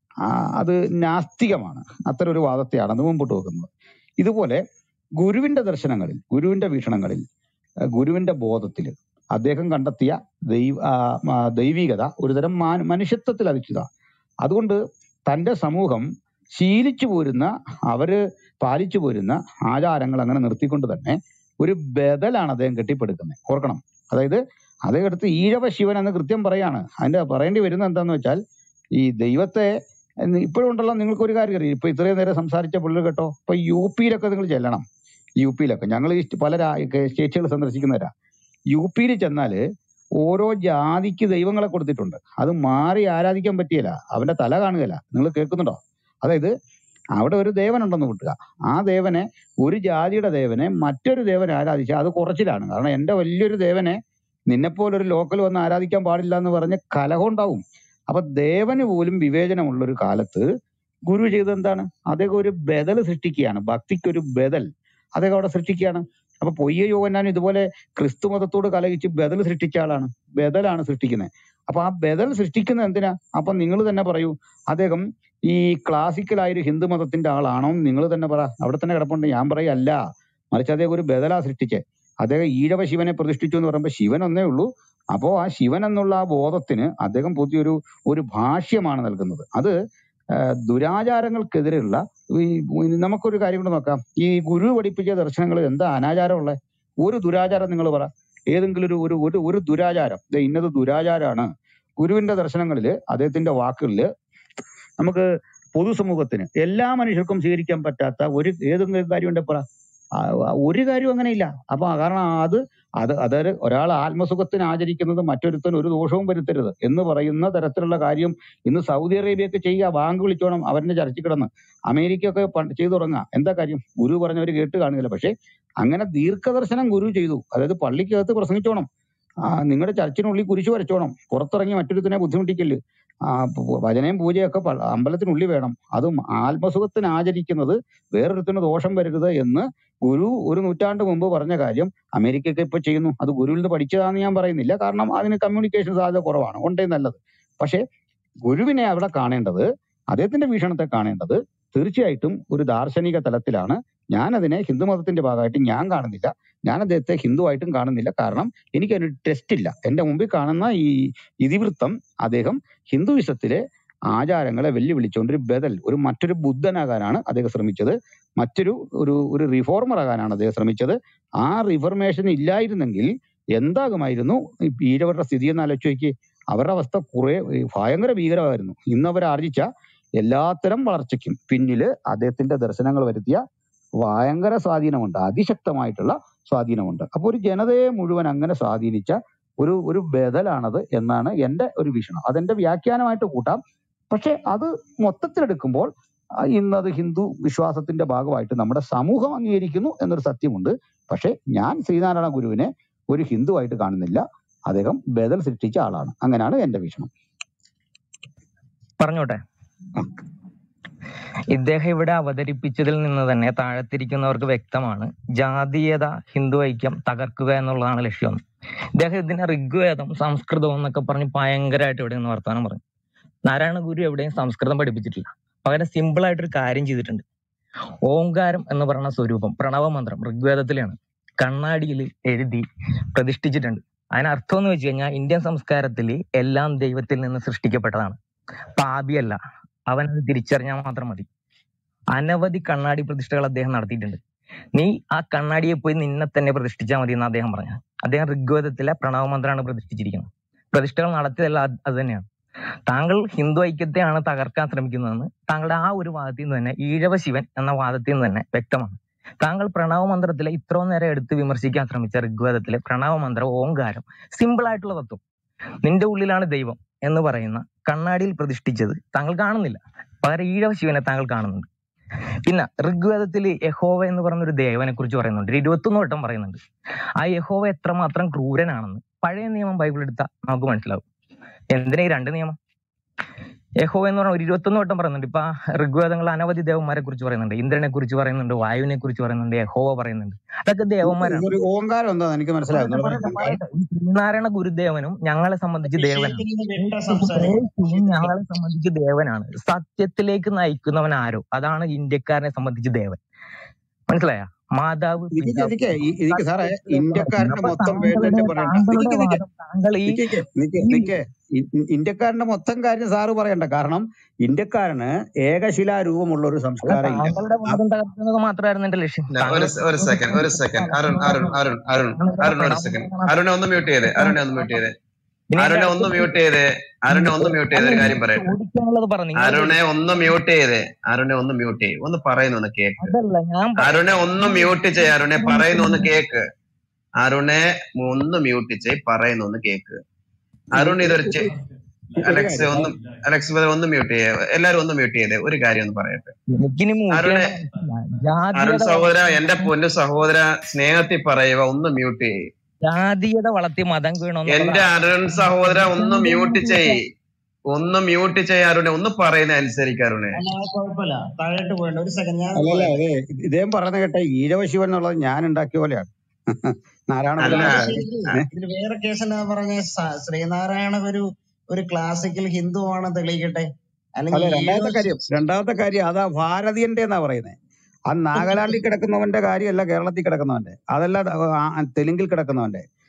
അത് നാസ്തികമാണ് അത്തരം ഒരു വാദത്തെയാണ് അത് മുമ്പോട്ട് വെക്കുന്നത് ഇതുപോലെ ഗുരുവിന്റെ ദർശനങ്ങളിൽ ഗുരുവിന്റെ വീക്ഷണങ്ങളിൽ ആ, ഗുരുവിന്റെ ബോധത്തിൽ അദ്ദേഹം കണ്ടെത്തിയ ദൈവ ആ, ആ, ദൈവികത ഒരുതരം മാന- മനുഷ്യത്വത്തിൽ അധിഷ്ഠിത അതുകൊണ്ട് തന്റെ സമൂഹം ശീലിച്ചു പോരുന്ന അവര് പാലിച്ചു പോരുന്ന ആചാരങ്ങൾ അങ്ങനെ നിർത്തിക്കൊണ്ട് തന്നെ ഒരു ബദലാണ് അദ്ദേഹം കെട്ടിപ്പടുക്കുന്നത് ഓർക്കണം അതായത് അദ്ദേഹം എടുത്ത് ഈഴവ ശിവൻ എന്ന് കൃത്യം പറയാണ് അതിന്റെ പറയേണ്ടി വരുന്നത് എന്താന്ന് വെച്ചാൽ ഈ ദൈവത്തെ എന്ന് ഇപ്പോഴും ഉണ്ടല്ലോ നിങ്ങൾക്ക് ഒരു കാര്യം അറിയാം ഇപ്പൊ ഇത്രയും നേരം സംസാരിച്ച പുള്ളി കേട്ടോ ഇപ്പൊ യു പിയിലൊക്കെ നിങ്ങൾ ചെല്ലണം യു പിയിലൊക്കെ ഞങ്ങൾ ഈ പല സ്റ്റേറ്റുകൾ സന്ദർശിക്കുന്നവരാ യു പിയിൽ ചെന്നാല് ഓരോ ജാതിക്ക് ദൈവങ്ങളെ കൊടുത്തിട്ടുണ്ട് അത് മാറി ആരാധിക്കാൻ പറ്റിയല്ല അവന്റെ തല കാണുകയില്ല നിങ്ങൾ കേൾക്കുന്നുണ്ടോ അതായത് അവിടെ ഒരു ദേവൻ ഉണ്ടെന്ന് കൂട്ടുക ആ ദേവനെ ഒരു ജാതിയുടെ ദേവനെ മറ്റൊരു ദേവൻ ആരാധിച്ചാൽ അത് കുറച്ചിലാണ് കാരണം എന്റെ വലിയൊരു ദേവനെ നിന്നെപ്പോലെ ഒരു ലോക്കൽ വന്ന് ആരാധിക്കാൻ പാടില്ല എന്ന് പറഞ്ഞ് കലഹം ഉണ്ടാവും അപ്പൊ ദേവന് പോലും വിവേചനമുള്ള ഒരു കാലത്ത് ഗുരു ചെയ്തത് എന്താണ് അദ്ദേഹം ഒരു ബദൽ സൃഷ്ടിക്കുകയാണ് ഭക്തിക്ക് ഒരു ബദൽ അദ്ദേഹം അവിടെ സൃഷ്ടിക്കുകയാണ് അപ്പൊ പൊയ്യ യോവന്നാൻ ഇതുപോലെ ക്രിസ്തു മതത്തോട് കലഹിച്ച് ബദൽ സൃഷ്ടിച്ച ആളാണ് ബദലാണ് സൃഷ്ടിക്കുന്നത് അപ്പൊ ആ ബദൽ സൃഷ്ടിക്കുന്നത് എന്തിനാ അപ്പൊ നിങ്ങൾ തന്നെ പറയൂ അദ്ദേഹം ഈ ക്ലാസിക്കലായ ഒരു ഹിന്ദു മതത്തിന്റെ ആളാണോ നിങ്ങൾ തന്നെ പറ അവിടെ തന്നെ കിടപ്പുണ്ട് ഞാൻ പറയല്ല മറിച്ച് അദ്ദേഹം ഒരു ബദലാ സൃഷ്ടിച്ചേ അദ്ദേഹം ഈഴവ ശിവനെ പ്രതിഷ്ഠിച്ചു എന്ന് പറയുമ്പോൾ ശിവൻ ഒന്നേ ഉള്ളൂ അപ്പോ ആ ശിവൻ എന്നുള്ള ആ ബോധത്തിന് അദ്ദേഹം പുതിയൊരു ഒരു ഭാഷ്യമാണ് നൽകുന്നത് അത് ആ, ദുരാചാരങ്ങൾക്കെതിരെയുള്ള ഈ ഈ നമുക്കൊരു കാര്യം കൂടെ നോക്കാം ഈ ഗുരു പഠിപ്പിച്ച ദർശനങ്ങൾ എന്താ അനാചാരമുള്ളത് ഒരു ദുരാചാരം നിങ്ങൾ പറ ഏതെങ്കിലും ഒരു ഒരു ഒരു ഒരു ദുരാചാരം ദേ ഇന്നത് ദുരാചാരമാണ് ഗുരുവിന്റെ ദർശനങ്ങളിൽ അദ്ദേഹത്തിന്റെ വാക്കുകളിൽ നമുക്ക് പൊതുസമൂഹത്തിന് എല്ലാ മനുഷ്യർക്കും സ്വീകരിക്കാൻ പറ്റാത്ത ഒരു ഏതെങ്കിലും കാര്യം ഉണ്ടെ പറ ആ, ആ, ഒരു കാര്യവും അങ്ങനെയില്ല അപ്പൊ കാരണം അത് അത് അതായത് ഒരാൾ ആത്മസുഖത്തിന് ആചരിക്കുന്നത് മറ്റൊരുത്തന് ഒരു ദോഷവും വരുത്തരുത് എന്ന് പറയുന്ന തരത്തിലുള്ള കാര്യം ഇന്ന് സൗദി അറേബ്യയൊക്കെ ചെയ്യുക ബാങ്ക് വിളിച്ചോണം അവരുടെ ചർച്ച കിടന്ന് അമേരിക്ക ഒക്കെ പണ്ട് ചെയ്തു തുടങ്ങുക എന്താ കാര്യം ഗുരു പറഞ്ഞവർ കേട്ട് കാണുകയില്ല പക്ഷെ അങ്ങനെ ദീർഘദർശനം ഗുരു ചെയ്തു അതായത് പള്ളിക്കകത്ത് പ്രസംഗിച്ചോണം ആ, നിങ്ങളുടെ ചർച്ചിനുള്ളിൽ കുരിശ് വരച്ചോണം പുറത്തിറങ്ങി മറ്റൊരുത്തിനെ ബുദ്ധിമുട്ടിക്കല് ആ പു- ഭജനയും പൂജയൊക്കെ പ- അമ്പലത്തിനുള്ളിൽ വേണം അതും ആത്മസുഖത്തിന് ആചരിക്കുന്നത് വേറൊരുത്തിന് ദോഷം വരരുത് എന്ന് ഗുരു ഒരു നൂറ്റാണ്ട് മുമ്പ് പറഞ്ഞ കാര്യം അമേരിക്കയൊക്കെ ഇപ്പൊ ചെയ്യുന്നു അത് ഗുരുവിൽ നിന്ന് പഠിച്ചതാണെന്ന് ഞാൻ പറയുന്നില്ല കാരണം അതിന് കമ്മ്യൂണിക്കേഷൻ സാധ്യത കുറവാണ് ഉണ്ടേ നല്ലത് പക്ഷെ ഗുരുവിനെ അവിടെ കാണേണ്ടത് അദ്ദേഹത്തിന്റെ വീക്ഷണത്തെ കാണേണ്ടത് തീർച്ചയായിട്ടും ഒരു ദാർശനിക തലത്തിലാണ് ഞാൻ അതിനെ ഹിന്ദുമതത്തിന്റെ ഭാഗമായിട്ട് ഞാൻ കാണുന്നില്ല ഞാൻ അദ്ദേഹത്തെ ഹിന്ദുവായിട്ടും കാണുന്നില്ല കാരണം എനിക്ക് അതിനൊരു ടെസ്റ്റ് ഇല്ല എന്റെ മുമ്പിൽ കാണുന്ന ഈ ഇതിവൃത്തം അദ്ദേഹം ഹിന്ദുവിസത്തിലെ ആചാരങ്ങളെ വെല്ലുവിളിച്ചുകൊണ്ട് ഒരു ബദൽ ഒരു മറ്റൊരു ബുദ്ധനാകാനാണ് അദ്ദേഹം ശ്രമിച്ചത് മറ്റൊരു ഒരു ഒരു റിഫോർമർ ആകാനാണ് അദ്ദേഹം ശ്രമിച്ചത് ആ റിഫർമേഷൻ ഇല്ലായിരുന്നെങ്കിൽ എന്താകുമായിരുന്നു ഈ ഈഴവരുടെ സ്ഥിതി എന്ന് ആലോചിച്ച് നോക്കി അവരുടെ അവസ്ഥ കുറെ ഈ ഭയങ്കര ഭീകരമായിരുന്നു ഇന്ന് അവർ ആർജിച്ച എല്ലാത്തരം വളർച്ചയ്ക്കും പിന്നില് അദ്ദേഹത്തിന്റെ ദർശനങ്ങൾ വരുത്തിയ ഭയങ്കര സ്വാധീനമുണ്ട് അതിശക്തമായിട്ടുള്ള സ്വാധീനമുണ്ട് അപ്പൊ ഒരു ജനതയെ മുഴുവൻ അങ്ങനെ സ്വാധീനിച്ച ഒരു ഒരു ബദലാണത് എന്നാണ് എന്റെ ഒരു വീക്ഷണം അതെന്റെ വ്യാഖ്യാനമായിട്ട് കൂട്ടാം പക്ഷെ അത് മൊത്തത്തിലെടുക്കുമ്പോൾ ആ, ഇന്നത് ഹിന്ദു വിശ്വാസത്തിന്റെ ഭാഗമായിട്ട് നമ്മുടെ സമൂഹം അംഗീകരിക്കുന്നു എന്നൊരു സത്യമുണ്ട് പക്ഷെ ഞാൻ ശ്രീനാരായണ ഗുരുവിനെ ഒരു ഹിന്ദുവായിട്ട് കാണുന്നില്ല അദ്ദേഹം ബദൽ സൃഷ്ടിച്ച ആളാണ് അങ്ങനെയാണ് എന്റെ വീക്ഷണം പറഞ്ഞോട്ടെ ഇദ്ദേഹം ഇവിടെ അവതരിപ്പിച്ചതിൽ നിന്ന് തന്നെ താഴത്തിരിക്കുന്നവർക്ക് വ്യക്തമാണ് ജാതീയത ഹിന്ദു ഐക്യം തകർക്കുക എന്നുള്ളതാണ് ലക്ഷ്യം ഇദ്ദേഹം ഇതിനെ ഋഗ്വേദം സംസ്കൃതം എന്നൊക്കെ പറഞ്ഞ് ഭയങ്കരമായിട്ട് ഇവിടെ നിന്ന് വർത്താനം പറഞ്ഞു നാരായണ ഗുരു എവിടെയും സംസ്കൃതം പഠിപ്പിച്ചിട്ടില്ല പകരം സിമ്പിൾ ആയിട്ടൊരു കാര്യം ചെയ്തിട്ടുണ്ട് ഓങ്കാരം എന്ന് പറയുന്ന സ്വരൂപം പ്രണവമന്ത്രം ഋഗ്വേദത്തിലാണ് കണ്ണാടിയിൽ എഴുതി പ്രതിഷ്ഠിച്ചിട്ടുണ്ട് അതിനർത്ഥം എന്ന് വെച്ച് കഴിഞ്ഞാൽ ഇന്ത്യൻ സംസ്കാരത്തിൽ എല്ലാം ദൈവത്തിൽ നിന്ന് സൃഷ്ടിക്കപ്പെട്ടതാണ് പാപിയല്ല അവൻ അത് തിരിച്ചറിഞ്ഞാൽ മാത്രം മതി അനവധി കണ്ണാടി പ്രതിഷ്ഠകൾ അദ്ദേഹം നടത്തിയിട്ടുണ്ട് നീ ആ കണ്ണാടിയെ പോയി നിന്നെ തന്നെ പ്രതിഷ്ഠിച്ചാൽ മതി എന്ന് അദ്ദേഹം പറഞ്ഞു അദ്ദേഹം ഋഗ്വേദത്തിലെ പ്രണവമന്ത്രമാണ് പ്രതിഷ്ഠിച്ചിരിക്കുന്നത് പ്രതിഷ്ഠകൾ നടത്തിയതല്ല അത് അത് തന്നെയാണ് താങ്കൾ ഹിന്ദു ഐക്യത്തെയാണ് തകർക്കാൻ ശ്രമിക്കുന്നതെന്ന് താങ്കളുടെ ആ ഒരു വാദത്തിൽ നിന്ന് തന്നെ ഈഴവ ശിവൻ എന്ന വാദത്തിൽ നിന്ന് തന്നെ വ്യക്തമാണ് താങ്കൾ പ്രണവ മന്ത്രത്തിലെ ഇത്രയും നേരം എടുത്ത് വിമർശിക്കാൻ ശ്രമിച്ച ഋഗ്വേദത്തിലെ പ്രണവ മന്ത്രം ഓങ്കാരം സിമ്പിൾ ആയിട്ടുള്ള തത്വം നിന്റെ ഉള്ളിലാണ് ദൈവം എന്ന് പറയുന്ന കണ്ണാടിയിൽ പ്രതിഷ്ഠിച്ചത് താങ്കൾ കാണുന്നില്ല പകരം ഈഴവ ശിവനെ താങ്കൾ കാണുന്നുണ്ട് പിന്നെ ഋഗ്വേദത്തിൽ യഹോവ എന്ന് പറയുന്ന ഒരു ദേവനെ കുറിച്ച് പറയുന്നുണ്ട് ഒരു ഇരുപത്തൊന്ന് വട്ടം പറയുന്നുണ്ട് ആ യഹോവ എത്രമാത്രം ക്രൂരനാണെന്ന് പഴയ നിയമം ബൈബിൾ എടുത്താൽ നമുക്ക് മനസ്സിലാവും എന്തിനാ ഈ രണ്ട് നിയമം യഹോവ എന്ന് പറഞ്ഞ ഒരു ഇരുപത്തൊന്ന് വട്ടം പറയുന്നുണ്ട് ഇപ്പൊ ആ ഋഗ്വേദങ്ങൾ അനവധി ദേവന്മാരെ കുറിച്ച് പറയുന്നുണ്ട് ഇന്ദ്രനെ കുറിച്ച് പറയുന്നുണ്ട് വായുവിനെ കുറിച്ച് പറയുന്നുണ്ട് യഹോവ പറയുന്നുണ്ട് അതൊക്കെ ദേവന്മാരാണ് ഇതൊരു ഓങ്കാരം എന്താന്ന് എനിക്ക് മനസ്സിലാകുന്നു പറയട്ടെ പറയട്ടെ ഈ ശ്രീനാരായണ ഗുരുദേവനും ഞങ്ങളെ സംബന്ധിച്ച് ദേവനാണ് വിഷയത്തിൽ നിന്ന് വിട്ട സംസാരിക്കും യേശുവും ഞങ്ങളെ സംബന്ധിച്ച് ദേവനാണ് സത്യത്തിലേക്ക് നയിക്കുന്നവൻ ആരോ അതാണ് ഇന്ത്യക്കാരനെ സംബന്ധിച്ച് ദേവൻ മനസ്സിലായ മാതാവ് എനിക്ക് പിതാവ് എനിക്ക് ഈ- എനിക്ക് സാറേ ഇന്ത്യക്കാരന്റെ അപ്പൊ മൊത്തം താങ്കളുടെ വേണ്ടതിന്റെ പറയണ്ട താങ്കളുടെ നിക്ക് നിക്ക് വാദം താങ്കൾ ഈ നിക്ക് നിക്ക് ഈ നിക്ക് ഇ- ഇ- ഇന്ത്യക്കാരന്റെ മൊത്തം കാര്യം സാറ് പറയണ്ട കാരണം ഇന്ത്യക്കാരന് ഏകശിലാരൂപമുള്ള ഒരു അല്ല സംസ്കാരം ഇല്ല താങ്കളുടെ ആ- വാദം തകർക്കുന്നത് മാത്രമായിരുന്നു എന്റെ ലക്ഷ്യം ന- താങ്കൾ ഒരു സെ- ഒരു സെക്കൻഡ് ഒരു സെക്കൻഡ് അരുൺ അരുൺ അരുൺ അരുൺ താങ്കൾ അരുൺ ഒരു പ്രണവം സെക്കൻഡ് പറയണം അരുണെ ഒന്ന് മ്യൂട്ട് ചെയ്തേ അരുണെ ഒന്ന് മ്യൂട്ട് ചെയ്തേ പിന്നെ എന്റെ അരുണെ ഒന്ന് അടുത്ത് മ്യൂട്ട് ചെയ്തേ അരുണെ ഒന്ന് മ്യൂട്ട് ചെയ്തേ അല്ല ഒരു കാര്യം എനിക്ക് പറയട്ടെ ചോദിക്കാനുള്ളത് പറ നിങ്ങൾ അരുണെ ഒന്ന് മ്യൂട്ട് ചെയ്തേ അരുണെ ഒന്ന് മ്യൂട്ട് ചെയ്യ് ഒന്ന് പറയുന്നു ഒന്ന് കേക്ക് അതല്ല ഞാൻ അരുണെ പറയട്ടെ ഒന്ന് മ്യൂട്ട് ചെയ്യ് അരുണെ പറയുന്നു ഒന്ന് കേക്ക് അരുണെ ഒന്ന് മ്യൂട്ട് ചെയ്യ് പറയുന്നു ഒന്ന് കേക്ക് അരുൺ എനിക്ക് ഇതൊരു ചെ- ഒരു അലക്സ് കാര്യം ഒന്ന് അലക്സ് brother ഒന്ന് മ്യൂട്ട് ചെയ്യേ എല്ലാരും ഒന്ന് മ്യൂട്ട് ചെയ്തേ ഒരു കാര്യം ഒന്ന് പറയട്ടെ എനിക്കിനി മ്യൂട്ട് അരുണെ ചെയ്യേണ്ട ആവശ്യമില്ല അരുൺ ജാതീയത സഹോദര വളർത്തി എന്റെ പൊന്നു സഹോദര സ്നേഹത്തിൽ പറയുക ഒന്ന് മ്യൂട്ട് ചെയ്യ് ജാതീയത വളർത്തി മതം വീണമെന്നുള്ളത് എന്റെ അരുൺ സഹോദര ഒന്ന് മ്യൂട്ട് ചെയ്യ് ഒന്ന് മ്യൂട്ട് ചെയ്യ അരുണെ ഒന്ന് പറയുന്ന അനുസരിക്ക് അരുണെ അല്ല അത് കുഴപ്പമില്ല താഴോട്ട് പോകണ്ട ഒരു സെക്കൻഡ് ഞാൻ അല്ലല്ല പറയട്ടെ അതെ ഇദ്ദേഹം പറയുന്ന കേട്ട ഈഴവശിവൻ എന്നുള്ളത് ഞാൻ ഉണ്ടാക്കിയ പോലെയാണ് നാരായണ അല്ല ഗുരുവിന്റെ പക്ഷേ കാര്യം ഇത് ഏ? ഇതിൽ വേറെ കേസ് എന്താ പറഞ്ഞ ശ്രീനാരായണ ഒരു ഒരു ക്ലാസിക്കൽ ഹിന്ദു ആണ് തെളിയിക്കട്ടെ അല്ലെങ്കിൽ അല്ല രണ്ടാമത്തെ ഈഴവ കാര്യം രണ്ടാമത്തെ കാര്യം അതാ ഭാരതീയന്റെ എന്നാ പറയുന്നത് ആ നാഗാലാൻഡിൽ കിടക്കുന്നവന്റെ കാര്യമല്ല കേരളത്തിൽ കിടക്കുന്നവന്റെ അതല്ല ആ, ആ, തെലുങ്കിൽ കിടക്കുന്നവന്റെ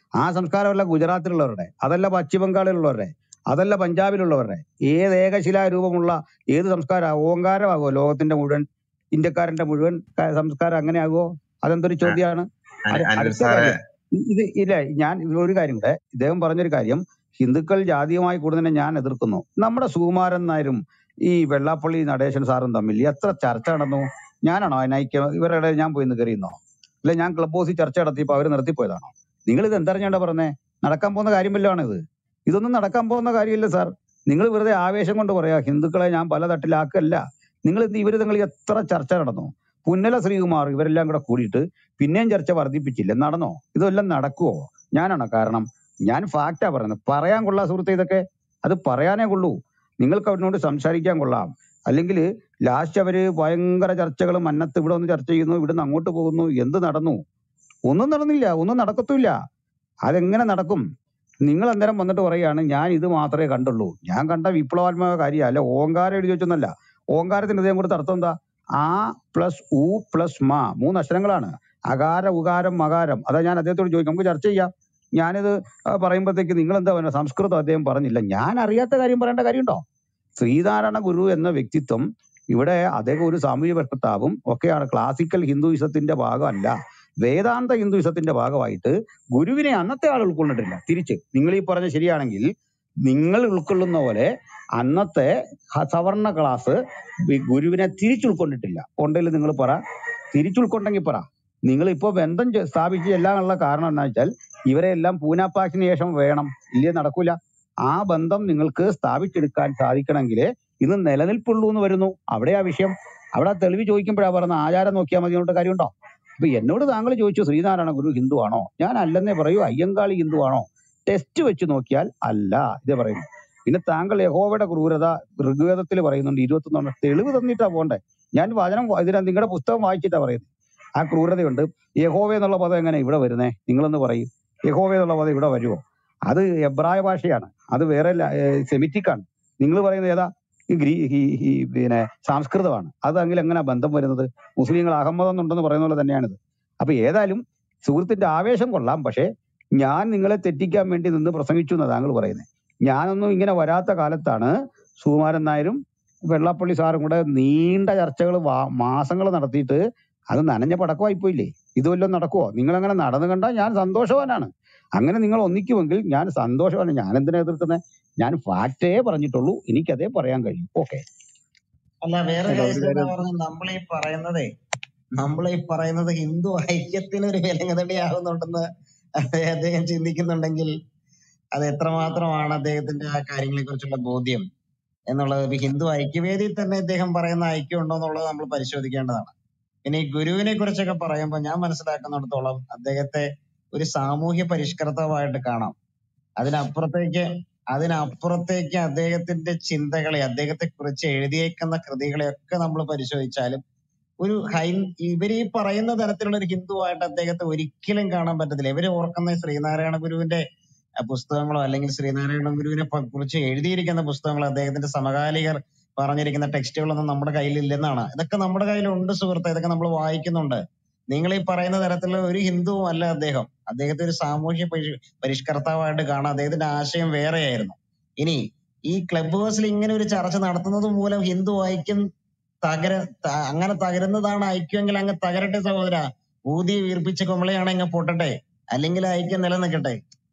ആ സംസ്കാരമല്ല ഗുജറാത്തിലുള്ളവരുടെ അതല്ല പശ്ചിമ ബംഗാളിലുള്ളവരുടെ അതല്ല പഞ്ചാബിലുള്ളവരുടെ ഏത് ഏകശിലാ രൂപമുള്ള ഏത് സംസ്കാരം ഓങ്കാരമാകുമോ ലോകത്തിന്റെ മുഴുവൻ ഇന്ത്യക്കാരന്റെ മുഴുവൻ ക- സംസ്കാരം അങ്ങനെ ആകുമോ അതെന്തൊരു ചോദ്യമാണ് അനി- അട്- അനിൽ അടുത്ത സാറെ കാര്യം ഇ- ഇത് ഇല്ല ഞാൻ ഇത് ഒരു കാര്യം കൂടെ ഇദ്ദേഹം പറഞ്ഞൊരു കാര്യം ഹിന്ദുക്കൾ ജാതീയമായി കൂടുന്നതിനെ ഞാൻ എതിർക്കുന്നു നമ്മുടെ സുകുമാരൻ നായരും ഈ വെള്ളാപ്പള്ളി നടേശൻ സാറും തമ്മിൽ എത്ര ചർച്ച നടന്നു ഞാനാണോ നയിക്ക ഇവരുടെ ഞാൻ പോയി നിന്ന് കയറിയുന്നോ അല്ലെ ഞാൻ ക്ലബ് ഹൗസിൽ ചർച്ച നടത്തിയപ്പോൾ അവർ നിർത്തിപ്പോയതാണോ നിങ്ങൾ ഇത് എന്തറിഞ്ഞാണ്ടാ പറഞ്ഞേ നടക്കാൻ പോകുന്ന കാര്യം വല്ലതാണ് ഇത് ഇതൊന്നും നടക്കാൻ പോകുന്ന കാര്യമില്ല സാർ നിങ്ങൾ വെറുതെ ആവേശം കൊണ്ട് പറയാ ഹിന്ദുക്കളെ ഞാൻ പല തട്ടിലാക്കല്ല നിങ്ങൾ ഇവര് നിങ്ങൾ എത്ര ചർച്ച നടന്നു പുന്നല ശ്രീകുമാർ ഇവരെല്ലാം കൂടെ കൂടിയിട്ട് പിന്നെയും ചർച്ച വർദ്ധിപ്പിച്ചില്ല നടന്നോ ഇതെല്ലാം നടക്കുവോ ഞാനാണോ കാരണം ഞാൻ ഫാക്റ്റാ പറയുന്നത് പറയാൻ കൊള്ളാം സുഹൃത്തെ ഇതൊക്കെ അത് പറയാനേ കൊള്ളൂ നിങ്ങൾക്ക് അവരിനോട് സംസാരിക്കാൻ കൊള്ളാം അല്ലെങ്കിൽ ലാസ്റ്റ് അവര് ഭയങ്കര ചർച്ചകളും മന്നത്ത് ഇവിടെ ഒന്ന് ചർച്ച ചെയ്യുന്നു ഇവിടുന്ന് അങ്ങോട്ട് പോകുന്നു എന്ത് നടന്നു ഒന്നും നടന്നില്ല ഒന്നും നടക്കത്തുമില്ല അതെങ്ങനെ നടക്കും നിങ്ങൾ അന്നേരം വന്നിട്ട് പറയുകയാണ് ഞാൻ ഇത് മാത്രമേ കണ്ടുള്ളൂ ഞാൻ കണ്ട വിപ്ലവാത്മക കാര്യമല്ല അല്ല ഓങ്കാരം എഴുതി വെച്ചൊന്നല്ല ഓങ്കാരത്തിന് ഇതേ കൊടുത്ത അർത്ഥം എന്താ ആ പ്ലസ് ഉ പ്ലസ് മാ മൂന്ന് അക്ഷരങ്ങളാണ് അകാര ഉകാരം മകാരം അതാ ഞാൻ അദ്ദേഹത്തോട് ചോദിക്കും നമുക്ക് ചർച്ച ചെയ്യാം ഞാനിത് ആ, പറയുമ്പോഴത്തേക്ക് നിങ്ങൾ എന്താ പറയുക സംസ്കൃതം അദ്ദേഹം പറഞ്ഞില്ല ഞാൻ അറിയാത്ത കാര്യം പറയേണ്ട കാര്യമുണ്ടോ ശ്രീനാരായണ ഗുരു എന്ന വ്യക്തിത്വം ഇവിടെ അദ്ദേഹം ഒരു സാമൂഹ്യ പ്രവർത്താവും ഒക്കെയാണ് ക്ലാസിക്കൽ ഹിന്ദുയിസത്തിന്റെ ഭാഗമല്ല വേദാന്ത ഹിന്ദുയിസത്തിന്റെ ഭാഗമായിട്ട് ഗുരുവിനെ അന്നത്തെ ആൾ ഉൾക്കൊണ്ടിട്ടില്ല തിരിച്ച് നിങ്ങൾ ഈ പറഞ്ഞ ശരിയാണെങ്കിൽ നിങ്ങൾ ഉൾക്കൊള്ളുന്ന പോലെ അന്നത്തെ ഹ- സവർണ ക്ലാസ് വി- ഗുരുവിനെ തിരിച്ചുൾക്കൊണ്ടിട്ടില്ല ഉണ്ടെങ്കിൽ നിങ്ങൾ പറ തിരിച്ചുൾക്കൊണ്ടെങ്കിൽ പറ നിങ്ങൾ ഇപ്പോൾ ബന്ധം ചെ- സ്ഥാപിച്ച് എല്ലാമുള്ള കാരണം എന്താ വെച്ചാൽ ഇവരെ എല്ലാം പൂനാപ്പാക്കിന് ശേഷം വേണം ഇല്ലേ നടക്കൂല ആ ബന്ധം നിങ്ങൾക്ക് സ്ഥാപിച്ചെടുക്കാൻ സാധിക്കണമെങ്കിൽ ഇന്ന് നിലനിൽപ്പുള്ളൂ എന്ന് വരുന്നു അവിടെയാ വിഷയം അവിടെ ആ തെളിവ് ചോദിക്കുമ്പോഴാ പറഞ്ഞ ആചാരം നോക്കിയാൽ മതി എന്നുള്ള കാര്യമുണ്ടോ അപ്പൊ എന്നോട് താങ്കൾ ചോദിച്ചു ശ്രീനാരായണ ഗുരു ഹിന്ദു ആണോ ഞാൻ അല്ലെന്നേ പറയൂ അയ്യങ്കാളി ഹിന്ദു ആണോ ടെസ്റ്റ് വെച്ച് നോക്കിയാൽ അല്ല ഇതേ പറയുന്നു പിന്നെ താങ്കൾ യഹോവയുടെ ക്രൂരത ഋഗ്വേദത്തിൽ പറയുന്നുണ്ട് ഇരുപത്തൊന്ന് തെളിവ് തന്നിട്ടാ പോണ്ടേ ഞാൻ വചനം വാ- ഇതിനാ നിങ്ങളുടെ പുസ്തകം വായിച്ചിട്ടാ പറയുന്നത് ആ ക്രൂരതയുണ്ട് യഹോവ എന്നുള്ള പദം എങ്ങനെ ഇവിടെ വരുന്നേ നിങ്ങളൊന്ന് പറയും യഹോവ എന്നുള്ള പദം ഇവിടെ വരുമോ അത് എബ്രായ ഭാഷയാണ് അത് വേറെ സെമിറ്റിക് ആണ് നിങ്ങൾ പറയുന്നത് ഏതാ ഈ ഗ്രീ ഈ ഈ പിന്നെ സംസ്കൃതമാണ് അത് അങ്ങനെ എങ്ങനെ ബന്ധം വരുന്നത് മുസ്ലിങ്ങൾ അഹമ്മദ് എന്നുണ്ടെന്ന് പറയുന്ന പോലെ തന്നെയാണിത് അപ്പൊ ഏതായാലും സുഹൃത്തിന്റെ ആവേശം കൊള്ളാം പക്ഷേ ഞാൻ നിങ്ങളെ തെറ്റിക്കാൻ വേണ്ടി നിന്ന് പ്രസംഗിച്ചു എന്നാണ് താങ്കൾ പറയുന്നത് ഞാനൊന്നും ഇങ്ങനെ വരാത്ത കാലത്താണ് സുകുമാരൻ നായരും വെള്ളാപ്പള്ളി സാറും കൂടെ നീണ്ട ചർച്ചകൾ മാസങ്ങൾ നടത്തിയിട്ട് അത് നനഞ്ഞ പടക്കമായി പോയില്ലേ ഇത് വല്ലതും നടക്കുവോ നിങ്ങൾ അങ്ങനെ നടന്നു കണ്ടാൽ ഞാൻ സന്തോഷവാനാണ് അങ്ങനെ നിങ്ങൾ ഒന്നിക്കുമെങ്കിൽ ഞാൻ സന്തോഷവാണ് ഞാൻ എന്തിനാ എതിർക്കുന്നത് ഞാൻ ഫാക്റ്റേ പറഞ്ഞിട്ടുള്ളൂ എനിക്കതേ പറയാൻ കഴിയും ഓക്കെ അല്ല വേറെ അല്ല ഒരു കാര്യം എന്താ കാര്യം പറഞ്ഞത് നമ്മൾ ഈ പറയുന്നതേ നമ്മൾ ഈ പറയുന്നത് ഹിന്ദു ഐക്യത്തിന് ഒരു വിലങ്ങതടിയാകുന്നുണ്ടെന്ന് അദ്ദേഹം ചിന്തിക്കുന്നുണ്ടെങ്കിൽ അത് എത്രമാത്രമാണ് അദ്ദേഹത്തിന്റെ ആ കാര്യങ്ങളെ കുറിച്ചുള്ള ബോധ്യം എന്നുള്ളത് ഇപ്പൊ ഹിന്ദു ഐക്യവേദിയിൽ തന്നെ ഇദ്ദേഹം പറയുന്ന ഐക്യം ഉണ്ടോ എന്നുള്ളത് നമ്മൾ പരിശോധിക്കേണ്ടതാണ് പിന്നെ ഈ ഗുരുവിനെ കുറിച്ചൊക്കെ പറയുമ്പോൾ ഞാൻ മനസ്സിലാക്കുന്നിടത്തോളം അദ്ദേഹത്തെ ഒരു സാമൂഹ്യ പരിഷ്കർത്താവായിട്ട് കാണാം അതിനപ്പുറത്തേക്ക് അതിനപ്പുറത്തേക്ക് അദ്ദേഹത്തിന്റെ ചിന്തകളെ അദ്ദേഹത്തെ കുറിച്ച് എഴുതിയേക്കുന്ന കൃതികളെയൊക്കെ നമ്മൾ പരിശോധിച്ചാലും ഒരു ഹൈ ഇവര് ഈ പറയുന്ന തരത്തിലുള്ള ഒരു ഹിന്ദുവായിട്ട് അദ്ദേഹത്തെ ഒരിക്കലും കാണാൻ പറ്റത്തില്ല ഇവര് ഓർക്കുന്ന ശ്രീനാരായണ ഗുരുവിന്റെ അഹ് പുസ്തകങ്ങളോ അല്ലെങ്കിൽ ശ്രീനാരായണ ഗുരുവിനെ പ- കുറിച്ച് എഴുതിയിരിക്കുന്ന പുസ്തകങ്ങളോ അദ്ദേഹത്തിന്റെ സമകാലികർ പറഞ്ഞിരിക്കുന്ന ടെക്സ്റ്റുകളൊന്നും നമ്മുടെ കയ്യിലില്ലെന്നാണ് ഇതൊക്കെ നമ്മുടെ കയ്യിലുണ്ട് സുഹൃത്തെ ഇതൊക്കെ നമ്മൾ വായിക്കുന്നുണ്ട് നിങ്ങൾ ഈ പറയുന്ന തരത്തിലുള്ള ഒരു ഹിന്ദുവും അല്ല അദ്ദേഹം അദ്ദേഹത്തെ ഒരു സാമൂഹ്യ പരി- പരിഷ്കർത്താവായിട്ട് കാണാം അദ്ദേഹത്തിന്റെ ആശയം വേറെയായിരുന്നു ഇനി ഈ ക്ലബ് ഹൗസിൽ ഇങ്ങനെ ഒരു ചർച്ച നടത്തുന്നത് മൂലം ഹിന്ദു ഐക്യം തകര ത- അങ്ങനെ തകരുന്നതാണ് ഐക്യമെങ്കിൽ അങ്ങ് തകരട്ടെ സഹോദര ഊതി വീർപ്പിച്ച കുമളയാണ് അങ്ങ് പൊട്ടട്ടെ അല്ലെങ്കിൽ ഐക്യം നിലനിൽക്കട്ടെ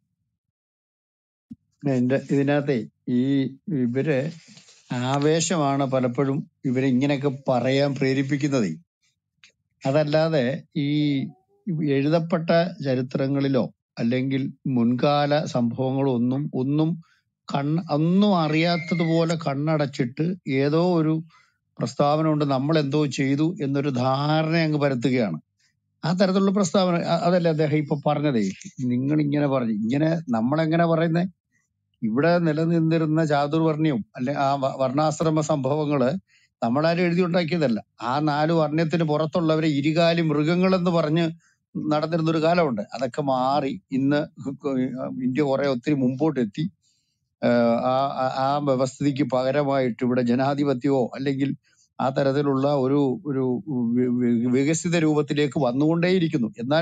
ഇതിന്റെ ഇതിനകത്തെ ഈ ഇവര് ആവേശമാണ് പലപ്പോഴും ഇവരെ ഇങ്ങനെയൊക്കെ പറയാൻ പ്രേരിപ്പിക്കുന്നത് അതല്ലാതെ ഈ എഴുതപ്പെട്ട ചരിത്രങ്ങളിലോ അല്ലെങ്കിൽ മുൻകാല സംഭവങ്ങളോ ഒന്നും ഒന്നും കണ്ണ് ഒന്നും അറിയാത്തതുപോലെ കണ്ണടച്ചിട്ട് ഏതോ ഒരു പ്രസ്താവന കൊണ്ട് നമ്മൾ എന്തോ ചെയ്തു എന്നൊരു ധാരണ അങ്ങ് പരത്തുകയാണ് ആ തരത്തിലുള്ള പ്രസ്താവന അ- അതല്ലേ അദ്ദേഹം ഇപ്പൊ പറഞ്ഞതേ നിങ്ങൾ ഇങ്ങനെ പറഞ്ഞു ഇങ്ങനെ നമ്മളെങ്ങനെ പറയുന്നേ ഇവിടെ നിലനിന്നിരുന്ന ചാതുർവർണ്ണയവും അല്ലെ ആ വ- വർണ്ണാശ്രമ സംഭവങ്ങള് നമ്മളാരും എഴുതി ഉണ്ടാക്കിയതല്ല ആ നാല് വർണ്ണയത്തിന് പുറത്തുള്ളവരെ ഇരുകാലി മൃഗങ്ങളെന്ന് പറഞ്ഞ് നടന്നിരുന്ന ഒരു കാലമുണ്ട് അതൊക്കെ മാറി ഇന്ന് ഇന്ത്യ കുറെ ഒത്തിരി മുമ്പോട്ട് എത്തി ആഹ് ആ ആ ആ വ്യവസ്ഥിതിക്ക് പകരമായിട്ട് ഇവിടെ ജനാധിപത്യമോ അല്ലെങ്കിൽ ആ തരത്തിലുള്ള ഒരു ഒരു വി- വി- വികസിത രൂപത്തിലേക്ക് വന്നുകൊണ്ടേയിരിക്കുന്നു എന്നാൽ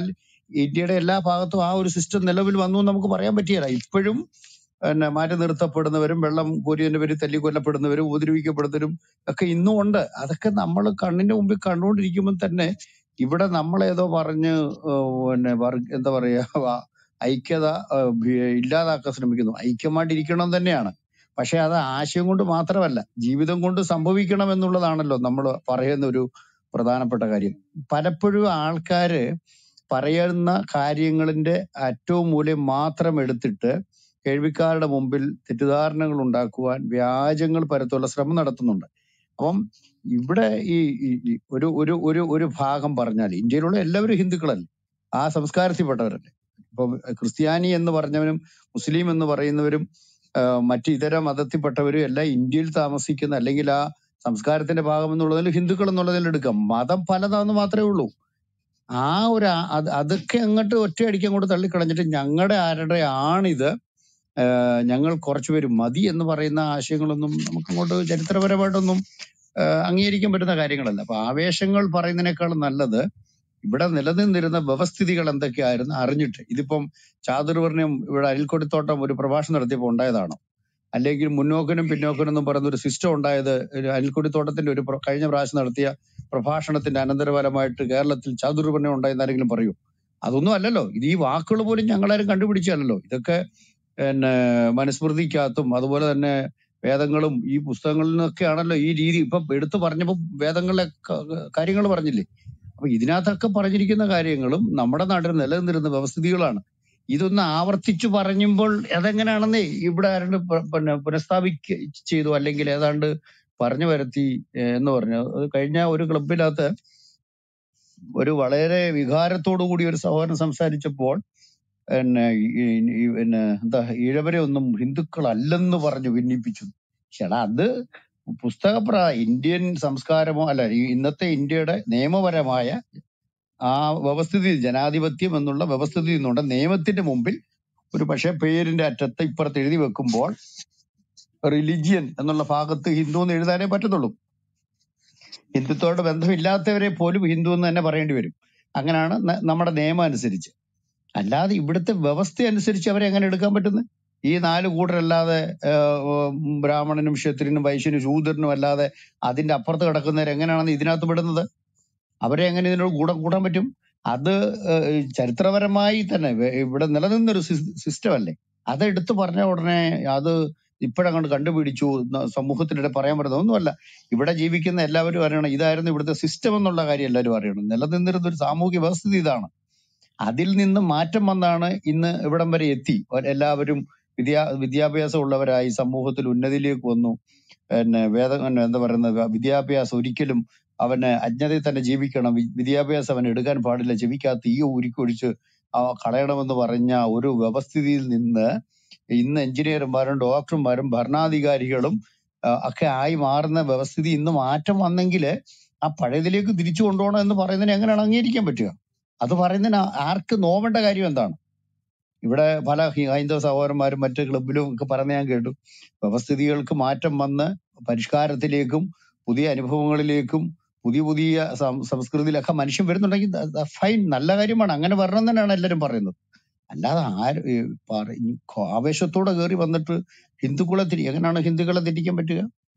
ഇന്ത്യയുടെ എല്ലാ ഭാഗത്തും ആ ഒരു സിസ്റ്റം നിലവിൽ വന്നു എന്ന് നമുക്ക് പറയാൻ പറ്റിയല്ല ഇപ്പോഴും പിന്നെ മാറ്റി നിർത്തപ്പെടുന്നവരും വെള്ളം കോരിയതിന്റെ പേരിൽ തല്ലി കൊല്ലപ്പെടുന്നവരും ഉപദ്രവിക്കപ്പെടുന്നവരും ഒക്കെ ഇന്നും ഉണ്ട് അതൊക്കെ നമ്മൾ കണ്ണിന്റെ മുമ്പിൽ കണ്ടുകൊണ്ടിരിക്കുമ്പോൾ തന്നെ ഇവിടെ നമ്മളേതോ പറഞ്ഞ് ഏഹ് പിന്നെ വർ- എന്താ പറയാ വ- ഐക്യത ഏഹ് ഭി- ഇല്ലാതാക്കാൻ ശ്രമിക്കുന്നു ഐക്യമായിട്ടിരിക്കണം തന്നെയാണ് പക്ഷെ അത് ആശയം കൊണ്ട് മാത്രമല്ല ജീവിതം കൊണ്ട് സംഭവിക്കണം എന്നുള്ളതാണല്ലോ നമ്മൾ പറയുന്ന ഒരു പ്രധാനപ്പെട്ട കാര്യം പലപ്പോഴും ആൾക്കാര് പറയുന്ന കാര്യങ്ങളിന്റെ അറ്റവും മൂല്യം മാത്രം എടുത്തിട്ട് കേൾവിക്കാരുടെ മുമ്പിൽ തെറ്റിദ്ധാരണകൾ ഉണ്ടാക്കുവാൻ വ്യാജങ്ങൾ പരത്തുള്ള ശ്രമം നടത്തുന്നുണ്ട് അപ്പം ഇവിടെ ഈ ഈ- ഈ ഒരു ഒരു ഒരു ഒരു ഭാഗം പറഞ്ഞാൽ ഇന്ത്യയിലുള്ള എല്ലാവരും ഹിന്ദുക്കളല്ലേ ആ സംസ്കാരത്തിൽപ്പെട്ടവരല്ലേ ഇപ്പൊ ക്രിസ്ത്യാനി എന്ന് പറഞ്ഞവനും മുസ്ലിം എന്ന് പറയുന്നവരും ആ, മറ്റ് ഇതര മതത്തിൽപ്പെട്ടവരും എല്ലാം ഇന്ത്യയിൽ താമസിക്കുന്ന അല്ലെങ്കിൽ ആ സംസ്കാരത്തിന്റെ ഭാഗം എന്നുള്ളതിൽ ഹിന്ദുക്കൾ എന്നുള്ളതിൽ എടുക്കാം മതം പലതാന്ന് മാത്രമേ ഉള്ളൂ ആ ഒരു ആ- അത് അതൊക്കെ അങ്ങോട്ട് ഒറ്റയടിക്ക് അങ്ങോട്ട് തള്ളിക്കളഞ്ഞിട്ട് ഞങ്ങളുടെ ആരുടെ ആണിത് ആഹ് ഞങ്ങൾ കുറച്ചുപേര് മതി എന്ന് പറയുന്ന ആശയങ്ങളൊന്നും നമുക്ക് അങ്ങോട്ട് ചരിത്രപരമായിട്ടൊന്നും ആഹ് അംഗീകരിക്കാൻ പറ്റുന്ന കാര്യങ്ങളല്ല അപ്പൊ ആവേശങ്ങൾ പറയുന്നതിനേക്കാൾ നല്ലത് ഇവിടെ നിലനിന്നിരുന്ന വ്യവസ്ഥിതികൾ എന്തൊക്കെയായിരുന്നു അറിഞ്ഞിട്ട് ഇതിപ്പം ചാതുർവർണ്ണ്യം ഇവിടെ അനിൽക്കൊടിത്തോട്ടം ഒരു പ്രഭാഷണം നടത്തിയപ്പോൾ ഉണ്ടായതാണോ അല്ലെങ്കിൽ മുന്നോക്കനും പിന്നോക്കനും എന്നും പറയുന്ന ഒരു സിസ്റ്റം ഉണ്ടായത് ഒരു അനിൽക്കൊടിത്തോട്ടത്തിന്റെ ഒരു പ്ര- കഴിഞ്ഞ പ്രാവശ്യം നടത്തിയ പ്രഭാഷണത്തിന്റെ അനന്തരഫലമായിട്ട് കേരളത്തിൽ ചാതുർവർണ്ണ്യം ഉണ്ടായെന്ന് ആരെങ്കിലും പറയൂ അതൊന്നും അല്ലല്ലോ ഇത് ഈ വാക്കുകൾ പോലും ഞങ്ങളാരും കണ്ടുപിടിച്ചല്ലോ ഇതൊക്കെ പിന്നെ മനുസ്മൃതിക്കകത്തും അതുപോലെ തന്നെ വേദങ്ങളും ഈ പുസ്തകങ്ങളിൽ നിന്നൊക്കെയാണല്ലോ ഈ രീതി ഇപ്പൊ എടുത്തു പറഞ്ഞപ്പോ വേദങ്ങളിലെ കാര്യങ്ങൾ പറഞ്ഞില്ലേ അപ്പൊ ഇതിനകത്തൊക്കെ പറഞ്ഞിരിക്കുന്ന കാര്യങ്ങളും നമ്മുടെ നാട്ടിൽ നിലനിന്നിരുന്ന വ്യവസ്ഥിതികളാണ് ഇതൊന്ന് ആവർത്തിച്ചു പറയുമ്പോൾ അതെങ്ങനെയാണെന്നേ ഇവിടെ ആരുടെ പ- പിന്നെ പുനഃസ്ഥാപിക്ക ചെയ്തു അല്ലെങ്കിൽ ഏതാണ്ട് പറഞ്ഞു വരുത്തി ഏഹ് എന്ന് പറഞ്ഞു അത് കഴിഞ്ഞ ഒരു ക്ലബിനകത്ത് ഒരു വളരെ വികാരത്തോടു കൂടി ഒരു സഹോദരൻ സംസാരിച്ചപ്പോൾ പിന്നെ ഈ ഈ പിന്നെ എന്താ ഈഴവരെ ഒന്നും ഹിന്ദുക്കളല്ലെന്ന് പറഞ്ഞു ഭിന്നിപ്പിച്ചു ചേട്ടാ അത് പുസ്തകപ്ര ഇന്ത്യൻ സംസ്കാരമോ അല്ല ഈ ഇന്നത്തെ ഇന്ത്യയുടെ നിയമപരമായ ആ വ്യവസ്ഥിതി ജനാധിപത്യം എന്നുള്ള വ്യവസ്ഥിതി നിന്നുണ്ട് നിയമത്തിന്റെ മുമ്പിൽ ഒരു പക്ഷേ പേരിന്റെ അറ്റത്ത് ഇപ്പുറത്ത് എഴുതി വെക്കുമ്പോൾ റിലിജിയൻ എന്നുള്ള ഭാഗത്ത് ഹിന്ദു എന്ന് എഴുതാനേ പറ്റത്തുള്ളൂ ഹിന്ദുത്വത്തോട് ബന്ധമില്ലാത്തവരെ പോലും ഹിന്ദു എന്ന് തന്നെ പറയേണ്ടി വരും അങ്ങനെയാണ് ന- നമ്മുടെ നിയമം അനുസരിച്ച് അല്ലാതെ ഇവിടുത്തെ വ്യവസ്ഥ അനുസരിച്ച് അവരെ എങ്ങനെ എടുക്കാൻ പറ്റുന്നത് ഈ നാല് കൂട്ടരല്ലാതെ ആഹ്, ഉം, ബ്രാഹ്മണനും ക്ഷത്രിയനും വൈശ്യനും ശൂദ്രനും അല്ലാതെ അതിന്റെ അപ്പുറത്ത് കിടക്കുന്നവർ എങ്ങനെയാണെന്ന് ഇതിനകത്ത് വിടുന്നത് അവരെ എങ്ങനെ ഇതിനോട് കൂടെ കൂടാൻ പറ്റും അത് ഏഹ്, ചരിത്രപരമായി തന്നെ വെ- ഇവിടെ നിലനിന്നൊരു സിസ്റ്റം അല്ലേ അത് എടുത്തു പറഞ്ഞ ഉടനെ അത് ഇപ്പോഴങ്ങോട്ട് കണ്ടുപിടിച്ചു ന- സമൂഹത്തിനിടെ പറയാൻ പറ്റുന്ന ഒന്നുമല്ല ഇവിടെ ജീവിക്കുന്ന എല്ലാവരും അറിയണം ഇതായിരുന്നു ഇവിടുത്തെ സിസ്റ്റം എന്നുള്ള കാര്യം എല്ലാവരും അറിയണം നിലനിന്നിരുന്ന ഒരു സാമൂഹ്യ വ്യവസ്ഥിതി ഇതാണ് അതിൽ നിന്ന് മാറ്റം വന്നാണ് ഇന്ന് ഇവിടം വരെ എത്തി ഒ- എല്ലാവരും വിദ്യാ വിദ്യാഭ്യാസം ഉള്ളവരായി സമൂഹത്തിൽ ഉന്നതിയിലേക്ക് വന്നു പിന്നെ വേദ പിന്നെ എന്താ പറയുന്നത് വിദ്യാഭ്യാസം ഒരിക്കലും അവന് അജ്ഞതയിൽ തന്നെ ജീവിക്കണം വി- വിദ്യാഭ്യാസം അവൻ എടുക്കാൻ പാടില്ല ചെവിക്കകത്ത് ഈ ഉരുക്കൊഴിച്ച് ആ കളയണമെന്ന് പറഞ്ഞ ഒരു വ്യവസ്ഥിതിയിൽ നിന്ന് ഇന്ന് എഞ്ചിനീയർമാരും ഡോക്ടർമാരും ഭരണാധികാരികളും ആ, ഒക്കെ ആയി മാറുന്ന വ്യവസ്ഥിതി ഇന്ന് മാറ്റം വന്നെങ്കിൽ ആ പഴയതിലേക്ക് തിരിച്ചു കൊണ്ടുപോകണം എന്ന് പറയുന്നതിന് എങ്ങനെയാണ് അംഗീകരിക്കാൻ പറ്റുക അത് പറയുന്നതിന് ആ- ആർക്ക് നോവേണ്ട കാര്യം എന്താണ് ഇവിടെ പല ഹി- ഹൈന്ദവ സഹോദരന്മാരും മറ്റ് ക്ലബിലും ഒക്കെ പറഞ്ഞ ഞാൻ കേട്ടു വ്യവസ്ഥിതികൾക്ക് മാറ്റം വന്ന് പരിഷ്കാരത്തിലേക്കും പുതിയ അനുഭവങ്ങളിലേക്കും പുതിയ പുതിയ സം- സംസ്കൃതിയിലൊക്കെ മനുഷ്യൻ വരുന്നുണ്ടെങ്കിൽ ഫൈൻ നല്ല കാര്യമാണ് അങ്ങനെ വരണം തന്നെയാണ് എല്ലാവരും പറയുന്നത് അല്ലാതെ ആര് ഈ പറ- ഈ ഖ- ആവേശത്തോടെ കയറി വന്നിട്ട് ഹിന്ദുക്കളെ തിരി എങ്ങനെയാണ് ഹിന്ദുക്കളെ തെറ്റിക്കാൻ പറ്റുക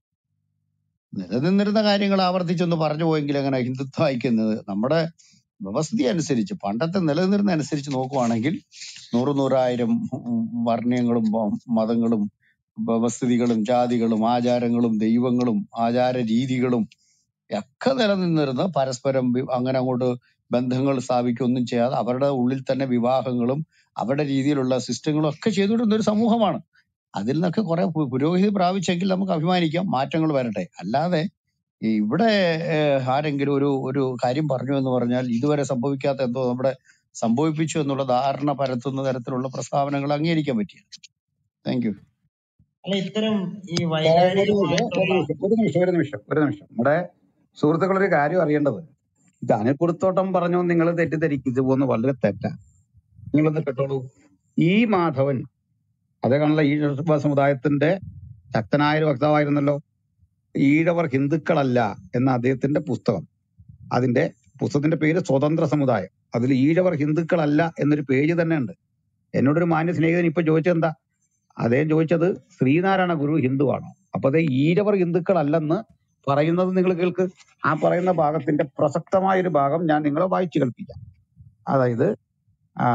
നിലനിന്നിരുന്ന കാര്യങ്ങൾ ആവർത്തിച്ചൊന്ന് പറഞ്ഞു പോയെങ്കിൽ എങ്ങനെ ഹിന്ദുത്വം അയക്കുന്നത് നമ്മുടെ വ്യവസ്ഥിതി അനുസരിച്ച് പണ്ടത്തെ നിലനിന്നിരുന്ന അനുസരിച്ച് നോക്കുവാണെങ്കിൽ നൂറ് നൂറായിരം ഉം വർണ്ണയങ്ങളും മ- മതങ്ങളും വ്യവസ്ഥിതികളും ജാതികളും ആചാരങ്ങളും ദൈവങ്ങളും ആചാര രീതികളും ഒക്കെ നിലനിന്നിരുന്ന പരസ്പരം വി- അങ്ങനെ അങ്ങോട്ട് ബന്ധങ്ങൾ സ്ഥാപിക്കുകയൊന്നും ചെയ്യാതെ അവരുടെ ഉള്ളിൽ തന്നെ വിവാഹങ്ങളും അവരുടെ രീതിയിലുള്ള സിസ്റ്റങ്ങളും ഒക്കെ ചെയ്തുകൊണ്ടിരുന്ന ഒരു സമൂഹമാണ് അതിൽ നിന്നൊക്കെ കുറെ പു- പുരോഗതി പ്രാപിച്ചെങ്കിൽ നമുക്ക് അഭിമാനിക്കാം മാറ്റങ്ങൾ വരട്ടെ അല്ലാതെ ഈ ഇവിടെ ഏഹ്, ആരെങ്കിലും ഒരു ഒരു കാര്യം പറഞ്ഞു എന്ന് പറഞ്ഞാൽ ഇതുവരെ സംഭവിക്കാത്ത എന്തോ നമ്മുടെ സംഭവിപ്പിച്ചു എന്നുള്ള ധാരണ പരത്തുന്ന തരത്തിലുള്ള പ്രസ്താവനകൾ അംഗീകരിക്കാൻ പറ്റിയ താങ്ക് യു അല്ല ഇത്തരം ഈ ഒരു ഒരു വൈകാരികമായിട്ടുള്ള നിമിഷം ഒരു നിമിഷം ഒരു നിമിഷം ഒരു നിമിഷം നമ്മുടെ സുഹൃത്തുക്കൾ ഒരു കാര്യം അറിയേണ്ടത് ഇത് അനിൽക്കുടത്തോട്ടം പറഞ്ഞു നിങ്ങൾ തെറ്റിദ്ധരിക്കും ഇത് പോകുന്ന വളരെ തെറ്റാ നിങ്ങളൊന്ന് കേട്ടോളൂ ഈ മാധവൻ അതേകാണുള്ള ഈഴവ സമുദായത്തിന്റെ ശക്തനായ ഒരു വക്താവായിരുന്നല്ലോ ഈഴവർ ഹിന്ദുക്കളല്ല എന്ന അദ്ദേഹത്തിന്റെ പുസ്തകം അതിന്റെ പുസ്തകത്തിന്റെ പേര് സ്വതന്ത്ര സമുദായം അതിൽ ഈഴവർ ഹിന്ദുക്കളല്ല എന്നൊരു പേജ് തന്നെ ഉണ്ട് എന്നോടൊരു മാന്യ സ്നേഹിതൻ ഇപ്പൊ ചോദിച്ചത് എന്താ അദ്ദേഹം ചോദിച്ചത് ശ്രീനാരായണ ഗുരു ഹിന്ദുവാണോ അപ്പൊ അതേ ഈഴവർ ഹിന്ദുക്കളല്ലെന്ന് പറയുന്നത് നിങ്ങൾ കേൾക്ക് ആ പറയുന്ന ഭാഗത്തിന്റെ പ്രസക്തമായ ഒരു ഭാഗം ഞാൻ നിങ്ങളെ വായിച്ചു കേൾപ്പിക്കാം അതായത് ആ,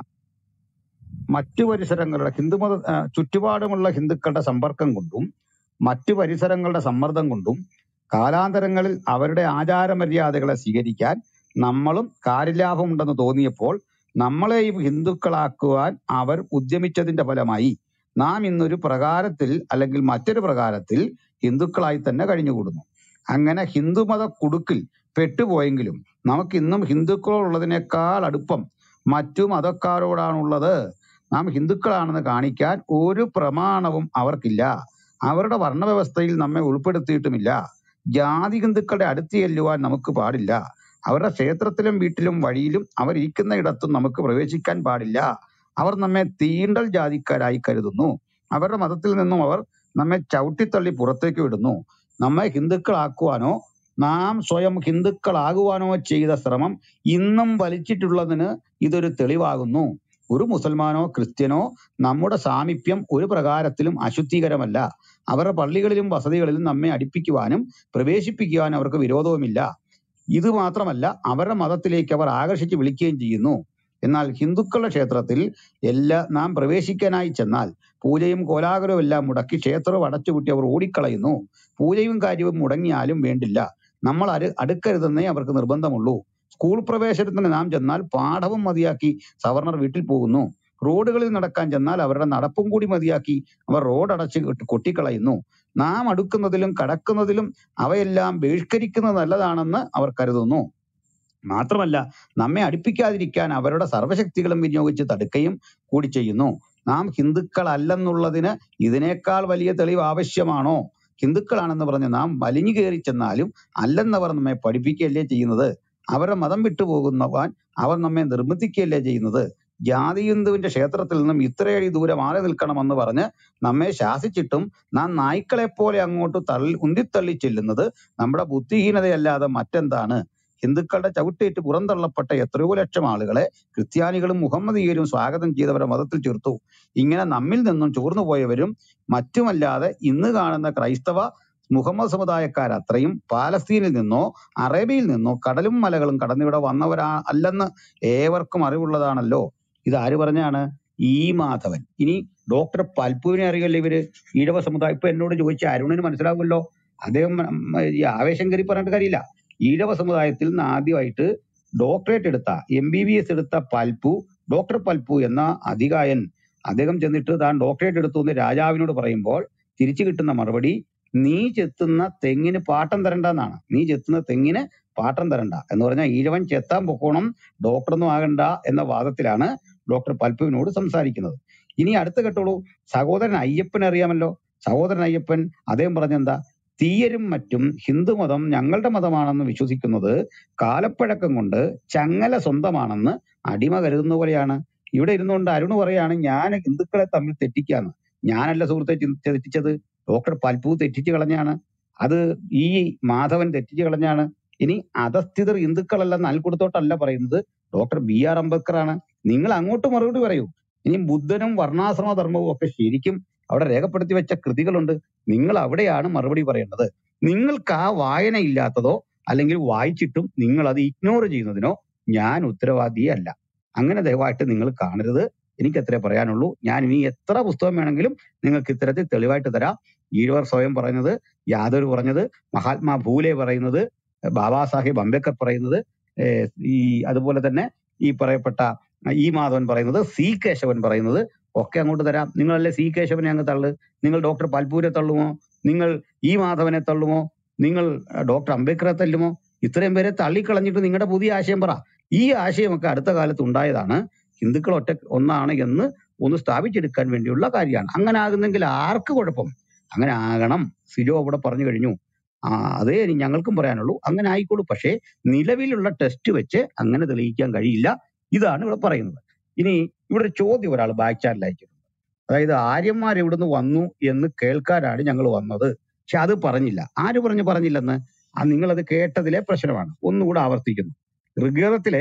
മറ്റു പരിസരങ്ങളുടെ ഹിന്ദുമത ആ, ചുറ്റുപാടുമുള്ള ഹിന്ദുക്കളുടെ സമ്പർക്കം കൊണ്ടും മറ്റു പരിസരങ്ങളുടെ സമ്മർദ്ദം കൊണ്ടും കാലാന്തരങ്ങളിൽ അവരുടെ ആചാരമര്യാദകളെ സ്വീകരിക്കാൻ നമ്മളും കാര്യലാഭമുണ്ടെന്ന് തോന്നിയപ്പോൾ നമ്മളെയും ഹിന്ദുക്കളാക്കുവാൻ അവർ ഉദ്യമിച്ചതിന്റെ ഫലമായി നാം ഇന്നൊരു പ്രകാരത്തിൽ അല്ലെങ്കിൽ മറ്റൊരു പ്രകാരത്തിൽ ഹിന്ദുക്കളായി തന്നെ കഴിഞ്ഞുകൂടുന്നു അങ്ങനെ ഹിന്ദുമത കുടുക്കിൽ പെട്ടുപോയെങ്കിലും നമുക്ക് ഇന്നും ഹിന്ദുക്കളോടുള്ളതിനേക്കാൾ അടുപ്പം മറ്റു മതക്കാരോടാണുള്ളത് നാം ഹിന്ദുക്കളാണെന്ന് കാണിക്കാൻ ഒരു പ്രമാണവും അവർക്കില്ല അവരുടെ വർണ്ണവ്യവസ്ഥയിൽ നമ്മെ ഉൾപ്പെടുത്തിയിട്ടുമില്ല ജാതി ഹിന്ദുക്കളുടെ അടുത്ത് ചെല്ലുവാൻ നമുക്ക് പാടില്ല അവരുടെ ക്ഷേത്രത്തിലും വീട്ടിലും വഴിയിലും അവർ ഇരിക്കുന്ന ഇടത്തും നമുക്ക് പ്രവേശിക്കാൻ പാടില്ല അവർ നമ്മെ തീണ്ടൽ ജാതിക്കാരായി കരുതുന്നു അവരുടെ മതത്തിൽ നിന്നും അവർ നമ്മെ ചവിട്ടിത്തള്ളി പുറത്തേക്ക് വിടുന്നു നമ്മെ ഹിന്ദുക്കളാക്കുവാനോ നാം സ്വയം ഹിന്ദുക്കളാകുവാനോ ചെയ്ത ശ്രമം ഇന്നും വലിച്ചിട്ടുള്ളതിന് ഇതൊരു തെളിവാകുന്നു ഒരു മുസൽമാനോ ക്രിസ്ത്യനോ നമ്മുടെ സാമീപ്യം ഒരു പ്രകാരത്തിലും അശുദ്ധീകരമല്ല അവരുടെ പള്ളികളിലും വസതികളിലും നമ്മെ അടുപ്പിക്കുവാനും പ്രവേശിപ്പിക്കുവാനും അവർക്ക് വിരോധവുമില്ല ഇത് മാത്രമല്ല അവരുടെ മതത്തിലേക്ക് അവർ ആകർഷിച്ച് വിളിക്കുകയും ചെയ്യുന്നു എന്നാൽ ഹിന്ദുക്കളുടെ ക്ഷേത്രത്തിൽ എല്ലാ നാം പ്രവേശിക്കാനായി ചെന്നാൽ പൂജയും കോലാഹലവും എല്ലാം മുടക്കി ക്ഷേത്രം അടച്ചുപൂട്ടി അവർ ഓടിക്കളയുന്നു പൂജയും കാര്യവും മുടങ്ങിയാലും വേണ്ടില്ല നമ്മൾ അരു അടുക്കരുതെന്നേ അവർക്ക് നിർബന്ധമുള്ളൂ സ്കൂൾ പ്രവേശനത്തിന് നാം ചെന്നാൽ പാഠവും മതിയാക്കി സവർണർ വീട്ടിൽ പോകുന്നു റോഡുകളിൽ നടക്കാൻ ചെന്നാൽ അവരുടെ നടപ്പും കൂടി മതിയാക്കി അവർ റോഡ് അടച്ച് കൊട്ടി- കൊട്ടിക്കളയുന്നു നാം അടുക്കുന്നതിലും കടക്കുന്നതിലും അവയെല്ലാം ബഹിഷ്കരിക്കുന്നത് നല്ലതാണെന്ന് അവർ കരുതുന്നു മാത്രമല്ല നമ്മെ അടുപ്പിക്കാതിരിക്കാൻ അവരുടെ സർവശക്തികളും വിനിയോഗിച്ച് തടുക്കുകയും കൂടി ചെയ്യുന്നു നാം ഹിന്ദുക്കളല്ലെന്നുള്ളതിന് ഇതിനേക്കാൾ വലിയ തെളിവ് ആവശ്യമാണോ ഹിന്ദുക്കളാണെന്ന് പറഞ്ഞ് നാം വലിഞ്ഞു കയറി ചെന്നാലും അല്ലെന്നവർ നമ്മെ പഠിപ്പിക്കുകയല്ലേ ചെയ്യുന്നത് അവരുടെ മതം വിട്ടുപോകുന്നവാൻ അവർ നമ്മെ നിർബന്ധിക്കുകയല്ലേ ചെയ്യുന്നത് ജാതി ഹിന്ദുവിന്റെ ക്ഷേത്രത്തിൽ നിന്നും ഇത്രയടി ദൂരെ മാറി നിൽക്കണമെന്ന് പറഞ്ഞ് നമ്മെ ശാസിച്ചിട്ടും നാം നായ്ക്കളെ പോലെ അങ്ങോട്ട് തള്ളി ഉന്തിത്തള്ളി ചെല്ലുന്നത് നമ്മുടെ ബുദ്ധിഹീനതയല്ലാതെ മറ്റെന്താണ് ഹിന്ദുക്കളുടെ ചവിട്ടേറ്റ് പുറന്തള്ളപ്പെട്ട എത്രയോ ലക്ഷം ആളുകളെ ക്രിസ്ത്യാനികളും മുഹമ്മദീയരും സ്വാഗതം ചെയ്തവരെ മതത്തിൽ ചേർത്തു ഇങ്ങനെ നമ്മിൽ നിന്നും ചോർന്നു പോയവരും മറ്റുമല്ലാതെ ഇന്ന് കാണുന്ന ക്രൈസ്തവ മുഹമ്മദ് സമുദായക്കാർ അത്രയും പാലസ്തീനിൽ നിന്നോ അറേബ്യയിൽ നിന്നോ കടലും മലകളും കടന്നിവിടെ വന്നവരാ അല്ലെന്ന് ഏവർക്കും അറിവുള്ളതാണല്ലോ ഇത് ആര് പറഞ്ഞാണ് ഈ മാധവൻ ഇനി ഡോക്ടർ പൽപ്പുവിനെ അറിയല്ലോ ഇവര് ഈഴവ സമുദായം ഇപ്പൊ എന്നോട് ചോദിച്ച അരുണിന് മനസ്സിലാവുമല്ലോ അദ്ദേഹം ഉം, ഈ ആവേശം കയറി പറഞ്ഞിട്ട് കാര്യമില്ല ഈഴവ സമുദായത്തിൽ നിന്ന് ആദ്യമായിട്ട് ഡോക്ടറേറ്റ് എടുത്ത എം ബി ബി എസ് എടുത്ത പൽപ്പു ഡോക്ടർ പൽപ്പു എന്ന അധികായൻ അദ്ദേഹം ചെന്നിട്ട് താൻ ഡോക്ടറേറ്റ് എടുത്തു എന്ന് രാജാവിനോട് പറയുമ്പോൾ തിരിച്ചു കിട്ടുന്ന മറുപടി നീ ചെത്തുന്ന തെങ്ങിന് പാട്ടം തരണ്ട എന്നാണ് നീ ചെത്തുന്ന തെങ്ങിന് പാട്ടം തരണ്ട എന്ന് പറഞ്ഞാൽ ഈഴവൻ ചെത്താൻ പൊക്കോണം ഡോക്ടറൊന്നും ആകണ്ട എന്ന വാദത്തിലാണ് ഡോക്ടർ പൽപ്പുവിനോട് സംസാരിക്കുന്നത് ഇനി അടുത്ത കേട്ടോളൂ സഹോദരൻ അയ്യപ്പൻ അറിയാമല്ലോ സഹോദരൻ അയ്യപ്പൻ അദ്ദേഹം പറഞ്ഞെന്താ തീയരും മറ്റും ഹിന്ദുമതം ഞങ്ങളുടെ മതമാണെന്ന് വിശ്വസിക്കുന്നത് കാലപ്പഴക്കം കൊണ്ട് ചങ്ങല സ്വന്തമാണെന്ന് അടിമ കരുതുന്ന പോലെയാണ് ഇവിടെ ഇരുന്നുകൊണ്ട് അരുണ് പറയാണ് ഞാൻ ഹിന്ദുക്കളെ തമ്മിൽ തെറ്റിക്കാന്ന് ഞാനല്ല സുഹൃത്തെ ചിന്ത- തെറ്റിച്ചത് ഡോക്ടർ പൽപ്പു തെറ്റിച്ച് കളഞ്ഞാണ് അത് ഈ മാധവൻ തെറ്റിച്ച് കളഞ്ഞാണ് ഇനി അധസ്ഥിതർ ഹിന്ദുക്കളല്ലെന്ന് അൽക്കുടത്തോട്ടല്ല പറയുന്നത് ഡോക്ടർ ബി ആർ അംബേദ്കർ ആണ് നിങ്ങൾ അങ്ങോട്ട് മറുപടി പറയൂ ഇനി ബുദ്ധനും വർണ്ണാശ്രമ ധർമ്മവും ഒക്കെ ശരിക്കും അവിടെ രേഖപ്പെടുത്തി വെച്ച കൃതികളുണ്ട് നിങ്ങൾ അവിടെയാണ് മറുപടി പറയേണ്ടത് നിങ്ങൾക്ക് ആ വായന ഇല്ലാത്തതോ അല്ലെങ്കിൽ വായിച്ചിട്ടും നിങ്ങൾ അത് ഇഗ്നോർ ചെയ്യുന്നതിനോ ഞാൻ ഉത്തരവാദിയേ അല്ല അങ്ങനെ ദയവായിട്ട് നിങ്ങൾ കാണരുത് എനിക്ക് അത്രേ പറയാനുള്ളൂ ഞാൻ ഇനി എത്ര പുസ്തകം വേണമെങ്കിലും നിങ്ങൾക്ക് ഇത്തരത്തിൽ തെളിവായിട്ട് തരാം ഈഴവർ സ്വയം പറയുന്നത് യാദവ് പറഞ്ഞത് മഹാത്മാ ഭൂലെ പറയുന്നത് ബാബാ സാഹിബ് അംബേദ്കർ പറയുന്നത് ഏഹ് ഈ അതുപോലെ തന്നെ ഈ പറയപ്പെട്ട ഈ മാധവൻ പറയുന്നത് സി കേശവൻ പറയുന്നത് ഒക്കെ അങ്ങോട്ട് തരാം നിങ്ങളല്ലേ സി കേശവനെ അങ്ങ് തള്ളു നിങ്ങൾ ഡോക്ടർ പൽപൂരെ തള്ളുമോ നിങ്ങൾ ഈ മാധവനെ തള്ളുമോ നിങ്ങൾ അഹ്, ഡോക്ടർ അംബേദ്കറെ തല്ലുമോ ഇത്രയും പേരെ തള്ളിക്കളഞ്ഞിട്ട് നിങ്ങളുടെ പുതിയ ആശയം പറ ഈ ആശയമൊക്കെ അടുത്ത കാലത്ത് ഉണ്ടായതാണ് ഹിന്ദുക്കൾ ഒറ്റ ഒന്നാണ് എന്ന് ഒന്ന് സ്ഥാപിച്ചെടുക്കാൻ വേണ്ടിയുള്ള കാര്യമാണ് അങ്ങനെ ആകുന്നെങ്കിൽ ആർക്ക് കുഴപ്പം അങ്ങനെ ആകണം സിജോ അവിടെ പറഞ്ഞു കഴിഞ്ഞു ആ അതേ ഇനി ഞങ്ങൾക്കും പറയാനുള്ളൂ അങ്ങനെ ആയിക്കോളൂ പക്ഷേ നിലവിലുള്ള ടെസ്റ്റ് വെച്ച് അങ്ങനെ തെളിയിക്കാൻ കഴിയില്ല ഇതാണ് ഇവിടെ പറയുന്നത് ഇനി ഇവിടെ ഒരു ചോദ്യം ഒരാൾ ബാക്ക് ചാനൽ അയച്ചിട്ടുണ്ട് അതായത് ആര്യന്മാർ എവിടുന്ന് വന്നു എന്ന് കേൾക്കാനാണ് ഞങ്ങൾ വന്നത് പക്ഷെ അത് പറഞ്ഞില്ല ആര് പറഞ്ഞു പറഞ്ഞില്ലെന്ന് ആ നിങ്ങളത് കേട്ടതിലെ പ്രശ്നമാണ് ഒന്നുകൂടെ ആവർത്തിക്കുന്നു ഋഗ്വേദത്തിലെ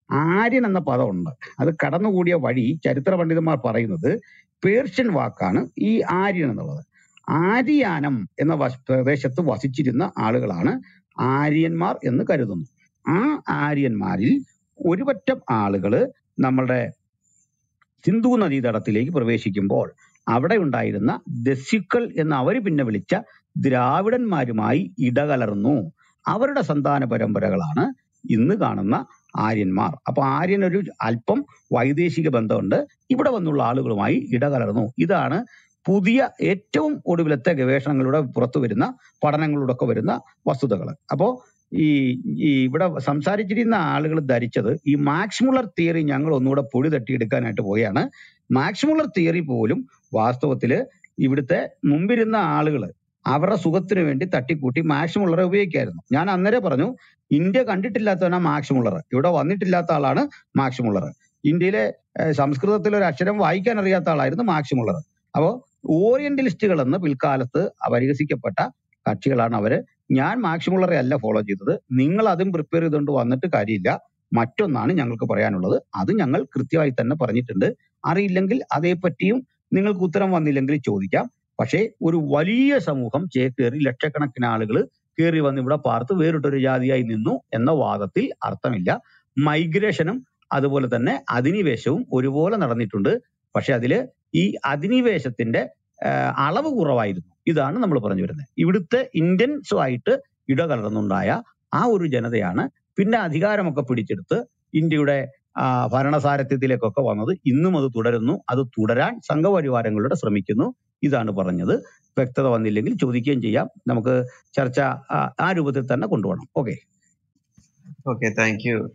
ആര്യൻ എന്ന പദമുണ്ട് അത് കടന്നുകൂടിയ വഴി ചരിത്ര പണ്ഡിതന്മാർ പറയുന്നത് പേർഷ്യൻ വാക്കാണ് ഈ ആര്യൻ എന്നുള്ളത് ആര്യാനം എന്ന വശ- പ്രദേശത്ത് വസിച്ചിരുന്ന ആളുകളാണ് ആര്യന്മാർ എന്ന് കരുതുന്നു ആ ആര്യന്മാരിൽ ഒരുപറ്റം ആളുകള് നമ്മളുടെ സിന്ധു നദീതടത്തിലേക്ക് പ്രവേശിക്കുമ്പോൾ അവിടെ ഉണ്ടായിരുന്ന ദസ്യുക്കൾ എന്ന് അവർ പിന്നെ വിളിച്ച ദ്രാവിഡന്മാരുമായി ഇടകലർന്നു അവരുടെ സന്താന പരമ്പരകളാണ് ഇന്ന് കാണുന്ന ആര്യന്മാർ അപ്പൊ ആര്യൻ ഒരു അല്പം വൈദേശിക ബന്ധമുണ്ട് ഇവിടെ വന്നുള്ള ആളുകളുമായി ഇടകലർന്നു ഇതാണ് പുതിയ ഏറ്റവും ഒടുവിലത്തെ ഗവേഷണങ്ങളുടെ പുറത്തു വരുന്ന പഠനങ്ങളിലൂടെ ഒക്കെ വരുന്ന വസ്തുതകൾ അപ്പോ ഈ ഈ ഇവിടെ സംസാരിച്ചിരുന്ന ആളുകൾ ധരിച്ചത് ഈ മാക്സിമുലർ തിയറി ഞങ്ങൾ ഒന്നുകൂടെ പൊടി തട്ടിയെടുക്കാനായിട്ട് പോയാണ് മാക്സിമുലർ തിയറി പോലും വാസ്തവത്തില് ഇവിടുത്തെ മുമ്പിരുന്ന ആളുകൾ അവരുടെ സുഖത്തിന് വേണ്ടി തട്ടിക്കൂട്ടി മാക്സിമുള്ളറെ ഉപയോഗിക്കായിരുന്നു ഞാൻ അന്നേരം പറഞ്ഞു ഇന്ത്യ കണ്ടിട്ടില്ലാത്തവനാ മാക്സിമുള്ളർ ഇവിടെ വന്നിട്ടില്ലാത്ത ആളാണ് മാക്സിമുള്ളർ ഇന്ത്യയിലെ ഏഹ്, സംസ്കൃതത്തിൽ ഒരു അക്ഷരം വായിക്കാൻ അറിയാത്ത ആളായിരുന്നു മാക്സിമുള്ളർ അപ്പോ ഓറിയന്റലിസ്റ്റുകൾ എന്ന് പിൽക്കാലത്ത് പരിഹസിക്കപ്പെട്ട കക്ഷികളാണ് അവര് ഞാൻ മാക്സിമുള്ളറെ അല്ല ഫോളോ ചെയ്തത് നിങ്ങൾ അതും പ്രിപ്പയർ ചെയ്തുകൊണ്ട് വന്നിട്ട് കാര്യമില്ല മറ്റൊന്നാണ് ഞങ്ങൾക്ക് പറയാനുള്ളത് അത് ഞങ്ങൾ കൃത്യമായി തന്നെ പറഞ്ഞിട്ടുണ്ട് അറിയില്ലെങ്കിൽ അതേപ്പറ്റിയും നിങ്ങൾക്ക് ഉത്തരം വന്നില്ലെങ്കിൽ ചോദിക്കാം പക്ഷേ ഒരു വലിയ സമൂഹം ചേക്കേറി ലക്ഷക്കണക്കിന് ആളുകൾ കയറി വന്ന് ഇവിടെ പാർത്ത് വേറിട്ടൊരു ജാതിയായി നിന്നു എന്ന വാദത്തിൽ അർത്ഥമില്ല മൈഗ്രേഷനും അതുപോലെ തന്നെ അധിനിവേശവും ഒരുപോലെ നടന്നിട്ടുണ്ട് പക്ഷെ അതില് ഈ അധിനിവേശത്തിന്റെ ആഹ് അളവ് കുറവായിരുന്നു ഇതാണ് നമ്മൾ പറഞ്ഞു വരുന്നത് ഇവിടുത്തെ ഇന്ത്യൻസുമായിട്ട് ഇടകലർന്നുണ്ടായ ആ ഒരു ജനതയാണ് പിന്നെ അധികാരമൊക്കെ പിടിച്ചെടുത്ത് ഇന്ത്യയുടെ ആ, ഭരണസാരഥ്യത്തിലേക്കൊക്കെ വന്നത് ഇന്നും അത് തുടരുന്നു അത് തുടരാൻ സംഘപരിവാരങ്ങളുടെ ശ്രമിക്കുന്നു ഇതാണ് പറഞ്ഞത് വ്യക്തത വന്നില്ലെങ്കിൽ ചോദിക്കുകയും ചെയ്യാം നമുക്ക് ചർച്ച ആ ആ രൂപത്തിൽ തന്നെ കൊണ്ടുപോകണം okay okay thank you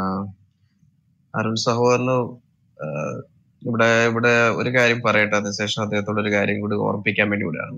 Arun സഹോദരന് ആഹ് ഇവിടെ ഇവിടെ ഒരു കാര്യം പറയട്ടെ അതിനുശേഷം അദ്ദേഹത്തോട് ഒരു കാര്യം കൂടി ഓർമ്മിപ്പിക്കാൻ വേണ്ടി വിടുകയാണ്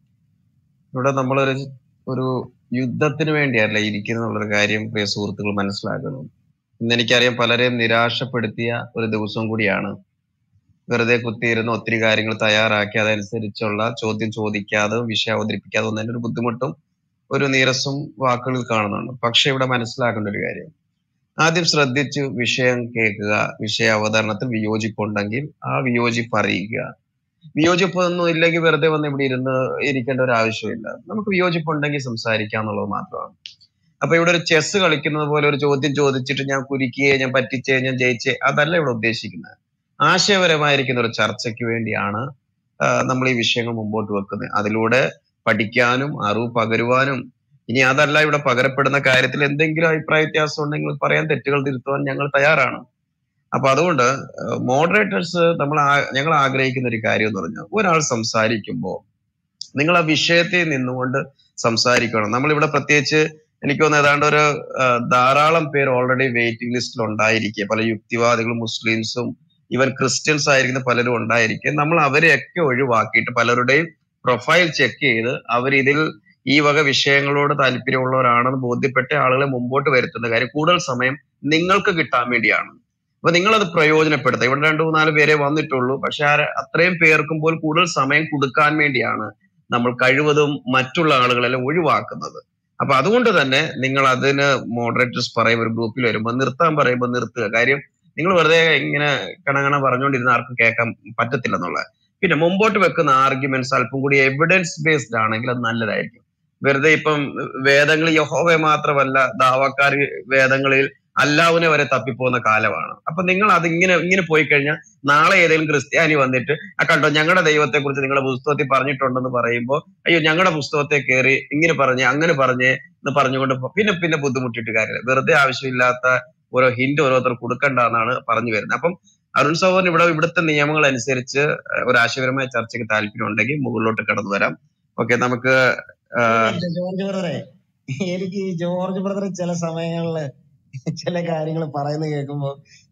ഇവിടെ നമ്മളൊരു ഒരു യുദ്ധത്തിന് വേണ്ടിയല്ല ഇരിക്കുന്നുള്ളൊരു കാര്യം പ്രിയ സുഹൃത്തുക്കൾ മനസ്സിലാക്കണം ഇന്ന് എനിക്കറിയാം പലരെയും നിരാശപ്പെടുത്തിയ ഒരു ദിവസം കൂടിയാണ് വെറുതെ കുത്തിയിരുന്ന് ഒത്തിരി കാര്യങ്ങൾ തയ്യാറാക്കി അതനുസരിച്ചുള്ള ചോദ്യം ചോദിക്കാതെ വിഷയം അവതരിപ്പിക്കാതെ ഒന്നതിന്റെ ഒരു ബുദ്ധിമുട്ടും ഒരു നീരസും വാക്കുകളിൽ കാണുന്നുണ്ട് പക്ഷെ ഇവിടെ മനസ്സിലാക്കേണ്ട ഒരു കാര്യം ആദ്യം ശ്രദ്ധിച്ച് വിഷയം കേൾക്കുക വിഷയ അവതരണത്തിൽ വിയോജിപ്പുണ്ടെങ്കിൽ ആ വിയോജിപ്പ് അറിയിക്കുക വിയോജിപ്പൊന്നും ഇല്ലെങ്കിൽ വെറുതെ വന്ന് ഇവിടെ ഇരുന്ന് ഇരിക്കേണ്ട ഒരു ആവശ്യമില്ല നമുക്ക് വിയോജിപ്പുണ്ടെങ്കിൽ സംസാരിക്കാം എന്നുള്ളത് മാത്രമാണ് അപ്പൊ ഇവിടെ ഒരു ചെസ് കളിക്കുന്നത് പോലെ ഒരു ചോദ്യം ചോദിച്ചിട്ട് ഞാൻ കുരുക്കിയേ ഞാൻ പറ്റിച്ചേ ഞാൻ ജയിച്ചേ അതല്ല ഇവിടെ ഉദ്ദേശിക്കുന്നത് ആശയപരമായിരിക്കുന്ന ഒരു ചർച്ചയ്ക്ക് വേണ്ടിയാണ് ആഹ് നമ്മൾ ഈ വിഷയങ്ങൾ മുമ്പോട്ട് വെക്കുന്നത് അതിലൂടെ പഠിക്കാനും അറിവ് പകരുവാനും ഇനി അതല്ല ഇവിടെ പകരപ്പെടുന്ന കാര്യത്തിൽ എന്തെങ്കിലും അഭിപ്രായ വ്യത്യാസം ഉണ്ടെങ്കിൽ പറയാൻ തെറ്റുകൾ തിരുത്തുവാൻ ഞങ്ങൾ തയ്യാറാണ് അപ്പൊ അതുകൊണ്ട് മോഡറേറ്റേഴ്സ് നമ്മൾ ആ- ഞങ്ങൾ ആഗ്രഹിക്കുന്ന ഒരു കാര്യം എന്ന് പറഞ്ഞാൽ ഒരാൾ സംസാരിക്കുമ്പോൾ നിങ്ങൾ ആ വിഷയത്തിൽ നിന്നുകൊണ്ട് സംസാരിക്കണം നമ്മളിവിടെ പ്രത്യേകിച്ച് എനിക്ക് തോന്നുന്നു ഏതാണ്ട് ഒരു ആ, ധാരാളം പേര് ഓൾറെഡി വെയിറ്റിംഗ് ലിസ്റ്റിൽ ഉണ്ടായിരിക്കുക പല യുക്തിവാദികളും മുസ്ലിംസും ഈവൻ ക്രിസ്ത്യൻസ് ആയിരിക്കുന്ന പലരും ഉണ്ടായിരിക്കും നമ്മൾ അവരെയൊക്കെ ഒഴിവാക്കിയിട്ട് പലരുടെയും പ്രൊഫൈൽ ചെക്ക് ചെയ്ത് അവർ ഇതിൽ ഈ വക വിഷയങ്ങളോട് താല്പര്യമുള്ളവരാണെന്ന് ബോധ്യപ്പെട്ട ആളുകളെ മുമ്പോട്ട് വരുത്തുന്ന കാര്യം കൂടുതൽ സമയം നിങ്ങൾക്ക് കിട്ടാൻ വേണ്ടിയാണ് അപ്പൊ നിങ്ങൾ അത് പ്രയോജനപ്പെടുത്തുക ഇവിടെ രണ്ടു മൂന്നാല് പേരെ വന്നിട്ടുള്ളൂ പക്ഷെ ആ അത്രയും പേർക്കും പോലും കൂടുതൽ സമയം കൊടുക്കാൻ വേണ്ടിയാണ് നമ്മൾ കഴിവതും മറ്റുള്ള ആളുകളെല്ലാം ഒഴിവാക്കുന്നത് അപ്പൊ അതുകൊണ്ട് തന്നെ നിങ്ങൾ അതിന് മോഡറേറ്റേഴ്സ് പറയും ഒരു ഗ്രൂപ്പിൽ വരുമ്പോൾ നിർത്താൻ പറയുമ്പോൾ നിർത്തുക കാര്യം നിങ്ങൾ വെറുതെ ഇങ്ങനെ കണകണ പറഞ്ഞുകൊണ്ടിരുന്ന ആർക്കും കേൾക്കാൻ പറ്റത്തില്ലെന്നുള്ള പിന്നെ മുമ്പോട്ട് വെക്കുന്ന ആർഗ്യുമെന്റ്സ് അല്പം കൂടി എവിഡൻസ് ബേസ്ഡ് ആണെങ്കിൽ അത് നല്ലതായിരിക്കും വെറുതെ ഇപ്പം വേദങ്ങൾ യഹോവയെ മാത്രമല്ല ദാവാക്കാർ വേദങ്ങളിൽ അല്ലാവിനെ വരെ തപ്പിപ്പോകുന്ന കാലമാണ് അപ്പൊ നിങ്ങൾ അത് ഇങ്ങനെ ഇങ്ങനെ പോയി കഴിഞ്ഞാൽ നാളെ ഏതെങ്കിലും ക്രിസ്ത്യാനി വന്നിട്ട് ആ കണ്ടോ ഞങ്ങളുടെ ദൈവത്തെ കുറിച്ച് നിങ്ങളുടെ പുസ്തകത്തിൽ പറഞ്ഞിട്ടുണ്ടെന്ന് പറയുമ്പോൾ അയ്യോ ഞങ്ങളുടെ പുസ്തകത്തെ കയറി ഇങ്ങനെ പറഞ്ഞ് അങ്ങനെ പറഞ്ഞ് എന്ന് പറഞ്ഞുകൊണ്ട് പോ- പിന്നെ പിന്നെ ബുദ്ധിമുട്ടിയിട്ട് കാര്യമില്ല വെറുതെ ആവശ്യമില്ലാത്ത ഓരോ ഹിന്റ് ഓരോരുത്തർ കൊടുക്കണ്ട എന്നാണ് പറഞ്ഞു വരുന്നത് അപ്പം അരുൺ സഹോദരൻ ഇവിടെ ഇവിടുത്തെ നിയമങ്ങൾ അനുസരിച്ച് ഒരു ആശയപരമായ ചർച്ചയ്ക്ക് താല്പര്യം ഉണ്ടെങ്കിൽ മുകളിലോട്ട് കടന്നു വരാം ഓക്കെ നമുക്ക് ആ, എന്റെ ജോർജ് ബ്രദറെ എനിക്ക് ഈ ജോർജ് ബ്രദർ ചില സമയങ്ങളില് ചില കാര്യങ്ങൾ പറയുന്നത് കേൾക്കുമ്പോ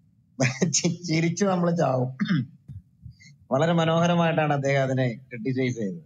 ചി- ചിരിച്ച് നമ്മൾ ചാവും വളരെ മനോഹരമായിട്ടാണ് അദ്ദേഹം അതിനെ ക്രിട്ടിസൈസ് ചെയ്തത്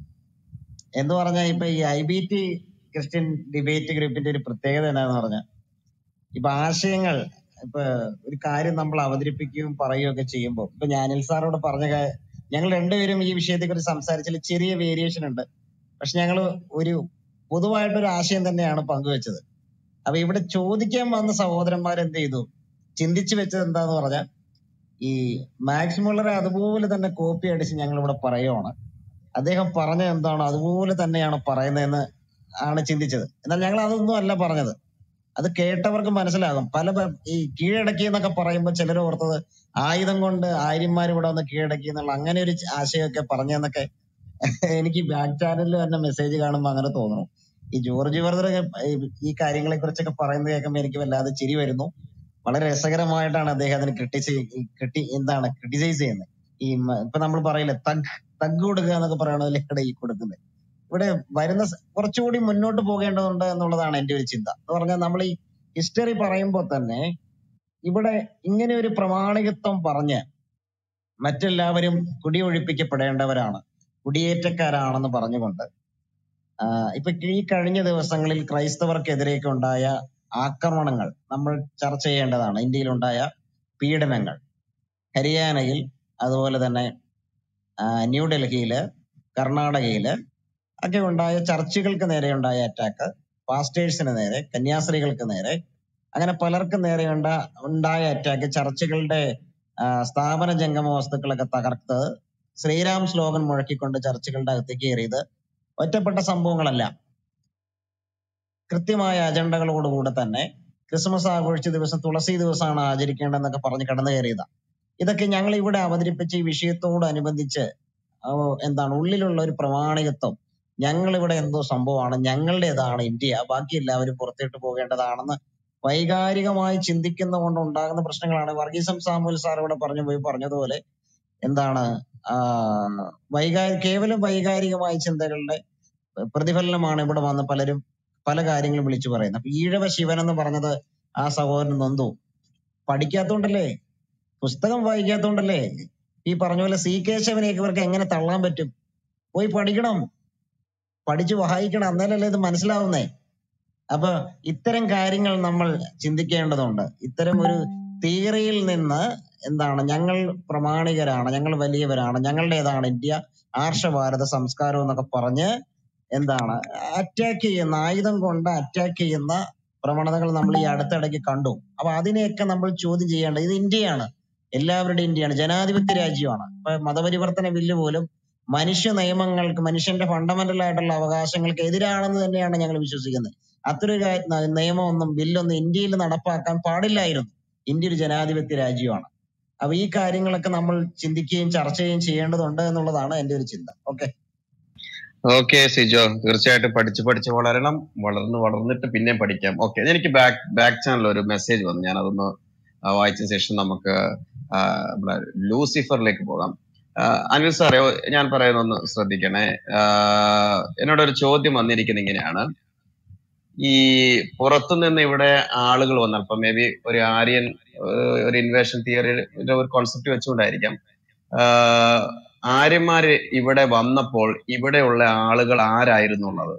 എന്ന് പറഞ്ഞാൽ ഇപ്പൊ ഈ I B T Christian debate ഗ്രൂപ്പിന്റെ ഒരു പ്രത്യേകത എന്താന്ന് പറഞ്ഞാൽ ഇപ്പൊ ആശയങ്ങൾ ഇപ്പൊ ഒരു കാര്യം നമ്മൾ അവതരിപ്പിക്കുകയും പറയുകയും ഒക്കെ ചെയ്യുമ്പോൾ ഇപ്പൊ ഞാനിൽ സാറോട് പറഞ്ഞ കാ- ഞങ്ങൾ രണ്ടുപേരും ഈ വിഷയത്തെ കുറിച്ച് സംസാരിച്ചതിൽ ചെറിയ വേരിയേഷൻ ഉണ്ട് പക്ഷെ ഞങ്ങൾ ഒരു പൊതുവായിട്ടൊരു ആശയം തന്നെയാണ് പങ്കുവെച്ചത് അപ്പൊ ഇവിടെ ചോദിക്കാൻ വന്ന സഹോദരന്മാർ എന്ത് ചെയ്തു ചിന്തിച്ചു വെച്ചത് എന്താന്ന് പറഞ്ഞാൽ ഈ മാക്സ് മുള്ളറെ അതുപോലെ തന്നെ കോപ്പി അടിച്ച് ഞങ്ങൾ ഇവിടെ പറയുവാണ് അദ്ദേഹം പറഞ്ഞ എന്താണോ അതുപോലെ തന്നെയാണ് പറയുന്നതെന്ന് ആണ് ചിന്തിച്ചത് എന്നാൽ ഞങ്ങൾ അതൊന്നും അല്ല പറഞ്ഞത് അത് കേട്ടവർക്ക് മനസ്സിലാകും പല പ- ഈ കീഴടക്കി എന്നൊക്കെ പറയുമ്പോൾ ചിലർ ഓർത്തത് ആയുധം കൊണ്ട് ആര്യന്മാർ ഇവിടെ വന്ന് കീഴടക്കി എന്നുള്ള അങ്ങനെ ഒരു ആശയമൊക്കെ പറഞ്ഞെന്നൊക്കെ എനിക്ക് ബാക്ക് ചാനലിൽ തന്നെ മെസ്സേജ് കാണുമ്പോൾ അങ്ങനെ തോന്നുന്നു ഈ ജോർജ് വെറുതെ ഈ കാര്യങ്ങളെ കുറിച്ചൊക്കെ പറയുന്നത് കേൾക്കുമ്പോൾ എനിക്ക് വല്ലാതെ ചിരി വരുന്നു വളരെ രസകരമായിട്ടാണ് അദ്ദേഹം അതിന് ക്രിട്ടിസൈ ക്രിട്ടി എന്താണ് ക്രിട്ടിസൈസ് ചെയ്യുന്നത് ഈ മ- ഇപ്പൊ നമ്മൾ പറയില്ലേ തഗ് തഗ് കൊടുക്കുക എന്നൊക്കെ പറയണതിൽ ഇവിടെ ഈ കൊടുക്കുന്നത് ഇവിടെ വരുന്ന സ- കുറച്ചുകൂടി മുന്നോട്ട് പോകേണ്ടതുണ്ട് എന്നുള്ളതാണ് എന്റെ ഒരു ചിന്ത എന്ന് പറഞ്ഞാൽ നമ്മൾ ഈ ഹിസ്റ്ററി പറയുമ്പോൾ തന്നെ ഇവിടെ ഇങ്ങനെ ഒരു പ്രമാണികത്വം പറഞ്ഞ് മറ്റെല്ലാവരും കുടിയൊഴിപ്പിക്കപ്പെടേണ്ടവരാണ് കുടിയേറ്റക്കാരാണെന്ന് പറഞ്ഞുകൊണ്ട് ആഹ് ഇപ്പൊ ഈ കഴിഞ്ഞ ദിവസങ്ങളിൽ ക്രൈസ്തവർക്കെതിരെയൊക്കെ ഉണ്ടായ ആക്രമണങ്ങൾ നമ്മൾ ചർച്ച ചെയ്യേണ്ടതാണ് ഇന്ത്യയിലുണ്ടായ പീഡനങ്ങൾ ഹരിയാനയിൽ അതുപോലെ തന്നെ ആഹ് ന്യൂഡൽഹിയില് കർണാടകയില് ഒക്കെ ഉണ്ടായ ചർച്ചുകൾക്ക് നേരെ ഉണ്ടായ അറ്റാക്ക് പാസ്റ്റേഴ്സിന് നേരെ കന്യാസ്ത്രീകൾക്ക് നേരെ അങ്ങനെ പലർക്കും നേരെ ഉണ്ട ഉണ്ടായ അറ്റാക്ക് ചർച്ചുകളുടെ ആഹ് സ്ഥാപന ജംഗമ വസ്തുക്കളൊക്കെ തകർത്ത് ശ്രീരാം ശ്ലോകൻ മുഴക്കിക്കൊണ്ട് ചർച്ചുകളുടെ അകത്തേക്ക് കയറിയത് ഒറ്റപ്പെട്ട സംഭവങ്ങളല്ല കൃത്യമായ അജണ്ടകളോടുകൂടെ തന്നെ ക്രിസ്മസ് ആഘോഷിച്ച ദിവസം തുളസി ദിവസമാണ് ആചരിക്കേണ്ടതെന്നൊക്കെ പറഞ്ഞ് കടന്നു കയറിയതാ ഇതൊക്കെ ഞങ്ങൾ ഇവിടെ അവതരിപ്പിച്ച ഈ വിഷയത്തോടനുബന്ധിച്ച് ആ, എന്താണ് ഉള്ളിലുള്ള ഒരു പ്രമാണികത്വം ഞങ്ങൾ ഇവിടെ എന്തോ സംഭവമാണ് ഞങ്ങളുടേതാണ് ഇന്ത്യ ബാക്കി എല്ലാവരും പുറത്തേട്ട് പോകേണ്ടതാണെന്ന് വൈകാരികമായി ചിന്തിക്കുന്ന കൊണ്ട് ഉണ്ടാകുന്ന പ്രശ്നങ്ങളാണ് വർഗീസം സാമുൽ സാർ ഇവിടെ പറഞ്ഞു പോയി പറഞ്ഞതുപോലെ എന്താണ് ആ വൈകാരി കേവലം വൈകാരികമായ ചിന്തകളുടെ പ്രതിഫലനമാണ് ഇവിടെ വന്ന് പലരും പല കാര്യങ്ങളും വിളിച്ചു പറയുന്നത് അപ്പൊ ഈഴവ ശിവൻ എന്ന് പറഞ്ഞത് ആ സഹോദരൻ നൊന്തു പഠിക്കാത്തോണ്ടല്ലേ പുസ്തകം വായിക്കാത്തോണ്ടല്ലേ ഈ പറഞ്ഞ പോലെ സി കേശവനെയൊക്കെ ഇവർക്ക് എങ്ങനെ തള്ളാൻ പറ്റും പോയി പഠിക്കണം പഠിച്ചു വായിക്കണം അന്നേരല്ലേ ഇത് മനസ്സിലാവുന്നേ അപ്പൊ ഇത്തരം കാര്യങ്ങൾ നമ്മൾ ചിന്തിക്കേണ്ടതുണ്ട് ഇത്തരം ഒരു തിയറിയിൽ നിന്ന് എന്താണ് ഞങ്ങൾ പ്രമാണികരാണ് ഞങ്ങൾ വലിയവരാണ് ഞങ്ങളുടേതാണ് ഇന്ത്യ ആർഷഭാരത സംസ്കാരം എന്നൊക്കെ പറഞ്ഞ് എന്താണ് അറ്റാക്ക് ചെയ്യുന്ന ആയുധം കൊണ്ട് അറ്റാക്ക് ചെയ്യുന്ന പ്രവണതകൾ നമ്മൾ ഈ അടുത്തിടയ്ക്ക് കണ്ടു അപ്പൊ അതിനെയൊക്കെ നമ്മൾ ചോദ്യം ചെയ്യേണ്ടത് ഇത് ഇന്ത്യയാണ് എല്ലാവരുടെയും ഇന്ത്യയാണ് ജനാധിപത്യ രാജ്യമാണ് ഇപ്പൊ മതപരിവർത്തന ബില്ല് പോലും മനുഷ്യ നിയമങ്ങൾക്ക് മനുഷ്യന്റെ ഫണ്ടമെന്റൽ ആയിട്ടുള്ള അവകാശങ്ങൾക്ക് എതിരാണെന്ന് തന്നെയാണ് ഞങ്ങൾ വിശ്വസിക്കുന്നത് അത്തരം കാ- ന- നിയമമൊന്നും ബില്ലൊന്നും ഇന്ത്യയിൽ നടപ്പാക്കാൻ പാടില്ലായിരുന്നു ഇന്ത്യ ഒരു ജനാധിപത്യ രാജ്യമാണ് അപ്പൊ ഈ കാര്യങ്ങളൊക്കെ നമ്മൾ ചിന്തിക്കുകയും ചർച്ച ചെയ്യുകയും ചെയ്യേണ്ടതുണ്ട് എന്നുള്ളതാണ് എന്റെ ഒരു ചിന്ത ഓക്കെ ഓക്കെ സിജോ തീർച്ചയായിട്ടും പഠിച്ച് പഠിച്ച് വളരണം വളർന്ന് വളർന്നിട്ട് പിന്നെയും പഠിക്കാം ഓക്കെ എനിക്ക് ബാക്ക് ബാക്ക് ചാനൽ ഒരു മെസ്സേജ് വന്നു ഞാൻ അതൊന്ന് ആ, വായിച്ച ശേഷം നമുക്ക് ആ, നമ്മുടെ ലൂസിഫറിലേക്ക് പോകാം ആ, അനിൽ സാറേ ഓ, ഞാൻ പറയുന്ന ഒന്ന് ശ്രദ്ധിക്കണേ ആ, എന്നോടൊരു ചോദ്യം വന്നിരിക്കുന്നത് ഇങ്ങനെയാണ് ഈ പുറത്തുനിന്ന് ഇവിടെ ആളുകൾ വന്നാൽ ഇപ്പൊ മേ ബി ഒരു ആര്യൻ ഏഹ്, ഒരു ഇൻവേഷൻ തിയറിയുടെ ഒരു കോൺസെപ്റ്റ് വെച്ചുകൊണ്ടായിരിക്കാം ആഹ്, ആര്യന്മാര് ഇവിടെ വന്നപ്പോൾ ഇവിടെയുള്ള ആളുകൾ ആരായിരുന്നുള്ളത്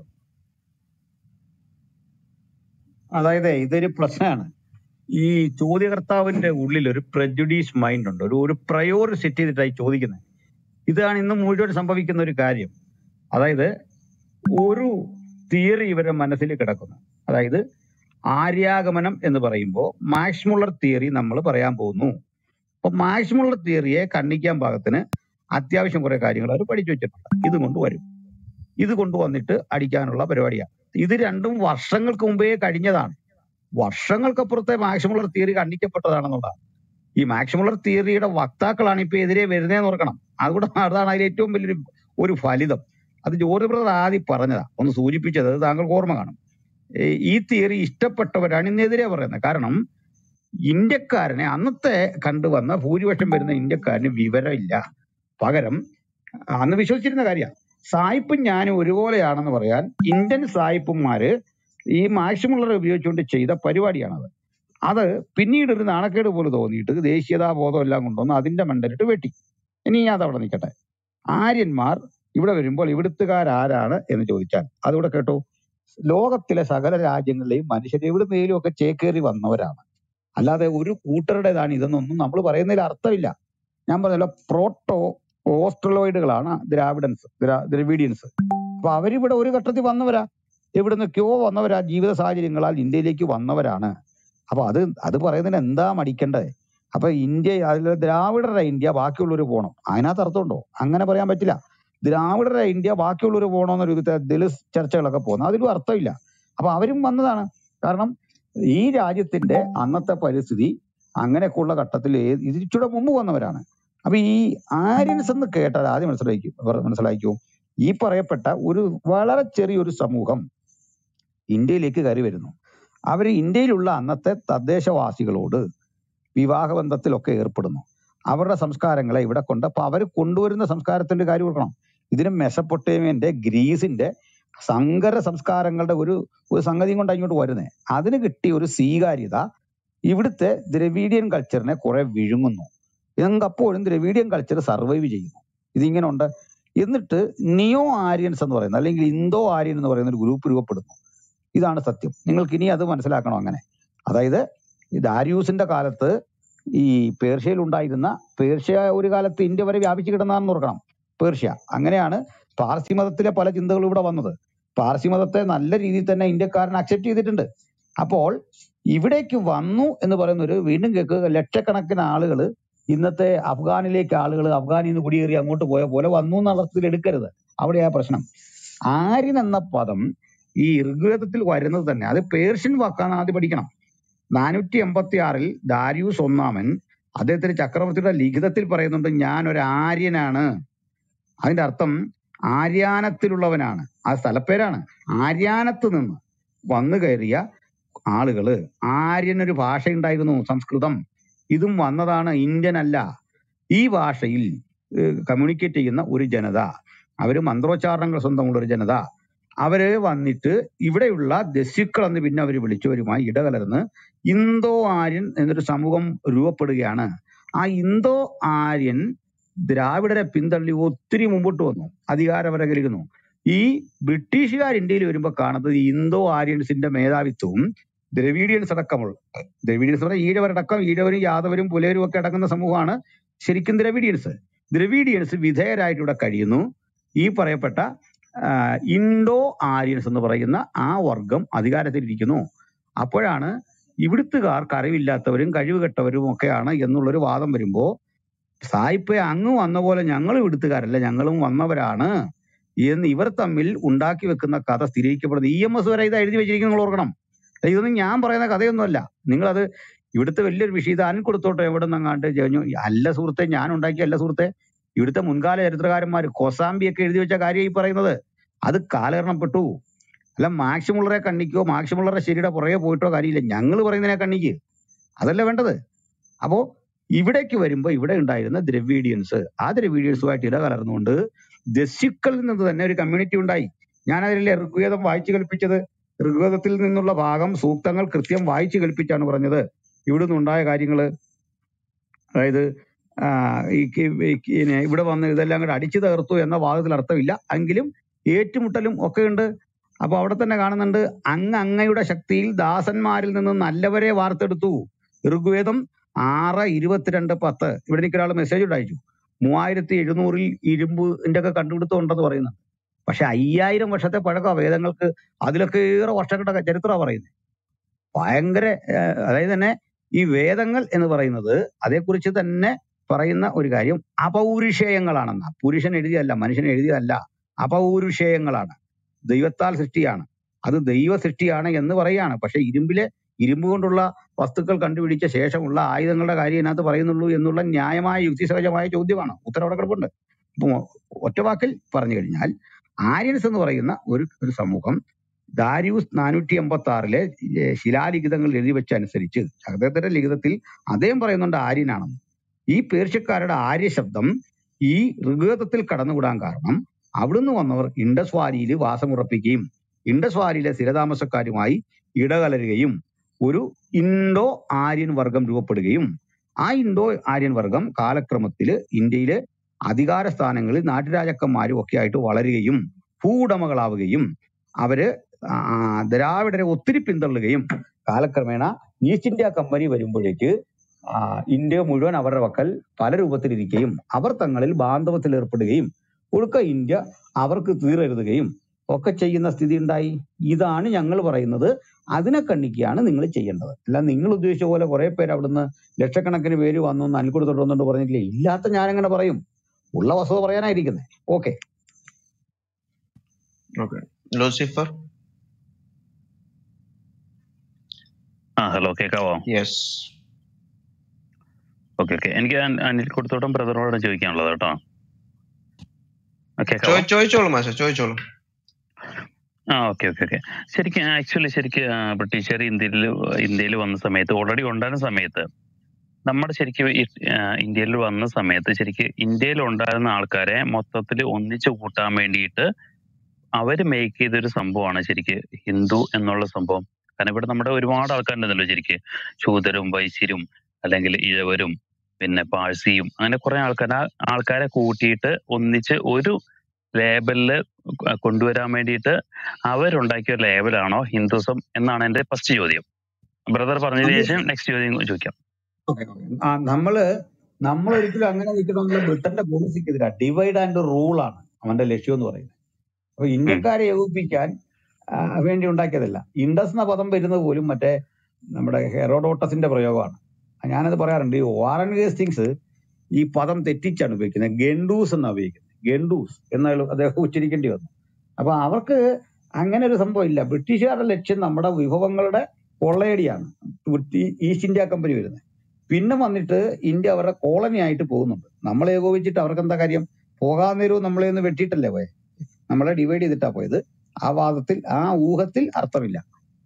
അതായത് ഇതൊരു പ്രശ്നമാണ് ഈ ചോദ്യകർത്താവിന്റെ ഉള്ളിൽ ഒരു പ്രജുഡീസ് മൈൻഡ് ഉണ്ട് ഒരു ഒരു പ്രയോറിറ്റി സെറ്റ് ചെയ്തിട്ടായി ചോദിക്കുന്നത് ഇതാണ് ഇന്ന് മുഴുവൻ സംഭവിക്കുന്ന ഒരു കാര്യം അതായത് ഒരു തിയറി ഇവരുടെ മനസ്സിൽ കിടക്കുന്നു അതായത് ആര്യാഗമനം എന്ന് പറയുമ്പോൾ മാക്സ് മുള്ളർ തിയറി നമ്മൾ പറയാൻ പോകുന്നു അപ്പൊ മാക്സ് മുള്ളർ തിയറിയെ ഖണ്ഡിക്കാൻ പാകത്തിന് അത്യാവശ്യം കുറെ കാര്യങ്ങൾ അവർ പഠിച്ചു വെച്ചിട്ടുണ്ട് ഇത് കൊണ്ടുവരും ഇത് കൊണ്ടുവന്നിട്ട് അടിക്കാനുള്ള പരിപാടിയാണ് ഇത് രണ്ടും വർഷങ്ങൾക്ക് മുമ്പേ കഴിഞ്ഞതാണ് വർഷങ്ങൾക്കപ്പുറത്തെ മാക്സിമുള്ളർ തിയറി ഖണ്ഡിക്കപ്പെട്ടതാണെന്നുള്ളതാണ് ഈ മാക്സിമുള്ളർ തിയറിയുടെ വക്താക്കളാണ് ഇപ്പൊ എതിരെ വരുന്നതെന്ന് ഓർക്കണം അതുകൂടെ അതാണ് അതിൽ ഏറ്റവും വലിയൊരു ഒരു ഫലിതം അത് ജോർജ് ബ്രദർ ആദ്യം പറഞ്ഞതാ ഒന്ന് സൂചിപ്പിച്ചത് അത് താങ്കൾക്ക് ഓർമ്മ കാണും ഈ ഈ തിയറി ഇഷ്ടപ്പെട്ടവരാണ് ഇന്നെതിരെ പറയുന്നത് കാരണം ഇന്ത്യക്കാരനെ അന്നത്തെ കണ്ടുവന്ന ഭൂരിപക്ഷം വരുന്ന ഇന്ത്യക്കാരന് വിവരമില്ല പകരം അന്ന് വിശ്വസിച്ചിരുന്ന കാര്യമാണ് സായിപ്പും ഞാനും ഒരുപോലെയാണെന്ന് പറയാൻ ഇന്ത്യൻ സായിപ്പുമാര് ഈ മാക്സിമുള്ളർ ഉപയോഗിച്ചുകൊണ്ട് ചെയ്ത പരിപാടിയാണത് അത് പിന്നീട് ഒരു നാണക്കേട് പോലെ തോന്നിയിട്ട് ദേശീയതാ ബോധം എല്ലാം കൊണ്ടുവന്ന് അതിന്റെ മണ്ടലിട്ട് വെട്ടി ഇനി അത് അവിടെ നിൽക്കട്ടെ ആര്യന്മാർ ഇവിടെ വരുമ്പോൾ ഇവിടുത്തുകാരാരാണ് എന്ന് ചോദിച്ചാൽ അതുകൂടെ കേട്ടോ ലോകത്തിലെ സകല രാജ്യങ്ങളിലെയും മനുഷ്യർ എവിടുന്നേലും ഒക്കെ ചേക്കേറി വന്നവരാണ് അല്ലാതെ ഒരു കൂട്ടരുടേതാണ് ഇതെന്നൊന്നും നമ്മൾ പറയുന്നതിൽ അർത്ഥമില്ല ഞാൻ പറഞ്ഞല്ലോ പ്രോട്ടോ ഓസ്ട്രലോയിഡുകളാണ് ദ്രാവിഡൻസ് ദ്രാ- ദ്രവിഡിയൻസ് അപ്പൊ അവരിവിടെ ഒരു ഘട്ടത്തിൽ വന്നവരാ എവിടുന്നൊക്കെയോ വന്നവരാ ജീവിത സാഹചര്യങ്ങളാൽ ഇന്ത്യയിലേക്ക് വന്നവരാണ് അപ്പൊ അത് അത് പറയുന്നതിന് എന്താ മടിക്കേണ്ടത് അപ്പൊ ഇന്ത്യ അതിൽ ദ്രാവിഡരുടെ ഇന്ത്യ ബാക്കിയുള്ളവർ പോകണം അതിനകത്ത് അർത്ഥമുണ്ടോ അങ്ങനെ പറയാൻ പറ്റില്ല ദ്രാവിഡരുടെ ഇന്ത്യ ബാക്കിയുള്ളവർ പോകണമെന്നൊരു വിധത്തിൽ ദളിത് ചർച്ചകളൊക്കെ പോകുന്നത് അതിലും അർത്ഥമില്ല അപ്പൊ അവരും വന്നതാണ് കാരണം ഈ രാജ്യത്തിന്റെ അന്നത്തെ പരിസ്ഥിതി അങ്ങനെയൊക്കെയുള്ള ഘട്ടത്തിൽ ഏ- ഇതിരിച്ചൂടെ മുമ്പ് വന്നവരാണ് അപ്പൊ ഈ ആര്യൻസ് എന്ന് കേട്ടാൽ ആദ്യം മനസ്സിലാക്കി മനസ്സിലാക്കൂ ഈ പറയപ്പെട്ട ഒരു വളരെ ചെറിയൊരു സമൂഹം ഇന്ത്യയിലേക്ക് കയറി വരുന്നു അവർ ഇന്ത്യയിലുള്ള അന്നത്തെ തദ്ദേശവാസികളോട് വിവാഹബന്ധത്തിലൊക്കെ ഏർപ്പെടുന്നു അവരുടെ സംസ്കാരങ്ങളെ ഇവിടെ കൊണ്ട് അപ്പൊ അവർ കൊണ്ടുവരുന്ന സംസ്കാരത്തിന്റെ കാര്യം ഓർക്കണം ഇതിന് മെസപ്പൊട്ടേമിയന്റെ ഗ്രീസിന്റെ സങ്കര സംസ്കാരങ്ങളുടെ ഒരു ഒരു സംഗതിയും കൊണ്ട് ഇങ്ങോട്ട് വരുന്നത് അതിന് കിട്ടിയ ഒരു സ്വീകാര്യത ഇവിടുത്തെ ദ്രവീഡിയൻ കൾച്ചറിനെ കുറെ വിഴുങ്ങുന്നു ഇതെങ്കിൽ അപ്പോഴും ദ്രവീഡിയൻ കൾച്ചർ സർവൈവ് ചെയ്യുന്നു ഇതിങ്ങനെ ഉണ്ട് എന്നിട്ട് നിയോ ആര്യൻസ് എന്ന് പറയുന്ന അല്ലെങ്കിൽ ഇന്തോ ആര്യൻ എന്ന് പറയുന്ന ഒരു ഗ്രൂപ്പ് രൂപപ്പെടുന്നു ഇതാണ് സത്യം നിങ്ങൾക്ക് ഇനി അത് മനസ്സിലാക്കണം അങ്ങനെ അതായത് ഈ ദാരിയൂസിന്റെ കാലത്ത് ഈ പേർഷ്യയിൽ ഉണ്ടായിരുന്ന പേർഷ്യ ഒരു കാലത്ത് ഇന്ത്യ വരെ വ്യാപിച്ചു കിടന്നാണെന്ന് ഓർക്കണം പേർഷ്യ അങ്ങനെയാണ് പാർസി മതത്തിലെ പല ചിന്തകളും ഇവിടെ വന്നത് പാർസി മതത്തെ നല്ല രീതിയിൽ തന്നെ ഇന്ത്യക്കാരൻ അക്സെപ്റ്റ് ചെയ്തിട്ടുണ്ട് അപ്പോൾ ഇവിടേക്ക് വന്നു എന്ന് പറയുന്ന ഒരു വീണ്ടും കേൾക്കുക ലക്ഷക്കണക്കിന് ആളുകൾ ഇന്നത്തെ അഫ്ഗാനിലേക്ക് ആളുകൾ അഫ്ഗാനിൽ നിന്ന് കുടിയേറി അങ്ങോട്ട് പോയ പോലെ വന്നു എന്ന അർത്ഥത്തിൽ എടുക്കരുത് അവിടെയാ പ്രശ്നം ആര്യൻ എന്ന പദം ഈ ഋഗ്വേദത്തിൽ വരുന്നത് തന്നെ അത് പേർഷ്യൻ വാക്കാണ് ആദ്യം പഠിക്കണം നാനൂറ്റി എൺപത്തി ആറിൽ ദാരിയൂസ് ഒന്നാമൻ അദ്ദേഹത്തിന്റെ ചക്രവർത്തിയുടെ ലിഖിതത്തിൽ പറയുന്നുണ്ട് ഞാൻ ഒരു ആര്യനാണ് അതിന്റെ അർത്ഥം ആര്യാനത്തിലുള്ളവനാണ് ആ സ്ഥലപ്പേരാണ് ആര്യാനത്ത് നിന്ന് വന്നു കയറിയ ആളുകള് ആര്യനൊരു ഭാഷയുണ്ടായിരുന്നു സംസ്കൃതം ഇതും വന്നതാണ് ഇന്ത്യൻ അല്ല ഈ ഭാഷയിൽ കമ്മ്യൂണിക്കേറ്റ് ചെയ്യുന്ന ഒരു ജനത അവര് മന്ത്രോച്ചാരണങ്ങൾ സ്വന്തമുള്ള ഒരു ജനത അവര് വന്നിട്ട് ഇവിടെയുള്ള ദസ്യുക്കൾ എന്ന് പിന്നെ അവർ വിളിച്ചവരുമായി ഇടകലർന്ന് ഇന്തോ ആര്യൻ എന്നൊരു സമൂഹം രൂപപ്പെടുകയാണ് ആ ഇന്തോ ആര്യൻ ദ്രാവിഡരെ പിന്തള്ളി ഒത്തിരി മുമ്പോട്ട് വന്നു അധികാരപരകരിക്കുന്നു ഈ ബ്രിട്ടീഷുകാർ ഇന്ത്യയിൽ വരുമ്പോൾ കാണുന്നത് ഈ ഇന്തോ ആര്യൻസിന്റെ മേധാവിത്വവും ദ്രവീഡിയൻസ് അടക്കമുള്ള ദ്രവീഡിയൻസ് പറഞ്ഞാൽ ഈഴവരടക്കം ഈഴവരും യാദവരും പുലയരും ഒക്കെ അടങ്ങുന്ന സമൂഹമാണ് ശരിക്കും ദ്രവീഡിയൻസ് ദ്രവീഡിയൻസ് വിധേയരായിട്ട് ഇവിടെ കഴിയുന്നു ഈ പറയപ്പെട്ട ആ, ഇൻഡോ ആര്യൻസ് എന്ന് പറയുന്ന ആ വർഗം അധികാരത്തിലിരിക്കുന്നു അപ്പോഴാണ് ഇവിടുത്തുകാർക്ക് അറിവില്ലാത്തവരും കഴിവുകെട്ടവരും ഒക്കെയാണ് എന്നുള്ളൊരു വാദം വരുമ്പോ സായിപ്പെ അങ്ങ് വന്ന പോലെ ഞങ്ങൾ ഇവിടുത്തുകാരല്ല ഞങ്ങളും വന്നവരാണ് എന്ന് ഇവർ തമ്മിൽ ഉണ്ടാക്കി വെക്കുന്ന കഥ സ്ഥിരീകരിക്കപ്പെടുന്നത് ഇ എം എസ് വരെ ഇത് എഴുതി വെച്ചിരിക്കുന്നത് നിങ്ങൾ ഓർക്കണം ഇതൊന്നും ഞാൻ പറയുന്ന കഥയൊന്നുമല്ല നിങ്ങളത് ഇവിടുത്തെ വലിയൊരു വിഷയം താൻ കൊടുത്തോട്ടെ എവിടെ നിന്നങ്ങാണ്ട് ജഞ്ഞു അല്ല സുഹൃത്തെ ഞാൻ ഉണ്ടാക്കിയ അല്ല സുഹൃത്തെ ഇവിടുത്തെ മുൻകാല ചരിത്രകാരന്മാർ കൊസാംബിയൊക്കെ എഴുതി വെച്ച കാര്യം ഈ പറയുന്നത് അത് കാലഹരണപ്പെട്ടു അല്ല മാക്സ് മുള്ളറെ കണ്ണിക്കോ മാക്സ് മുള്ളറെ ശരിയുടെ പുറകെ പോയിട്ടോ കാര്യമില്ല ഞങ്ങൾ പറയുന്നതിനെ കണ്ണിക്ക് അതല്ല വേണ്ടത് അപ്പോ ഇവിടേക്ക് വരുമ്പോൾ ഇവിടെ ഉണ്ടായിരുന്ന ദ്രവീഡിയൻസ് ആ ദ്രവീഡിയൻസുമായിട്ട് ഇടകലർന്നുകൊണ്ട് ദസ്യുക്കളിൽ നിന്ന് തന്നെ ഒരു കമ്മ്യൂണിറ്റി ഉണ്ടായി ഞാൻ അതിലെ ഋഗ്വേദം വായിച്ചു കൽപ്പിച്ചത് ഋഗ്വേദത്തിൽ നിന്നുള്ള ഭാഗം സൂക്തങ്ങൾ കൃത്യം വായിച്ചു കൽപ്പിച്ചാണ് പറഞ്ഞത് ഇവിടുന്ന് ഉണ്ടായ കാര്യങ്ങള് അതായത് ആ, ഈ കി- ഈ കി- ഇനി ഇവിടെ വന്ന് ഇതെല്ലാം കൂടെ അടിച്ചു തകർത്തു എന്ന വാദത്തിൽ അർത്ഥമില്ല എങ്കിലും ഏറ്റുമുട്ടലും ഒക്കെ ഉണ്ട് അപ്പൊ അവിടെ തന്നെ കാണുന്നുണ്ട് അങ്ങ് അങ്ങയുടെ ശക്തിയിൽ ദാസന്മാരിൽ നിന്ന് നല്ലവരെ വാർത്തെടുത്തു ഋഗ്വേദം ആറ് ഇരുപത്തിരണ്ട് പത്ത് ഇവിടെ എനിക്ക് ഒരാൾ മെസ്സേജ് അയച്ചു മൂവായിരത്തി എഴുന്നൂറിൽ ഇരുമ്പിന്റെ ഒക്കെ കണ്ടുപിടുത്തമുണ്ടെന്ന് പറയുന്നത് പക്ഷെ അയ്യായിരം വർഷത്തെ പഴക്കം വേദങ്ങൾക്ക് അതിലൊക്കെ ഏറെ വർഷങ്ങളുടെ ചരിത്രമാണ് പറയുന്നത് ഭയങ്കര ഏഹ്, അതായത് തന്നെ ഈ വേദങ്ങൾ എന്ന് പറയുന്നത് അതേക്കുറിച്ച് തന്നെ പറയുന്ന ഒരു കാര്യം അപൗരുഷേയങ്ങളാണെന്ന പുരുഷൻ എഴുതിയതല്ല മനുഷ്യൻ എഴുതിയതല്ല അപൗരുഷേയങ്ങളാണ് ദൈവത്താൽ സൃഷ്ടിയാണ് അത് ദൈവ സൃഷ്ടിയാണ് എന്ന് പറയാണ് പക്ഷെ ഇരുമ്പിലെ ഇരുമ്പ് കൊണ്ടുള്ള വസ്തുക്കൾ കണ്ടുപിടിച്ച ശേഷമുള്ള ആയുധങ്ങളുടെ കാര്യം ഇതിനകത്ത് പറയുന്നുള്ളൂ എന്നുള്ള ന്യായമായ യുക്തിസഹജമായ ചോദ്യമാണ് ഉത്തരം അവിടെ കിടപ്പുണ്ട് അപ്പൊ ഒറ്റ വാക്കിൽ പറഞ്ഞു കഴിഞ്ഞാൽ ആര്യൻസ് എന്ന് പറയുന്ന ഒരു ഒരു സമൂഹം ദാരിയൂസ് നാനൂറ്റി എൺപത്തി ആറിലെ ശിലാലിഖിതങ്ങൾ എഴുതി വെച്ച അനുസരിച്ച് അദ്ദേഹത്തിന്റെ ലിഖിതത്തിൽ അദ്ദേഹം പറയുന്നുണ്ട് ആര്യനാണെന്ന് ഈ പേർഷ്യക്കാരുടെ ആര്യ ശബ്ദം ഈ ഋഗ്വേദത്തിൽ കടന്നുകൂടാൻ കാരണം അവിടുന്ന് വന്നവർ ഇൻഡസ് വാലിയിൽ വാസമുറപ്പിക്കുകയും ഇൻഡസ് വാലിയിലെ സ്ഥിരതാമസക്കാരുമായി ഇടകലരുകയും ഒരു ഇൻഡോ ആര്യൻ വർഗം രൂപപ്പെടുകയും ആ ഇൻഡോ ആര്യൻ വർഗം കാലക്രമത്തിൽ ഇന്ത്യയിലെ അധികാര സ്ഥാനങ്ങളിൽ നാട്ടുരാജാക്കന്മാരും ഒക്കെ ആയിട്ട് വളരുകയും ഭൂവുടമകളാവുകയും അവര് ആ, ദ്രാവിഡരെ ഒത്തിരി പിന്തള്ളുകയും കാലക്രമേണ ഈസ്റ്റ് ഇന്ത്യ കമ്പനി വരുമ്പോഴേക്ക് ആ, ഇന്ത്യ മുഴുവൻ അവരുടെ പക്കൽ പല രൂപത്തിലിരിക്കുകയും അവർ തങ്ങളിൽ ബാന്ധവത്തിൽ ഏർപ്പെടുകയും ഒടുക്ക ഇന്ത്യ അവർക്ക് തീരെഴുതുകയും ഒക്കെ ചെയ്യുന്ന സ്ഥിതി ഉണ്ടായി ഇതാണ് ഞങ്ങൾ പറയുന്നത് അതിനെ കണ്ണിക്കുകയാണ് നിങ്ങൾ ചെയ്യേണ്ടത് അല്ല നിങ്ങൾ ഉദ്ദേശിച്ച പോലെ കുറെ പേര് അവിടുന്ന് ലക്ഷക്കണക്കിന് പേര് വന്നു അനിൽക്കുടത്തോട്ട് വന്നിട്ട് പറഞ്ഞിട്ടില്ലേ ഇല്ലാത്ത ഞാൻ എങ്ങനെ പറയും ഉള്ള വസ്തുത പറയാനായിരിക്കുന്നത് ഓക്കെ ഓക്കെ ലൂസിഫർ ആ ഹലോ കേൾക്കാവോ യെസ് ഓക്കെ ഓക്കെ എനിക്ക് അൻ- അനിൽ കൊടുത്തോട്ടം ബ്രദറോട് ചോദിക്കാനുള്ളത് കേട്ടോ ആ, കേൾക്കാവോ ചോദിച്ചോളൂ മാഷ ചോദിച്ചോളൂ ആ ഓക്കെ ഓക്കെ ഓക്കെ ശരിക്കും ആക്ച്വലി ശരിക്കും ആ, ബ്രിട്ടീഷുകാർ ഇന്ത്യയിൽ ഇന്ത്യയിൽ വന്ന സമയത്ത് ഓൾറെഡി ഉണ്ടായിരുന്ന സമയത്ത് നമ്മുടെ ശരിക്കും ഈ, ആ, ഇന്ത്യയിൽ വന്ന സമയത്ത് ശരിക്കും ഇന്ത്യയിൽ ഉണ്ടായിരുന്ന ആൾക്കാരെ മൊത്തത്തിൽ ഒന്നിച്ചു കൂട്ടാൻ വേണ്ടിയിട്ട് അവര് മേക്ക് ചെയ്തൊരു സംഭവമാണ് ശരിക്ക് ഹിന്ദു എന്നുള്ള സംഭവം കാരണം ഇവിടെ നമ്മുടെ ഒരുപാട് ആൾക്കാരുണ്ടല്ലോ ശരിക്ക് ശൂദരും വൈശ്യരും അല്ലെങ്കിൽ ഇഴവരും പിന്നെ പാഴ്സിയും അങ്ങനെ കുറെ ആൾക്കാർ ആ ആൾക്കാരെ കൂട്ടിയിട്ട് ഒന്നിച്ച് ഒരു ലേബലില് കൊണ്ടുവരാൻ വേണ്ടിയിട്ട് അവരുണ്ടാക്കിയ ഒരു ലേബലാണോ ഹിന്ദുസം എന്നാണ് എന്റെ ഫസ്റ്റ് ചോദ്യം ബ്രദർ പറഞ്ഞതിന് അത് ശേഷം നെക്സ്റ്റ് ചോദ്യം ചോദിക്കാം ഓക്കെ ഓക്കെ ആ നമ്മള് നമ്മൾ ഒരിക്കലും അങ്ങനെ നിൽക്കണമെങ്കിൽ ബ്രിട്ടന്റെ പോളിസിക്കെതിരാ ഡിവൈഡ് ആൻഡ് റൂൾ ആണ് അവന്റെ ലക്ഷ്യം എന്ന് പറയുന്നത് അപ്പൊ ഇന്ത്യക്കാരെ ഏകോപിപ്പിക്കാൻ ആ, വേണ്ടി ഉണ്ടാക്കിയതല്ല ഇൻഡസ് എന്ന പദം വരുന്നത് പോലും മറ്റേ നമ്മുടെ ഹെറോഡോട്ടസിന്റെ പ്രയോഗമാണ് ഞാനത് പറയാറുണ്ട് ഈ വാറൻ ഹേസ്റ്റിങ്സ് ഈ പദം തെറ്റിച്ചാണ് ഉപയോഗിക്കുന്നത് ഗണ്ടൂസ് എന്നാണ് ഉപയോഗിക്കുന്നത് ഗണ്ടൂസ് എന്നാൽ അദ്ദേഹം ഉച്ചരിക്കേണ്ടി വന്നു അപ്പൊ അവർക്ക് അങ്ങനെ ഒരു സംഭവം ഇല്ല ബ്രിട്ടീഷുകാരുടെ ലക്ഷ്യം നമ്മുടെ വിഭവങ്ങളുടെ കൊള്ളയടിയാണ് ഈ- ഈസ്റ്റ് ഇന്ത്യ കമ്പനി വരുന്നത് പിന്നെ വന്നിട്ട് ഇന്ത്യ അവരുടെ കോളനി ആയിട്ട് പോകുന്നുണ്ട് നമ്മളെ ഏകോപിച്ചിട്ട് അവർക്ക് എന്താ കാര്യം പോകാൻ നേരവും നമ്മളെ ഒന്ന് വെട്ടിയിട്ടല്ലേ പോയെ നമ്മളെ ഡിവൈഡ് ചെയ്തിട്ടാ പോയത് ആ വാദത്തിൽ ആ ഊഹത്തിൽ അർത്ഥമില്ല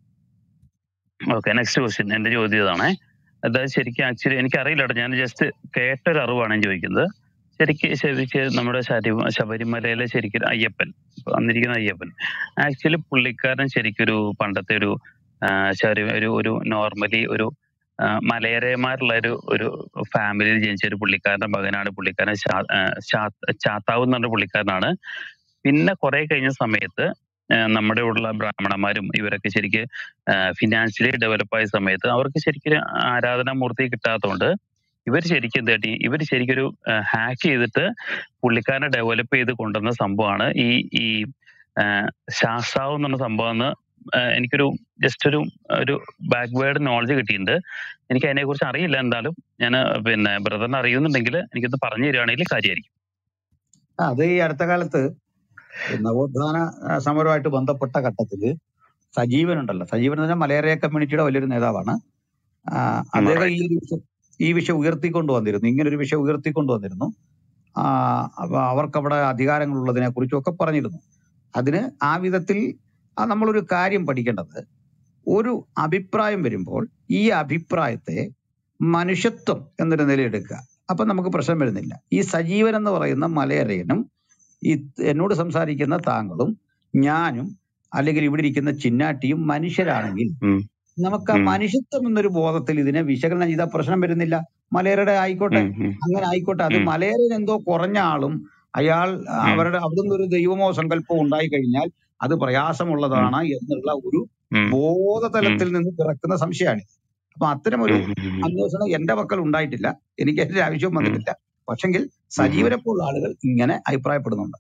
ഓക്കെ നെക്സ്റ്റ് ക്വസ്റ്റ്യൻ എന്റെ ചോദ്യം ഇതാണേ അതായത് ശരിക്കും ആക്ച്വലി എനിക്ക് അറിയില്ല കേട്ടോ ഞാൻ ജസ്റ്റ് കേട്ടൊരു അറിവാണ് ഞാൻ ചോദിക്കുന്നത് ശരിക്ക് ശരിക്ക് നമ്മുടെ ശരി ശബരിമലയിലെ ശരിക്കും അയ്യപ്പൻ ഇപ്പൊ വന്നിരിക്കുന്ന അയ്യപ്പൻ ആക്ച്വലി പുള്ളിക്കാരൻ ശരിക്കൊരു പണ്ടത്തെ ഒരു ആ, ശരി ഒരു ഒരു നോർമലി ഒരു ആ, മലയരമാരുള്ള ഒരു ഒരു ഫാമിലിയിൽ ജനിച്ച ഒരു പുള്ളിക്കാരന്റെ മകനാണ് പുള്ളിക്കാരൻ ശാ- ആ, ശാ- ചാത്താവ് എന്ന് പറഞ്ഞ പുള്ളിക്കാരനാണ് പിന്നെ കുറെ കഴിഞ്ഞ സമയത്ത് ആ, നമ്മുടെ ഉള്ള ബ്രാഹ്മണന്മാരും ഇവരൊക്കെ ശരിക്ക് ഫിനാൻഷ്യലി ഡെവലപ്പ് ആയ സമയത്ത് അവർക്ക് ശരിക്കും ആരാധനാമൂർത്തി കിട്ടാത്തതുകൊണ്ട് ഇവർ ശരിക്കും എന്താ പറ്റി ഇവർ ശരിക്കും ഒരു ഹാക്ക് ചെയ്തിട്ട് പുള്ളിക്കാരനെ ഡെവലപ്പ് ചെയ്ത് കൊണ്ടുവന്ന സംഭവമാണ് ഈ ഈ ആ, ശാസ്താവ് എന്ന് പറഞ്ഞ സംഭവം എന്ന് എനിക്കൊരു ജസ്റ്റ് ഒരു ഒരു ബാക്ക് വേർഡ് നോളജ് കിട്ടിയിട്ടുണ്ട് എനിക്ക് അതിനെ കുറിച്ച് അറിയില്ല എന്തായാലും ഞാൻ പിന്നെ ബ്രദറിന് അറിയുന്നുണ്ടെങ്കിൽ എനിക്കൊന്ന് പറഞ്ഞു തരികയാണെങ്കിൽ കാര്യമായിരിക്കും ആ, അത് ഈ അടുത്ത കാലത്ത് നവോത്ഥാന ആ, സമരവുമായിട്ട് ബന്ധപ്പെട്ട ഘട്ടത്തിൽ സജീവൻ ഉണ്ടല്ലോ സജീവൻ എന്ന് പറഞ്ഞാൽ മലയാള കമ്മ്യൂണിറ്റിയുടെ വലിയൊരു നേതാവാണ് ആ, അദ്ദേഹം ഈ ഒരു വിഷയം ഈ വിഷയം ഉയർത്തിക്കൊണ്ട് വന്നിരുന്നു ഇങ്ങനെ ഒരു വിഷയം ഉയർത്തിക്കൊണ്ട് വന്നിരുന്നു ആ, അപ്പൊ അവർക്ക് അവിടെ അധികാരങ്ങളുള്ളതിനെ കുറിച്ചും ഒക്കെ പറഞ്ഞിരുന്നു അതിന് ആ വിധത്തിൽ ആ നമ്മളൊരു കാര്യം പഠിക്കേണ്ടത് ഒരു അഭിപ്രായം വരുമ്പോൾ ഈ അഭിപ്രായത്തെ മനുഷ്യത്വം എന്നൊരു നിലയെടുക്കുക അപ്പൊ നമുക്ക് പ്രശ്നം വരുന്നില്ല ഈ സജീവൻ എന്ന് പറയുന്ന മലയരയനും ഈ എന്നോട് സംസാരിക്കുന്ന താങ്കളും ഞാനും അല്ലെങ്കിൽ ഇവിടെ ഇരിക്കുന്ന ചിന്നാട്ടിയും മനുഷ്യരാണെങ്കിൽ നമുക്ക് ആ മനുഷ്യത്വം എന്നൊരു ബോധത്തിൽ ഇതിനെ വിശകലനം ചെയ്താൽ പ്രശ്നം വരുന്നില്ല മലയരുടെ ആയിക്കോട്ടെ അങ്ങനെ ആയിക്കോട്ടെ അത് മലയരൻ എന്തോ കുറഞ്ഞ ആളും അയാൾ അവരുടെ അവിടുന്ന് ഒരു ദൈവമോ സങ്കല്പമോ ഉണ്ടായി കഴിഞ്ഞാൽ അത് പ്രയാസമുള്ളതാണ് എന്നുള്ള ഒരു ബോധതലത്തിൽ നിന്ന് പിറക്കുന്ന സംശയമാണ് അപ്പൊ അത്തരം ഒരു അന്വേഷണം എന്റെ പക്കൽ ഉണ്ടായിട്ടില്ല എനിക്ക് അതിന്റെ ആവശ്യം വന്നിട്ടില്ല പക്ഷെങ്കിൽ സജീവനെ പോലുള്ള ആളുകൾ ഇങ്ങനെ അഭിപ്രായപ്പെടുന്നുണ്ട്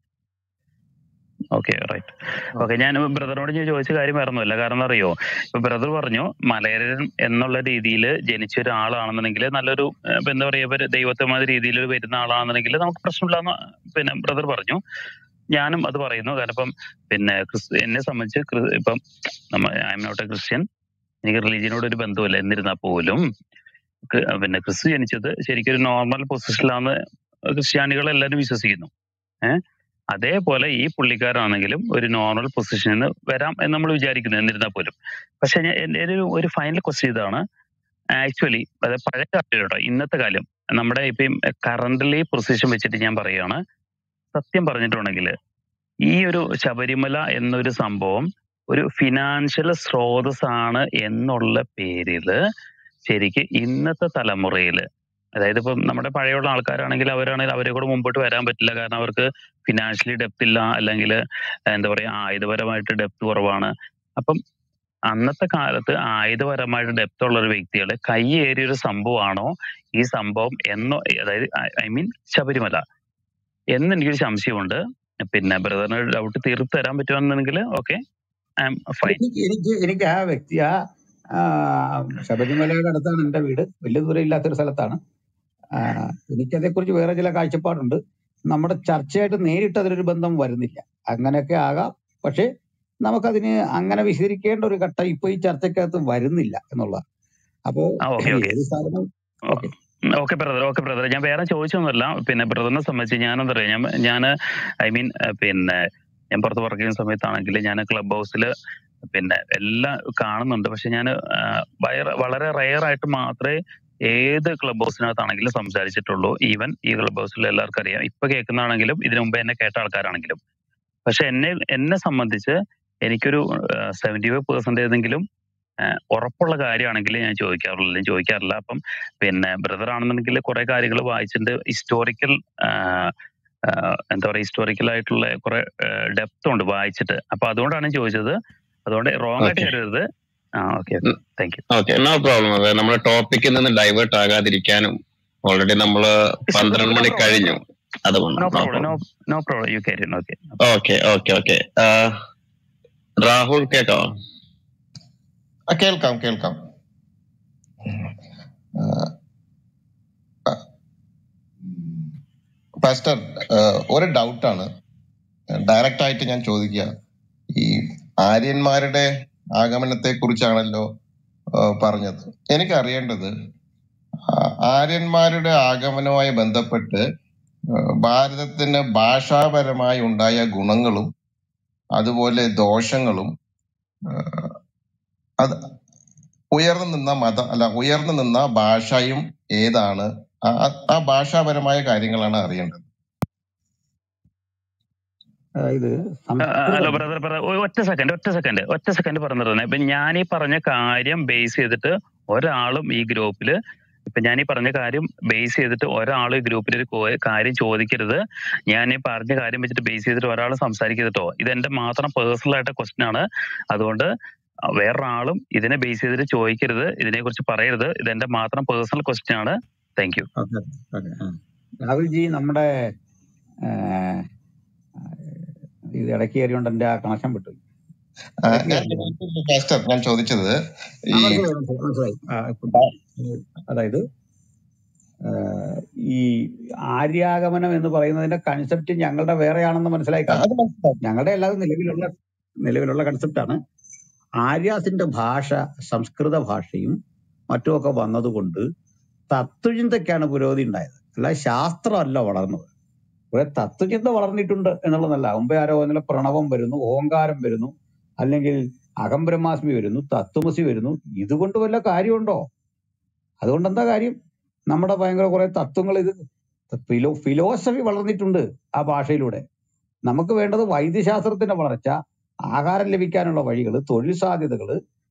ഓക്കെ റൈറ്റ് ഓക്കെ ഞാൻ ബ്രദറിനോട് ഞാൻ ചോദിച്ച കാര്യം വേറെ ഒന്നുമല്ല കാരണം അറിയോ ഇപ്പൊ ബ്രദർ പറഞ്ഞു മലയരൻ എന്നുള്ള രീതിയിൽ ജനിച്ച ഒരാളാണെന്നുണ്ടെങ്കിൽ നല്ലൊരു ഏഹ്, ഇപ്പൊ എന്താ പറയാ ഇവര് ദൈവത്വമായ രീതിയിൽ വരുന്ന ആളാണെന്നുണ്ടെങ്കിൽ നമുക്ക് പ്രശ്നമില്ലാന്ന് പിന്നെ ബ്രദർ പറഞ്ഞു ഞാനും അത് പറയുന്നു കാരണം ഇപ്പം പിന്നെ ക്രിസ് എന്നെ സംബന്ധിച്ച് ക്രി- ഇപ്പം I am not a Christian എനിക്ക് റിലീജിയനോട് ഒരു ബന്ധമില്ല എന്നിരുന്നാൽ പോലും ക- പിന്നെ ക്രിസ്തു ജനിച്ചത് ശരിക്കും ഒരു നോർമൽ പൊസിഷനിലാന്ന് ക്രിസ്ത്യാനികൾ എല്ലാവരും വിശ്വസിക്കുന്നു ഏഹ് അതേപോലെ ഈ പുള്ളിക്കാരാണെങ്കിലും ഒരു നോർമൽ പൊസിഷനിൽ നിന്ന് വരാം എന്ന് നമ്മൾ വിചാരിക്കുന്നു എന്നിരുന്നാൽ പോലും പക്ഷെ ഞാൻ എന്റെ ഒരു ഒരു ഫൈനൽ ക്വസ്റ്റ്യൻ ഇതാണ് ആക്ച്വലി അതായത് പഴയ കാലം കേട്ടോ ഇന്നത്തെ കാലം നമ്മുടെ ഇപ്പം കറന്റ്ലി പൊസിഷൻ വെച്ചിട്ട് ഞാൻ പറയുകയാണ് സത്യം പറഞ്ഞിട്ടുണ്ടെങ്കിൽ ഈ ഒരു ശബരിമല എന്നൊരു സംഭവം ഒരു ഫിനാൻഷ്യൽ സ്രോതസ്സാണ് എന്നുള്ള പേരില് ശരിക്ക് ഇന്നത്തെ തലമുറയില് അതായത് ഇപ്പം നമ്മുടെ പഴയുള്ള ആൾക്കാരാണെങ്കിൽ അവരാണെങ്കിൽ അവരെ കൂടെ മുമ്പോട്ട് വരാൻ പറ്റില്ല കാരണം അവർക്ക് ഫിനാൻഷ്യലി ഡെപ്ത് ഇല്ല അല്ലെങ്കിൽ എന്താ പറയാ ആയുധപരമായിട്ട് ഡെപ്ത് കുറവാണ് അപ്പം അന്നത്തെ കാലത്ത് ആയുധപരമായിട്ട് ഡെപ്ത് ഉള്ള ഒരു വ്യക്തികളെ കൈയേറിയ ഒരു സംഭവമാണോ ഈ സംഭവം എന്നോ അതായത് ഐ മീൻ ശബരിമല എന്ന് എനിക്കൊരു സംശയമുണ്ട് പിന്നെ ബ്രദറിന് ഡൗട്ട് തീർത്ത് തരാൻ പറ്റുവാണെന്നുണ്ടെങ്കിൽ ഓക്കെ ഐ എം ഫൈൻ എനിക്ക് എനിക്ക് എനിക്ക് ആ വ്യക്തി ആ ആ, ശബരിമലയുടെ അടുത്താണ് എന്റെ വീട് വലിയ ദൂരം ഇല്ലാത്തൊരു സ്ഥലത്താണ് ആ, എനിക്കതേക്കുറിച്ച് വേറെ ചില കാഴ്ചപ്പാടുണ്ട് നമ്മുടെ ചർച്ചയായിട്ട് നേരിട്ട് അതിലൊരു ബന്ധം വരുന്നില്ല അങ്ങനെയൊക്കെ ആകാം പക്ഷെ നമുക്കതിന് അങ്ങനെ വിശദീകരിക്കേണ്ട ഒരു ഘട്ടം ഇപ്പൊ ഈ ചർച്ചക്കകത്ത് വരുന്നില്ല എന്നുള്ള അപ്പോ ആ ഓക്കെ ഓക്കെ ഏത് സാധനം okay okay brother okay brother ഞാൻ വേറെ ചോദിച്ചൊന്നുമല്ല പിന്നെ ബ്രദറിനെ സംബന്ധിച്ച് ഞാനെന്താ പറയാ ഞാൻ ഞാൻ ഐ മീൻ പിന്നെ ഞാൻ പുറത്ത് വർക്ക് ചെയ്യുന്ന സമയത്താണെങ്കിൽ ഞാൻ ക്ലബ് ഹൗസിൽ പിന്നെ എല്ലാം കാണുന്നുണ്ട് പക്ഷെ ഞാൻ വളരെ റയർ ആയിട്ട് മാത്രമേ ഏത് ക്ലബ് ഹൗസിനകത്താണെങ്കിലും സംസാരിച്ചിട്ടുള്ളൂ ഈവൻ ഈ ക്ലബ് ഹൗസിൽ എല്ലാവർക്കും അറിയാം ഇപ്പൊ കേൾക്കുന്നതാണെങ്കിലും ഇതിനു മുമ്പ് എന്നെ കേട്ട ആൾക്കാരാണെങ്കിലും പക്ഷെ എന്നെ എന്നെ സംബന്ധിച്ച് എനിക്കൊരു സെവന്റി ഫൈവ് പെർസെന്റ് ഏതെങ്കിലും ആഹ് ഉറപ്പുള്ള കാര്യമാണെങ്കിൽ ഞാൻ ചോദിക്കാറുള്ളൂ അല്ലെങ്കിൽ ചോദിക്കാറില്ല അപ്പം പിന്നെ ബ്രദർ ആണെന്നുണ്ടെങ്കിൽ കുറെ കാര്യങ്ങൾ വായിച്ചിട്ടുണ്ട് ഹിസ്റ്റോറിക്കൽ എന്താ പറയുക ഹിസ്റ്റോറിക്കൽ ആയിട്ടുള്ള കുറെ ഡെപ്ത് ഉണ്ട് വായിച്ചിട്ട് അപ്പൊ അതുകൊണ്ടാണ് ഞാൻ ചോദിച്ചത് അതുകൊണ്ട് റോങ് ആയിട്ട് ഓക്കെ കരുതരുത് ആ okay thank you okay no problem അതെ നമ്മുടെ ടോപ്പിക്കിൽ നിന്ന് ഡൈവേർട്ട് ആകാതിരിക്കാനും ഓൾറെഡി നമ്മള് പന്ത്രണ്ട് നോ മണി പ്രോബ്ലം കഴിഞ്ഞു അതുകൊണ്ട് no no problem no problem no problem you carry okay okay okay okay Rahul കേക്കാവോ ആ, കേൾക്കാം കേൾക്കാം ആ, ആ, പാസ്റ്റർ ആ, ഒരു ഡൗട്ടാണ് ഡയറക്റ്റ് ആയിട്ട് ഞാൻ ചോദിക്കുക ഈ ആര്യന്മാരുടെ ആഗമനത്തെ കുറിച്ചാണല്ലോ പറഞ്ഞത് എനിക്ക് അറിയേണ്ടത് ആ- ആര്യന്മാരുടെ ആഗമനവുമായി ബന്ധപ്പെട്ട് ആ, ഭാരതത്തിന് ഭാഷാപരമായി ഉണ്ടായ ഗുണങ്ങളും അതുപോലെ ദോഷങ്ങളും ആ, അത് ഉയർന്നു നിന്ന മത അല്ല ഉയർന്നു നിന്ന ഭാഷയും ഏതാണ് ആ ആ- ആ ഭാഷാപരമായ കാര്യങ്ങളാണ് അറിയേണ്ടത് അതായത് ഹലോ സംസ്കൃതം ബ്രദർ ബ്രദർ ഒറ്റ സെക്കൻഡ് ഒറ്റ സെക്കൻഡ് ഒറ്റ സെക്കൻഡ് പറഞ്ഞു തന്നെ ഇപ്പൊ ഞാൻ ഈ പറഞ്ഞ കാര്യം ബേസ് ചെയ്തിട്ട് ഒരാളും ഈ ഗ്രൂപ്പില് ഇപ്പൊ ഞാൻ ഈ പറഞ്ഞ കാര്യം ബേസ് ചെയ്തിട്ട് ഒരാളും ഈ ഗ്രൂപ്പിൽ ഒരു കോ- കാര്യം ചോദിക്കരുത് ഞാൻ ഈ പറഞ്ഞ കാര്യം വെച്ചിട്ട് ബേസ് ചെയ്തിട്ട് ഒരാൾ സംസാരിക്കരുത് കേട്ടോ ഇത് എന്റെ മാത്രം പേഴ്സണൽ ആയിട്ട് ക്വസ്റ്റ്യൻ ആണ് അതുകൊണ്ട് വേറൊരാളും ഇതിനെ ബേസ് ചെയ്തിട്ട് ചോദിക്കരുത് ഇതിനെ കുറിച്ച് പറയരുത് ഇത് എന്റെ മാത്രം പേഴ്സണൽ ക്വസ്റ്റ്യൻ ആണ് thank you okay okay Rahul ji നമ്മുടെ ആ, ഇത് ഇടയ്ക്ക് കയറിയോണ്ട് എന്റെ ആ കണക്ഷൻ വിട്ടു ആ, ഇടയ്ക്ക് ഞാൻ കയറി ചോദിച്ചത് പാസ്റ്റർ ഞാൻ ചോദിച്ചത് ആ ഈ മനസ്സിലായി മനസ്സിലായി മനസ്സിലായി ആ, ഇപ്പം, ഉം, അതായത് ആ, ഈ ആര്യാഗമനം എന്ന് പറയുന്നതിന്റെ കൺസെപ്റ്റ് ഞങ്ങളുടെ വേറെയാണെന്ന് മനസ്സിലായി കാണും അത് മനസ്സിലായി ഞങ്ങളുടെ അല്ലാതെ നിലവിലുള്ള നിലവിലുള്ള കൺസെപ്റ്റാണ് ആര്യാസിന്റെ ഭാഷ സംസ്കൃത ഭാഷയും മറ്റുമൊക്കെ വന്നതുകൊണ്ട് തത്വചിന്തയ്ക്കാണ് പുരോഗതി ഉണ്ടായത് അല്ല ശാസ്ത്രമല്ല വളർന്നത് ഇവിടെ തത്വചിന്ത വളർന്നിട്ടുണ്ട് എന്നുള്ളതല്ല മുമ്പേ ആരോ പറഞ്ഞ പ്രണവം വരുന്നു ഓങ്കാരം വരുന്നു അല്ലെങ്കിൽ അകം ബ്രഹ്മാസ്മി വരുന്നു തത്വമസി വരുന്നു ഇതുകൊണ്ട് വല്ല കാര്യമുണ്ടോ അതുകൊണ്ട് എന്താ കാര്യം നമ്മുടെ ഭയങ്കര കുറെ തത്വങ്ങൾ ഇത് ഫിലോ ഫിലോസഫി വളർന്നിട്ടുണ്ട് ആ ഭാഷയിലൂടെ നമുക്ക് വേണ്ടത് വൈദ്യശാസ്ത്രത്തിന്റെ വളർച്ച ആഹാരം ലഭിക്കാനുള്ള വഴികൾ തൊഴിൽ സാധ്യതകൾ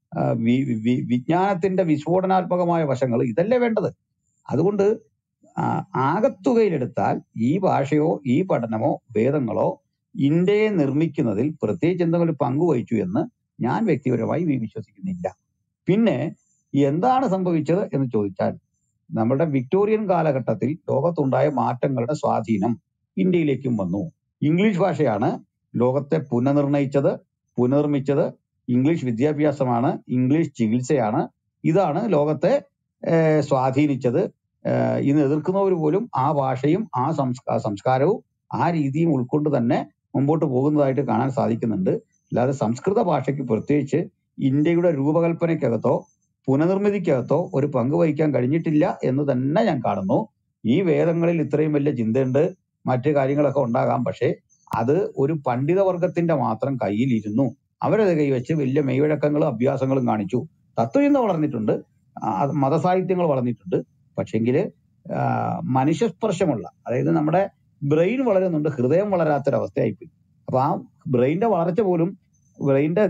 വിജ്ഞാനത്തിന്റെ വിസ്ഫോടനാത്മകമായ വശങ്ങൾ ഇതല്ലേ വേണ്ടത് അതുകൊണ്ട് ആ, ആകത്തുകയിലെടുത്താൽ ഈ ഭാഷയോ ഈ പഠനമോ വേദങ്ങളോ ഇന്ത്യയെ നിർമ്മിക്കുന്നതിൽ പ്രത്യേകിച്ച് എന്തെങ്കിലും പങ്കുവഹിച്ചു എന്ന് ഞാൻ വ്യക്തിപരമായി വി- വിശ്വസിക്കുന്നില്ല പിന്നെ എന്താണ് സംഭവിച്ചത് എന്ന് ചോദിച്ചാൽ നമ്മുടെ വിക്ടോറിയൻ കാലഘട്ടത്തിൽ ലോകത്തുണ്ടായ മാറ്റങ്ങളുടെ സ്വാധീനം ഇന്ത്യയിലേക്കും വന്നു ഇംഗ്ലീഷ് ഭാഷയാണ് ലോകത്തെ പുനർനിർണയിച്ചത് പുനർമിച്ചത് ഇംഗ്ലീഷ് വിദ്യാഭ്യാസമാണ് ഇംഗ്ലീഷ് ചികിത്സയാണ് ഇതാണ് ലോകത്തെ ഏഹ്, സ്വാധീനിച്ചത് ഏഹ്, ഇന്ന് എതിർക്കുന്നവർ പോലും ആ ഭാഷയും ആ സംസ്കാ സംസ്കാരവും ആ രീതിയും ഉൾക്കൊണ്ട് തന്നെ മുമ്പോട്ട് പോകുന്നതായിട്ട് കാണാൻ സാധിക്കുന്നുണ്ട് അല്ലാതെ സംസ്കൃത ഭാഷയ്ക്ക് പ്രത്യേകിച്ച് ഇന്ത്യയുടെ രൂപകൽപ്പനയ്ക്കകത്തോ പുനർനിർമ്മിതിക്കകത്തോ ഒരു പങ്ക് വഹിക്കാൻ കഴിഞ്ഞിട്ടില്ല എന്ന് തന്നെ ഞാൻ കാണുന്നു ഈ വേദങ്ങളിൽ ഇത്രയും വലിയ ചിന്തയുണ്ട് മറ്റു കാര്യങ്ങളൊക്കെ ഉണ്ടാകാം പക്ഷേ അത് ഒരു പണ്ഡിതവർഗത്തിന്റെ മാത്രം കയ്യിലിരുന്നു അവരത് കൈവച്ച് വലിയ മെയ്വഴക്കങ്ങളും അഭ്യാസങ്ങളും കാണിച്ചു തത്വചിന്ത വളർന്നിട്ടുണ്ട് ആ, അത് മതസാഹിത്യങ്ങൾ വളർന്നിട്ടുണ്ട് പക്ഷെങ്കില് ആ, മനുഷ്യസ്പർശമുള്ള അതായത് നമ്മുടെ ബ്രെയിൻ വളരുന്നുണ്ട് ഹൃദയം വളരാത്തൊരവസ്ഥയായിപ്പോയി അപ്പൊ ആ ബ്രെയിന്റെ വളർച്ച പോലും ബ്രെയിന്റെ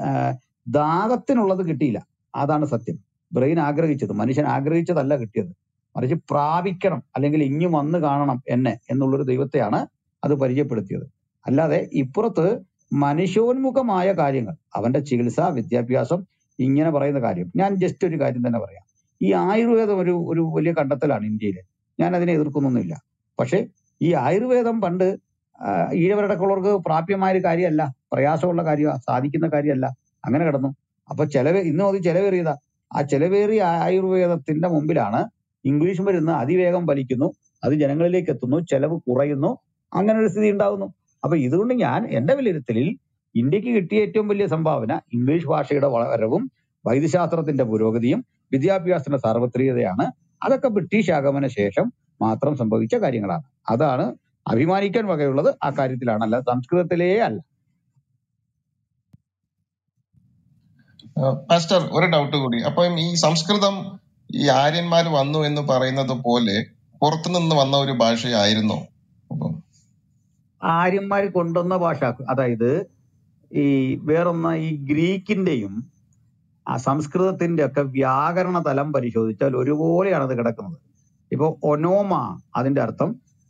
ദാഹത്തിനുള്ളത് കിട്ടിയില്ല അതാണ് സത്യം ബ്രെയിൻ ആഗ്രഹിച്ചത് മനുഷ്യൻ ആഗ്രഹിച്ചതല്ല കിട്ടിയത് മറിച്ച് പ്രാപിക്കണം അല്ലെങ്കിൽ ഇങ്ങു വന്ന് കാണണം എന്നെ എന്നുള്ളൊരു ദൈവത്തെയാണ് അത് പരിചയപ്പെടുത്തിയത് അല്ലാതെ ഇപ്പുറത്ത് മനുഷ്യോന്മുഖമായ കാര്യങ്ങൾ അവന്റെ ചികിത്സ വിദ്യാഭ്യാസം ഇങ്ങനെ പറയുന്ന കാര്യം ഞാൻ ജസ്റ്റ് ഒരു കാര്യം തന്നെ പറയാം ഈ ആയുർവേദം ഒരു ഒരു വലിയ കണ്ടെത്തലാണ് ഇന്ത്യയിൽ ഞാൻ അതിനെ എതിർക്കുന്നൊന്നുമില്ല പക്ഷെ ഈ ആയുർവേദം പണ്ട് ആ, ഈഴവരടക്കമുള്ളവർക്ക് പ്രാപ്യമായ ഒരു കാര്യമല്ല പ്രയാസമുള്ള കാര്യമാണ് സാധിക്കുന്ന കാര്യമല്ല അങ്ങനെ കിടന്നു അപ്പൊ ചെലവ് ഇന്നും അത് ചെലവേറിയതാ ആ ചെലവേറിയ ആയുർവേദത്തിന്റെ മുമ്പിലാണ് ഇംഗ്ലീഷ് മരുന്ന് അതിവേഗം വലിക്കുന്നു അത് ജനങ്ങളിലേക്ക് എത്തുന്നു ചെലവ് കുറയുന്നു അങ്ങനെ ഒരു സ്ഥിതി ഉണ്ടാകുന്നു അപ്പൊ ഇതുകൊണ്ട് ഞാൻ എന്റെ വിലയിരുത്തലിൽ ഇന്ത്യക്ക് കിട്ടിയ ഏറ്റവും വലിയ സംഭാവന ഇംഗ്ലീഷ് ഭാഷയുടെ വരവും വൈദ്യശാസ്ത്രത്തിന്റെ പുരോഗതിയും വിദ്യാഭ്യാസത്തിന്റെ സാർവത്രികതയാണ് അതൊക്കെ ബ്രിട്ടീഷ് ആഗമന ശേഷം മാത്രം സംഭവിച്ച കാര്യങ്ങളാണ് അതാണ് അഭിമാനിക്കാൻ വകയുള്ളത് ആ കാര്യത്തിലാണ് അല്ല സംസ്കൃതത്തിലേ അല്ല പാസ്റ്റർ ഒരു ഡൗട്ട് കൂടി അപ്പം ഈ സംസ്കൃതം ഈ ആര്യന്മാർ വന്നു എന്ന് പറയുന്നത് പോലെ പുറത്തുനിന്ന് വന്ന ഒരു ഭാഷയായിരുന്നോ അപ്പം ആര്യന്മാർ കൊണ്ടുവന്ന ഭാഷ അതായത് ഈ വേറൊന്ന് ഈ ഗ്രീക്കിന്റെയും ആ സംസ്കൃതത്തിന്റെ ഒക്കെ വ്യാകരണ തലം പരിശോധിച്ചാൽ ഒരുപോലെയാണ് അത് കിടക്കുന്നത് ഇപ്പൊ ഒനോമ അതിന്റെ അർത്ഥം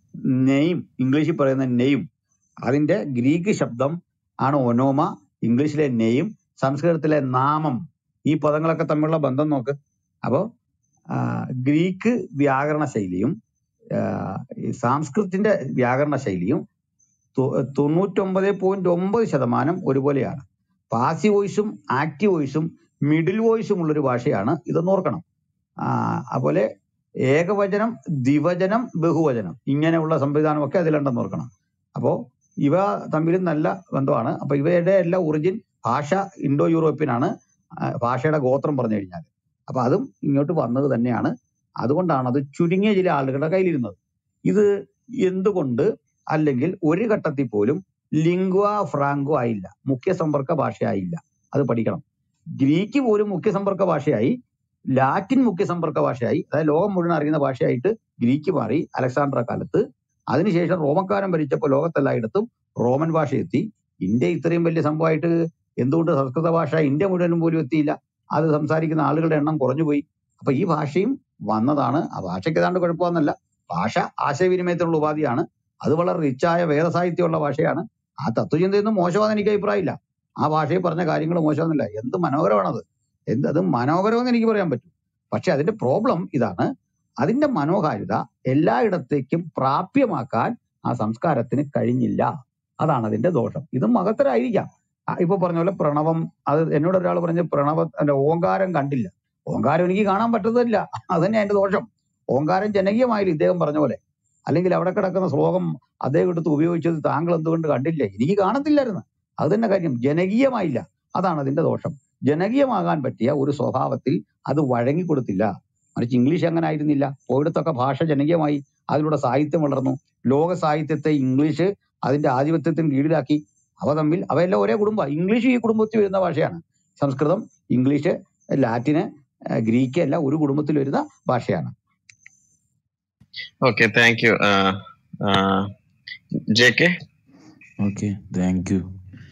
നെയ്ം ഇംഗ്ലീഷിൽ പറയുന്ന നെയ്ം അതിന്റെ ഗ്രീക്ക് ശബ്ദം ആണ് ഒനോമ ഇംഗ്ലീഷിലെ നെയ്ം സംസ്കൃതത്തിലെ നാമം ഈ പദങ്ങളൊക്കെ തമ്മിലുള്ള ബന്ധം നോക്ക് അപ്പോ ആ, ഗ്രീക്ക് വ്യാകരണ ശൈലിയും ആ, ഈ സംസ്കൃതത്തിന്റെ വ്യാകരണ ശൈലിയും തൊ- തൊണ്ണൂറ്റൊമ്പത് പോയിന്റ് ഒമ്പത് ശതമാനം ഒരുപോലെയാണ് പാസീവ് വോയിസും ആക്റ്റീവ് വോയിസും മിഡിൽ വോയിസും ഉള്ളൊരു ഭാഷയാണ് ഇതെന്ന് ഓർക്കണം ആ, അതുപോലെ ഏകവചനം ദ്വിവചനം ബഹുവചനം ഇങ്ങനെയുള്ള സംവിധാനമൊക്കെ അതിലുണ്ടെന്ന് ഓർക്കണം അപ്പോ ഇവ തമ്മിൽ നല്ല ബന്ധമാണ് അപ്പൊ ഇവയുടെ എല്ലാം ഒറിജിൻ ഭാഷ ഇൻഡോ യൂറോപ്യൻ ആണ് ആ, ഭാഷയുടെ ഗോത്രം പറഞ്ഞു കഴിഞ്ഞാൽ അപ്പൊ അതും ഇങ്ങോട്ട് വന്നത് തന്നെയാണ് അതുകൊണ്ടാണ് അത് ചുരുങ്ങിയ ചില ആളുകളുടെ കയ്യിലിരുന്നത് ഇത് എന്തുകൊണ്ട് അല്ലെങ്കിൽ ഒരു ഘട്ടത്തിൽ പോലും ലിംഗ്വ ഫ്രാങ്കോ ആയില്ല മുഖ്യ സമ്പർക്ക ഭാഷയായില്ല അത് പഠിക്കണം ഗ്രീക്ക് പോലും മുഖ്യ സമ്പർക്ക ഭാഷയായി ലാറ്റിൻ മുഖ്യ സമ്പർക്ക ഭാഷയായി അതായത് ലോകം മുഴുവൻ അറിയുന്ന ഭാഷയായിട്ട് ഗ്രീക്ക് മാറി അലക്സാണ്ടറ കാലത്ത് അതിനുശേഷം റോമക്കാരൻ ഭരിച്ചപ്പോൾ ലോകത്തെല്ലായിടത്തും റോമൻ ഭാഷ എത്തി ഇന്ത്യ ഇത്രയും വലിയ സംഭവമായിട്ട് എന്തുകൊണ്ട് സംസ്കൃത ഭാഷ ഇന്ത്യ മുഴുവനും പോലും എത്തിയില്ല അത് സംസാരിക്കുന്ന ആളുകളുടെ എണ്ണം കുറഞ്ഞുപോയി അപ്പൊ ഈ ഭാഷയും വന്നതാണ് ആ ഭാഷയ്ക്ക് ഏതാണ്ട് കുഴപ്പമൊന്നുമല്ല ഭാഷ ആശയവിനിമയത്തിനുള്ള ഉപാധിയാണ് അത് വളരെ റിച്ചായ വേദസാഹിത്യമുള്ള ഭാഷയാണ് ആ തത്വചിന്തയൊന്നും മോശമാണെന്ന് എനിക്ക് അഭിപ്രായമില്ല ആ ഭാഷയിൽ പറഞ്ഞ കാര്യങ്ങൾ മോശമൊന്നുമില്ല എന്ത് മനോഹരമാണത് എന്ത് അത് മനോഹരമെന്ന് എനിക്ക് പറയാൻ പറ്റും പക്ഷെ അതിന്റെ പ്രോബ്ലം ഇതാണ് അതിന്റെ മനോഹാരിത എല്ലായിടത്തേക്കും പ്രാപ്യമാക്കാൻ ആ സംസ്കാരത്തിന് കഴിഞ്ഞില്ല അതാണ് അതിന്റെ ദോഷം ഇതും മഹത്തരായിരിക്കാം ആ, ഇപ്പൊ പറഞ്ഞ പോലെ പ്രണവം അത് എന്നോട് ഒരാൾ പറഞ്ഞ പ്രണവ അല്ല ഓങ്കാരം കണ്ടില്ല ഓങ്കാരം എനിക്ക് കാണാൻ പറ്റുന്നില്ല അത് തന്നെ അതിന്റെ ദോഷം ഓങ്കാരം ജനകീയമായില്ല ഇദ്ദേഹം പറഞ്ഞ പോലെ അല്ലെങ്കിൽ അവിടെ കിടക്കുന്ന ശ്ലോകം അദ്ദേഹം എടുത്ത് ഉപയോഗിച്ചത് താങ്കൾ എന്തുകൊണ്ട് കണ്ടില്ല എനിക്ക് കാണത്തില്ലായിരുന്നു അത് തന്നെ കാര്യം ജനകീയമായില്ല അതാണ് അതിന്റെ ദോഷം ജനകീയമാകാൻ പറ്റിയ ഒരു സ്വഭാവത്തിൽ അത് വഴങ്ങിക്കൊടുത്തില്ല മറിച്ച് ഇംഗ്ലീഷ് അങ്ങനെ ആയിരുന്നില്ല പോയിടത്തൊക്കെ ഭാഷ ജനകീയമായി അതിലൂടെ സാഹിത്യം വളർന്നു ലോക സാഹിത്യത്തെ ഇംഗ്ലീഷ് അതിന്റെ ആധിപത്യത്തിന് കീഴിലാക്കി അവ തമ്മിൽ അവയെല്ലാം ഒരേ കുടുംബം ഇംഗ്ലീഷ് ഈ കുടുംബത്തിൽ വരുന്ന ഭാഷയാണ് സംസ്കൃതം ഇംഗ്ലീഷ് ലാറ്റിന് ഏഹ് ഗ്രീക്ക് എല്ലാം ഒരു കുടുംബത്തിൽ വരുന്ന ഭാഷയാണ് okay thank you J K okay thank you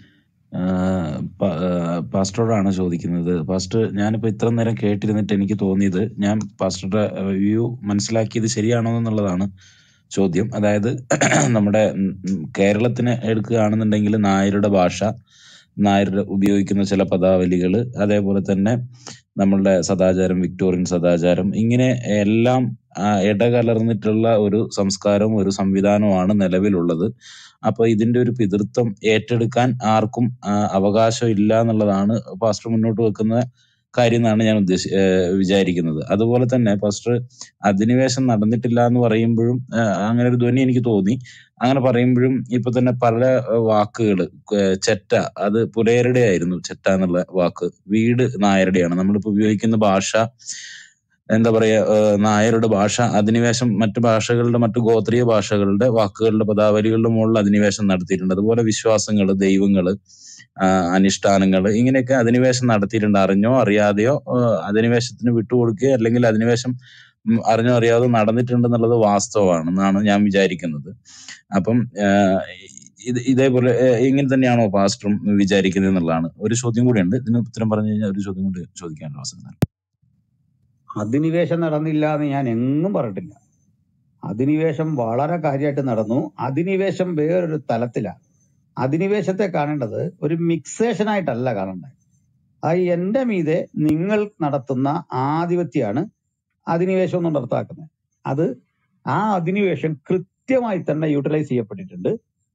പാസ്റ്ററോടാണ് ചോദിക്കുന്നത് പാസ്റ്റർ ഞാനിപ്പോ ഇത്ര നേരം കേട്ടിരുന്നിട്ട് എനിക്ക് തോന്നിയത് ഞാൻ പാസ്റ്ററുടെ വ്യൂ മനസ്സിലാക്കിയത് ശരിയാണോ എന്നുള്ളതാണ് ചോദ്യം അതായത് നമ്മുടെ ഉം, ഉം, കേരളത്തിന് എടുക്കുകയാണെന്നുണ്ടെങ്കിൽ നായരുടെ ഭാഷ നായരുടെ ഉപയോഗിക്കുന്ന ചില പദാവലികൾ അതേപോലെ തന്നെ നമ്മളുടെ സദാചാരം വിക്ടോറിയൻ സദാചാരം ഇങ്ങനെ എല്ലാം ആ, ഇടകലർന്നിട്ടുള്ള ഒരു സംസ്കാരവും ഒരു സംവിധാനവുമാണ് നിലവിലുള്ളത് അപ്പൊ ഇതിന്റെ ഒരു പിതൃത്വം ഏറ്റെടുക്കാൻ ആർക്കും ആ, അവകാശം ഇല്ല എന്നുള്ളതാണ് പാസ്റ്റർ മുന്നോട്ട് വെക്കുന്ന കാര്യം എന്നാണ് ഞാൻ ഉദ്ദേശി ഏഹ് വിചാരിക്കുന്നത് അതുപോലെ തന്നെ പാസ്റ്റർ അധിനിവേശം നടന്നിട്ടില്ല എന്ന് പറയുമ്പോഴും ആ, അങ്ങനെ ഒരു ധ്വനി എനിക്ക് തോന്നി അങ്ങനെ പറയുമ്പോഴും ഇപ്പൊ തന്നെ പല വാക്കുകൾ ചെറ്റ അത് പുലയരുടെ ആയിരുന്നു ചെറ്റ എന്നുള്ള വാക്ക് വീട് നായരുടെയാണ് നമ്മളിപ്പോ ഉപയോഗിക്കുന്ന ഭാഷ എന്താ പറയാ ഏഹ് നായരുടെ ഭാഷ അധിനിവേശം മറ്റു ഭാഷകളുടെ മറ്റു ഗോത്രീയ ഭാഷകളുടെ വാക്കുകളുടെ പദാവലികളുടെ മുകളിൽ അധിനിവേശം നടത്തിയിട്ടുണ്ട് അതുപോലെ വിശ്വാസങ്ങൾ ദൈവങ്ങള് ആഹ് അനുഷ്ഠാനങ്ങൾ ഇങ്ങനെയൊക്കെ അധിനിവേശം നടത്തിയിട്ടുണ്ട് അറിഞ്ഞോ അറിയാതെയോ ഏഹ് അധിനിവേശത്തിന് വിട്ടുകൊടുക്കുകയോ അല്ലെങ്കിൽ അധിനിവേശം ഉം അറിഞ്ഞോ അറിയാതെ നടന്നിട്ടുണ്ട് എന്നുള്ളത് വാസ്തവമാണെന്നാണ് ഞാൻ വിചാരിക്കുന്നത് അപ്പം ആഹ് ഇത് ഇതേപോലെ ഏഹ് ഇങ്ങനെ തന്നെയാണോ പാസ്റ്ററും വിചാരിക്കുന്നത് എന്നുള്ളതാണ് ഒരു ചോദ്യം കൂടിയുണ്ട് ഇതിന് ഉത്തരം പറഞ്ഞു കഴിഞ്ഞാൽ ഒരു ചോദ്യം കൂടി ചോദിക്കാനുള്ള അവസരം തരാം. അധിനിവേശം നടന്നില്ല എന്ന് ഞാൻ എങ്ങും പറഞ്ഞിട്ടില്ല അധിനിവേശം വളരെ കാര്യമായിട്ട് നടന്നു അധിനിവേശം വേറൊരു തലത്തിലാണ് അധിനിവേശത്തെ കാണേണ്ടത് ഒരു മിക്സേഷൻ ആയിട്ടല്ല കാണേണ്ടത് അത് എന്റെ മീതെ നിങ്ങൾ നടത്തുന്ന ആധിപത്യമാണ് അധിനിവേശം കൊണ്ട് അർത്ഥമാക്കുന്നത് അത് ആ അധിനിവേശം കൃത്യമായി തന്നെ യൂട്ടിലൈസ് ചെയ്യപ്പെട്ടിട്ടുണ്ട്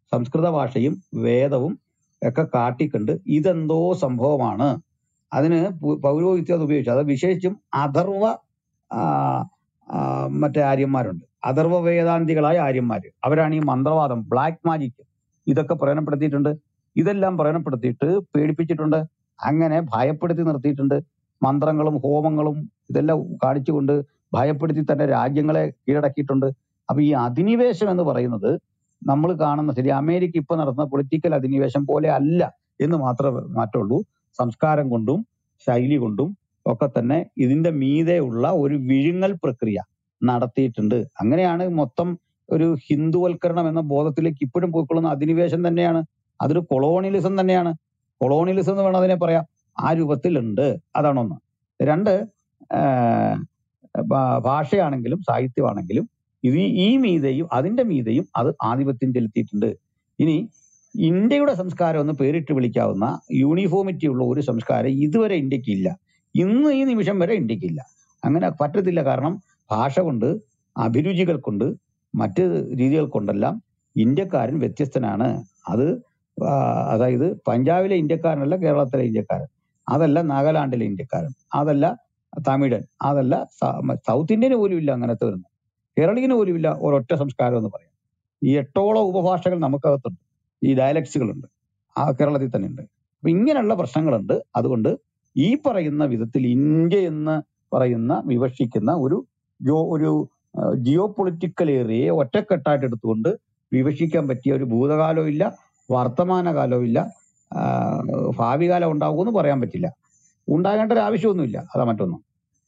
സംസ്കൃത ഭാഷയും വേദവും ഒക്കെ കാട്ടിക്കണ്ട് ഇതെന്തോ സംഭവമാണ് അതിന് പു- പൗരോഹിത്യം അത് ഉപയോഗിച്ചു അത് വിശേഷിച്ചും അഥർവ ആ, ആ, മറ്റേ ആര്യന്മാരുണ്ട് അഥർവ വേദാന്തികളായ ആര്യന്മാര് അവരാണ് ഈ മന്ത്രവാദം ബ്ലാക്ക് മാജിക് ഇതൊക്കെ പ്രയോജനപ്പെടുത്തിയിട്ടുണ്ട് ഇതെല്ലാം പ്രയോജനപ്പെടുത്തിയിട്ട് പേടിപ്പിച്ചിട്ടുണ്ട് അങ്ങനെ ഭയപ്പെടുത്തി നിർത്തിയിട്ടുണ്ട് മന്ത്രങ്ങളും ഹോമങ്ങളും ഇതെല്ലാം കാണിച്ചുകൊണ്ട് ഭയപ്പെടുത്തി തന്നെ രാജ്യങ്ങളെ കീഴടക്കിയിട്ടുണ്ട് അപ്പൊ ഈ അധിനിവേശം എന്ന് പറയുന്നത് നമ്മൾ കാണുന്ന ശരി അമേരിക്ക ഇപ്പൊ നടത്തുന്ന പൊളിറ്റിക്കൽ അധിനിവേശം പോലെ അല്ല എന്ന് മാത്രമേ മാറ്റുള്ളൂ സംസ്കാരം കൊണ്ടും ശൈലി കൊണ്ടും ഒക്കെ തന്നെ ഇതിന്റെ മീതെ ഉള്ള ഒരു വിഴുങ്ങൽ പ്രക്രിയ നടത്തിയിട്ടുണ്ട് അങ്ങനെയാണ് മൊത്തം ഒരു ഹിന്ദുവൽക്കരണം എന്ന ബോധത്തിലേക്ക് ഇപ്പോഴും പോയിക്കൊള്ളുന്ന അധിനിവേശം തന്നെയാണ് അതൊരു കൊളോണിയലിസം തന്നെയാണ് കൊളോണിയലിസം എന്ന് വേണം അതിനെ പറയാം ആ രൂപത്തിലുണ്ട് അതാണ് ഒന്ന് രണ്ട് ആഹ് ഭാ- ഭാഷയാണെങ്കിലും സാഹിത്യമാണെങ്കിലും ഇത് ഈ- ഈ മീതെയും അതിന്റെ മീതെയും അത് ആധിപത്യം ചെലുത്തിയിട്ടുണ്ട് ഇനി ഇന്ത്യയുടെ സംസ്കാരം എന്ന് പേരിട്ട് വിളിക്കാവുന്ന യൂണിഫോമിറ്റി ഉള്ള ഒരു സംസ്കാരം ഇതുവരെ ഇന്ത്യക്ക് ഇല്ല ഇന്ന് ഈ നിമിഷം വരെ ഇന്ത്യക്ക് ഇല്ല അങ്ങനെ പറ്റത്തില്ല കാരണം ഭാഷ കൊണ്ട് അഭിരുചികൾ കൊണ്ട് മറ്റ് രീതികൾ കൊണ്ടെല്ലാം ഇന്ത്യക്കാരൻ വ്യത്യസ്തനാണ് അത് ആ, അതായത് പഞ്ചാബിലെ ഇന്ത്യക്കാരനല്ല കേരളത്തിലെ ഇന്ത്യക്കാരൻ അതല്ല നാഗാലാൻഡിലെ ഇന്ത്യക്കാരൻ അതല്ല തമിഴൻ അതല്ല സ- മ- സൗത്ത് ഇന്ത്യന് പോലും ഇല്ല അങ്ങനത്തെ വരുന്നത് കേരളീയന് പോലും ഇല്ല ഒരൊറ്റ സംസ്കാരം എന്ന് പറയാം ഈ എട്ടോളം ഉപഭാഷകൾ നമുക്കകത്തുണ്ട് ഈ ഡയലക്ട്സുകളുണ്ട് ആ കേരളത്തിൽ തന്നെ ഉണ്ട് അപ്പൊ ഇങ്ങനെയുള്ള പ്രശ്നങ്ങളുണ്ട് അതുകൊണ്ട് ഈ പറയുന്ന വിധത്തിൽ ഇന്ത്യ എന്ന് പറയുന്ന വിവക്ഷിക്കുന്ന ഒരു ജോ ഒരു ജിയോ പൊളിറ്റിക്കൽ ഏരിയയെ ഒറ്റക്കെട്ടായിട്ട് എടുത്തുകൊണ്ട് വിവക്ഷിക്കാൻ പറ്റിയ ഒരു ഭൂതകാലവും ഇല്ല വർത്തമാനകാലവും ഇല്ല ആ, ഭാവി കാലം ഉണ്ടാകുമെന്ന് പറയാൻ പറ്റില്ല ഉണ്ടാകേണ്ട ഒരു ആവശ്യമൊന്നുമില്ല അതാ മറ്റൊന്ന്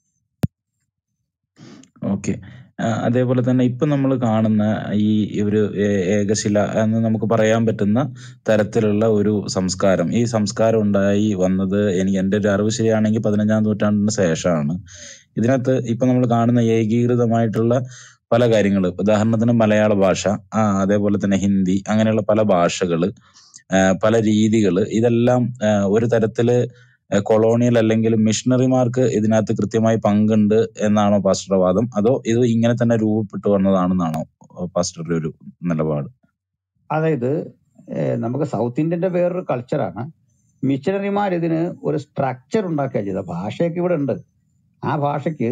ഓക്കെ അതേപോലെ തന്നെ ഇപ്പൊ നമ്മൾ കാണുന്ന ഈ ഒരു ഏ- ഏകശില എന്ന് നമുക്ക് പറയാൻ പറ്റുന്ന തരത്തിലുള്ള ഒരു സംസ്കാരം ഈ സംസ്കാരം ഉണ്ടായി വന്നത് എനിക്ക് എൻ്റെ ഒരു അറിവ് ശരിയാണെങ്കിൽ പതിനഞ്ചാം നൂറ്റാണ്ടിന് ശേഷമാണ് ഇതിനകത്ത് ഇപ്പൊ നമ്മൾ കാണുന്ന ഏകീകൃതമായിട്ടുള്ള പല കാര്യങ്ങൾ ഉദാഹരണത്തിന് മലയാള ഭാഷ ആ അതേപോലെ തന്നെ ഹിന്ദി അങ്ങനെയുള്ള പല ഭാഷകള് ആ, പല രീതികള് ഇതെല്ലാം ആ, ഒരു തരത്തില് കൊളോണിയൽ അല്ലെങ്കിൽ മിഷണറിമാർക്ക് ഇതിനകത്ത് കൃത്യമായി പങ്കുണ്ട് എന്നാണോ പാസ്റ്ററുടെ വാദം അതോ ഇത് ഇങ്ങനെ തന്നെ രൂപപ്പെട്ടു വന്നതാണെന്നാണോ പാസ്റ്ററുടെ ഒരു നിലപാട് അതായത് ഏഹ് നമുക്ക് സൗത്ത് ഇന്ത്യന്റെ വേറൊരു കൾച്ചറാണ് മിഷണറിമാർ ഇതിന് ഒരു സ്ട്രക്ചർ ഉണ്ടാക്കുക ചെയ്ത ഭാഷയൊക്കെ ഇവിടെ ഉണ്ട് ആ ഭാഷയ്ക്ക്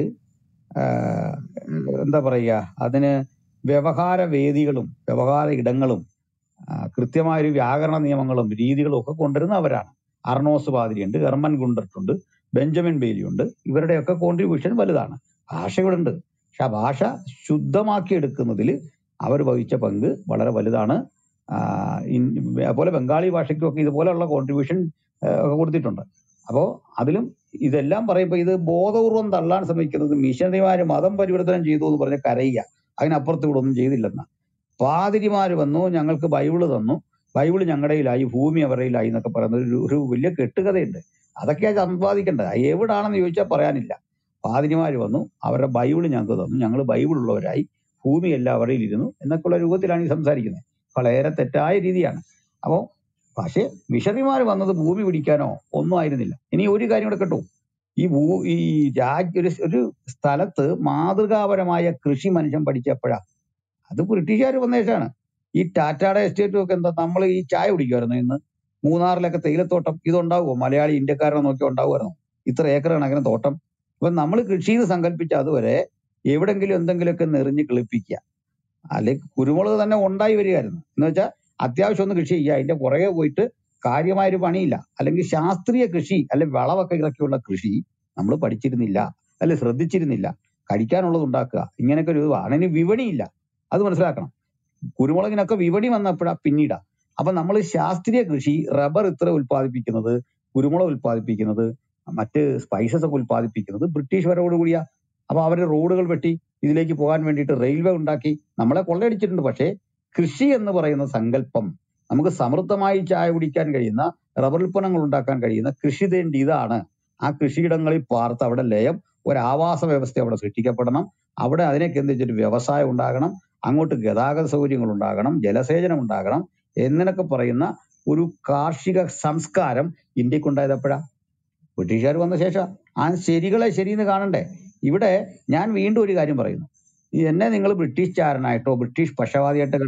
ആഹ് എന്താ പറയുക അതിന് വ്യവഹാര വേദികളും വ്യവഹാര ഇടങ്ങളും ആഹ് കൃത്യമായൊരു വ്യാകരണ നിയമങ്ങളും രീതികളും ഒക്കെ കൊണ്ടുവരുന്ന അവരാണ് അർണോസ് പാതിരിയുണ്ട് ഹെർമൻ ഗുണ്ടർട്ടുണ്ട് ബെഞ്ചമിൻ ബെയ്ലി ഉണ്ട് ഇവരുടെയൊക്കെ കോൺട്രിബ്യൂഷൻ വലുതാണ് ഭാഷ ഇവിടെ ഉണ്ട് പക്ഷെ ആ ഭാഷ ശുദ്ധമാക്കി എടുക്കുന്നതിൽ അവർ വഹിച്ച പങ്ക് വളരെ വലുതാണ് ആഹ് ഇൻ- അതുപോലെ ബംഗാളി ഭാഷയ്ക്കും ഒക്കെ ഇതുപോലെയുള്ള കോൺട്രിബ്യൂഷൻ ഒക്കെ കൊടുത്തിട്ടുണ്ട് അപ്പോൾ അതിലും ഇതെല്ലാം പറയുമ്പോൾ ഇത് ബോധപൂർവം തള്ളാൻ ശ്രമിക്കുന്നത് മിഷണറിമാര് മതം പരിവർത്തനം ചെയ്തു എന്ന് പറഞ്ഞ് കരയുക അതിനപ്പുറത്ത് ഇവിടെ ഒന്നും ചെയ്തില്ലെന്ന് പാതിരിമാര് വന്നു ഞങ്ങൾക്ക് ബൈബിള് തന്നു ബൈബിള് ഞങ്ങളുടെയിലായി ഭൂമി അവരുടെയിലായി എന്നൊക്കെ പറയുന്ന ഒരു ഒരു വലിയ കെട്ടുകഥയുണ്ട് അതൊക്കെയാ സമ്പാദിക്കേണ്ടത് അത് എവിടാണെന്ന് ചോദിച്ചാൽ പറയാനില്ല പാതിരിമാര് വന്നു അവരുടെ ബൈബിള് ഞങ്ങൾക്ക് തന്നു ഞങ്ങൾ ബൈബിൾ ഉള്ളവരായി ഭൂമി എല്ലാം അവരുടെ ഇരുന്നു എന്നൊക്കെയുള്ള രൂപത്തിലാണ് ഈ സംസാരിക്കുന്നത് വളരെ തെറ്റായ രീതിയാണ് അപ്പോൾ പക്ഷേ മിഷണറിമാർ വന്നത് ഭൂമി പിടിക്കാനോ ഒന്നും ആയിരുന്നില്ല ഇനി ഒരു കാര്യം കൂടെ കേട്ടോ ഈ ഭൂ ഈ രാജ്യ ഒരു ഒരു സ്ഥലത്ത് മാതൃകാപരമായ കൃഷി മനുഷ്യൻ പഠിച്ചപ്പോഴാ അത് ബ്രിട്ടീഷുകാർ വന്ന ശേഷമാണ് ഈ ടാറ്റാടെ എസ്റ്റേറ്റും ഒക്കെ എന്താ നമ്മൾ ഈ ചായ കുടിക്കുമായിരുന്നു ഇന്ന് മൂന്നാറിലൊക്കെ തേയിലത്തോട്ടം ഇതുണ്ടാവുമോ മലയാളി ഇന്ത്യക്കാരനെ നോക്കി ഉണ്ടാവുമായിരുന്നു ഇത്ര ഏക്കർ കണക്കിന് തോട്ടം അപ്പൊ നമ്മൾ കൃഷി എന്ന് സങ്കല്പിച്ച അതുവരെ എവിടെങ്കിലും എന്തെങ്കിലുമൊക്കെ നെറിഞ്ഞ് കിളിപ്പിക്കുക അല്ലെങ്കിൽ കുരുമുളക് തന്നെ ഉണ്ടായി വരികയായിരുന്നു എന്ന് വെച്ചാൽ അത്യാവശ്യം ഒന്ന് കൃഷി ചെയ്യുക അതിന്റെ പുറകെ പോയിട്ട് കാര്യമായൊരു പണിയില്ല അല്ലെങ്കിൽ ശാസ്ത്രീയ കൃഷി അല്ലെ വിളവൊക്കെ ഇറക്കിയുള്ള കൃഷി നമ്മൾ പഠിച്ചിരുന്നില്ല അല്ലെ ശ്രദ്ധിച്ചിരുന്നില്ല കഴിക്കാനുള്ളത് ഉണ്ടാക്കുക ഇങ്ങനെയൊക്കെ ഒരു അതിന് വിപണിയില്ല അത് മനസ്സിലാക്കണം കുരുമുളകിനൊക്കെ വിപണി വന്നപ്പോഴാ പിന്നീടാ അപ്പൊ നമ്മൾ ശാസ്ത്രീയ കൃഷി റബ്ബർ ഇത്ര ഉൽപ്പാദിപ്പിക്കുന്നത് കുരുമുളക് ഉൽപ്പാദിപ്പിക്കുന്നത് മറ്റ് സ്പൈസസ് ഒക്കെ ഉൽപ്പാദിപ്പിക്കുന്നത് ബ്രിട്ടീഷ് വരവോടുകൂടിയാ അപ്പൊ അവര് റോഡുകൾ വെട്ടി ഇതിലേക്ക് പോകാൻ വേണ്ടിയിട്ട് റെയിൽവേ ഉണ്ടാക്കി നമ്മളെ കൊള്ളയടിച്ചിട്ടുണ്ട് പക്ഷേ കൃഷി എന്ന് പറയുന്ന സങ്കല്പം നമുക്ക് സമൃദ്ധമായി ചായ കുടിക്കാൻ കഴിയുന്ന റബ്ബർ ഉൽപ്പന്നങ്ങൾ ഉണ്ടാക്കാൻ കഴിയുന്ന കൃഷി തേണ്ടി ഇതാണ് ആ കൃഷിയിടങ്ങളിൽ പാർത്ത് അവിടെ ലയം ഒരു ആവാസ വ്യവസ്ഥ അവിടെ സൃഷ്ടിക്കപ്പെടണം അവിടെ അതിനെ കേന്ദ്രീകരിച്ചൊരു വ്യവസായം ഉണ്ടാകണം അങ്ങോട്ട് ഗതാഗത സൗകര്യങ്ങൾ ഉണ്ടാകണം ജലസേചനം ഉണ്ടാകണം എന്നൊക്കെ പറയുന്ന ഒരു കാർഷിക സംസ്കാരം ഇന്ത്യക്ക് ഉണ്ടായത് എപ്പോഴാ ബ്രിട്ടീഷുകാർ വന്ന ശേഷം ആ ശരികളെ ശരിയെന്ന് കാണണ്ടേ ഇവിടെ ഞാൻ വീണ്ടും ഒരു കാര്യം പറയുന്നു ഈ എന്നെ നിങ്ങൾ ബ്രിട്ടീഷ് ചാരനായിട്ടോ ബ്രിട്ടീഷ് പക്ഷപാതിയായിട്ട് കണ്ടോ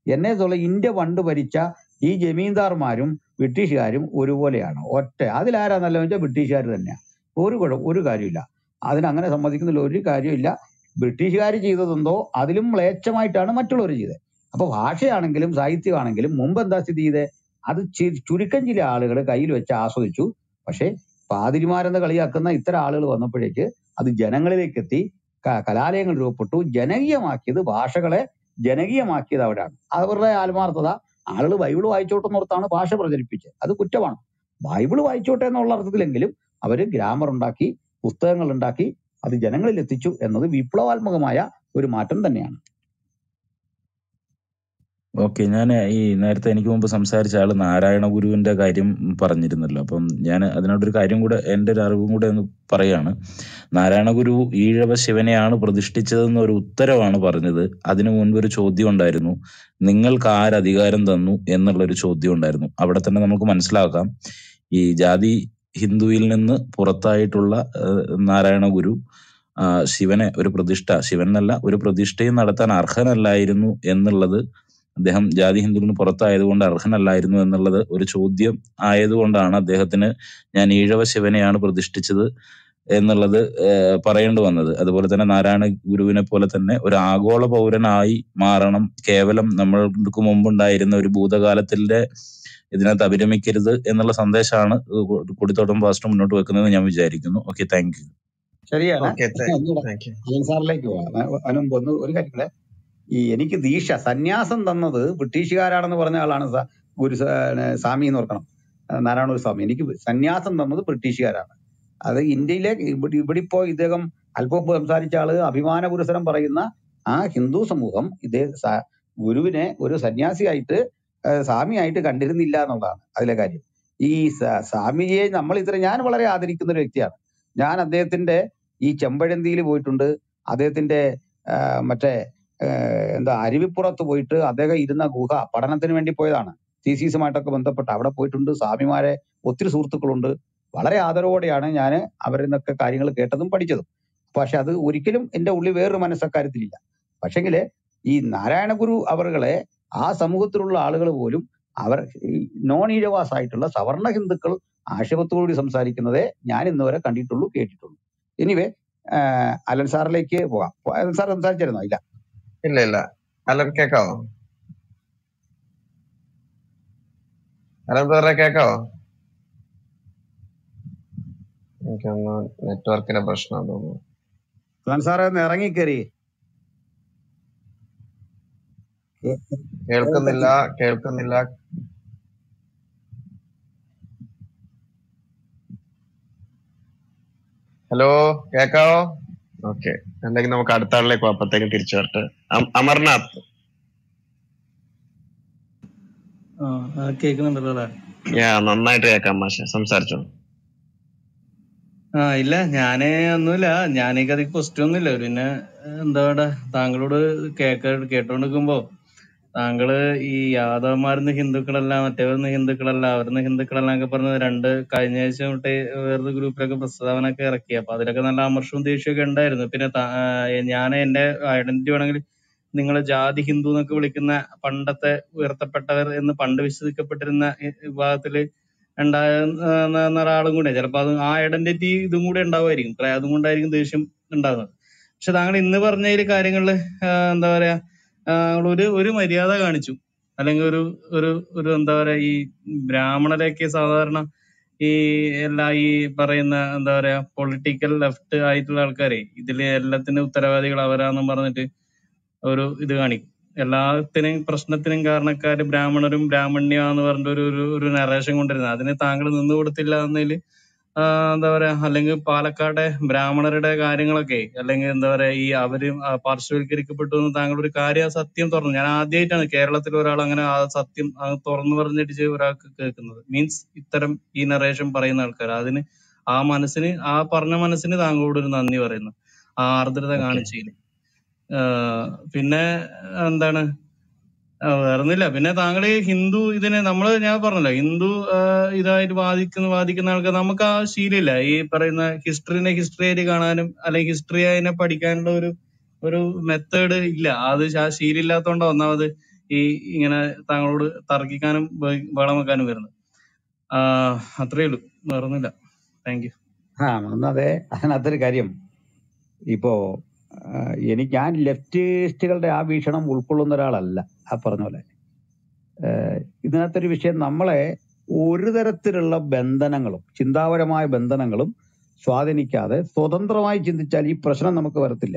എന്നെ സംബന്ധിച്ചുള്ള ഇന്ത്യ പണ്ട് ഭരിച്ച ഈ ജമീന്ദാർമാരും ബ്രിട്ടീഷുകാരും ഒരുപോലെയാണ് ഒറ്റ അതിലാരാ നല്ലതെന്ന് വെച്ചാൽ ബ്രിട്ടീഷുകാർ തന്നെയാണ് ഒരു കുഴ ഒരു കാര്യമില്ല അതിന് അങ്ങനെ സമ്മതിക്കുന്നില്ല ഒരു കാര്യമില്ല ബ്രിട്ടീഷുകാർ ചെയ്തതെന്തോ അതിലും മ്ലേച്ഛമായിട്ടാണ് മറ്റുള്ളവർ ചെയ്തത് അപ്പൊ ഭാഷയാണെങ്കിലും സാഹിത്യമാണെങ്കിലും മുമ്പ് എന്താ സ്ഥിതി ചെയ്തത് അത് ചി- ചുരുക്കം ചില ആളുകൾ കയ്യിൽ വെച്ച് ആസ്വദിച്ചു പക്ഷേ പാതിരിമാരെന്ന് കളിയാക്കുന്ന ഇത്തരം ആളുകൾ വന്നപ്പോഴേക്ക് അത് ജനങ്ങളിലേക്ക് എത്തി ക- കലാലയങ്ങൾ രൂപപ്പെട്ടു ജനകീയമാക്കിയത് ഭാഷകളെ ജനകീയമാക്കിയത് അവിടെയാണ് അവരുടെ ആത്മാർത്ഥത ആളുകൾ ബൈബിൾ വായിച്ചോട്ടെ എന്നോർത്താണ് ഭാഷ പ്രചരിപ്പിച്ചത് അത് കുറ്റമാണ് ബൈബിൾ വായിച്ചോട്ടെ എന്നുള്ള അർത്ഥത്തിലെങ്കിലും അവര് ഗ്രാമർ ഉണ്ടാക്കി പുസ്തകങ്ങൾ ഉണ്ടാക്കി അത് ജനങ്ങളിൽ എത്തിച്ചു എന്നത് വിപ്ലവാത്മകമായ ഒരു മാറ്റം തന്നെയാണ് ഓക്കെ ഞാൻ ഈ നേരത്തെ എനിക്ക് മുമ്പ് സംസാരിച്ച ആള് നാരായണ ഗുരുവിന്റെ കാര്യം പറഞ്ഞിരുന്നല്ലോ അപ്പം ഞാൻ അതിനോടൊരു കാര്യം കൂടെ എൻ്റെ ഒരു അറിവും കൂടെ ഒന്ന് പറയാണ് നാരായണ ഗുരു ഈഴവ ശിവനെയാണ് പ്രതിഷ്ഠിച്ചതെന്ന് ഒരു ഉത്തരവാണ് പറഞ്ഞത് അതിനു മുൻപ് ഒരു ചോദ്യം ഉണ്ടായിരുന്നു നിങ്ങൾക്ക് ആര് അധികാരം തന്നു എന്നുള്ളൊരു ചോദ്യം ഉണ്ടായിരുന്നു അവിടെ തന്നെ നമുക്ക് മനസ്സിലാക്കാം ഈ ജാതി ഹിന്ദുവിൽ നിന്ന് പുറത്തായിട്ടുള്ള ഏഹ്, നാരായണ ഗുരു ആ, ശിവനെ ഒരു പ്രതിഷ്ഠ ശിവൻ എന്നല്ല ഒരു പ്രതിഷ്ഠയും നടത്താൻ അർഹനല്ലായിരുന്നു എന്നുള്ളത് അദ്ദേഹം ജാതി ഹിന്ദുവിൽ നിന്ന് പുറത്തായതുകൊണ്ട് അർഹനല്ലായിരുന്നു എന്നുള്ളത് ഒരു ചോദ്യം ആയതുകൊണ്ടാണ് അദ്ദേഹത്തിന് ഞാൻ ഈഴവ ശിവനെയാണ് പ്രതിഷ്ഠിച്ചത് എന്നുള്ളത് ഏഹ്, പറയേണ്ടി വന്നത് അതുപോലെ തന്നെ നാരായണ ഗുരുവിനെ പോലെ തന്നെ ഒരു ആഗോള പൗരനായി മാറണം കേവലം നമ്മൾക്ക് മുമ്പുണ്ടായിരുന്ന ഒരു ഭൂതകാലത്തിന്റെ ഇതിനകത്ത് അഭിരമിക്കരുത് എന്നുള്ള സന്ദേശമാണ് കൊടിത്തോട്ടം പാസ്റ്റർ മുന്നോട്ട് വെക്കുന്നത് ഞാൻ വിചാരിക്കുന്നു ഓക്കെ താങ്ക് യു ശരിയാണ് ഓക്കെ ഒന്നുകൂടെ താങ്ക് യു അലൻ സാറിലേക്ക് പോവാം അതിന് മുമ്പ് ഒന്ന് ഒരു കാര്യം കൂടെ ഈ എനിക്ക് ദീക്ഷ സന്യാസം തന്നത് ബ്രിട്ടീഷുകാരാണെന്ന് പറഞ്ഞ ആളാണ് സ- ഗുരു സ- ഏ, സ്വാമി എന്ന് ഓർക്കണം ആ, നാരായണ സ്വാമി എനിക്ക് സന്യാസം തന്നത് ബ്രിട്ടീഷുകാരാണ് അത് ഇന്ത്യയിലെ ഇവിടെ ഇവിടെ ഇപ്പോ ഇദ്ദേഹം അല്പം മുമ്പ് സംസാരിച്ച ആള് അഭിമാന പുരസരം പറയുന്ന ആ ഹിന്ദു സമൂഹം ഇതേ സ- ഗുരുവിനെ ഒരു സന്യാസിയായിട്ട് ഏ, സ്വാമിയായിട്ട് കണ്ടിരുന്നില്ല എന്നുള്ളതാണ് അതിലെ കാര്യം ഈ സ- സ്വാമിജിയെ നമ്മൾ ഇത്ര ഞാൻ വളരെ ആദരിക്കുന്ന ഒരു വ്യക്തിയാണ് ഞാൻ അദ്ദേഹത്തിന്റെ ഈ ചെമ്പഴന്തിയിൽ പോയിട്ടുണ്ട് അദ്ദേഹത്തിന്റെ ആ, മറ്റേ ആ, എന്താ അരുവിപ്പുറത്ത് പോയിട്ട് അദ്ദേഹം ഇരുന്ന ഗുഹ പഠനത്തിന് വേണ്ടി പോയതാണ് തീസീസുമായിട്ടൊക്കെ ബന്ധപ്പെട്ട് അവിടെ പോയിട്ടുണ്ട് സ്വാമിമാരെ ഒത്തിരി സുഹൃത്തുക്കളുണ്ട് വളരെ ആദരവോടെയാണ് ഞാൻ അവരിൽ നിന്നൊക്കെ കാര്യങ്ങൾ കേട്ടതും പഠിച്ചതും പക്ഷെ അത് ഒരിക്കലും എന്റെ ഉള്ളിൽ വേറൊരു മനസ്സക്കാര്യത്തിലില്ല പക്ഷെങ്കിൽ ഈ നാരായണ ഗുരു അവറുകളെ ആ സമൂഹത്തിലുള്ള ആളുകൾ പോലും അവർ ഈ നോൺ ഈഴവാസ് ആയിട്ടുള്ള സവർണ ഹിന്ദുക്കൾ ആശയത്തോടുകൂടി സംസാരിക്കുന്നതേ ഞാൻ ഇന്ന് വരെ കണ്ടിട്ടുള്ളൂ കേട്ടിട്ടുള്ളൂ എനിവേ അലൻ സാറിലേക്ക് പോകാം അലൻ സാർ സംസാരിച്ചിരുന്നോ ഇല്ല ഇല്ല ഇല്ല അലൻ കേക്കാവോ അലൻ ബ്രദറെ കേക്കാവോ എനിക്കൊന്ന് നെറ്റ്വർക്കിന്റെ പ്രശ്നം തോന്നുന്നു അലൻ സാറെ ഒന്ന് ഇറങ്ങി കയറി കേൾക്കുന്നില്ല കേൾക്കുന്നില്ല ഹലോ കേക്കാവോ ഓക്കെ അല്ലെങ്കിൽ നമുക്ക് അടുത്ത ആളിലേക്ക് പോകാം. അപ്പത്തേക്കും തിരിച്ചു വരട്ടെ അം- അമർനാഥ് ആ ആ, കേൾക്കുന്നുണ്ടല്ലോ അല്ലേ യാ നന്നായിട്ട് കേൾക്കാം മാഷെ സംസാരിച്ചോ ആ ഇല്ല ഞാനേ ഒന്നുമില്ല ഞാനേക്ക് അത് ക്വസ്റ്റ്യൻ ഒന്നുമില്ല പിന്നെ എന്താ പറയുക താങ്കളോട് കേക്ക കേട്ടോണ്ടിരിക്കുമ്പോ താങ്കള് ഈ യാദവന്മാരുന്ന് ഹിന്ദുക്കളല്ല മറ്റേവരുന്ന് ഹിന്ദുക്കളല്ല അവരുന്ന് ഹിന്ദുക്കളല്ല എന്നൊക്കെ പറഞ്ഞ് രണ്ട് കഴിഞ്ഞ ആഴ്ച തൊട്ട് വേറൊരു ഗ്രൂപ്പിലൊക്കെ പ്രസ്താവന ഒക്കെ ഇറക്കി അപ്പൊ അതിലൊക്കെ നല്ല അമർഷവും ദേഷ്യമൊക്കെ ഉണ്ടായിരുന്നു പിന്നെ ഞാൻ എന്റെ ഐഡന്റിറ്റി വേണമെങ്കിൽ നിങ്ങൾ ജാതി ഹിന്ദു എന്നൊക്കെ വിളിക്കുന്ന പണ്ടത്തെ ഉയർത്തപ്പെട്ടവർ എന്ന് പണ്ട് വിശ്വസിക്കപ്പെട്ടിരുന്ന ഈ വിഭാഗത്തില് ഉണ്ടായ ഒരാളും കൂടെ ചിലപ്പോ അത് ആ ഐഡന്റിറ്റി ഇതും കൂടെ ഉണ്ടാവുമായിരിക്കും പ്ര- അതും കൊണ്ടായിരിക്കും ദേഷ്യം ഉണ്ടാകുന്നത് പക്ഷെ താങ്കൾ ഇന്ന് പറഞ്ഞ ഈ കാര്യങ്ങളില് എന്താ പറയാ ആ, ഒരു ഒരു മര്യാദ കാണിച്ചു അല്ലെങ്കിൽ ഒരു ഒരു ഒരു എന്താ പറയാ ഈ ബ്രാഹ്മണരൊക്കെ സാധാരണ ഈ എല്ലാ ഈ പറയുന്ന എന്താ പറയാ പൊളിറ്റിക്കൽ ലെഫ്റ്റ് ആയിട്ടുള്ള ആൾക്കാരെ ഇതില് എല്ലാത്തിനും ഉത്തരവാദികൾ അവരാന്നും പറഞ്ഞിട്ട് ഒരു ഇത് കാണിക്കും എല്ലാത്തിനും പ്രശ്നത്തിനും കാരണക്കാര് ബ്രാഹ്മണരും ബ്രാഹ്മണ്യാന്ന് പറഞ്ഞിട്ട് ഒരു ഒരു ഒരു നറേഷൻ കൊണ്ടിരുന്നത് അതിന് താങ്കൾ നിന്നു കൊടുത്തില്ല എന്നതിൽ എന്താ പറയാ അല്ലെങ്കിൽ പാലക്കാടെ ബ്രാഹ്മണരുടെ കാര്യങ്ങളൊക്കെ അല്ലെങ്കിൽ എന്താ പറയാ ഈ അവര് ആ പാർശ്വവൽക്കരിക്കപ്പെട്ടു എന്ന് താങ്കൾ ഒരു കാര്യം ആ സത്യം തുറന്നു ഞാൻ ആദ്യമായിട്ടാണ് കേരളത്തിൽ ഒരാൾ അങ്ങനെ ആ സത്യം ആ തുറന്നു പറഞ്ഞിട്ട് ഒരാൾക്ക് കേൾക്കുന്നത് മീൻസ് ഇത്തരം ഈ നറേഷൻ പറയുന്ന ആൾക്കാർ അതിന് ആ മനസ്സിന് ആ പറഞ്ഞ മനസ്സിന് താങ്കളോട് ഒരു നന്ദി പറയുന്നു ആ ആർദ്രത ഓക്കെ കാണിച്ചതിന് ആഹ് പിന്നെ എന്താണ് ആഹ് വേറൊന്നുമില്ല പിന്നെ താങ്കൾ ഈ ഹിന്ദു ഇതിനെ നമ്മള് ഞാൻ പറഞ്ഞല്ലോ ഹിന്ദു ആഹ് ഇതായിട്ട് വാദിക്കുന്ന വാദിക്കുന്ന ആൾക്കാർ നമുക്ക് ആ ശീലമില്ല ഈ പറയുന്ന ഹിസ്റ്ററിനെ ഹിസ്റ്ററി ആയിട്ട് കാണാനും അല്ലെങ്കിൽ ഹിസ്റ്ററി അതിനെ പഠിക്കാനുള്ള ഒരു ഒരു മെത്തേഡ് ഇല്ല അത് ആ ശീലമില്ലാത്തതുകൊണ്ട് ഒന്നാമത് ഈ ഇങ്ങനെ താങ്കളോട് തർക്കിക്കാനും ബഹ- ബഹളം വെക്കാനും വരുന്നത് ആഹ് അത്രേ ഉള്ളൂ വേറൊന്നുമില്ല താങ്ക് യു ആ ഒന്നതെ അതിനകത്തൊരു കാര്യം ഇപ്പോ ആ, എനിക്ക് ഞാൻ ലെഫ്റ്റിസ്റ്റുകളുടെ ആ വീക്ഷണം ഉൾക്കൊള്ളുന്ന ഒരാളല്ല ആ പറഞ്ഞ പോലെ ഏഹ് ഇതിനകത്തൊരു വിഷയം നമ്മളെ ഒരു തരത്തിലുള്ള ബന്ധനങ്ങളും ചിന്താപരമായ ബന്ധനങ്ങളും സ്വാധീനിക്കാതെ സ്വതന്ത്രമായി ചിന്തിച്ചാൽ ഈ പ്രശ്നം നമുക്ക് വരത്തില്ല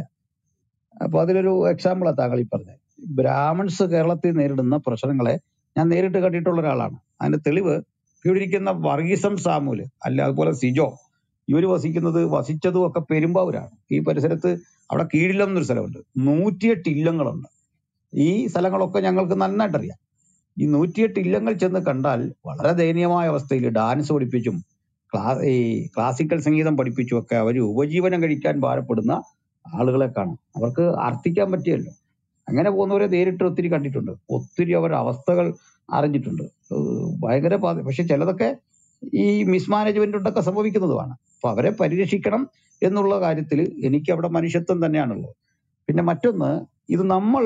അപ്പൊ അതിലൊരു എക്സാമ്പിളാണ് താങ്കൾ ഈ പറഞ്ഞത് ബ്രാഹ്മൺസ് കേരളത്തിൽ നേരിടുന്ന പ്രശ്നങ്ങളെ ഞാൻ നേരിട്ട് കണ്ടിട്ടുള്ള ഒരാളാണ് അതിന്റെ തെളിവ് ഇവിടെ ഇരിക്കുന്ന വർഗീസം സാമൂല് അല്ല അതുപോലെ സിജോ ഇവര് വസിക്കുന്നത് വസിച്ചതും ഒക്കെ പെരുമ്പാവൂരാണ് ഈ പരിസരത്ത് അവിടെ കീഴിലം എന്നൊരു സ്ഥലമുണ്ട് നൂറ്റിയെട്ട് ഇല്ലങ്ങളുണ്ട് ഈ സ്ഥലങ്ങളൊക്കെ ഞങ്ങൾക്ക് നന്നായിട്ട് അറിയാം ഈ നൂറ്റിയെട്ട് ഇല്ലങ്ങൾ ചെന്ന് കണ്ടാൽ വളരെ ദയനീയമായ അവസ്ഥയിൽ ഡാൻസ് പഠിപ്പിച്ചും ക്ലാ ഈ ക്ലാസിക്കൽ സംഗീതം പഠിപ്പിച്ചും ഒക്കെ അവർ ഉപജീവനം കഴിക്കാൻ ഭാരപ്പെടുന്ന ആളുകളെ കാണാം അവർക്ക് അർത്ഥിക്കാൻ പറ്റിയല്ലോ അങ്ങനെ പോകുന്നവരെ നേരിട്ട് ഒത്തിരി കണ്ടിട്ടുണ്ട് ഒത്തിരി അവരുടെ അവസ്ഥകൾ അറിഞ്ഞിട്ടുണ്ട് ഏഹ് ഭയങ്കര പാത പക്ഷെ ചിലതൊക്കെ ഈ മിസ്മാനേജ്മെന്റ് കൊണ്ടൊക്കെ സംഭവിക്കുന്നതുമാണ് അപ്പൊ അവരെ പരിരക്ഷിക്കണം എന്നുള്ള കാര്യത്തിൽ എനിക്ക് അവിടെ മനുഷ്യത്വം തന്നെയാണുള്ളത് പിന്നെ മറ്റൊന്ന് ഇത് നമ്മൾ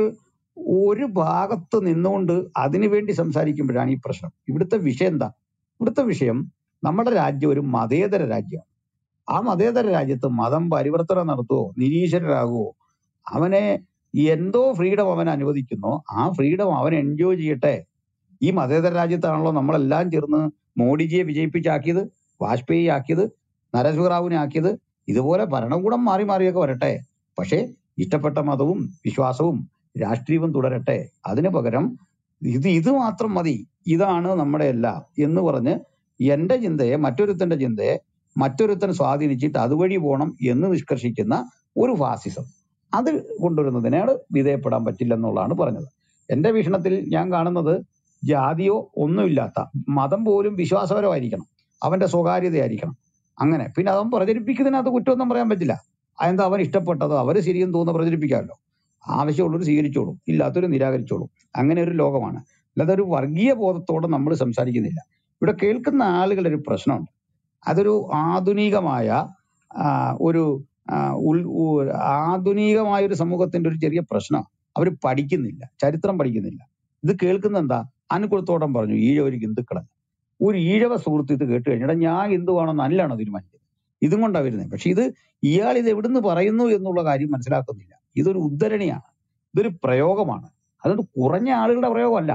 ഒരു ഭാഗത്ത് നിന്നുകൊണ്ട് അതിനു വേണ്ടി സംസാരിക്കുമ്പോഴാണ് ഈ പ്രശ്നം ഇവിടുത്തെ വിഷയം എന്താ ഇവിടുത്തെ വിഷയം നമ്മുടെ രാജ്യം ഒരു മതേതര രാജ്യമാണ് ആ മതേതര രാജ്യത്ത് മതം പരിവർത്തനം നടത്തുവോ നിരീശ്വരരാകുവോ അവനെ എന്തോ ഫ്രീഡം അവൻ അനുവദിക്കുന്നോ ആ ഫ്രീഡം അവൻ എൻജോയ് ചെയ്യട്ടെ ഈ മതേതര രാജ്യത്താണല്ലോ നമ്മളെല്ലാം ചേർന്ന് മോഡിജിയെ വിജയിപ്പിച്ചാക്കിയത് വാജ്പേയി ആക്കിയത് നരസിംഹറാവുവിനെ ആക്കിയത് ഇതുപോലെ ഭരണകൂടം മാറി മാറിയൊക്കെ വരട്ടെ പക്ഷേ ഇഷ്ടപ്പെട്ട മതവും വിശ്വാസവും രാഷ്ട്രീയവും തുടരട്ടെ അതിന് പകരം ഇത് ഇത് മാത്രം മതി ഇതാണ് നമ്മുടെ എല്ലാം എന്ന് പറഞ്ഞ് എന്റെ ചിന്തയെ മറ്റൊരുത്തന്റെ ചിന്തയെ മറ്റൊരുത്തൻ സ്വാധീനിച്ചിട്ട് അതുവഴി പോകണം എന്ന് നിഷ്കർഷിക്കുന്ന ഒരു ഫാസിസം അത് കൊണ്ടുവരുന്നതിനാണ് വിധേയപ്പെടാൻ പറ്റില്ല എന്നുള്ളതാണ് പറഞ്ഞത് എന്റെ വീക്ഷണത്തിൽ ഞാൻ കാണുന്നത് ജാതിയോ ഒന്നുമില്ലാത്ത മതം പോലും വിശ്വാസപരമായിരിക്കണം അവന്റെ സ്വകാര്യതയായിരിക്കണം അങ്ങനെ പിന്നെ അവൻ പ്രചരിപ്പിക്കുന്നതിനകത്ത് കുറ്റമൊന്നും പറയാൻ പറ്റില്ല അതെന്താ അവൻ ഇഷ്ടപ്പെട്ടതോ അവര് ശരിയെന്ന് തോന്നുന്ന പ്രചരിപ്പിക്കാമല്ലോ ആവശ്യമുള്ളവർ സ്വീകരിച്ചോളും ഇല്ലാത്തവർ നിരാകരിച്ചോളും അങ്ങനെ ഒരു ലോകമാണ് അല്ലാതെ ഒരു വർഗീയ ബോധത്തോടെ നമ്മൾ സംസാരിക്കുന്നില്ല ഇവിടെ കേൾക്കുന്ന ആളുകളുടെ ഒരു പ്രശ്നമുണ്ട് അതൊരു ആധുനികമായ ആ, ഒരു ആ, ഉൾ ഉ- ആധുനികമായ ഒരു സമൂഹത്തിന്റെ ഒരു ചെറിയ പ്രശ്നം അവർ പഠിക്കുന്നില്ല ചരിത്രം പഠിക്കുന്നില്ല ഇത് കേൾക്കുന്ന എന്താ അനുകൂലത്തോടം പറഞ്ഞു ഈഴവർ ഹിന്ദുക്കളല്ല ഒരു ഈഴവ സുഹൃത്ത് ഇത് കേട്ട് കഴിഞ്ഞാൽ ഞാൻ ഹിന്ദുവാണോ നല്ലതാണോ തീരുമാനിച്ചത് ഇതും കൊണ്ടാണ് വരുന്നത് പക്ഷെ ഇത് ഇയാൾ ഇത് എവിടുന്ന് പറയുന്നു എന്നുള്ള കാര്യം മനസ്സിലാക്കുന്നില്ല ഇതൊരു ഉദ്ധരണിയാണ് ഇതൊരു പ്രയോഗമാണ് അതുകൊണ്ട് കുറഞ്ഞ ആളുകളുടെ പ്രയോഗമല്ല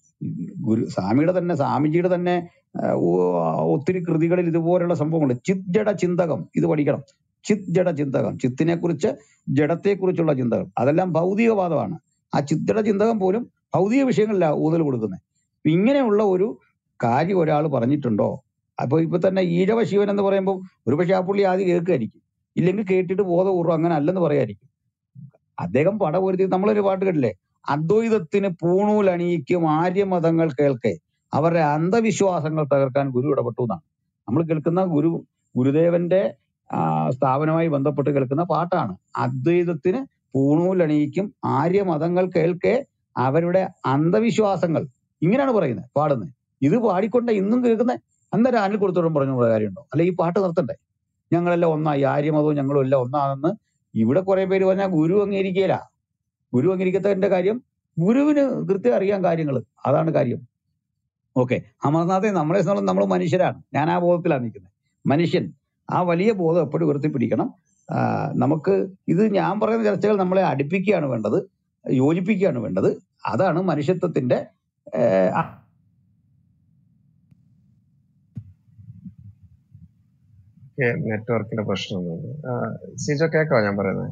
ഗുരു സ്വാമിയുടെ തന്നെ സ്വാമിജിയുടെ തന്നെ ആ, ഓ- ഒത്തിരി കൃതികളിൽ ഇതുപോലുള്ള സംഭവങ്ങളുണ്ട് ചിത് ജഡ ചിന്തകം ഇത് പഠിക്കണം ചിത് ജഡ ചിന്തകം ചിത്തിനെ കുറിച്ച് ജഡത്തെ കുറിച്ചുള്ള ചിന്തകൾ അതെല്ലാം ഭൗതികവാദമാണ് ആ ചിത് ജഡ ചിന്തകം പോലും ഭൗതിക വിഷയങ്ങളിലാണ് ഊന്നൽ കൊടുക്കുന്നത് ഇങ്ങനെയുള്ള ഒരു കാര്യം ഒരാൾ പറഞ്ഞിട്ടുണ്ടോ അപ്പൊ ഇപ്പൊ തന്നെ ഈഴവ ശിവൻ എന്ന് പറയുമ്പോൾ ഒരുപക്ഷെ ആ പുള്ളി ആദ്യം കേൾക്കുമായിരിക്കും ഇല്ലെങ്കിൽ കേട്ടിട്ട് ബോധപൂർവ്വം അങ്ങനെ അല്ലെന്ന് പറയായിരിക്കും അദ്ദേഹം പടപൊരുത്തി നമ്മളൊരു പാട്ട് കേട്ടില്ലേ അദ്വൈതത്തിന് പൂണൂൽ അണിയിക്കും ആര്യമതങ്ങൾ കേൾക്കെ അവരുടെ അന്ധവിശ്വാസങ്ങൾ തകർക്കാൻ ഗുരു ഇടപെട്ടു എന്നാണ് നമ്മൾ കേൾക്കുന്ന ഗുരു ഗുരുദേവന്റെ ആ, സ്ഥാപനവുമായി ബന്ധപ്പെട്ട് കേൾക്കുന്ന പാട്ടാണ് അദ്വൈതത്തിന് പൂണൂൽ അണിയിക്കും ആര്യമതങ്ങൾ കേൾക്കെ അവരുടെ അന്ധവിശ്വാസങ്ങൾ ഇങ്ങനെയാണ് പറയുന്നത് പാടുന്നത് ഇത് പാടിക്കൊണ്ട് ഇന്നും കേൾക്കുന്നത് അന്നേരം അനിൽ കൊടുത്തോടും പറഞ്ഞു പോയ കാര്യമുണ്ടോ അല്ലെ ഈ പാട്ട് നിർത്തണ്ടേ ഞങ്ങളെല്ലാം ഒന്നായി ആര്യമതവും ഞങ്ങളും എല്ലാം ഒന്നാണെന്ന് ഇവിടെ കുറെ പേര് പറഞ്ഞാൽ ഗുരു അംഗീകരിക്കുകയില്ല ഗുരു അംഗീകരിക്കത്തതിന്റെ കാര്യം ഗുരുവിന് കൃത്യം അറിയാൻ കാര്യങ്ങൾ അതാണ് കാര്യം ഓക്കെ അമർനാഥെ നമ്മളെ സംബന്ധിച്ച് നമ്മൾ മനുഷ്യരാണ് ഞാൻ ആ ബോധത്തിലാണ് നിൽക്കുന്നത് മനുഷ്യൻ ആ വലിയ ബോധം എപ്പോഴും ഉയർത്തിപ്പിടിക്കണം ആ, നമുക്ക് ഇത് ഞാൻ പറയുന്ന ചർച്ചകൾ നമ്മളെ അടുപ്പിക്കുകയാണ് വേണ്ടത് യോജിപ്പിക്കുകയാണ് വേണ്ടത് അതാണ് മനുഷ്യത്വത്തിന്റെ ഏഹ്, ആ- നെറ്റ്വർക്കിന്റെ പ്രശ്നമൊന്നും സിജോ കേക്കോ ഞാൻ പറയുന്നത്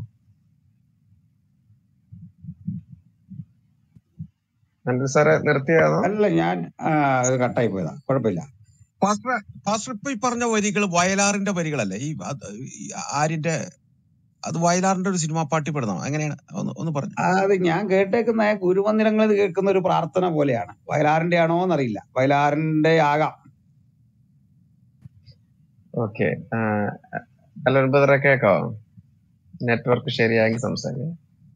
നന്ദു സാറെ നിർത്തിയാണോ അല്ല ഞാൻ ആ, അത് കട്ടായി പോയതാ കുഴപ്പമില്ല പാസ്റ്റർ പാസ്റ്റർ ഇപ്പൊ ഈ പറഞ്ഞ വരികൾ വയലാറിന്റെ വരികളല്ലേ ഈ അത് ഈ ആര്യന്റെ അത് വയലാറിന്റെ ഒരു സിനിമാ പാട്ടി പെടുന്നോ എങ്ങനെയാണ് ഒന്ന് ഒന്ന് പറഞ്ഞു അത് ഞാൻ കേട്ടേക്കുന്ന ഗുരുമന്ദിരങ്ങളിൽ കേൾക്കുന്ന ഒരു പ്രാർത്ഥന പോലെയാണ് വയലാറിന്റെ ആണോ എന്നറിയില്ല വയലാറിന്റെ ആകാം ഓക്കെ അല്ല ബദറെ കേക്കോ നെറ്റ്വർക്ക് ശരിയായെങ്കിൽ സംസാരിക്കാം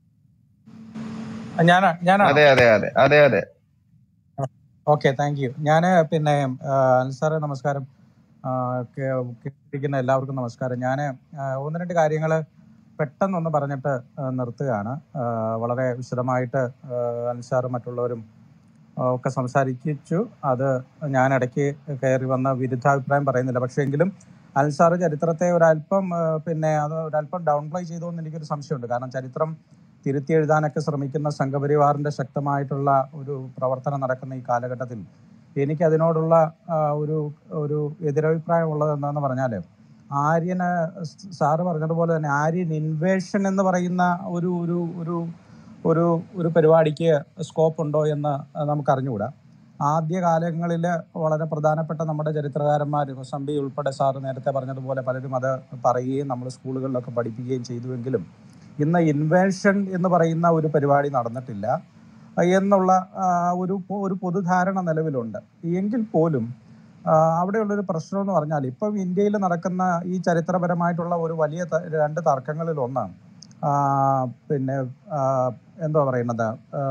ഞാനാ ഞാനാണോ അതെ അതെ അതെ അതെ അതെ ഓക്കെ താങ്ക് യു ഞാൻ പിന്നെ ആ, അനിൽ സാറേ നമസ്കാരം ആ, കേ- കേട്ടിരിക്കുന്ന എല്ലാവർക്കും നമസ്കാരം ഞാൻ ഒന്ന് രണ്ട് കാര്യങ്ങൾ പെട്ടെന്നൊന്ന് പറഞ്ഞിട്ട് ആ, നിർത്തുകയാണ് ആ, വളരെ വിശദമായിട്ട് ആ, അൻസാറും മറ്റുള്ളവരും ആ, ഒക്കെ സംസാരിച്ചു അത് ഞാൻ ഇടയ്ക്ക് കയറി വന്ന വിരുദ്ധാഭിപ്രായം പറയുന്നില്ല പക്ഷേ എങ്കിലും അൻസാർ ചരിത്രത്തെ ഒരല്പം ആ, പിന്നെ അത് ഒരല്പം ഡൗൺ പ്ലേ ചെയ്തു എന്ന് എനിക്കൊരു സംശയമുണ്ട് കാരണം ചരിത്രം തിരുത്തി എഴുതാനൊക്കെ ശ്രമിക്കുന്ന സംഘപരിവാറിന്റെ ശക്തമായിട്ടുള്ള ഒരു പ്രവർത്തനം നടക്കുന്ന ഈ കാലഘട്ടത്തിൽ എനിക്ക് അതിനോടുള്ള ആ, ഒരു ഒരു എതിരഭിപ്രായം ഉള്ളത് എന്താന്ന് പറഞ്ഞാൽ ആര്യന് സ് സാറ് പറഞ്ഞതുപോലെ തന്നെ ആര്യൻ ഇൻവേഷൻ എന്ന് പറയുന്ന ഒരു ഒരു ഒരു ഒരു ഒരു പരിപാടിക്ക് സ്കോപ്പ് ഉണ്ടോ എന്ന് നമുക്ക് അറിഞ്ഞുകൂടാ ആദ്യ കാലങ്ങളിൽ വളരെ പ്രധാനപ്പെട്ട നമ്മുടെ ചരിത്രകാരന്മാർ ഹൊസംബി ഉൾപ്പെടെ സാറ് നേരത്തെ പറഞ്ഞതുപോലെ പലരും അത് പറയുകയും നമ്മൾ സ്കൂളുകളിലൊക്കെ പഠിപ്പിക്കുകയും ചെയ്തുവെങ്കിലും ഇന്ന് ഇൻവേഷൻ എന്ന് പറയുന്ന ഒരു പരിപാടി നടന്നിട്ടില്ല എന്നുള്ള ആ, ഒരു പൊ- ഒരു പൊതുധാരണ നിലവിലുണ്ട് എങ്കിൽ പോലും ആ, അവിടെയുള്ളൊരു പ്രശ്നം എന്ന് പറഞ്ഞാൽ ഇപ്പം ഇന്ത്യയിൽ നടക്കുന്ന ഈ ചരിത്രപരമായിട്ടുള്ള ഒരു വലിയ ത- രണ്ട് തർക്കങ്ങളിൽ ഒന്നാണ് ആ, പിന്നെ ആ, എന്താ പറയുന്നത്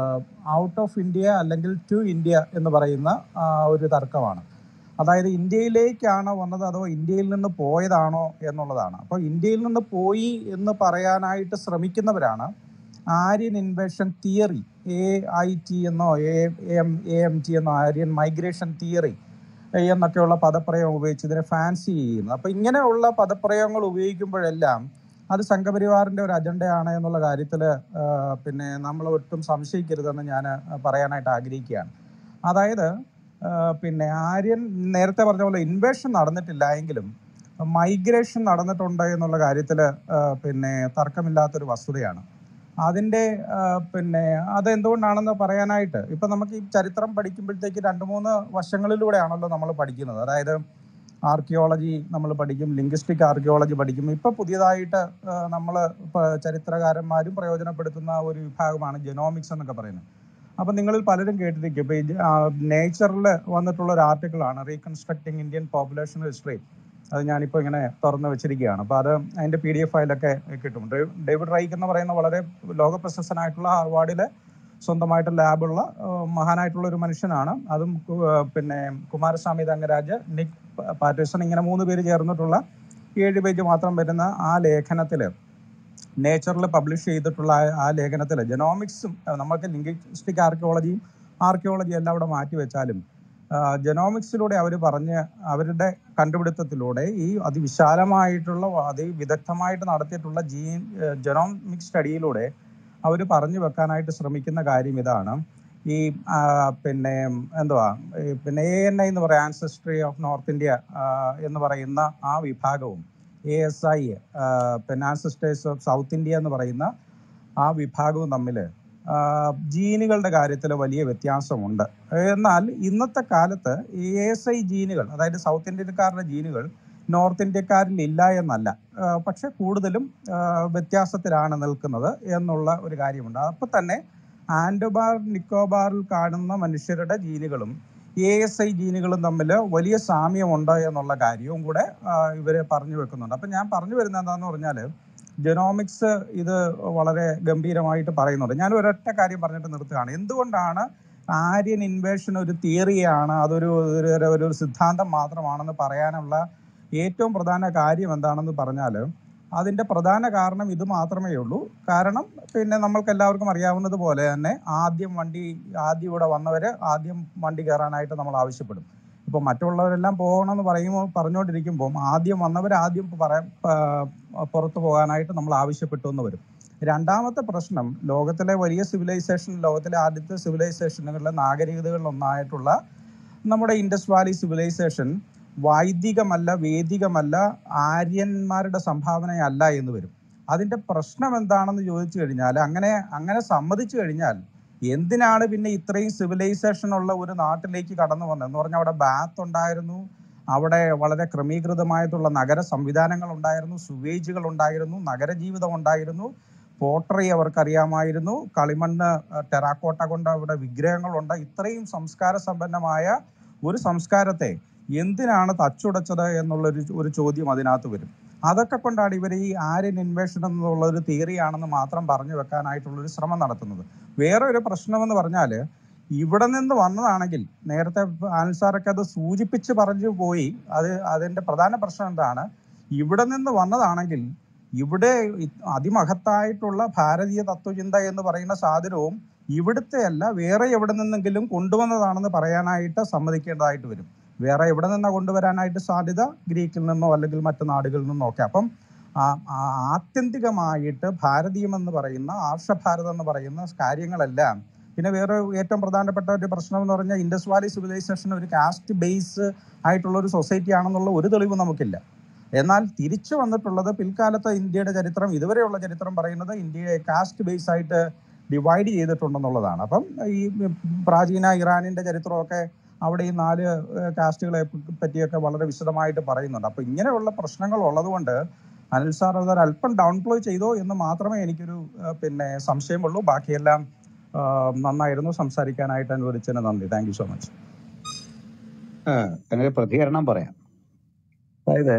ഔട്ട് ഓഫ് ഇന്ത്യ അല്ലെങ്കിൽ ടു ഇന്ത്യ എന്ന് പറയുന്ന ആ, ഒരു തർക്കമാണ് അതായത് ഇന്ത്യയിലേക്കാണോ വന്നത് അതോ ഇന്ത്യയിൽ നിന്ന് പോയതാണോ എന്നുള്ളതാണ് അപ്പോൾ ഇന്ത്യയിൽ നിന്ന് പോയി എന്ന് പറയാനായിട്ട് ശ്രമിക്കുന്നവരാണ് Aryan invasion theory A I T എന്നോ A M A M T എന്നോ ആര്യൻ മൈഗ്രേഷൻ തിയറി എന്നൊക്കെയുള്ള പദപ്രയോഗം ഉപയോഗിച്ച് ഇതിനെ ഫാൻസി ചെയ്യുന്നത് അപ്പൊ ഇങ്ങനെയുള്ള പദപ്രയോഗങ്ങൾ ഉപയോഗിക്കുമ്പോഴെല്ലാം അത് സംഘപരിവാറിന്റെ ഒരു അജണ്ടയാണ് എന്നുള്ള കാര്യത്തിൽ പിന്നെ നമ്മൾ ഒട്ടും സംശയിക്കരുതെന്ന് ഞാൻ പറയാനായിട്ട് ആഗ്രഹിക്കുകയാണ് അതായത് ആ, പിന്നെ ആര്യൻ നേരത്തെ പറഞ്ഞ പോലെ ഇൻവേഷൻ നടന്നിട്ടില്ല എങ്കിലും മൈഗ്രേഷൻ നടന്നിട്ടുണ്ട് എന്നുള്ള കാര്യത്തിൽ പിന്നെ തർക്കമില്ലാത്തൊരു വസ്തുതയാണ് അതിൻ്റെ ആ, പിന്നെ അത് എന്തുകൊണ്ടാണെന്ന് പറയാനായിട്ട് ഇപ്പൊ നമുക്ക് ഈ ചരിത്രം പഠിക്കുമ്പോഴത്തേക്ക് രണ്ട് മൂന്ന് വശങ്ങളിലൂടെയാണല്ലോ നമ്മൾ പഠിക്കുന്നത് അതായത് ആർക്കിയോളജി നമ്മൾ പഠിക്കും ലിംഗ്വിസ്റ്റിക് ആർക്കിയോളജി പഠിക്കും ഇപ്പൊ പുതിയതായിട്ട് നമ്മൾ ചരിത്രകാരന്മാരും പ്രയോജനപ്പെടുത്തുന്ന ഒരു വിഭാഗമാണ് ജെനോമിക്സ് എന്നൊക്കെ പറയുന്നത് അപ്പൊ നിങ്ങളിൽ പലരും കേട്ടിരിക്കും ഇപ്പൊ ഈ നേച്ചറിൽ വന്നിട്ടുള്ള ഒരു ആർട്ടിക്കിൾ ആണ് റീകൺസ്ട്രക്ടിങ് ഇന്ത്യൻ പോപ്പുലേഷൻ ഹിസ്റ്ററി അത് ഞാനിപ്പോൾ ഇങ്ങനെ തുറന്ന് വെച്ചിരിക്കുകയാണ് അപ്പോൾ അത് അതിന്റെ പി ഡി എഫ് ഫയലൊക്കെ കിട്ടും ഡേ- ഡേവിഡ് റൈക്ക് എന്ന് പറയുന്ന വളരെ ലോക പ്രശസ്തനായിട്ടുള്ള ഹാർവാർഡിലെ സ്വന്തമായിട്ട് ലാബുള്ള ഏഹ്, മഹാനായിട്ടുള്ള ഒരു മനുഷ്യനാണ് അതും കു- ഏഹ്, പിന്നെ കുമാരസ്വാമി തങ്കരാജ് നിക് പാറ്റേഴ്സൺ ഇങ്ങനെ മൂന്ന് പേര് ചേർന്നിട്ടുള്ള ഏഴ് പേജ് മാത്രം വരുന്ന ആ ലേഖനത്തിൽ നേച്ചറിൽ പബ്ലിഷ് ചെയ്തിട്ടുള്ള ആ- ആ ലേഖനത്തിൽ ജനോമിക്സും നമുക്ക് ലിംഗ്വിസ്റ്റിക് ആർക്കിയോളജിയും ആർക്കിയോളജിയും എല്ലാം അവിടെ മാറ്റി വെച്ചാലും ജനോമിക്സിലൂടെ അവർ പറഞ്ഞ് അവരുടെ കണ്ടുപിടുത്തത്തിലൂടെ ഈ അതിവിശാലമായിട്ടുള്ള അതിവിദഗ്ധമായിട്ട് നടത്തിയിട്ടുള്ള ജീൻ ജനോമിക് സ്റ്റഡിയിലൂടെ അവർ പറഞ്ഞു വെക്കാനായിട്ട് ശ്രമിക്കുന്ന കാര്യം ഇതാണ് ഈ ആ, പിന്നെ എന്തുവാ ഈ പിന്നെ എ എൻ ഐ എന്ന് പറയാം ആൻസസ്ട്രി ഓഫ് നോർത്ത് ഇന്ത്യ എന്ന് പറയുന്ന ആ വിഭാഗവും എ എസ് ഐ പിന്നെ ആൻസസ്റ്റേഴ്സ് ഓഫ് സൗത്ത് ഇന്ത്യ എന്ന് പറയുന്ന ആ വിഭാഗവും തമ്മിൽ ജീനുകളുടെ കാര്യത്തിൽ വലിയ വ്യത്യാസമുണ്ട് എന്നാൽ ഇന്നത്തെ കാലത്ത് എ എസ് ഐ ജീനുകൾ അതായത് സൗത്ത് ഇന്ത്യക്കാരുടെ ജീനുകൾ നോർത്ത് ഇന്ത്യക്കാരിൽ ഇല്ല എന്നല്ല ആ, പക്ഷെ കൂടുതലും ആ, വ്യത്യാസത്തിലാണ് നിൽക്കുന്നത് എന്നുള്ള ഒരു കാര്യമുണ്ട് അപ്പൊ തന്നെ ആൻഡോബാർ നിക്കോബാറിൽ കാണുന്ന മനുഷ്യരുടെ ജീനുകളും എ എസ് ഐ ജീനുകളും തമ്മിൽ വലിയ സാമ്യമുണ്ട് എന്നുള്ള കാര്യവും കൂടെ ആ, ഇവര് പറഞ്ഞു വെക്കുന്നുണ്ട് അപ്പൊ ഞാൻ പറഞ്ഞു വരുന്നത് എന്താന്ന് പറഞ്ഞാല് ജെനോമിക്സ് ഇത് വളരെ ഗംഭീരമായിട്ട് പറയുന്നുണ്ട് ഞാൻ ഒരൊറ്റ കാര്യം പറഞ്ഞിട്ട് നിർത്തുകയാണ് എന്തുകൊണ്ടാണ് ആര്യൻ ഇൻവേഷൻ ഒരു തിയറിയാണ് അതൊരു ഒരു- ഒരു- ഒരു സിദ്ധാന്തം മാത്രമാണെന്ന് പറയാനുള്ള ഏറ്റവും പ്രധാന കാര്യം എന്താണെന്ന് പറഞ്ഞാൽ അതിന്റെ പ്രധാന കാരണം ഇത് മാത്രമേ ഉള്ളൂ കാരണം പിന്നെ നമ്മൾക്ക് എല്ലാവർക്കും അറിയാവുന്നത് പോലെ തന്നെ ആദ്യം വണ്ടി ആദ്യം ഇവിടെ വന്നവര് ആദ്യം വണ്ടി കയറാനായിട്ട് നമ്മൾ ആവശ്യപ്പെടും ഇപ്പൊ മറ്റുള്ളവരെല്ലാം പോകണമെന്ന് പറയുമ്പോൾ പറഞ്ഞുകൊണ്ടിരിക്കുമ്പോൾ ആദ്യം വന്നവർ ആദ്യം പറയാൻ പുറത്തു പോകാനായിട്ട് നമ്മൾ ആവശ്യപ്പെട്ടു എന്ന് വരും രണ്ടാമത്തെ പ്രശ്നം ലോകത്തിലെ വലിയ സിവിലൈസേഷൻ ലോകത്തിലെ ആദ്യത്തെ സിവിലൈസേഷനുകളിലെ നാഗരികതകളിൽ ഒന്നായിട്ടുള്ള നമ്മുടെ ഇൻഡസ് വാലി സിവിലൈസേഷൻ വൈദികമല്ല വേദികമല്ല ആര്യന്മാരുടെ സംഭാവനയല്ല എന്ന് വരും അതിന്റെ പ്രശ്നം എന്താണെന്ന് ചോദിച്ചു കഴിഞ്ഞാൽ അങ്ങനെ അങ്ങനെ സമ്മതിച്ചു കഴിഞ്ഞാൽ എന്തിനാണ് പിന്നെ ഇത്രയും സിവിലൈസേഷൻ ഉള്ള ഒരു നാട്ടിലേക്ക് കടന്നു വന്നത് എന്ന് പറഞ്ഞാൽ അവിടെ ബാത്ത് ഉണ്ടായിരുന്നു അവിടെ വളരെ ക്രമീകൃതമായിട്ടുള്ള നഗര സംവിധാനങ്ങൾ ഉണ്ടായിരുന്നു സുവേജുകൾ ഉണ്ടായിരുന്നു നഗരജീവിതം ഉണ്ടായിരുന്നു പോട്ടറി അവർക്കറിയാമായിരുന്നു കളിമണ്ണ് ടെറാക്കോട്ട കൊണ്ട് അവിടെ വിഗ്രഹങ്ങളുണ്ട് ഇത്രയും സംസ്കാര സമ്പന്നമായ ഒരു സംസ്കാരത്തെ എന്തിനാണ് തച്ചുടച്ചത് എന്നുള്ളൊരു ഒരു ചോദ്യം അതിനകത്ത് വരും അതൊക്കെ കൊണ്ടാണ് ഇവർ ഈ ആര്യൻ ഇൻവേഷൻ എന്നുള്ള ഒരു തിയറിയാണെന്ന് മാത്രം പറഞ്ഞു വെക്കാനായിട്ടുള്ള ഒരു ശ്രമം നടത്തുന്നത് വേറെ ഒരു പ്രശ്നം എന്ന് പറഞ്ഞാൽ ഇവിടെ നിന്ന് വന്നതാണെങ്കിൽ നേരത്തെ ആൻസാറൊക്കെ അത് സൂചിപ്പിച്ച് പറഞ്ഞു പോയി അത് അതിന്റെ പ്രധാന പ്രശ്നം എന്താണ് ഇവിടെ നിന്ന് വന്നതാണെങ്കിൽ ഇവിടെ ഇ- അതിമഹത്തായിട്ടുള്ള ഭാരതീയ തത്വചിന്ത എന്ന് പറയുന്ന സാധനവും ഇവിടുത്തെ അല്ല വേറെ എവിടെ നിന്നെങ്കിലും കൊണ്ടുവന്നതാണെന്ന് പറയാനായിട്ട് സമ്മതിക്കേണ്ടതായിട്ട് വരും വേറെ എവിടെ നിന്നാ കൊണ്ടുവരാനായിട്ട് സാധ്യത ഗ്രീക്കിൽ നിന്നോ അല്ലെങ്കിൽ മറ്റു നാടുകളിൽ നിന്നോ ഒക്കെ അപ്പം ആ- ആ- ആത്യന്തികമായിട്ട് ഭാരതീയം എന്ന് പറയുന്ന ആർഷഭാരതം എന്ന് പറയുന്ന കാര്യങ്ങളെല്ലാം പിന്നെ വേറെ ഏറ്റവും പ്രധാനപ്പെട്ട ഒരു പ്രശ്നം എന്ന് പറഞ്ഞാൽ ഇൻഡസ് വാലി സിവിലൈസേഷൻ ഒരു കാസ്റ്റ് ബേസ് ആയിട്ടുള്ള ഒരു സൊസൈറ്റി ആണെന്നുള്ള ഒരു തെളിവ് നമുക്കില്ല എന്നാൽ തിരിച്ചു വന്നിട്ടുള്ളത് പിൽക്കാലത്ത് ഇന്ത്യയുടെ ചരിത്രം ഇതുവരെയുള്ള ചരിത്രം പറയുന്നത് ഇന്ത്യയെ കാസ്റ്റ് ബേസ് ആയിട്ട് ഡിവൈഡ് ചെയ്തിട്ടുണ്ടെന്നുള്ളതാണ് അപ്പം ഈ പ്രാചീന ഇറാനിന്റെ ചരിത്രമൊക്കെ അവിടെ ഈ നാല് ഏഹ്, കാസ്റ്റുകളെ പറ്റിയൊക്കെ വളരെ വിശദമായിട്ട് പറയുന്നുണ്ട് അപ്പൊ ഇങ്ങനെയുള്ള പ്രശ്നങ്ങൾ ഉള്ളതുകൊണ്ട് അനിൽ സാർ അത് അല്പം ഡൗൺ പ്ലോ ചെയ്തോ എന്ന് മാത്രമേ എനിക്കൊരു ഏഹ്, പിന്നെ സംശയമുള്ളൂ ബാക്കിയെല്ലാം ആഹ്, നന്നായിരുന്നു സംസാരിക്കാനായിട്ട് അനുവദിച്ചതിന് നന്ദി താങ്ക് യു സോ മച്ച് ആ, അതിനൊരു പ്രതികരണം പറയാം അതായത്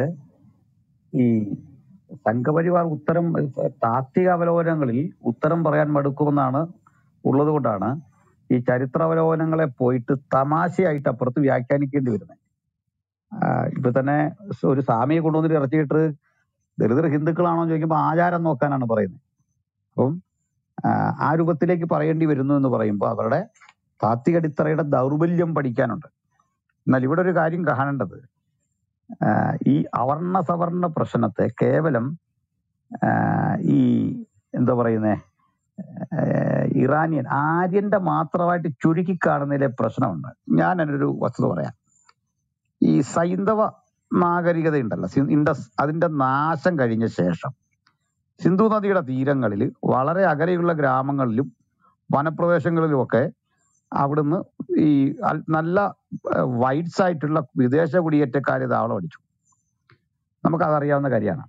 ഈ സംഘപരിവാർ ഉത്തരം താത്വിക അവലോകനങ്ങളിൽ ഉത്തരം പറയാൻ മടുക്കുമെന്നാണ് ഉള്ളത് കൊണ്ടാണ് ഈ ചരിത്രാവലോകനങ്ങളെ പോയിട്ട് തമാശയായിട്ട് അപ്പുറത്ത് വ്യാഖ്യാനിക്കേണ്ടി വരുന്നത് ഇപ്പൊ തന്നെ ഒരു സ്വാമിയെ കൊണ്ടുവന്നിട്ട് ഇറച്ചിയിട്ട് ദരിദ്ര ഹിന്ദുക്കളാണോ എന്ന് ചോദിക്കുമ്പോൾ ആചാരം നോക്കാനാണ് പറയുന്നത് അപ്പം ആ, ആ രൂപത്തിലേക്ക് പറയേണ്ടി വരുന്നു എന്ന് പറയുമ്പോൾ അവരുടെ താത്വിക അടിത്തറയുടെ ദൗർബല്യം പഠിക്കാനുണ്ട് എന്നാൽ ഇവിടെ ഒരു കാര്യം കാണേണ്ടത് ആ, ഈ അവർണ സവർണ പ്രശ്നത്തെ കേവലം ആ, ഈ എന്താ പറയുന്നേ ആ, ഇറാനിയൻ ആര്യന്റെ മാത്രമായിട്ട് ചുരുക്കി കാണുന്നതിലെ പ്രശ്നമുണ്ട് ഞാൻ അതിനൊരു വസ്തുത പറയാം ഈ സൈന്ധവ നാഗരികത ഉണ്ടല്ലോ സി- ഇൻഡസ് അതിന്റെ നാശം കഴിഞ്ഞ ശേഷം സിന്ധു നദിയുടെ തീരങ്ങളിൽ വളരെ അകലെയുള്ള ഗ്രാമങ്ങളിലും വനപ്രദേശങ്ങളിലുമൊക്കെ അവിടുന്ന് ഈ അൽ- നല്ല വൈറ്റ്സ് ആയിട്ടുള്ള വിദേശ കുടിയേറ്റക്കാരെ താവളം അടിച്ചു നമുക്കതറിയാവുന്ന കാര്യമാണ്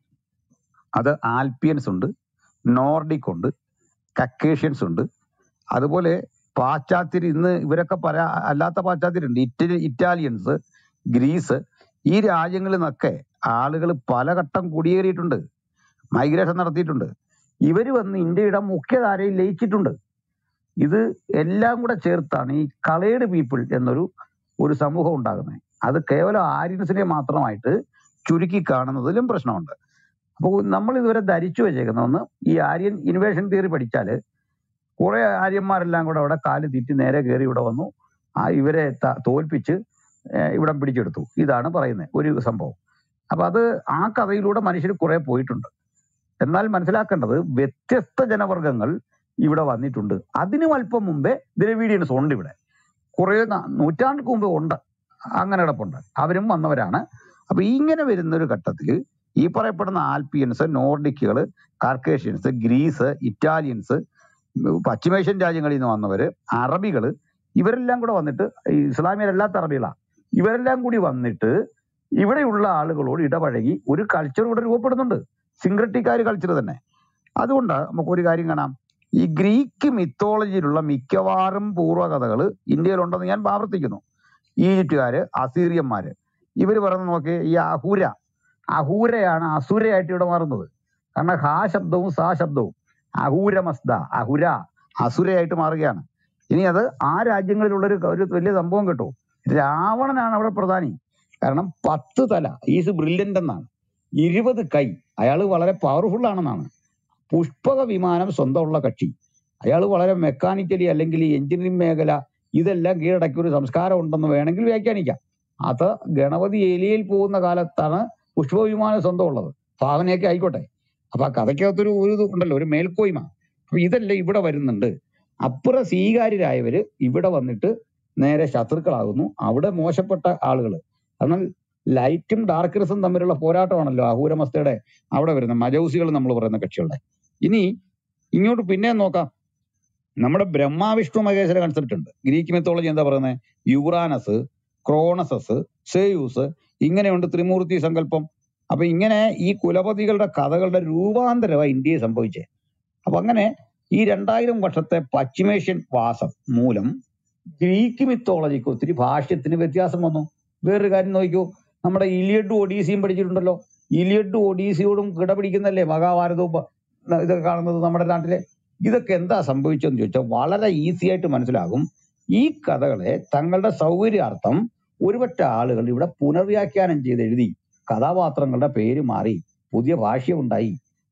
അത് ആൽപ്പിയൻസ് ഉണ്ട് നോർഡിക് ഉണ്ട് കക്കേഷ്യൻസ് ഉണ്ട് അതുപോലെ പാശ്ചാത്യർ ഇന്ന് ഇവരൊക്കെ പല അല്ലാത്ത പാശ്ചാത്യരുണ്ട് ഇറ്റലി ഇറ്റാലിയൻസ് ഗ്രീസ് ഈ രാജ്യങ്ങളിൽ നിന്നൊക്കെ ആളുകൾ പലഘട്ടം കുടിയേറിയിട്ടുണ്ട് മൈഗ്രേഷൻ നടത്തിയിട്ടുണ്ട് ഇവർ വന്ന് ഇന്ത്യയുടെ മുഖ്യധാരയിൽ ലയിച്ചിട്ടുണ്ട് ഇത് എല്ലാം കൂടെ ചേർത്താണ് ഈ കളേഡ് പീപ്പിൾ എന്നൊരു ഒരു സമൂഹം ഉണ്ടാകുന്നത് അത് കേവലം ആര്യൻസിനെ മാത്രമായിട്ട് ചുരുക്കി കാണുന്നതിലും പ്രശ്നമുണ്ട് അപ്പോൾ നമ്മൾ ഇതുവരെ ധരിച്ചു വെച്ചേക്കുന്ന ഒന്ന് ഈ ആര്യൻ ഇൻവേഷൻ തിയറി പഠിച്ചാല് കുറെ ആര്യന്മാരെല്ലാം കൂടെ അവിടെ കാല് തീറ്റി നേരെ കയറി ഇവിടെ വന്നു ആ ഇവരെ ത- തോൽപ്പിച്ച് ഏഹ് ഇവിടം പിടിച്ചെടുത്തു ഇതാണ് പറയുന്നത് ഒരു സംഭവം അപ്പൊ അത് ആ കഥയിലൂടെ മനുഷ്യർ കുറെ പോയിട്ടുണ്ട് എന്നാൽ മനസ്സിലാക്കേണ്ടത് വ്യത്യസ്ത ജനവർഗങ്ങൾ ഇവിടെ വന്നിട്ടുണ്ട് അതിനും അല്പം മുമ്പേ ദ്രവീഡിയൻസ് ഉണ്ട് ഇവിടെ കുറെ ന- നൂറ്റാണ്ടുക്ക് മുമ്പ് ഉണ്ട് അങ്ങനെ കിടപ്പുണ്ട് അവരും വന്നവരാണ് അപ്പൊ ഇങ്ങനെ വരുന്ന ഒരു ഘട്ടത്തിൽ ഈ പറയപ്പെടുന്ന ആൽപ്പിയൻസ് നോർഡിക്കുകൾ കാർക്കേഷ്യൻസ് ഗ്രീസ് ഇറ്റാലിയൻസ് ഉം, പശ്ചിമേഷ്യൻ രാജ്യങ്ങളിൽ നിന്ന് വന്നവര് അറബികള് ഇവരെല്ലാം കൂടെ വന്നിട്ട് ഈ ഇസ്ലാമിയരല്ലാത്ത അറബികളാ ഇവരെല്ലാം കൂടി വന്നിട്ട് ഇവിടെയുള്ള ആളുകളോട് ഇടപഴകി ഒരു കൾച്ചർ ഇവിടെ രൂപപ്പെടുന്നുണ്ട് സിംഗ്രട്ടിക്കാർ കൾച്ചർ തന്നെ അതുകൊണ്ട് നമുക്ക് ഒരു കാര്യം കാണാം ഈ ഗ്രീക്ക് മിത്തോളജിയിലുള്ള മിക്കവാറും പൂർവ്വകഥകൾ ഇന്ത്യയിലുണ്ടെന്ന് ഞാൻ ആവർത്തിക്കുന്നു ഈജിപ്തുകാര് അസീറിയന്മാര് ഇവർ പറയുന്നത് നോക്കി ഈ അഹൂര അഹൂരയാണ് അസുരയായിട്ട് ഇവിടെ മാറുന്നത് കാരണം ഹാ ശബ്ദവും സാ ശബ്ദവും അഹൂരമസ്ത അഹുര അസുരയായിട്ട് മാറുകയാണ് ഇനി അത് ആ രാജ്യങ്ങളിലുള്ള ഒരു ഒരു വലിയ സംഭവം കേട്ടോ രാവണനാണ് അവിടെ പ്രധാനി കാരണം പത്ത് തല ഈസ് ബ്രില്യന്റ് എന്നാണ് ഇരുപത് കൈ അയാൾ വളരെ പവർഫുൾ ആണെന്നാണ് പുഷ്പക വിമാനം സ്വന്തമുള്ള കക്ഷി അയാൾ വളരെ മെക്കാനിക്കലി അല്ലെങ്കിൽ ഈ എഞ്ചിനീയറിംഗ് മേഖല ഇതെല്ലാം കീഴടക്കിയ ഒരു സംസ്കാരം ഉണ്ടെന്ന് വേണമെങ്കിൽ വ്യാഖ്യാനിക്കാം അത് ഗണപതി ഏലിയയിൽ പോകുന്ന കാലത്താണ് പുഷ്പ വിമാനം സ്വന്തം ഉള്ളത് ഭാവനയൊക്കെ ആയിക്കോട്ടെ അപ്പൊ ആ കഥയ്ക്കകത്തൊരു ഒരു ഇത് ഉണ്ടല്ലോ ഒരു മേൽക്കോയ്മ അപ്പൊ ഇതെല്ലാം ഇവിടെ വരുന്നുണ്ട് അപ്പുറ സ്വീകാര്യരായവര് ഇവിടെ വന്നിട്ട് നേരെ ശത്രുക്കളാകുന്നു അവിടെ മോശപ്പെട്ട ആളുകൾ കാരണം ലൈറ്റും ഡാർക്ക്നെസ്സും തമ്മിലുള്ള പോരാട്ടമാണല്ലോ അഹൂരമസ്തയുടെ അവിടെ വരുന്ന മജൗസികൾ നമ്മൾ പറയുന്ന കക്ഷികളുടെ ഇനി ഇങ്ങോട്ട് പിന്നെ നോക്കാം നമ്മുടെ ബ്രഹ്മാവിഷ്ണു മഹേശ്വര കൺസെപ്റ്റ് ഉണ്ട് ഗ്രീക്ക് മിത്തോളജി എന്താ പറയുന്നത് യുറാനസ് ക്രോണസസ് സേയൂസ് ഇങ്ങനെയുണ്ട് ത്രിമൂർത്തി സങ്കല്പം അപ്പൊ ഇങ്ങനെ ഈ കുലപതികളുടെ കഥകളുടെ രൂപാന്തരമാണ് ഇന്ത്യയിൽ സംഭവിച്ചത് അപ്പൊ അങ്ങനെ ഈ രണ്ടായിരം വർഷത്തെ പശ്ചിമേഷ്യൻ വാസം മൂലം ഗ്രീക്ക് മിത്തോളജിക്ക് ഒത്തിരി ഭാഷ്യത്തിന് വ്യത്യാസം വന്നു വേറൊരു കാര്യം നോക്കിക്കോ നമ്മുടെ ഇലിയഡും ഒഡീസിയും പഠിച്ചിട്ടുണ്ടല്ലോ ഇലിയഡും ഒഡീസിയോടും കിടപിടിക്കുന്നല്ലേ മഹാഭാരതവും പ- ഇതൊക്കെ കാണുന്നത് നമ്മുടെ നാട്ടിലെ ഇതൊക്കെ എന്താ സംഭവിച്ചതെന്ന് ചോദിച്ചാൽ വളരെ ഈസി ആയിട്ട് മനസ്സിലാകും ഈ കഥകളെ തങ്ങളുടെ സൗകര്യാർത്ഥം ഒരുപറ്റ ആളുകൾ ഇവിടെ പുനർവ്യാഖ്യാനം ചെയ്ത് എഴുതി കഥാപാത്രങ്ങളുടെ പേര് മാറി പുതിയ ഭാഷ്യം ഉണ്ടായി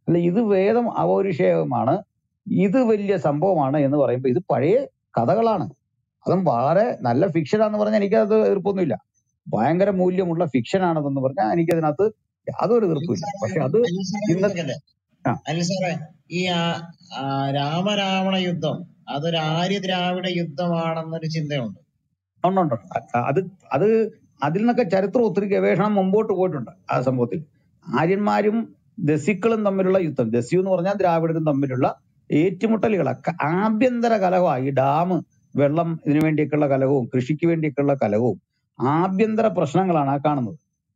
അല്ല ഇത് വേദം അവരുഷേകമാണ് ഇത് വലിയ സംഭവമാണ് എന്ന് പറയുമ്പോൾ ഇത് പഴയ കഥകളാണ് അതും വളരെ നല്ല ഫിക്ഷനാന്ന് പറഞ്ഞാൽ എനിക്കത് എതിർപ്പൊന്നുമില്ല ഭയങ്കര മൂല്യമുള്ള ഫിക്ഷൻ ആണെന്ന് പറഞ്ഞാൽ എനിക്കതിനകത്ത് യാതൊരു അനിൽ എതിർപ്പുമില്ല സാറേ പക്ഷെ അത് അനിൽ സാറേ ഇന്ന ചോദിക്കട്ടെ ആ അനിൽ സാറേ ഈ ആ- ആ രാമരാവണ യുദ്ധം അതൊരു ആര്യ ദ്രാവിഡ യുദ്ധമാണെന്നൊരു ചിന്തയുണ്ട് ഉണ്ട് ഉണ്ട് ഉണ്ട്. അ- അത് അത് അതിൽ നിന്നൊക്കെ ചരിത്രം ഒത്തിരി ഗവേഷണം മുമ്പോട്ട് പോയിട്ടുണ്ട് ആ സംഭവത്തിൽ ആര്യന്മാരും ദസിക്കളും തമ്മിലുള്ള യുദ്ധം ദസ്യു എന്ന് പറഞ്ഞാൽ ദ്രാവിഡരും തമ്മിലുള്ള ഏറ്റുമുട്ടലുകളൊക്കെ ആഭ്യന്തര കലഹമാണ് ഈ ഡാം വെള്ളം ഇതിനു വേണ്ടിയൊക്കെയുള്ള കലഹവും കൃഷിക്ക് വേണ്ടിയൊക്കെയുള്ള കലഹവും ആഭ്യന്തര പ്രശ്നങ്ങളാണ് ആ കാണുന്നത്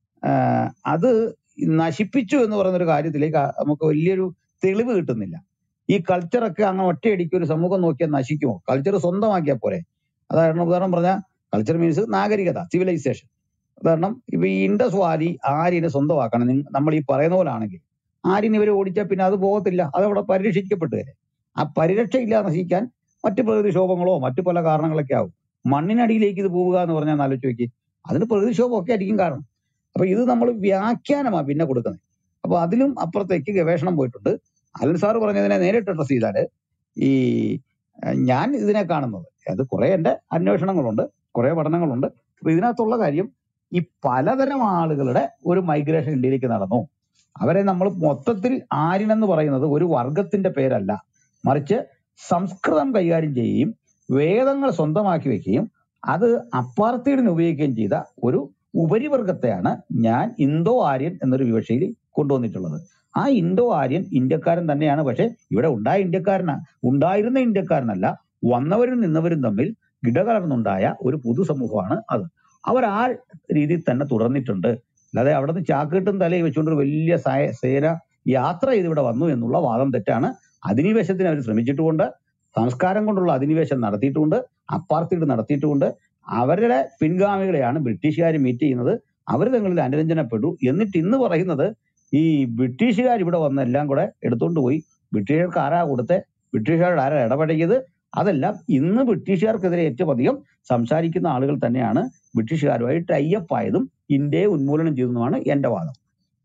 ആഹ് അത് നശിപ്പിച്ചു എന്ന് പറയുന്ന ഒരു കാര്യത്തിലേക്ക് ആ- നമുക്ക് വലിയൊരു തെളിവ് കിട്ടുന്നില്ല ഈ കൾച്ചറൊക്കെ അങ്ങ് ഒറ്റയടിക്ക് ഒരു സമൂഹം നോക്കിയാൽ നശിക്കുമോ കൾച്ചർ സ്വന്തമാക്കിയാൽ പോരെ അതായത് ഉദാഹരണം പറഞ്ഞാൽ കൾച്ചർ മീൻസ് നാഗരികത സിവിലൈസേഷൻ ഉദാഹരണം ഇപ്പൊ ഈ ഇൻഡസ് വാലി ആര്യനെ സ്വന്തമാക്കണം നിങ്ങ- നമ്മൾ ഈ പറയുന്ന പോലെ ആണെങ്കിൽ ആര്യൻ ഇവരെ ഓടിച്ചാൽ പിന്നെ അത് പോകത്തില്ല അത് അവിടെ പരിരക്ഷിക്കപ്പെട്ടു വരെ ആ പരിരക്ഷ ഇല്ലാതെ നശിക്കാൻ മറ്റു പ്രകൃതിക്ഷോഭങ്ങളോ മറ്റു പല കാരണങ്ങളൊക്കെ ആവും മണ്ണിനടിയിലേക്ക് ഇത് പോവുക എന്ന് പറഞ്ഞാൽ ഒന്ന് ആലോചിച്ച് നോക്കി അതിന് പ്രകൃതിക്ഷോഭം ഒക്കെ ആയിരിക്കും കാരണം അപ്പൊ ഇത് നമ്മൾ വ്യാഖ്യാനമാണ് പിന്നെ കൊടുക്കുന്നത് അപ്പൊ അതിലും അപ്പുറത്തേക്ക് ഗവേഷണം പോയിട്ടുണ്ട് അലൻ സാർ പറഞ്ഞതിനെ നേരിട്ട് അഡ്രസ് ചെയ്താല് ഈ അഹ് ഞാൻ ഇതിനെ കാണുന്നത് അത് കുറെ എൻ്റെ അന്വേഷണങ്ങളുണ്ട് കുറെ പഠനങ്ങളുണ്ട് അപ്പൊ ഇതിനകത്തുള്ള കാര്യം ഈ പലതരം ആളുകളുടെ ഒരു മൈഗ്രേഷൻ ഇന്ത്യയിലേക്ക് നടന്നു അവരെ നമ്മൾ മൊത്തത്തിൽ ആര്യനെന്ന് പറയുന്നത് ഒരു വർഗത്തിന്റെ പേരല്ല മറിച്ച് സംസ്കൃതം കൈകാര്യം ചെയ്യുകയും വേദങ്ങൾ സ്വന്തമാക്കി വെക്കുകയും അത് അപ്പാർത്തീഡിന് ഉപയോഗിക്കുകയും ചെയ്ത ഒരു ഉപരിവർഗത്തെയാണ് ഞാൻ ഇന്തോ ആര്യൻ എന്നൊരു വിവക്ഷയിൽ കൊണ്ടുവന്നിട്ടുള്ളത് ആ ഇന്തോ ആര്യൻ ഇന്ത്യക്കാരൻ തന്നെയാണ് പക്ഷെ ഇവിടെ ഉണ്ടായ ഇന്ത്യക്കാരന ഉണ്ടായിരുന്ന ഇന്ത്യക്കാരനല്ല വന്നവരും നിന്നവരും തമ്മിൽ ഇടകലർന്നുണ്ടായ ഒരു പൊതുസമൂഹമാണ് അത് അവർ ആ രീതിയിൽ തന്നെ തുടർന്നിട്ടുണ്ട് അല്ലാതെ അവിടെ നിന്ന് ചാക്കിട്ടും തലയിൽ വെച്ചുകൊണ്ട് ഒരു വലിയ സയ- സേന യാത്ര ചെയ്ത് ഇവിടെ വന്നു എന്നുള്ള വാദം തെറ്റാണ് അധിനിവേശത്തിന് അവർ ശ്രമിച്ചിട്ടുമുണ്ട് സംസ്കാരം കൊണ്ടുള്ള അധിനിവേശം നടത്തിയിട്ടുമുണ്ട് അപ്പാർത്തീഡ് നടത്തിയിട്ടുമുണ്ട് അവരുടെ പിൻഗാമികളെയാണ് ബ്രിട്ടീഷുകാർ മീറ്റ് ചെയ്യുന്നത് അവർ തങ്ങളിൽ അനുരഞ്ജനപ്പെട്ടു എന്നിട്ട് ഇന്ന് പറയുന്നത് ഈ ബ്രിട്ടീഷുകാർ ഇവിടെ വന്ന് എല്ലാം കൂടെ എടുത്തുകൊണ്ട് പോയി ബ്രിട്ടീഷുകാർക്ക് ആരാ കൊടുത്തെ ബ്രിട്ടീഷുകാരോട് ആരാ ഇടപെടിയത് അതെല്ലാം ഇന്ന് ബ്രിട്ടീഷുകാർക്കെതിരെ ഏറ്റവും അധികം സംസാരിക്കുന്ന ആളുകൾ തന്നെയാണ് ബ്രിട്ടീഷുകാരുമായി ടൈപ്പ് ആയതും ഇന്ത്യയെ ഉന്മൂലനം ചെയ്തതുമാണ് എന്റെ വാദം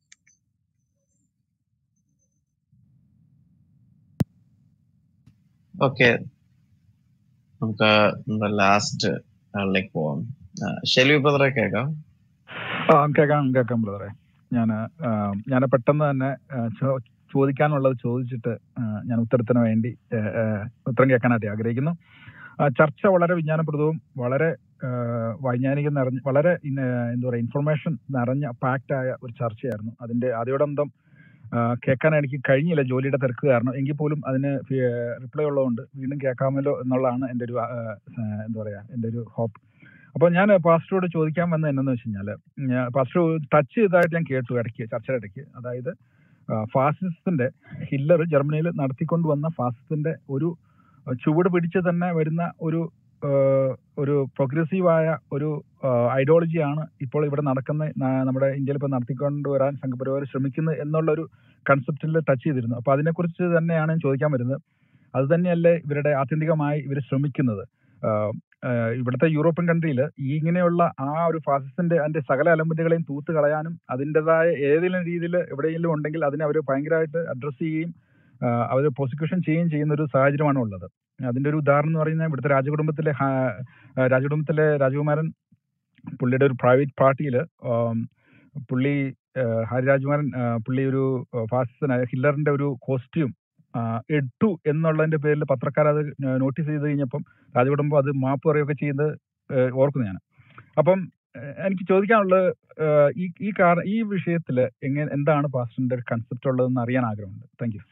ഓക്കെ നമുക്ക് ലാസ്റ്റ് ആളിലേക്ക് പോവാം ആ, ഷെൽവി ബ്രദറെ കേൾക്കാം ആ കേൾക്കാം കേൾക്കാം ബ്രദറെ ഞാൻ ഞാൻ പെട്ടെന്ന് തന്നെ ആ, ചോ- ചോദിക്കാനുള്ളത് ചോദിച്ചിട്ട് ആ, ഞാൻ ഉത്തരത്തിന് വേണ്ടി ആ, ആ, ഉത്തരം കേൾക്കാനായിട്ട് ആഗ്രഹിക്കുന്നു ആ, ചർച്ച വളരെ വിജ്ഞാനപ്രദവും വളരെ ആ, വൈജ്ഞാനികം നിറഞ്ഞ വളരെ ഇന്ന- എന്താ പറയുക ഇൻഫർമേഷൻ നിറഞ്ഞ പാക്ഡ് ആയ ഒരു ചർച്ചയായിരുന്നു അതിന്റെ ആദ്യോടന്തം ആ, കേൾക്കാൻ എനിക്ക് കഴിഞ്ഞില്ല ജോലിയുടെ തിരക്ക് കാരണം എങ്കിൽ പോലും അതിന് റിപ്ലൈ ഉള്ളതുകൊണ്ട് വീണ്ടും കേൾക്കാമല്ലോ എന്നുള്ളതാണ് എൻ്റെ ഒരു ആ, ആ, എന്താ പറയാ എൻ്റെ ഒരു ഹോപ്പ് അപ്പോൾ ഞാൻ പാസ്റ്ററോട് ചോദിക്കാൻ വന്നത് എന്നു വെച്ച് കഴിഞ്ഞാൽ പാസ്റ്റർ ടച്ച് ചെയ്തതായിട്ട് ഞാൻ കേട്ടു ഇടയ്ക്ക് ചർച്ചയുടെ ഇടയ്ക്ക് അതായത് ഫാസിസത്തിന്റെ ഹില്ലർ ജർമ്മനിയിൽ നടത്തിക്കൊണ്ടുവന്ന ഫാസിസത്തിന്റെ ഒരു ആ, ചുവട് പിടിച്ച് തന്നെ വരുന്ന ഒരു ആ, ഒരു പ്രോഗ്രസീവായ ഒരു ഐഡിയോളജിയാണ് ഇപ്പോൾ ഇവിടെ നടക്കുന്ന ന- നമ്മുടെ ഇന്ത്യയിൽ ഇപ്പോൾ നടത്തിക്കൊണ്ടുവരാൻ സംഘപരിവാർ ശ്രമിക്കുന്നത് എന്നുള്ള ഒരു കൺസെപ്റ്റിൽ ടച്ച് ചെയ്തിരുന്നു അപ്പൊ അതിനെക്കുറിച്ച് തന്നെയാണ് ഞാൻ ചോദിക്കാൻ വരുന്നത് അത് തന്നെയല്ലേ ഇവരുടെ ആത്യന്തികമായി ഇവർ ശ്രമിക്കുന്നത് ആഹ് ആഹ് ഇവിടുത്തെ യൂറോപ്യൻ കൺട്രിയിൽ ഈ ഇങ്ങനെയുള്ള ആ ഒരു ഫാസിസത്തിന്റെ അതിന്റെ സകല അലമ്പുകളെയും തൂത്ത് കളയാനും അതിൻ്റെതായ ഏതെങ്കിലും രീതിയിൽ എവിടെയെങ്കിലും ഉണ്ടെങ്കിൽ അതിനെ അവർ ഭയങ്കരമായിട്ട് അഡ്രസ്സ് ചെയ്യുകയും അവർ പ്രോസിക്യൂഷൻ ചെയ്യുകയും ചെയ്യുന്ന ഒരു സാഹചര്യമാണ് ഉള്ളത് അതിന്റെ ഒരു ഉദാഹരണം എന്ന് പറയുന്നത് ഇവിടുത്തെ രാജകുടുംബത്തിലെ ഹാ- ആ, രാജകുടുംബത്തിലെ രാജകുമാരൻ പുള്ളിയുടെ ഒരു പ്രൈവറ്റ് പാർട്ടിയിൽ പുള്ളി ആ, ഹരിരാജകുമാരൻ ആ, പുള്ളി ഒരു ഫാസിസ്റ്റനായ ഹില്ലറിന്റെ ഒരു കോസ്റ്റ്യൂം എടുത്തു എന്നുള്ളതിന്റെ പേരിൽ പത്രക്കാർ അത് നോട്ടീസ് ചെയ്ത് കഴിഞ്ഞപ്പം രാജകുടുംബം അത് മാപ്പ് പറയുകയൊക്കെ ചെയ്യുന്നത് ആ, ഓർക്കുന്നു ഞാൻ അപ്പം ആ, എനിക്ക് ചോദിക്കാനുള്ളത് ആ, ഈ ഈ കാര ഈ വിഷയത്തിൽ എങ്ങനെ എന്താണ് പാസ്റ്ററിന്റെ ഒരു കൺസെപ്റ്റ് ഉള്ളതെന്ന് അറിയാൻ ആഗ്രഹമുണ്ട് താങ്ക് യു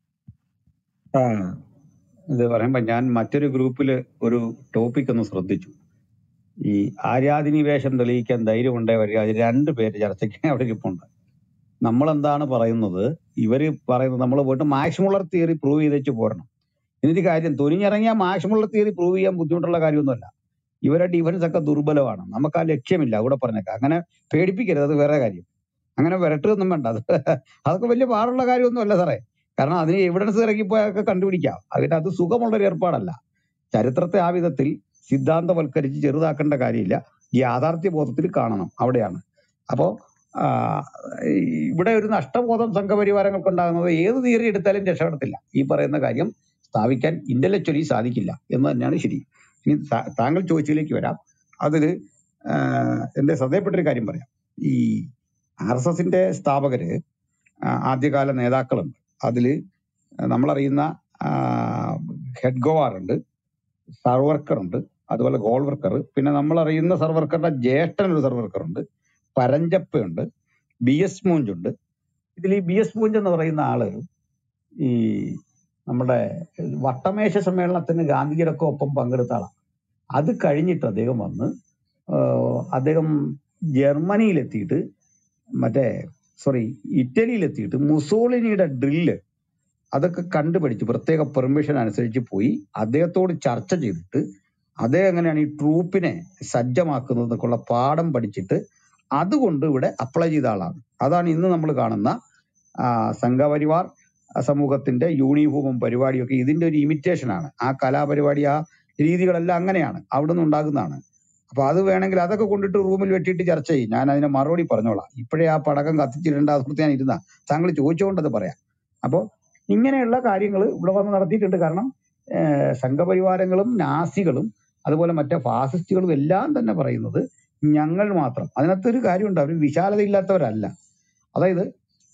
ആ ഇത് പറയുമ്പോ ഞാൻ മറ്റൊരു ഗ്രൂപ്പിൽ ഒരു ടോപ്പിക് ഒന്ന് ശ്രദ്ധിച്ചു ഈ ആര്യാധിനിവേശം തെളിയിക്കാൻ ധൈര്യമുണ്ടേ വരിക അത് രണ്ട് പേര് ചർച്ചയ്ക്ക് അവിടെ ഇരിപ്പുണ്ട് നമ്മൾ എന്താണ് പറയുന്നത് ഇവര് പറയുന്നത് നമ്മൾ പോയിട്ട് മാക്സിമുള്ളർ തിയറി പ്രൂവ് ചെയ്തേച്ച് പോരണം എന്നിട്ട് കാര്യം തുനിഞ്ഞിറങ്ങിയ മാക്സിമുള്ളർ തിയറി പ്രൂവ് ചെയ്യാൻ ബുദ്ധിമുട്ടുള്ള കാര്യമൊന്നുമല്ല ഇവരുടെ ഡിഫൻസ് ഒക്കെ ദുർബലമാണ് നമുക്ക് ആ ലക്ഷ്യമില്ല അവിടെ പറഞ്ഞേക്കാം അങ്ങനെ പേടിപ്പിക്കരുത് അത് വേറെ കാര്യം അങ്ങനെ വിരട്ടൊന്നും വേണ്ട അത് അതൊക്കെ വലിയ പാടുള്ള കാര്യമൊന്നും അല്ല സാറേ കാരണം അതിന് എവിഡൻസ് ഇറങ്ങിപ്പോയൊക്കെ കണ്ടുപിടിക്കാം അതിന് അത് സുഖമുള്ള ഒരു ഏർപ്പാടല്ല ചരിത്രത്തെ ആ വിധത്തിൽ സിദ്ധാന്തവൽക്കരിച്ച് ചെറുതാക്കേണ്ട കാര്യമില്ല യാഥാർത്ഥ്യ ബോധത്തിൽ കാണണം അവിടെയാണ് അപ്പോ ആ, ഈ ഇവിടെ ഒരു നഷ്ടബോധം സംഘപരിവാരങ്ങൾക്ക് ഉണ്ടാകുന്നത് ഏത് തിയറി എടുത്താലും രക്ഷപ്പെടത്തില്ല ഈ പറയുന്ന കാര്യം സ്ഥാപിക്കാൻ ഇന്റലക്ച്വലി സാധിക്കില്ല എന്ന് തന്നെയാണ് ശരി ഇനി താ- താങ്കൾ ചോദിച്ചതിലേക്ക് വരാം അതിൽ എന്റെ ശ്രദ്ധയപ്പെട്ടൊരു കാര്യം പറയാം ഈ ആർ എസ് എസിന്റെ സ്ഥാപകര് ആ, ആദ്യകാല നേതാക്കളുണ്ട് അതിൽ നമ്മളറിയുന്ന ഹെഡ് ഗോവാർ ഉണ്ട് സർവർക്കർ ഉണ്ട് അതുപോലെ ഗോൾ വർക്കർ പിന്നെ നമ്മൾ അറിയുന്ന സർവർക്കറുടെ ജ്യേഷ്ഠൻ ഒരു സർവർക്കർ ഉണ്ട് പരഞ്ചപ്പയുണ്ട് ബി എസ് മൂഞ്ച് ഉണ്ട് ഇതിൽ ഈ ബി എസ് മൂഞ്ച് എന്ന് പറയുന്ന ആള് ഈ നമ്മുടെ വട്ടമേശ സമ്മേളനത്തിന് ഗാന്ധിജിയുടെ ഒക്കെ ഒപ്പം പങ്കെടുത്ത ആളാണ് അത് കഴിഞ്ഞിട്ട് അദ്ദേഹം വന്ന് ആഹ് അദ്ദേഹം ജർമ്മനിയിലെത്തിയിട്ട് മറ്റേ സോറി ഇറ്റലിയിലെത്തിയിട്ട് മുസോളിനിയുടെ ഡ്രില്ല് അതൊക്കെ കണ്ടുപിടിച്ച് പ്രത്യേക പെർമിഷൻ അനുസരിച്ച് പോയി അദ്ദേഹത്തോട് ചർച്ച ചെയ്തിട്ട് അദ്ദേഹം എങ്ങനെയാണ് ഈ ട്രൂപ്പിനെ സജ്ജമാക്കുന്നത് എന്നൊക്കെയുള്ള പാഠം പഠിച്ചിട്ട് അതുകൊണ്ട് ഇവിടെ അപ്ലൈ ചെയ്ത ആളാണ് അതാണ് ഇന്ന് നമ്മൾ കാണുന്ന ആ, സംഘപരിവാർ സമൂഹത്തിന്റെ യൂണിഫോമും പരിപാടിയൊക്കെ ഇതിന്റെ ഒരു ഇമിറ്റേഷൻ ആണ് ആ കലാപരിപാടി ആ രീതികളെല്ലാം അങ്ങനെയാണ് അവിടുന്ന് ഉണ്ടാകുന്നതാണ് അപ്പൊ അത് വേണമെങ്കിൽ അതൊക്കെ കൊണ്ടിട്ട് റൂമിൽ വെട്ടിയിട്ട് ചർച്ച ചെയ്യും ഞാൻ അതിനെ മറുപടി പറഞ്ഞോളാം ഇപ്പോഴേ ആ പടക്കം കത്തിച്ചിടേണ്ട സുഹൃത്ത് ഞാൻ ഇരുന്ന താങ്കൾ ചോദിച്ചുകൊണ്ടത് പറയാം അപ്പോ ഇങ്ങനെയുള്ള കാര്യങ്ങൾ ഇവിടെ വന്ന് നടത്തിയിട്ടുണ്ട് കാരണം ഏഹ് സംഘപരിവാരങ്ങളും നാസികളും അതുപോലെ മറ്റേ ഫാസിസ്റ്റുകളും എല്ലാം തന്നെ പറയുന്നത് ഞങ്ങൾ മാത്രം അതിനകത്ത് ഒരു കാര്യമുണ്ട് അവർ വിശാലതയില്ലാത്തവരല്ല അതായത്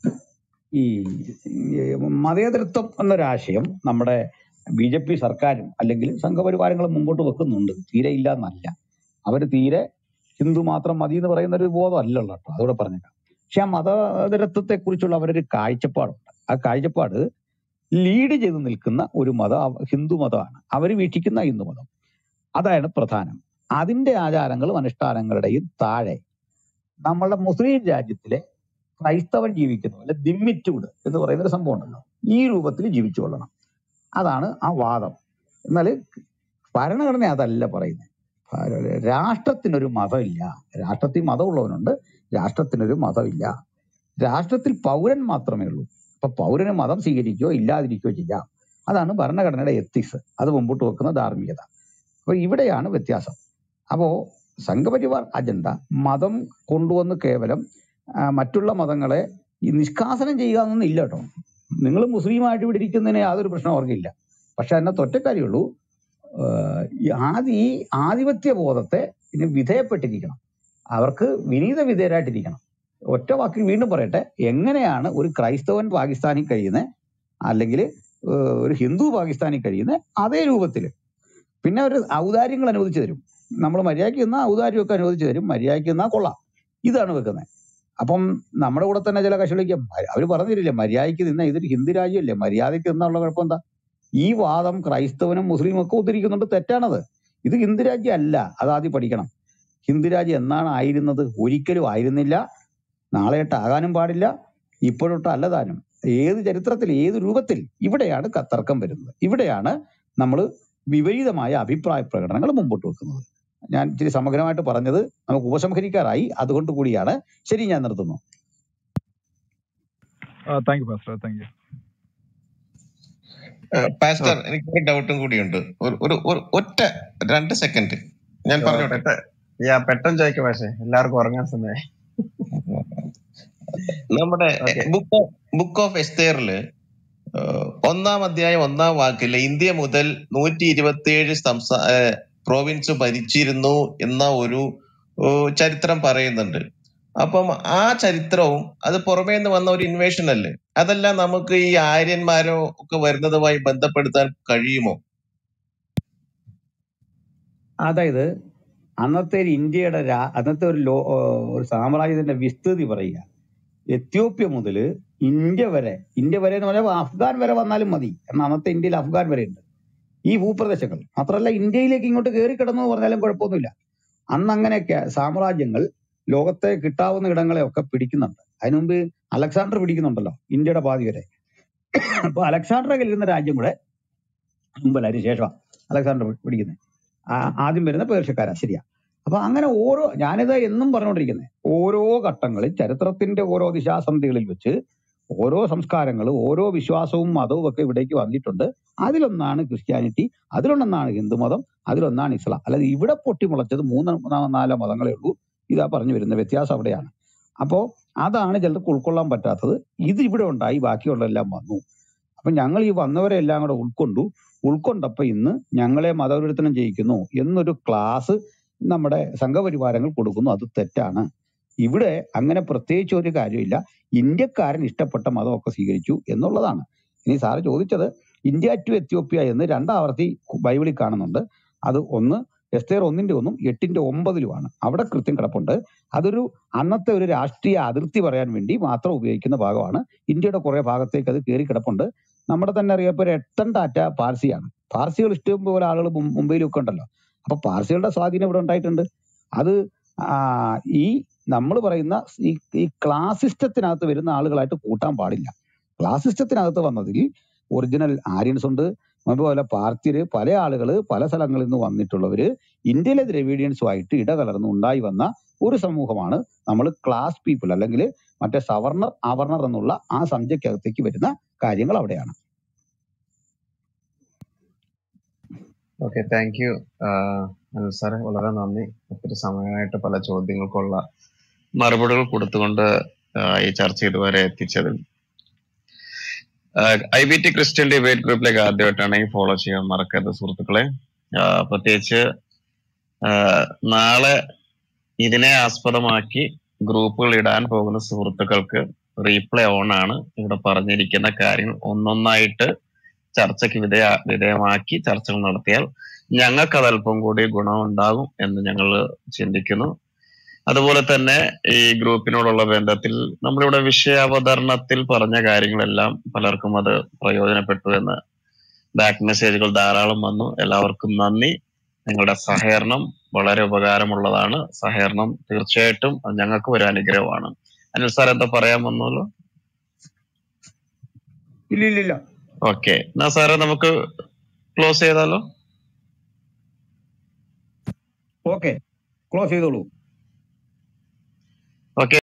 ഈ ഈ മതേതരത്വം എന്നൊരാശയം നമ്മുടെ ബി ജെ പി സർക്കാരും അല്ലെങ്കിൽ സംഘപരിവാരങ്ങളും മുമ്പോട്ട് വെക്കുന്നുണ്ട് തീരെ ഇല്ല എന്നല്ല അവർ തീരെ ഹിന്ദു മാത്രം മതി എന്ന് പറയുന്ന ഒരു ബോധം അല്ലല്ലോ കേട്ടോ അതോടെ പറഞ്ഞേക്കാം പക്ഷെ ആ മതേതരത്വത്തെ കുറിച്ചുള്ള അവരൊരു കാഴ്ചപ്പാടുണ്ട് ആ കാഴ്ചപ്പാട് ലീഡ് ചെയ്ത് നിൽക്കുന്ന ഒരു മതം അവ- ഹിന്ദു മതമാണ് അവർ വീക്ഷിക്കുന്ന ഹിന്ദു മതം അതാണ് പ്രധാനം അതിന്റെ ആചാരങ്ങളും അനുഷ്ഠാനങ്ങളുടെയും താഴെ നമ്മളുടെ മുസ്ലിം രാജ്യത്തിലെ ക്രൈസ്തവൻ ജീവിക്കുന്ന പോലെ ദിമ്മിറ്റൂഡ് എന്ന് പറയുന്ന ഒരു സംഭവം ഉണ്ടല്ലോ ഈ രൂപത്തിൽ ജീവിച്ചു കൊള്ളണം അതാണ് ആ വാദം എന്നാൽ ഭരണഘടന അതല്ല പറയുന്നത് രാഷ്ട്രത്തിനൊരു മതമില്ല രാഷ്ട്രത്തിൽ മതമുള്ളവനുണ്ട് രാഷ്ട്രത്തിനൊരു മതമില്ല രാഷ്ട്രത്തിൽ പൗരൻ മാത്രമേ ഉള്ളൂ അപ്പൊ പൗരന് മതം സ്വീകരിക്കുകയോ ഇല്ലാതിരിക്കുകയോ ചെയ്യാം അതാണ് ഭരണഘടനയുടെ എത്തിക്സ് അത് മുമ്പോട്ട് വെക്കുന്ന ധാർമ്മികത അപ്പൊ ഇവിടെയാണ് വ്യത്യാസം അപ്പോ സംഘപരിവാർ അജണ്ട മതം കൊണ്ടുവന്ന് കേവലം ആ, മറ്റുള്ള മതങ്ങളെ ഈ നിഷ്കാസനം ചെയ്യുക എന്നൊന്നും ഇല്ല കേട്ടോ നിങ്ങൾ മുസ്ലിമായിട്ട് ഇവിടെ ഇരിക്കുന്നതിന് യാതൊരു പ്രശ്നം അവർക്കില്ല പക്ഷെ അതിനകത്ത് ഒറ്റക്കാര്യമുള്ളൂ ആഹ് ഈ ആദി ഈ ആധിപത്യ ബോധത്തെ ഇതിന് വിധേയപ്പെട്ടിരിക്കണം അവർക്ക് വിനീത വിധേയരായിട്ടിരിക്കണം ഒറ്റ വാക്കിൽ വീണ്ടും പറയട്ടെ എങ്ങനെയാണ് ഒരു ക്രൈസ്തവൻ പാകിസ്ഥാനിൽ കഴിയുന്നത് അല്ലെങ്കിൽ ഒരു ഹിന്ദു പാകിസ്ഥാനിൽ കഴിയുന്നത് അതേ രൂപത്തിൽ പിന്നെ ഒരു ഔദാര്യങ്ങൾ അനുവദിച്ചു തരും നമ്മൾ മര്യാദയ്ക്ക് നിന്നാൽ ഔദാര്യമൊക്കെ അനുവദിച്ചു തരും മര്യാദയ്ക്ക് നിന്നാൽ കൊള്ളാം ഇതാണ് വെക്കുന്നത് അപ്പം നമ്മുടെ കൂടെ തന്നെ ചില കക്ഷികളിലേക്ക് അവർ പറഞ്ഞില്ലേ മര്യാദയ്ക്ക് നിന്ന ഇതൊരു ഹിന്ദു രാജ്യമല്ലേ മര്യാദയ്ക്ക് നിന്നുള്ള കുഴപ്പം എന്താ ഈ വാദം ക്രൈസ്തവനും മുസ്ലിമും ഒക്കെ ഉദ്ധരിക്കുന്നുണ്ട് തെറ്റാണത് ഇത് ഹിന്ദു രാജ്യം അല്ല അത് ആദ്യം പഠിക്കണം ഹിന്ദു രാജ്യം എന്നാണ് ആയിരുന്നത് ഒരിക്കലും ആയിരുന്നില്ല നാളെയൊട്ട് ആകാനും പാടില്ല ഇപ്പോഴൊട്ട് അല്ലതാനും ഏത് ചരിത്രത്തിൽ ഏത് രൂപത്തിൽ ഇവിടെയാണ് ക- തർക്കം വരുന്നത് ഇവിടെയാണ് നമ്മൾ വിപരീതമായ അഭിപ്രായ പ്രകടനങ്ങൾ മുമ്പോട്ട് വെക്കുന്നത് ഞാൻ ഇച്ചിരി സമഗ്രമായിട്ട് പറഞ്ഞത് നമുക്ക് ഉപസംഹരിക്കാറായി അതുകൊണ്ട് കൂടിയാണ് ശരി ഞാൻ നിർത്തുന്നു thank you pastor thank you pastor എനിക്ക് ഒരു ഡൗട്ടും കൂടിയുണ്ട് ഒരു ഒരു ഒരു ഒറ്റ രണ്ട് സെക്കൻഡ് ഞാൻ പറഞ്ഞോട്ടെ പെട്ടെന്ന് യാ പെട്ടെന്ന് ചോദിക്കാം പക്ഷേ എല്ലാവർക്കും ഉറങ്ങാൻ സമയം നമ്മുടെ ഓക്കെ ബുക്ക് ബുക്ക് ഓഫ് എസ്തേറില് ഒന്നാം അധ്യായം ഒന്നാം വാക്കില് ഇന്ത്യ മുതൽ നൂറ്റി ഇരുപത്തിയേഴ് സംസ്ഥാന പ്രോവിൻസ് ഭരിച്ചിരുന്നു എന്ന ഒരു ഓ, ചരിത്രം പറയുന്നുണ്ട് അപ്പം ആ ചരിത്രവും അത് പുറമേ നിന്ന് വന്ന ഒരു ഇൻവേഷൻ അല്ലേ അതെല്ലാം നമുക്ക് ഈ ആര്യന്മാരോ ഒക്കെ വരുന്നതുമായി ബന്ധപ്പെടുത്താൻ കഴിയുമോ അതായത് അന്നത്തെ ഒരു ഇന്ത്യയുടെ രാ- അന്നത്തെ ഒരു ലോ ഒരു സാമ്രാജ്യത്തിന്റെ വിസ്തൃതി പറയുക എത്യോപ്യ മുതൽ ഇന്ത്യ വരെ ഇന്ത്യ വരെ എന്ന് പറഞ്ഞാൽ അഫ്ഗാൻ വരെ വന്നാലും മതി എന്നാൽ അന്നത്തെ ഇന്ത്യയിൽ അഫ്ഗാൻ വരെ ഉണ്ട് ഈ ഭൂപ്രദേശങ്ങൾ മാത്രമല്ല ഇന്ത്യയിലേക്ക് ഇങ്ങോട്ട് കയറി കിടന്നു എന്ന് പറഞ്ഞാലും കുഴപ്പമൊന്നുമില്ല അന്ന് അങ്ങനെയൊക്കെ സാമ്രാജ്യങ്ങൾ ലോകത്തെ കിട്ടാവുന്ന ഇടങ്ങളെ ഒക്കെ പിടിക്കുന്നുണ്ട് അതിനു മുമ്പ് അലക്സാണ്ടർ പിടിക്കുന്നുണ്ടല്ലോ ഇന്ത്യയുടെ പാതി വരെ അപ്പൊ അലക്സാണ്ടറെ കയ്യിലിരുന്ന രാജ്യം കൂടെ മുമ്പല്ല അതിന് ശേഷമാണ് അലക്സാണ്ടർ പിടിക്കുന്നത് ആദ്യം വരുന്ന പേർഷ്യക്കാരാ ശരിയാ അപ്പൊ അങ്ങനെ ഓരോ ഞാനിത് എന്നും പറഞ്ഞുകൊണ്ടിരിക്കുന്നത് ഓരോ ഘട്ടങ്ങളിൽ ചരിത്രത്തിന്റെ ഓരോ ദിശാസന്ധികളിൽ വെച്ച് ഓരോ സംസ്കാരങ്ങളും ഓരോ വിശ്വാസവും മതവും ഒക്കെ ഇവിടേക്ക് വന്നിട്ടുണ്ട് അതിലൊന്നാണ് ക്രിസ്ത്യാനിറ്റി അതിലൊന്നാണ് ഹിന്ദുമതം അതിലൊന്നാണ് ഇസ്ലാം അല്ലാതെ ഇവിടെ പൊട്ടിമുളച്ചത് മൂന്ന് നാ- നാലോ മതങ്ങളേ ഉള്ളൂ ഇതാ പറഞ്ഞു വരുന്ന വ്യത്യാസം അവിടെയാണ് അപ്പോ അതാണ് ചിലർക്ക് ഉൾക്കൊള്ളാൻ പറ്റാത്തത് ഇത് ഇവിടെ ഉണ്ടായി ബാക്കിയുള്ളതെല്ലാം വന്നു അപ്പൊ ഞങ്ങൾ ഈ വന്നവരെല്ലാം കൂടെ ഉൾക്കൊണ്ടു ഉൾക്കൊണ്ടപ്പോ ഇന്ന് ഞങ്ങളെ മതപരിവർത്തനം ചെയ്യിക്കുന്നു എന്നൊരു ക്ലാസ് നമ്മുടെ സംഘപരിവാരങ്ങൾ കൊടുക്കുന്നു അത് തെറ്റാണ് ഇവിടെ അങ്ങനെ പ്രത്യേകിച്ച് ഒരു കാര്യമില്ല ഇന്ത്യക്കാരൻ ഇഷ്ടപ്പെട്ട മതമൊക്കെ സ്വീകരിച്ചു എന്നുള്ളതാണ് ഇനി സാറ് ചോദിച്ചത് ഇന്ത്യ ടു എത്യോപ്യ എന്ന് രണ്ടാവർത്തി ബൈബിളിൽ കാണുന്നുണ്ട് അത് ഒന്ന് എസ്തേർ ഒന്നിന്റെ ഒന്നും എട്ടിന്റെ ഒമ്പതിലുമാണ് അവിടെ കൃത്യം കിടപ്പുണ്ട് അതൊരു അന്നത്തെ ഒരു രാഷ്ട്രീയ അതിർത്തി പറയാൻ വേണ്ടി മാത്രം ഉപയോഗിക്കുന്ന ഭാഗമാണ് ഇന്ത്യയുടെ കുറെ ഭാഗത്തേക്ക് അത് കയറി കിടപ്പുണ്ട് നമ്മുടെ തന്നെ അറിയപ്പോ എട്ടൻ ടാറ്റ പാർസിയാണ് പാർസികൾ ഇഷ്ടം പോലെ ആളുകൾ മും- മുംബൈയിലൊക്കെ ഉണ്ടല്ലോ അപ്പൊ പാർസികളുടെ സ്വാധീനം ഇവിടെ ഉണ്ടായിട്ടുണ്ട് അത് ആ, ഈ നമ്മൾ പറയുന്ന ഈ ഈ ക്ലാസ് സിസ്റ്റത്തിനകത്ത് വരുന്ന ആളുകളായിട്ട് കൂട്ടാൻ പാടില്ല ക്ലാസ് സിസ്റ്റത്തിനകത്ത് വന്നതിൽ ഒറിജിനൽ ആര്യൻസ് ഉണ്ട് അതുപോലെ പാർത്തിര് പല ആളുകൾ പല സ്ഥലങ്ങളിൽ നിന്ന് വന്നിട്ടുള്ളവര് ഇന്ത്യയിലെ ദ്രവീഡിയൻസുമായിട്ട് ഇടകലർന്ന് ഉണ്ടായി വന്ന ഒരു സമൂഹമാണ് നമ്മൾ ക്ലാസ് പീപ്പിൾ അല്ലെങ്കിൽ മറ്റേ സവർണർ അവർണർ എന്നുള്ള ആ സംഖ്യക്കകത്തേക്ക് വരുന്ന കാര്യങ്ങൾ അവിടെയാണ് ഓക്കെ താങ്ക് യു അനിൽ സാറെ വളരെ നന്ദി ഒത്തിരി സമയമായിട്ട് പല ചോദ്യങ്ങൾക്കുള്ള മറുപടികൾ കൊടുത്തുകൊണ്ട് ആ, ഈ ചർച്ച ഇതുവരെ എത്തിച്ചതിൽ I B T Christian debate ഗ്രൂപ്പിലേക്ക് ആദ്യമായിട്ടാണെങ്കിൽ ഫോളോ ചെയ്യാൻ മറക്കരുത് സുഹൃത്തുക്കളെ ആ, പ്രത്യേകിച്ച് ആ, നാളെ ഇതിനെ ആസ്പദമാക്കി ഗ്രൂപ്പുകൾ ഇടാൻ പോകുന്ന സുഹൃത്തുക്കൾക്ക് റീപ്ലേ ഓൺ ആണ് ഇവിടെ പറഞ്ഞിരിക്കുന്ന കാര്യങ്ങൾ ഒന്നൊന്നായിട്ട് ചർച്ചയ്ക്ക് വിധേയ വിധേയമാക്കി ചർച്ചകൾ നടത്തിയാൽ ഞങ്ങൾക്ക് അത് അല്പം കൂടി ഗുണമുണ്ടാകും എന്ന് ഞങ്ങൾ ചിന്തിക്കുന്നു അതുപോലെ തന്നെ ഈ ഗ്രൂപ്പിനോടുള്ള ബന്ധത്തിൽ നമ്മളിവിടെ വിഷയാവതരണത്തിൽ പറഞ്ഞ കാര്യങ്ങളെല്ലാം പലർക്കും അത് പ്രയോജനപ്പെട്ടു എന്ന് ബാക്ക് മെസ്സേജുകൾ ധാരാളം വന്നു എല്ലാവർക്കും നന്ദി നിങ്ങളുടെ സഹകരണം വളരെ ഉപകാരമുള്ളതാണ് സഹകരണം തീർച്ചയായിട്ടും അത് ഞങ്ങൾക്ക് ഒരു അനുഗ്രഹമാണ് അനിൽ സാർ എന്താ പറയാൻ വന്നല്ലോ ഇല്ല ഇല്ല ഇല്ല ഓക്കെ എന്നാ സാറേ നമുക്ക് ക്ലോസ് ചെയ്താലോ ഓക്കെ ക്ലോസ് ചെയ്തോളൂ ഓക്കെ